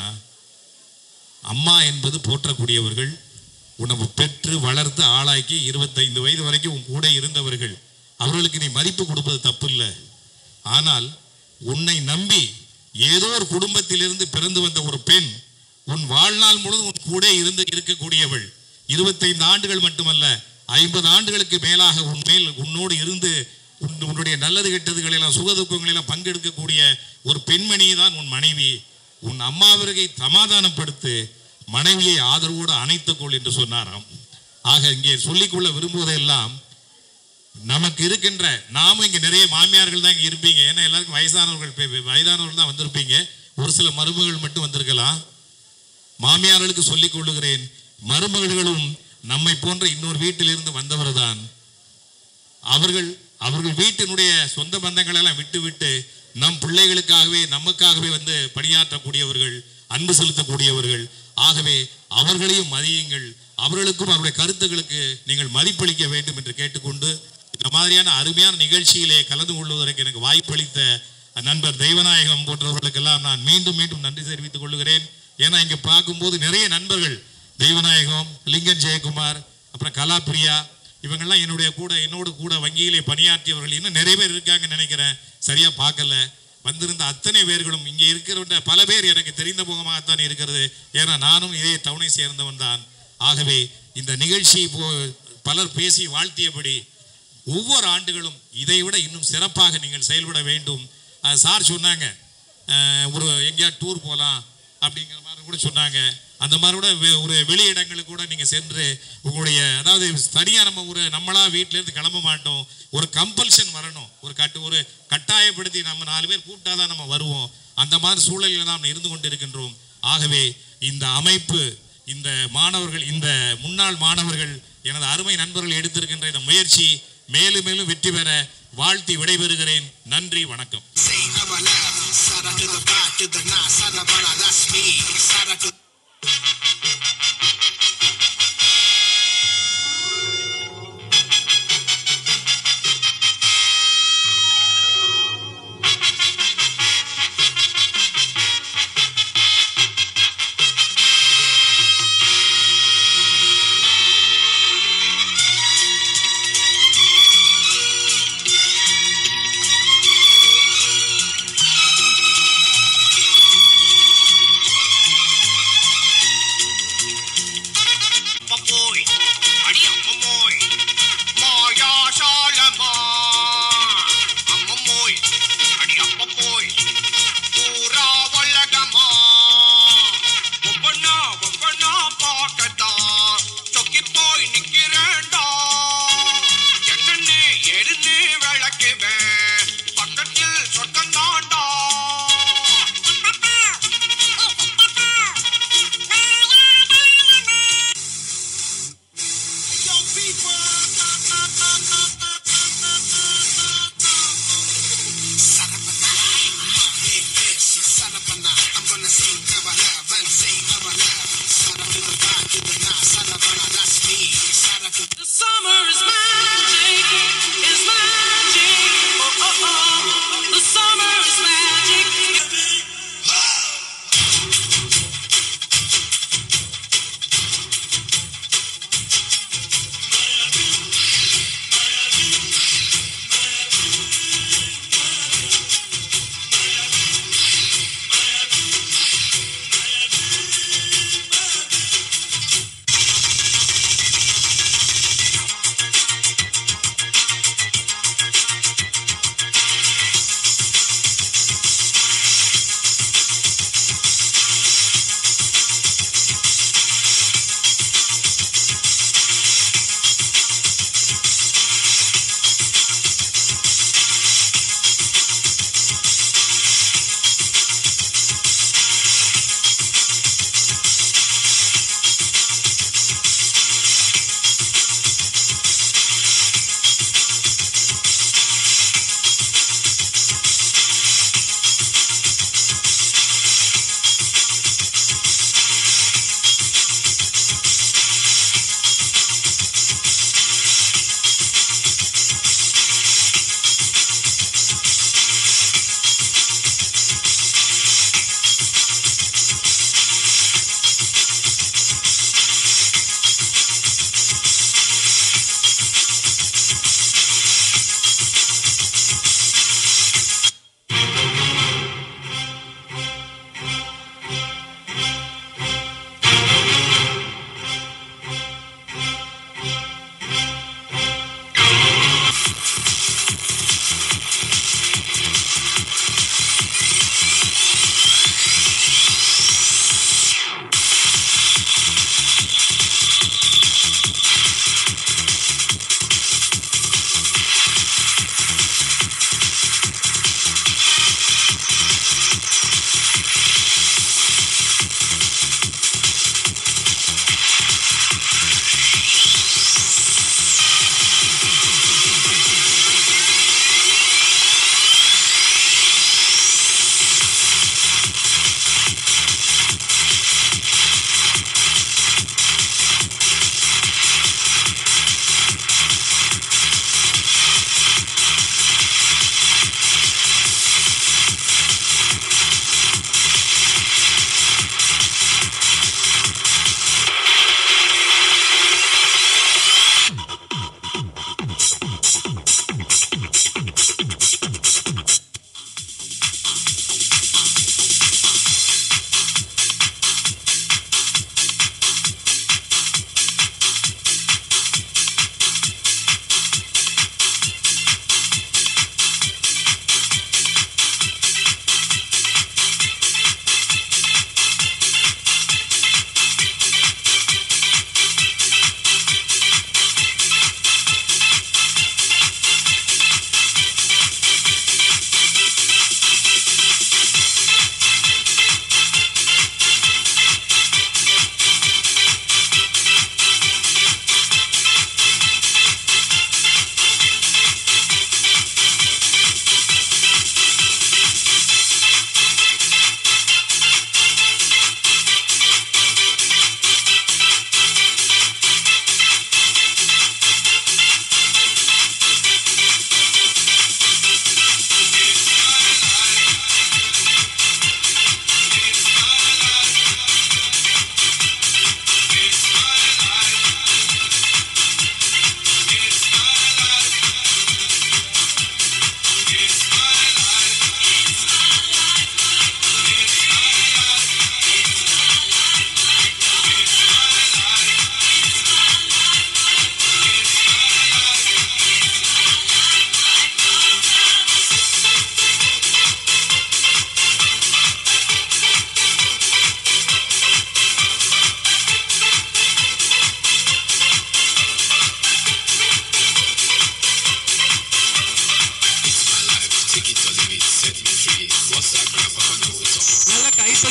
அம்மா என்பது போற்றக்கூடியவர்கள் உணவு பெற்று வளர்த்து ஆளாக்கி இருபத்தைந்து வயது வரைக்கும் உன் கூட இருந்தவர்கள் அவர்களுக்கு நீ மதிப்பு கொடுப்பது தப்பு இல்லை ஆனால் உன்னை நம்பி ஏதோ ஒரு குடும்பத்திலிருந்து பிறந்து வந்த ஒரு பெண் உன் வாழ்நாள் முழுவதும் உன் கூட இருந்து இருக்கக்கூடியவள் இருபத்தைந்து ஆண்டுகள் மட்டுமல்ல ஐம்பது ஆண்டுகளுக்கு மேலாக உன் மேல் உன்னோடு இருந்து உன் உன்னுடைய நல்லது கெட்டதுகளெல்லாம் சுகதுக்கங்களெல்லாம் பங்கெடுக்கக்கூடிய ஒரு பெண்மணி தான் உன் மனைவி உன் அம்மாவிற்கை சமாதானப்படுத்து மனைவியை ஆதரவோடு அணைத்துக்கொள் என்று சொன்னாராம் ஆக இங்கே சொல்லிக்கொள்ள விரும்புவதெல்லாம் நமக்கு இருக்கின்ற நாமும் இங்கே நிறைய மாமியார்கள் தான் இங்கே இருப்பீங்க ஏன்னா எல்லாருக்கும் வயசானவர்கள் பே- வயதானவர்கள் தான் வந்திருப்பீங்க ஒரு சில மருமகள் மட்டும் வந்திருக்கலாம் மாமியார்களுக்கு சொல்லிக் கொள்ளுகிறேன் மருமகள்களும் நம்மை போன்ற இன்னொரு வீட்டிலிருந்து வந்தவர் தான் அவர்கள் அவர்கள் வீட்டினுடைய சொந்த பந்தங்கள் எல்லாம் விட்டு விட்டு நம் பிள்ளைகளுக்காகவே நமக்காகவே வந்து பணியாற்றக்கூடியவர்கள் அன்பு செலுத்தக்கூடியவர்கள் ஆகவே அவர்களையும் மதியுங்கள் அவர்களுக்கும் அவருடைய கருத்துக்களுக்கு நீங்கள் மதிப்பளிக்க வேண்டும் என்று கேட்டுக்கொண்டு இந்த மாதிரியான அருமையான நிகழ்ச்சியிலே கலந்து கொள்வதற்கு எனக்கு வாய்ப்பளித்த நண்பர் தெய்வநாயகம் போன்றவர்களுக்கெல்லாம் நான் மீண்டும் மீண்டும் நன்றி தெரிவித்துக் கொள்கிறேன் ஏன்னா இங்கே பார்க்கும்போது நிறைய நண்பர்கள் தெய்வநாயகம் லிங்கன் ஜெயக்குமார் அப்புறம் கலாபிரியா இவங்கெல்லாம் என்னுடைய கூட என்னோடு கூட வங்கியிலே பணியாற்றியவர்கள் இன்னும் நிறைய பேர் இருக்காங்கன்னு நினைக்கிறேன் சரியா பார்க்கல வந்திருந்த அத்தனை பேர்களும் இங்கே இருக்கிற பல பேர் எனக்கு தெரிந்த முகமாகத்தான் இருக்கிறது ஏன்னா நானும் இதே டவுனை சேர்ந்தவன் தான் ஆகவே இந்த நிகழ்ச்சி போ பலர் பேசி வாழ்த்தியபடி ஒவ்வொரு ஆண்டுகளும் இதை விட இன்னும் சிறப்பாக நீங்கள் செயல்பட வேண்டும் அஹ் சார் சொன்னாங்க அஹ் ஒரு எங்கேயாவது டூர் போகலாம் அப்படிங்கிற மாதிரி கூட சொன்னாங்க அந்த மாதிரி கூட வெ- ஒரு வெளி இடங்களுக்கு கூட நீங்கள் சென்று உங்களுடைய அதாவது சரியாக நம்ம ஒரு நம்மளா வீட்டிலேருந்து கிளம்ப மாட்டோம் ஒரு கம்பல்ஷன் வரணும் ஒரு கட்டு ஒரு கட்டாயப்படுத்தி நம்ம நாலு பேர் கூப்பிட்டா தான் நம்ம வருவோம் அந்த மாதிரி சூழலில் நாம் இருந்து கொண்டிருக்கின்றோம் ஆகவே இந்த அமைப்பு இந்த மாணவர்கள் இந்த முன்னாள் மாணவர்கள் எனது அருமை நண்பர்கள் எடுத்திருக்கின்ற இந்த முயற்சி மேலும் மேலும் வெற்றி பெற வாழ்த்தி விடைபெறுகிறேன் நன்றி வணக்கம் Sada to the back to the na, sada bana, that's me. Sada to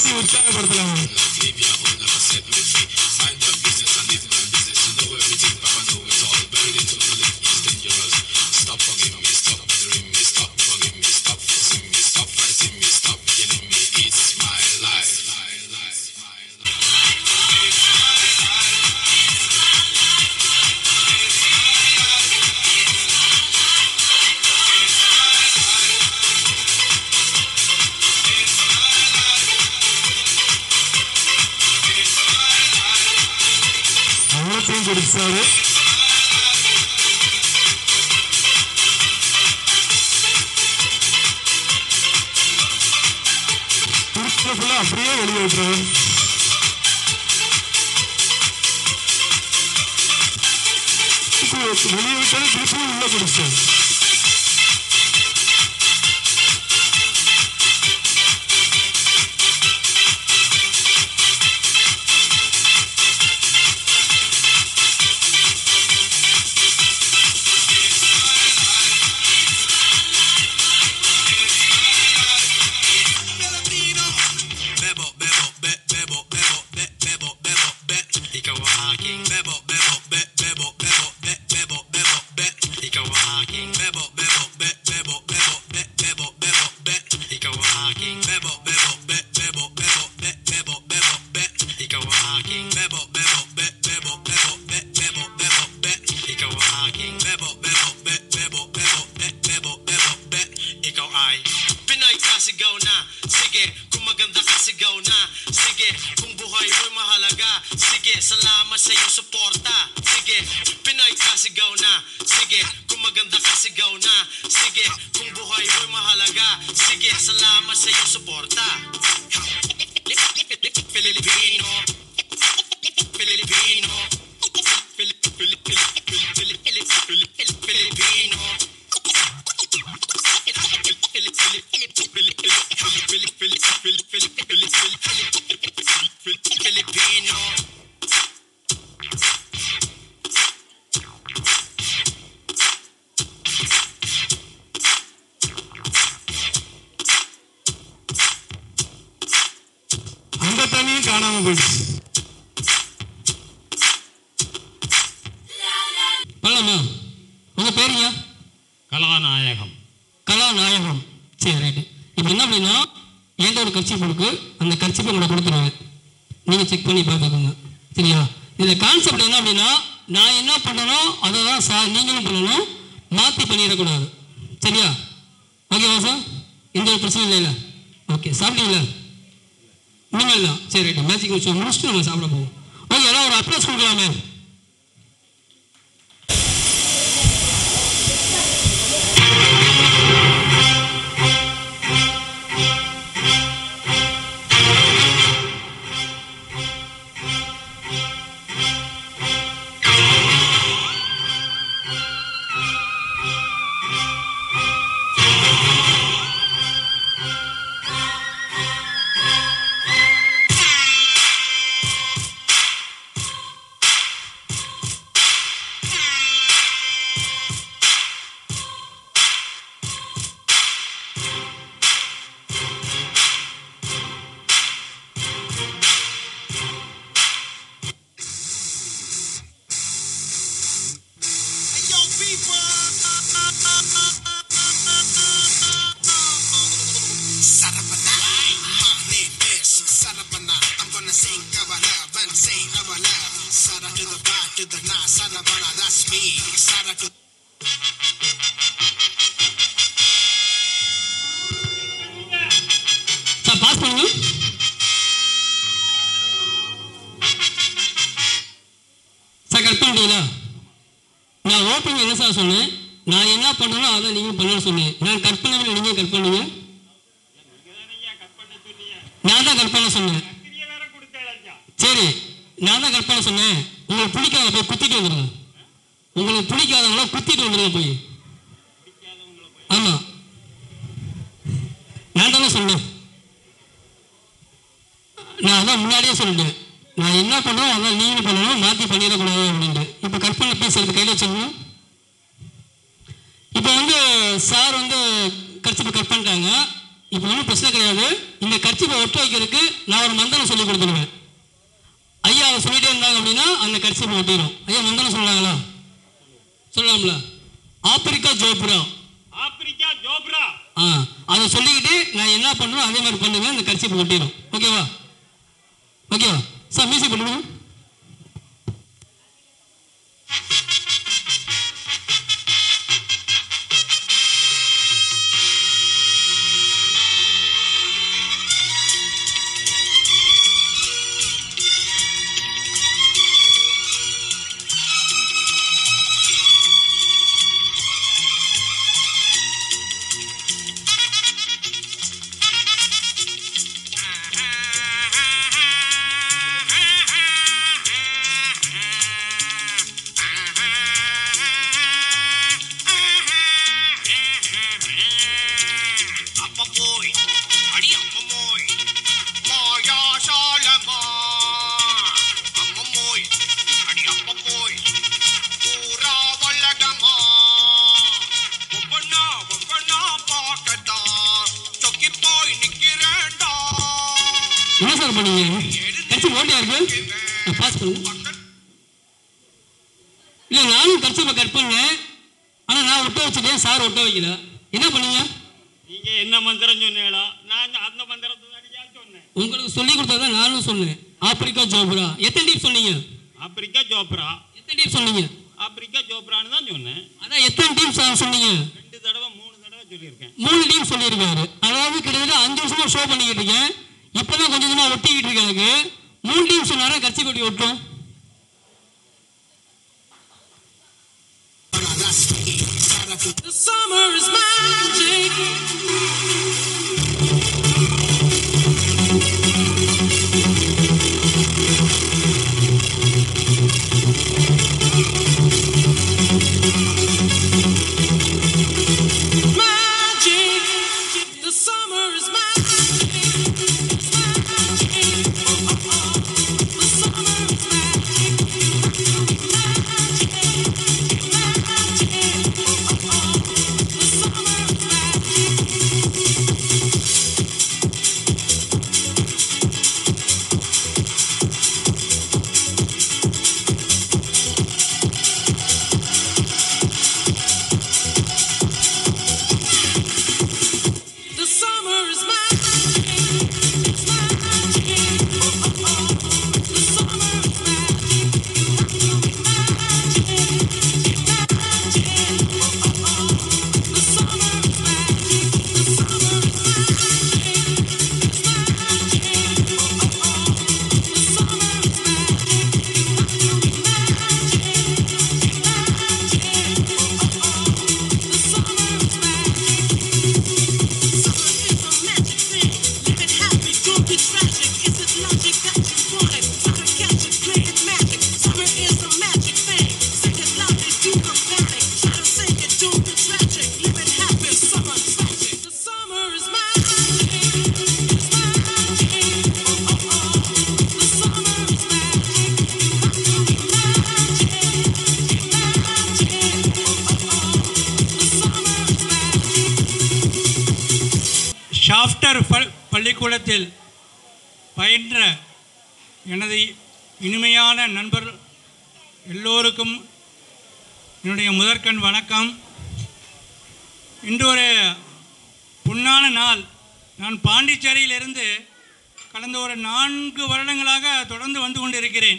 கைதட்டி உற்சாகப்படுத்தலாம் அவ்வளோத்தையும் குடிச்சாரு குடிச்ச ஃபுல்லாக அப்படியே வெளியே விட்டுறாரு வெளியே விட்டாரு திருப்பியும் உள்ள குடிச்சாரு Ikaw ay Pinoy ka sigaw na Sige, kung maganda ka sigaw na Sige, kung buhay mo'y mahalaga Sige, salamat sa iyong suporta Sige, Pinoy ka sigaw na Sige, kung maganda ka sigaw na Sige, kung buhay mo'y mahalaga Sige, salamat sa iyong suporta Filipino Filipino Filipino Filipino அந்த தண்ணியும் காணாம போயிடுச்சு பண்ணலாமா உங்கள் பேருங்க கலாநாயகம் கலாநாயகம் சரி right இப்போ என்ன அப்படின்னா எந்த ஒரு கட்சி கொடுக்கு அந்த கட்சிப்பை உங்களை கொடுத்துருவேன் நீங்கள் செக் பண்ணி பார்த்துக்கோங்க சரியா இதில் கான்செப்ட் என்ன அப்படின்னா நான் என்ன பண்ணனோ அதை தான் சா நீங்களும் பண்ணணும் மாற்றி பண்ணிடக்கூடாது சரியா ஓகேவா சார் எந்த ஒரு பிரச்சனையும் இல்லைல்ல ஓகே சாப்பிட்டீங்களா இனிமேல் தான் சரி ரைட்டு மேட்சிங் வச்சு முடிச்சுட்டு நம்ம சாப்பிட போவோம் ஓகே எல்லாம் ஒரு அப்ரோச் கொடுக்கலாமே Sarapana, my name is Sarapana. I'm gonna sing about love and say about love. Sara to the ba to the na, Sarapana, that's me. Sara to sir pass பண்ணுங்க sir cut பண்ணிட்டீங்களா நான் opening என்ன sir சொன்னேன் நான் என்ன பண்ணனோ அதை நீங்கள் பண்ணணும்னு சொன்னேன் நான் கட் பண்ணவில்லை நீங்கள் கட் பண்ணீங்க நான் தான் கட் பண்ண சொன்னேன் சரி நான் தான் கட் பண்ண சொன்னேன் உங்களுக்கு பிடிக்காத போய் குத்திட்டு வந்துடுங்க உங்களுக்கு பிடிக்காதவங்கள குத்திட்டு வந்துடுங்க போய் ஆமாம் நான் தானே சொன்னேன் நான் அதான் முன்னாடியே சொல்லிட்டேன் நான் என்ன பண்ணோம் அதான் நீங்களும் பண்ணணும் மாற்றி பண்ணிடக்கூடாது அப்படின்ட்டு இப்போ கட் பண்ண பீஸ் எடுத்து கையில் வச்சுக்கணும் இப்போ வந்து சார் வந்து கட்சி கட் பண்ணிட்டாங்க இப்போ ஒன்றும் பிரச்சனை கிடையாது இந்த கர்ச்சிப்பை ஒட்ட வைக்கிறதுக்கு நான் ஒரு மந்திரம் சொல்லி கொடுத்துருவேன் ஐயா அதை சொல்லிட்டே இருந்தாங்க அப்படின்னா அந்த கர்ச்சிப்பை ஒட்டிடும் ஐயா மந்திரம் சொல்றாங்களா சொல்லலாம்ல ஆப்பிரிக்கா ஜோப்ரா ஆப்பிரிக்கா ஜோப்ரா ஆ அதை சொல்லிக்கிட்டு நான் என்ன பண்ணுறோம் அதே மாதிரி பண்ணுங்க அந்த கர்ச்சிப்பை ஒட்டிடும் ஓகேவா ஓகேவா சார் மியூசிக் பண்ணுங்க அப்பமோய் அடி அப்பமோய் மாயாசாலமா அம்மமோய் அடி அப்பமோய் பூரா வல்லகமா ஒவ்வொன்னா ஒவ்வொன்னா பார்க்கத்தான் சொக்கி போய் நிக்கிறேன்டா என்ன சார் பண்ணீங்க கட்சி ஓட்டியா இருக்கு நான் பாஸ் பண்ணுங்க இல்லை நானும் கட்சிப்பை கட் பண்ணேன் ஆனால் நான் ஒட்ட வச்சுட்டேன் சார் ஒட்ட வைக்கல என்ன பண்ணீங்க நீங்க என்ன மந்திரம் சொன்னீங்களோ நான் அந்த மந்திரத்தை தான் சொன்னேன் உங்களுக்கு சொல்லி கொடுத்ததை நானும் சொன்னேன் ஆப்பிரிக்கா ஜோப்ரா எத்தனை டீப் சொன்னீங்க ஆப்பிரிக்கா ஜோப்ரா எத்தனை டீப் சொன்னீங்க ஆப்பிரிக்கா ஜோப்ரான்னு தான் சொன்னேன் அதான் எத்தனை டீம் சொன்னீங்க ரெண்டு தடவை மூணு தடவை சொல்லியிருக்கேன் மூணு டீம் சொல்லியிருக்காரு அதாவது கிட்டத்தட்ட அஞ்சு வருஷமா ஷோ பண்ணிக்கிட்டு இருக்கேன் இப்போதான் கொஞ்சம் கொஞ்சமா ஒட்டிக்கிட்டு இருக்கேன் எனக்கு மூணு டீம் சொன்னாரா கட்சி கொட்டி ஒட்டும் The summer is magic. Magic. The summer is magic. The summer is magic. ஷாஃப்டர் பல் பள்ளிக்கூடத்தில் பயின்ற எனது இனிமையான நண்பர் எல்லோருக்கும் என்னுடைய முதற்கண் வணக்கம் இன்று ஒரு பொன்னான நாள் நான் பாண்டிச்சேரியிலிருந்து கடந்த ஒரு நான்கு வருடங்களாக தொடர்ந்து வந்து கொண்டிருக்கிறேன்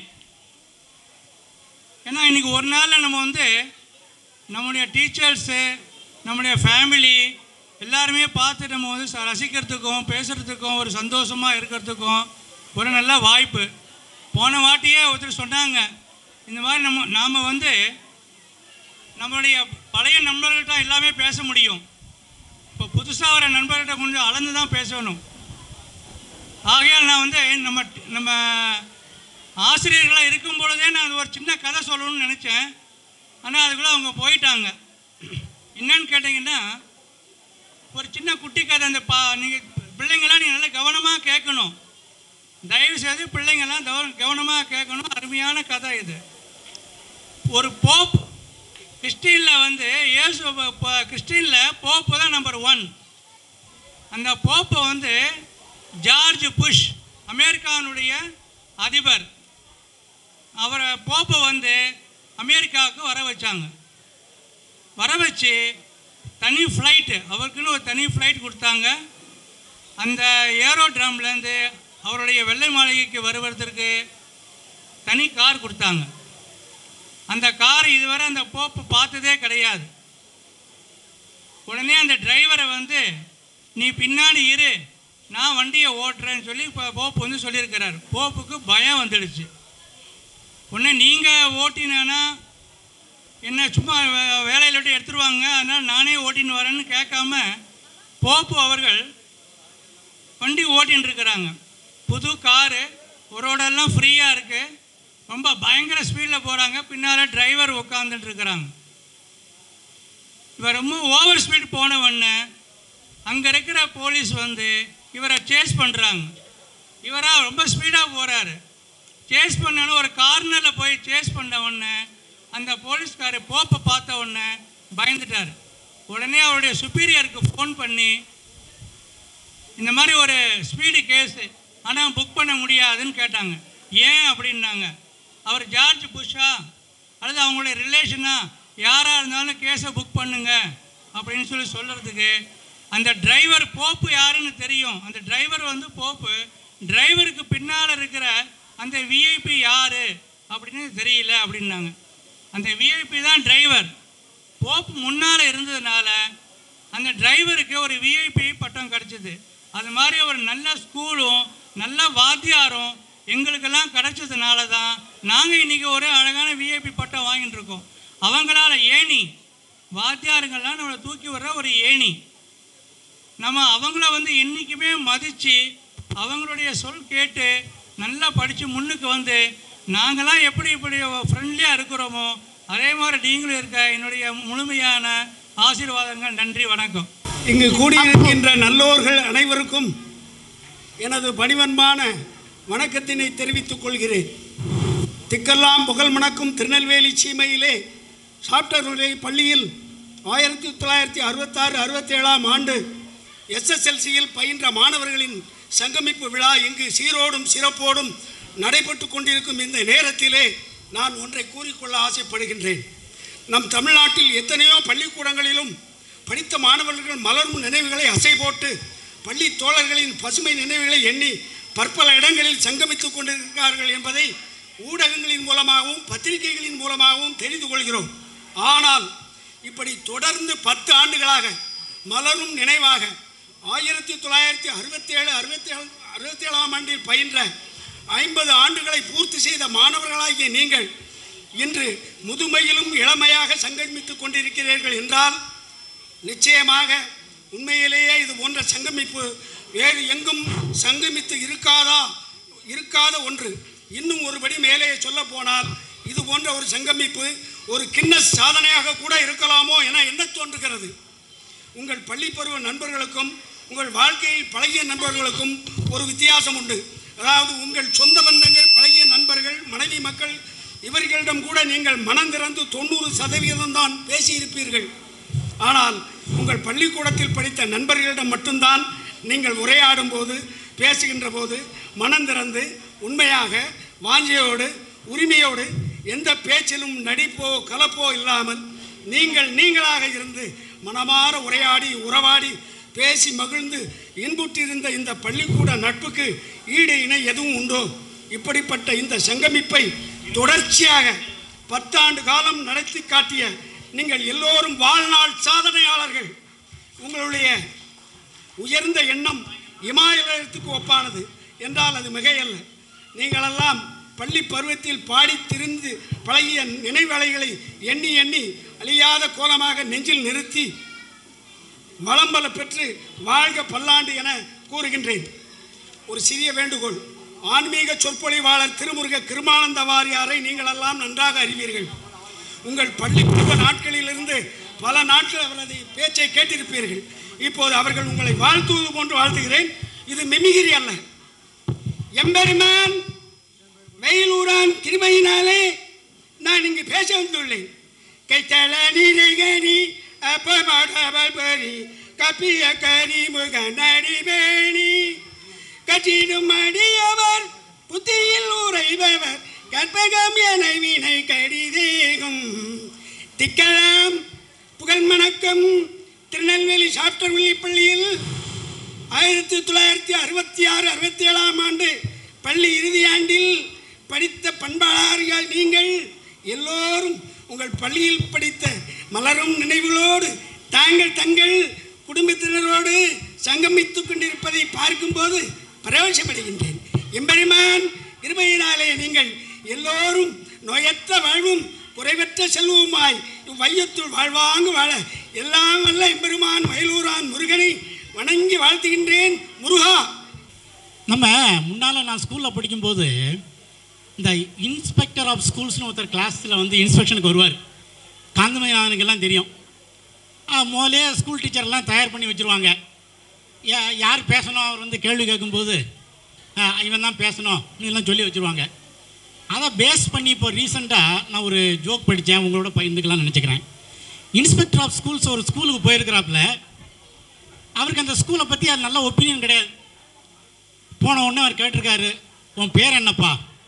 ஏன்னா இன்றைக்கி ஒரு நாளில் நம்ம வந்து நம்முடைய டீச்சர்ஸு நம்முடைய ஃபேமிலி எல்லாருமே பார்த்து நம்ம வந்து ச- ரசிக்கிறதுக்கும் பேசுகிறதுக்கும் ஒரு சந்தோஷமாக இருக்கிறதுக்கும் ஒரு நல்ல வாய்ப்பு போன வாட்டியே ஒருத்தர் சொன்னாங்க இந்த மாதிரி நம்ம நாம் வந்து நம்மளுடைய பழைய நண்பர்கள்ட்ட எல்லாமே பேச முடியும் இப்போ புதுசாக வர நண்பர்கிட்ட கொஞ்சம் அளந்து தான் பேசணும் ஆகையால் நான் வந்து நம்ம நம்ம ஆசிரியர்களாக இருக்கும் பொழுதே நான் ஒரு சின்ன கதை சொல்லணும்னு நினச்சேன் ஆனால் அதுக்குள்ளே அவங்க போயிட்டாங்க என்னன்னு கேட்டிங்கன்னா ஒரு சின்ன குட்டி கதை அந்த பா நீங்கள் பிள்ளைங்களாம் நீங்கள் நல்லா கவனமாக கேட்கணும் தயவு செய்து பிள்ளைங்கள்லாம் கவ கவனமாக கேட்கணும் அருமையான கதை இது ஒரு போப் கிறிஸ்டினில் வந்து இயேசு ப- ப- கிறிஸ்டினில் போப்பு தான் நம்பர் ஒன் அந்த போப்பை வந்து ஜார்ஜ் புஷ் அமெரிக்கானுடைய அதிபர் அவரை போப்பை வந்து அமெரிக்காவுக்கு வர வச்சாங்க வர வச்சு தனி ஃப்ளைட்டு அவருக்குன்னு ஒரு தனி ஃப்ளைட் கொடுத்தாங்க அந்த ஏரோட்ராம்லேருந்து அவருடைய வெள்ளை மாளிகைக்கு வருவதற்கு தனி கார் கொடுத்தாங்க அந்த கார் இதுவரை அந்த போப்பு பார்த்ததே கிடையாது உடனே அந்த டிரைவரை வந்து நீ பின்னாடி இரு நான் வண்டியை ஓட்டுறேன்னு சொல்லி இப்போ போப்பு வந்து சொல்லியிருக்கிறார் போப்புக்கு பயம் வந்துடுச்சு உடனே நீங்கள் ஓட்டினா என்ன சும்மா வே- வேலையில விட்டு எடுத்துருவாங்க அதனால் நானே ஓட்டின்னு வரேன்னு கேட்காம போப்பு அவர்கள் வண்டி ஓட்டின்னு இருக்கிறாங்க புது காரு ரோடெல்லாம் ஃப்ரீயாக இருக்குது ரொம்ப பயங்கர ஸ்பீடில் போகிறாங்க பின்னால் டிரைவர் உட்காந்துட்டு இருக்கிறாங்க இவர் ரொம்ப ஓவர் ஸ்பீட் போன உடனே அங்கே இருக்கிற போலீஸ் வந்து இவரை சேஸ் பண்ணுறாங்க இவராக ரொம்ப ஸ்பீடாக போகிறாரு சேஸ் பண்ணணும் ஒரு கார்னரில் போய் சேஸ் பண்ண உடனே அந்த போலீஸ்காரு போப்பை பார்த்த உடனே பயந்துட்டார் உடனே அவருடைய சுப்பீரியருக்கு ஃபோன் பண்ணி இந்த மாதிரி ஒரு ஸ்பீடு கேஸு ஆனால் புக் பண்ண முடியாதுன்னு கேட்டாங்க ஏன் அப்படின்னாங்க அவர் ஜார்ஜ் புஷ்ஷா அல்லது அவங்களுடைய ரிலேஷனா யாராக இருந்தாலும் கேஸை புக் பண்ணுங்க அப்படின்னு சொல்லி சொல்கிறதுக்கு அந்த டிரைவர் போப்பு யாருன்னு தெரியும் அந்த டிரைவர் வந்து போப்பு டிரைவருக்கு பின்னால் இருக்கிற அந்த விஐபி யார் அப்படின்னு தெரியல அப்படின்னாங்க அந்த விஐபி தான் டிரைவர் போப்பு முன்னால் இருந்ததுனால அந்த டிரைவருக்கு ஒரு விஐபி பட்டம் கிடச்சிது அது மாதிரி ஒரு நல்ல ஸ்கூலும் நல்ல வாத்தியாரும் எங்களுக்கெல்லாம் கிடைச்சதுனால தான் நாங்கள் இன்றைக்கி ஒரு அழகான விஐபி பட்டம் வாங்கிட்டு இருக்கோம் அவங்களால ஏணி வாத்தியாருங்கள்லாம் நம்மளை தூக்கி வர்ற ஒரு ஏணி நம்ம அவங்கள வந்து என்றைக்குமே மதித்து அவங்களுடைய சொல் கேட்டு நல்லா படித்து முன்னுக்கு வந்து நாங்களாம் எப்படி இப்படி ஃப்ரெண்ட்லியாக இருக்கிறோமோ அதே மாதிரி நீங்களும் இருக்க என்னுடைய முழுமையான ஆசீர்வாதங்கள் நன்றி வணக்கம் இங்கு கூடியிருக்கின்ற நல்லோர்கள் அனைவருக்கும் எனது பணிவன்பான வணக்கத்தினை தெரிவித்துக் கொள்கிறேன் திக்கெல்லாம் புகழ் மணக்கும் திருநெல்வேலி சீமையிலே சாப்டர் நிலை பள்ளியில் ஆயிரத்தி தொள்ளாயிரத்தி அறுபத்தாறு அறுபத்தேழாம் ஆண்டு எஸ்எஸ்எல்சியில் பயின்ற மாணவர்களின் சங்கமிப்பு விழா இங்கு சீரோடும் சிறப்போடும் நடைபெற்று கொண்டிருக்கும் இந்த நேரத்திலே நான் ஒன்றை கூறிக்கொள்ள ஆசைப்படுகின்றேன் நம் தமிழ்நாட்டில் எத்தனையோ பள்ளிக்கூடங்களிலும் படித்த மாணவர்கள் மலரும் நினைவுகளை அசை போட்டு பள்ளி தோழர்களின் பசுமை நினைவுகளை எண்ணி பற்பல இடங்களில் சங்கமித்துக் கொண்டிருக்கிறார்கள் என்பதை ஊடகங்களின் மூலமாகவும் பத்திரிகைகளின் மூலமாகவும் தெரிந்து கொள்கிறோம் ஆனால் இப்படி தொடர்ந்து பத்து ஆண்டுகளாக மலரும் நினைவாக ஆயிரத்தி தொள்ளாயிரத்தி அறுபத்தேழு அறுபத்தேழு அறுபத்தேழாம் ஆண்டில் பயின்ற ஐம்பது ஆண்டுகளை பூர்த்தி செய்த மாணவர்களாகிய நீங்கள் இன்று முதுமையிலும் இளமையாக சங்கமித்துக் கொண்டிருக்கிறீர்கள் என்றால் நிச்சயமாக உண்மையிலேயே இது போன்ற சங்கமிப்பு வேறு எங்கும் சங்கமித்து இருக்காதா இருக்காத ஒன்று இன்னும் ஒருபடி மேலே சொல்ல போனால் இது போன்ற ஒரு சங்கமிப்பு ஒரு கின்னஸ் சாதனையாக கூட இருக்கலாமோ என எண்ண தோன்றுகிறது உங்கள் பள்ளி பருவ நண்பர்களுக்கும் உங்கள் வாழ்க்கையில் பழகிய நண்பர்களுக்கும் ஒரு வித்தியாசம் உண்டு அதாவது உங்கள் சொந்த பந்தங்கள் பழகிய நண்பர்கள் மனைவி மக்கள் இவர்களிடம் கூட நீங்கள் மனம் திறந்து தொண்ணூறு சதவீதம் தான் பேசியிருப்பீர்கள் ஆனால் உங்கள் பள்ளிக்கூடத்தில் படித்த நண்பர்களிடம் மட்டும்தான் நீங்கள் உரையாடும் போது பேசுகின்ற போது மனம் திறந்து உண்மையாக வாஞ்சையோடு உரிமையோடு எந்த பேச்சிலும் நடிப்போ கலப்போ இல்லாமல் நீங்கள் நீங்களாக இருந்து மனமாற உரையாடி உறவாடி பேசி மகிழ்ந்து இன்புற்றிருந்த இந்த பள்ளிக்கூட நட்புக்கு ஈடு இணை எதுவும் உண்டோ இப்படிப்பட்ட இந்த சங்கமிப்பை தொடர்ச்சியாக பத்தாண்டு காலம் நடத்தி காட்டிய நீங்கள் எல்லோரும் வாழ்நாள் சாதனையாளர்கள் உங்களுடைய உயர்ந்த எண்ணம் இமாலயத்துக்கு ஒப்பானது என்றால் அது மிகையல்ல நீங்களெல்லாம் பள்ளி பருவத்தில் பாடி திரிந்து பழகிய நினைவலைகளை எண்ணி எண்ணி அழியாத கோலமாக நெஞ்சில் நிறுத்தி வளம்பல பெற்று வாழ்க பல்லாண்டு என கூறுகின்றேன் ஒரு சிறிய வேண்டுகோள் ஆன்மீக சொற்பொழிவாளர் திருமுருக கிருமானந்த வாரியாரை நீங்கள் எல்லாம் நன்றாக அறிவீர்கள் உங்கள் பள்ளி பருவ நாட்களிலிருந்து பல நாட்கள் அவரது பேச்சை கேட்டிருப்பீர்கள் இப்போது அவர்கள் உங்களை வாழ்த்துவது போன்று வாழ்த்துகிறேன் இது மிமிகிரி அல்ல எம்பெருமான் வெயிலூரான் கிருமையினாலே நான் இங்கு பேச வந்துள்ளேன் கைத்தல நீரை அப்படி கப்பிய கரிமுக நடிவேணி கற்றிடும் அடியவர் புத்தியில் உறைபவர் கற்பகம் என வினை கடிதேகும் திக்கலாம் புகழ் மணக்கம் திருநெல்வேலி சாப்டர்வெளி பள்ளியில் ஆயிரத்தி தொள்ளாயிரத்தி அறுபத்தி ஆறு அறுபத்தி ஏழாம் ஆண்டு பள்ளி இறுதியாண்டில் படித்த பண்பாளர்கள் நீங்கள் எல்லோரும் உங்கள் பள்ளியில் படித்த மலரும் நினைவுகளோடு தாங்கள் தங்கள் குடும்பத்தினரோடு சங்கமித்துக் கொண்டிருப்பதை பார்க்கும்போது பரவசப்படுகின்றேன் எம்பெருமான் கிருபையினாலே நீங்கள் எல்லோரும் நோயற்ற வாழ்வும் குறைவற்ற செல்வமாய் வையத்துள் வாழ்வாங்கு வாழ எல்லாம் வல்ல எம்பெருமான் வயலூரான் முருகனை வணங்கி வாழ்த்துகின்றேன் முருகா நம்ம முன்னால் நான் ஸ்கூலில் படிக்கும்போது இந்த இன்ஸ்பெக்டர் ஆஃப் ஸ்கூல்ஸ்னு ஒருத்தர் கிளாஸில் வந்து இன்ஸ்பெக்ஷனுக்கு வருவார் காந்தமயானுக்கெல்லாம் தெரியும் ஆ, முதலே ஸ்கூல் டீச்சர்லாம் தயார் பண்ணி வச்சுருவாங்க யா- யார் பேசணும் அவர் வந்து கேள்வி கேட்கும்போது ஆ, இவன் தான் பேசணும் எல்லாம் சொல்லி வச்சுருவாங்க அதை பேஸ் பண்ணி இப்போ ரீசெண்டாக நான் ஒரு ஜோக் படித்தேன் உங்களோட பகிர்ந்துக்கலாம்னு நினச்சிக்கிறேன் இன்ஸ்பெக்டர் ஆஃப் ஸ்கூல்ஸ் ஒரு ஸ்கூலுக்கு போயிருக்கிறாப்புல அவருக்கு அந்த ஸ்கூலை பற்றி அது நல்ல ஒப்பீனியன் கிடையாது போன உடனே அவர் கேட்டிருக்காரு உன் பேர் என்னப்பா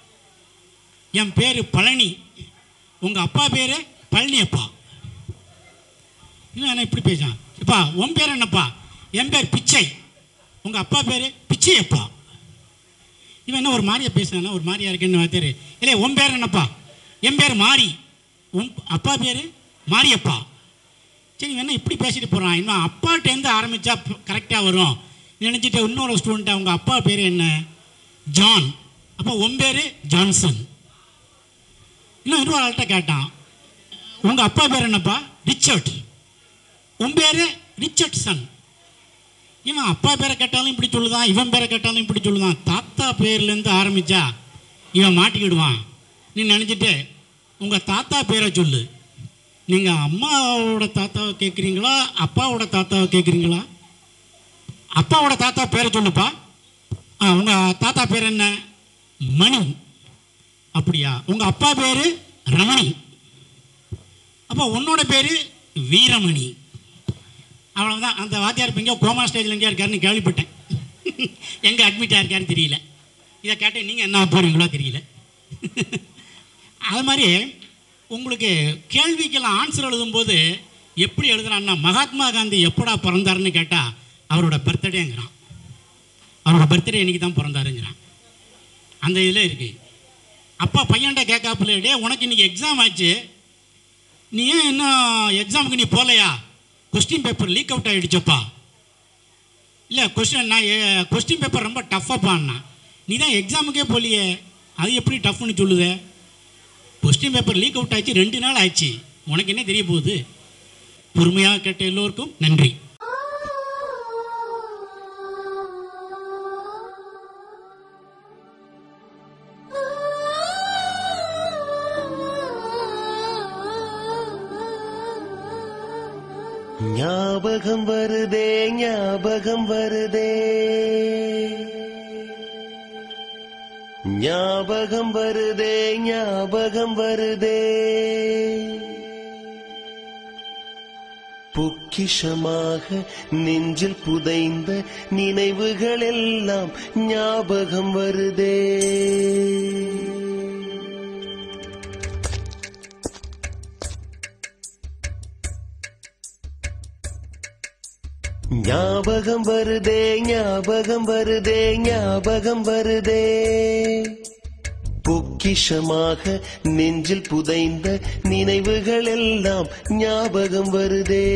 என் பேர் பழனி உங்கள் அப்பா பேர் பழனியப்பா இன்னும் என்ன இப்படி பேசான் எப்பா உன் பேர் என்னப்பா என் பேர் பிச்சை உங்கள் அப்பா பேர் பிச்சையப்பா இவன் என்ன ஒரு மாதிரியா பேசுனானா ஒரு மாதிரியா இருக்குன்னு தெரியுது இல்லையே உன் பேர் என்னப்பா என் பேர் மாரி உன் அப்பா பேர் மாரியப்பா சரி இவன் என்ன இப்படி பேசிட்டு போகிறான் இன்னும் அப்பாட்டேருந்து ஆரம்பித்தா கரெக்டாக வரும் நினச்சிட்டு இன்னொரு ஸ்டூடெண்ட் அவங்க அப்பா பேர் என்ன ஜான் அப்போ உன் பேர் ஜான்சன் இன்னும் இன்னொரு ஆள்கிட்ட கேட்டான் உங்கள் அப்பா பேர் என்னப்பா ரிச்சர்ட் உன் பேர் ரிச்சர்ட்சன் இவன் அப்பா பேரை கேட்டாலும் இப்படி சொல்லுதான் இவன் பேரை கேட்டாலும் இப்படி சொல்லுதான் தாத்தா பேர்லேருந்து ஆரம்பித்தா இவன் மாட்டிக்கிடுவான் நீ நினச்சிட்டு உங்கள் தாத்தா பேரை சொல்லு நீங்கள் அம்மாவோட தாத்தாவை கேட்குறீங்களா அப்பாவோட தாத்தாவை கேட்குறீங்களா அப்பாவோட தாத்தா பேரை சொல்லுப்பா ஆ உங்கள் தாத்தா பேர் என்ன மணி அப்படியா உங்கள் அப்பா பேர் ரமணி அப்போ உன்னோட பேர் வீரமணி அவ்வளவுதான் அந்த வாத்தியார் இப்போ எங்கேயோ கோமா ஸ்டேஜில் எங்கேயா இருக்காருன்னு கேள்விப்பட்டேன் எங்கே அட்மிட் ஆயிருக்காருன்னு தெரியல இதை கேட்டு நீங்கள் என்ன போகிறீங்களோ தெரியல அது மாதிரி உங்களுக்கு கேள்விக்கெல்லாம் ஆன்சர் எழுதும்போது எப்படி எழுதுறான்னா மகாத்மா காந்தி எப்படா பிறந்தாருன்னு கேட்டால் அவரோட பர்த்டேங்கிறான் அவரோட பர்த்டே இன்னைக்கு தான் பிறந்தாருங்கிறான் அந்த இதில் இருக்கு அப்பா பையன்கிட்ட கேட்காப்புல டே உனக்கு இன்னைக்கு எக்ஸாம் ஆச்சு நீ ஏன் இன்னும் எக்ஸாமுக்கு நீ போகலையா கொஸ்டின் பேப்பர் லீக் அவுட் ஆகிடுச்சப்பா இல்லை கொஸ்டின் நான் கொஸ்டின் பேப்பர் ரொம்ப டஃப்பாப்பான்னா நீ தான் எக்ஸாமுக்கே போலியே அது எப்படி டஃப்னு சொல்லுதே கொஸ்டின் பேப்பர் லீக் அவுட் ஆச்சு ரெண்டு நாள் ஆச்சு உனக்கு என்ன தெரிய போகுது பொறுமையாக கேட்ட எல்லோருக்கும் நன்றி ஞாபகம் வருதே ஞாபகம் வருதே ஞாபகம் வருதே ஞாபகம் வருதே பொக்கிஷமாக நெஞ்சில் புதைந்த நினைவுகள் எல்லாம் ஞாபகம் வருதே ஞாபகம் வருதே ஞாபகம் வருதே ஞாபகம் வருதே பொக்கிஷமாக நெஞ்சில் புதைந்த நினைவுகள் எல்லாம் ஞாபகம் வருதே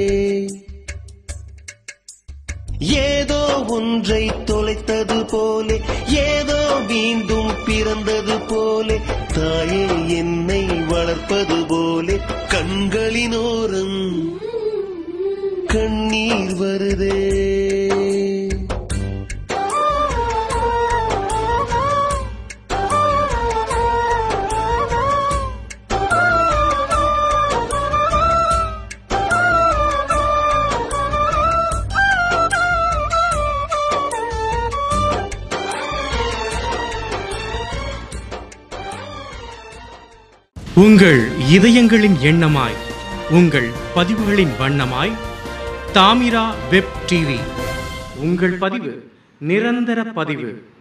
ஏதோ ஒன்றை தொலைத்தது போலே ஏதோ மீண்டும் பிறந்தது போலே தாயே என்னை வளர்ப்பது போலே கண்களினோரம் கண்ணீர் வருதே உங்கள் இதயங்களின் எண்ணமாய் உங்கள் பதிவுகளின் வண்ணமாய் தாமிரா வெப் டிவி உங்கள் பதிவு நிரந்தர பதிவு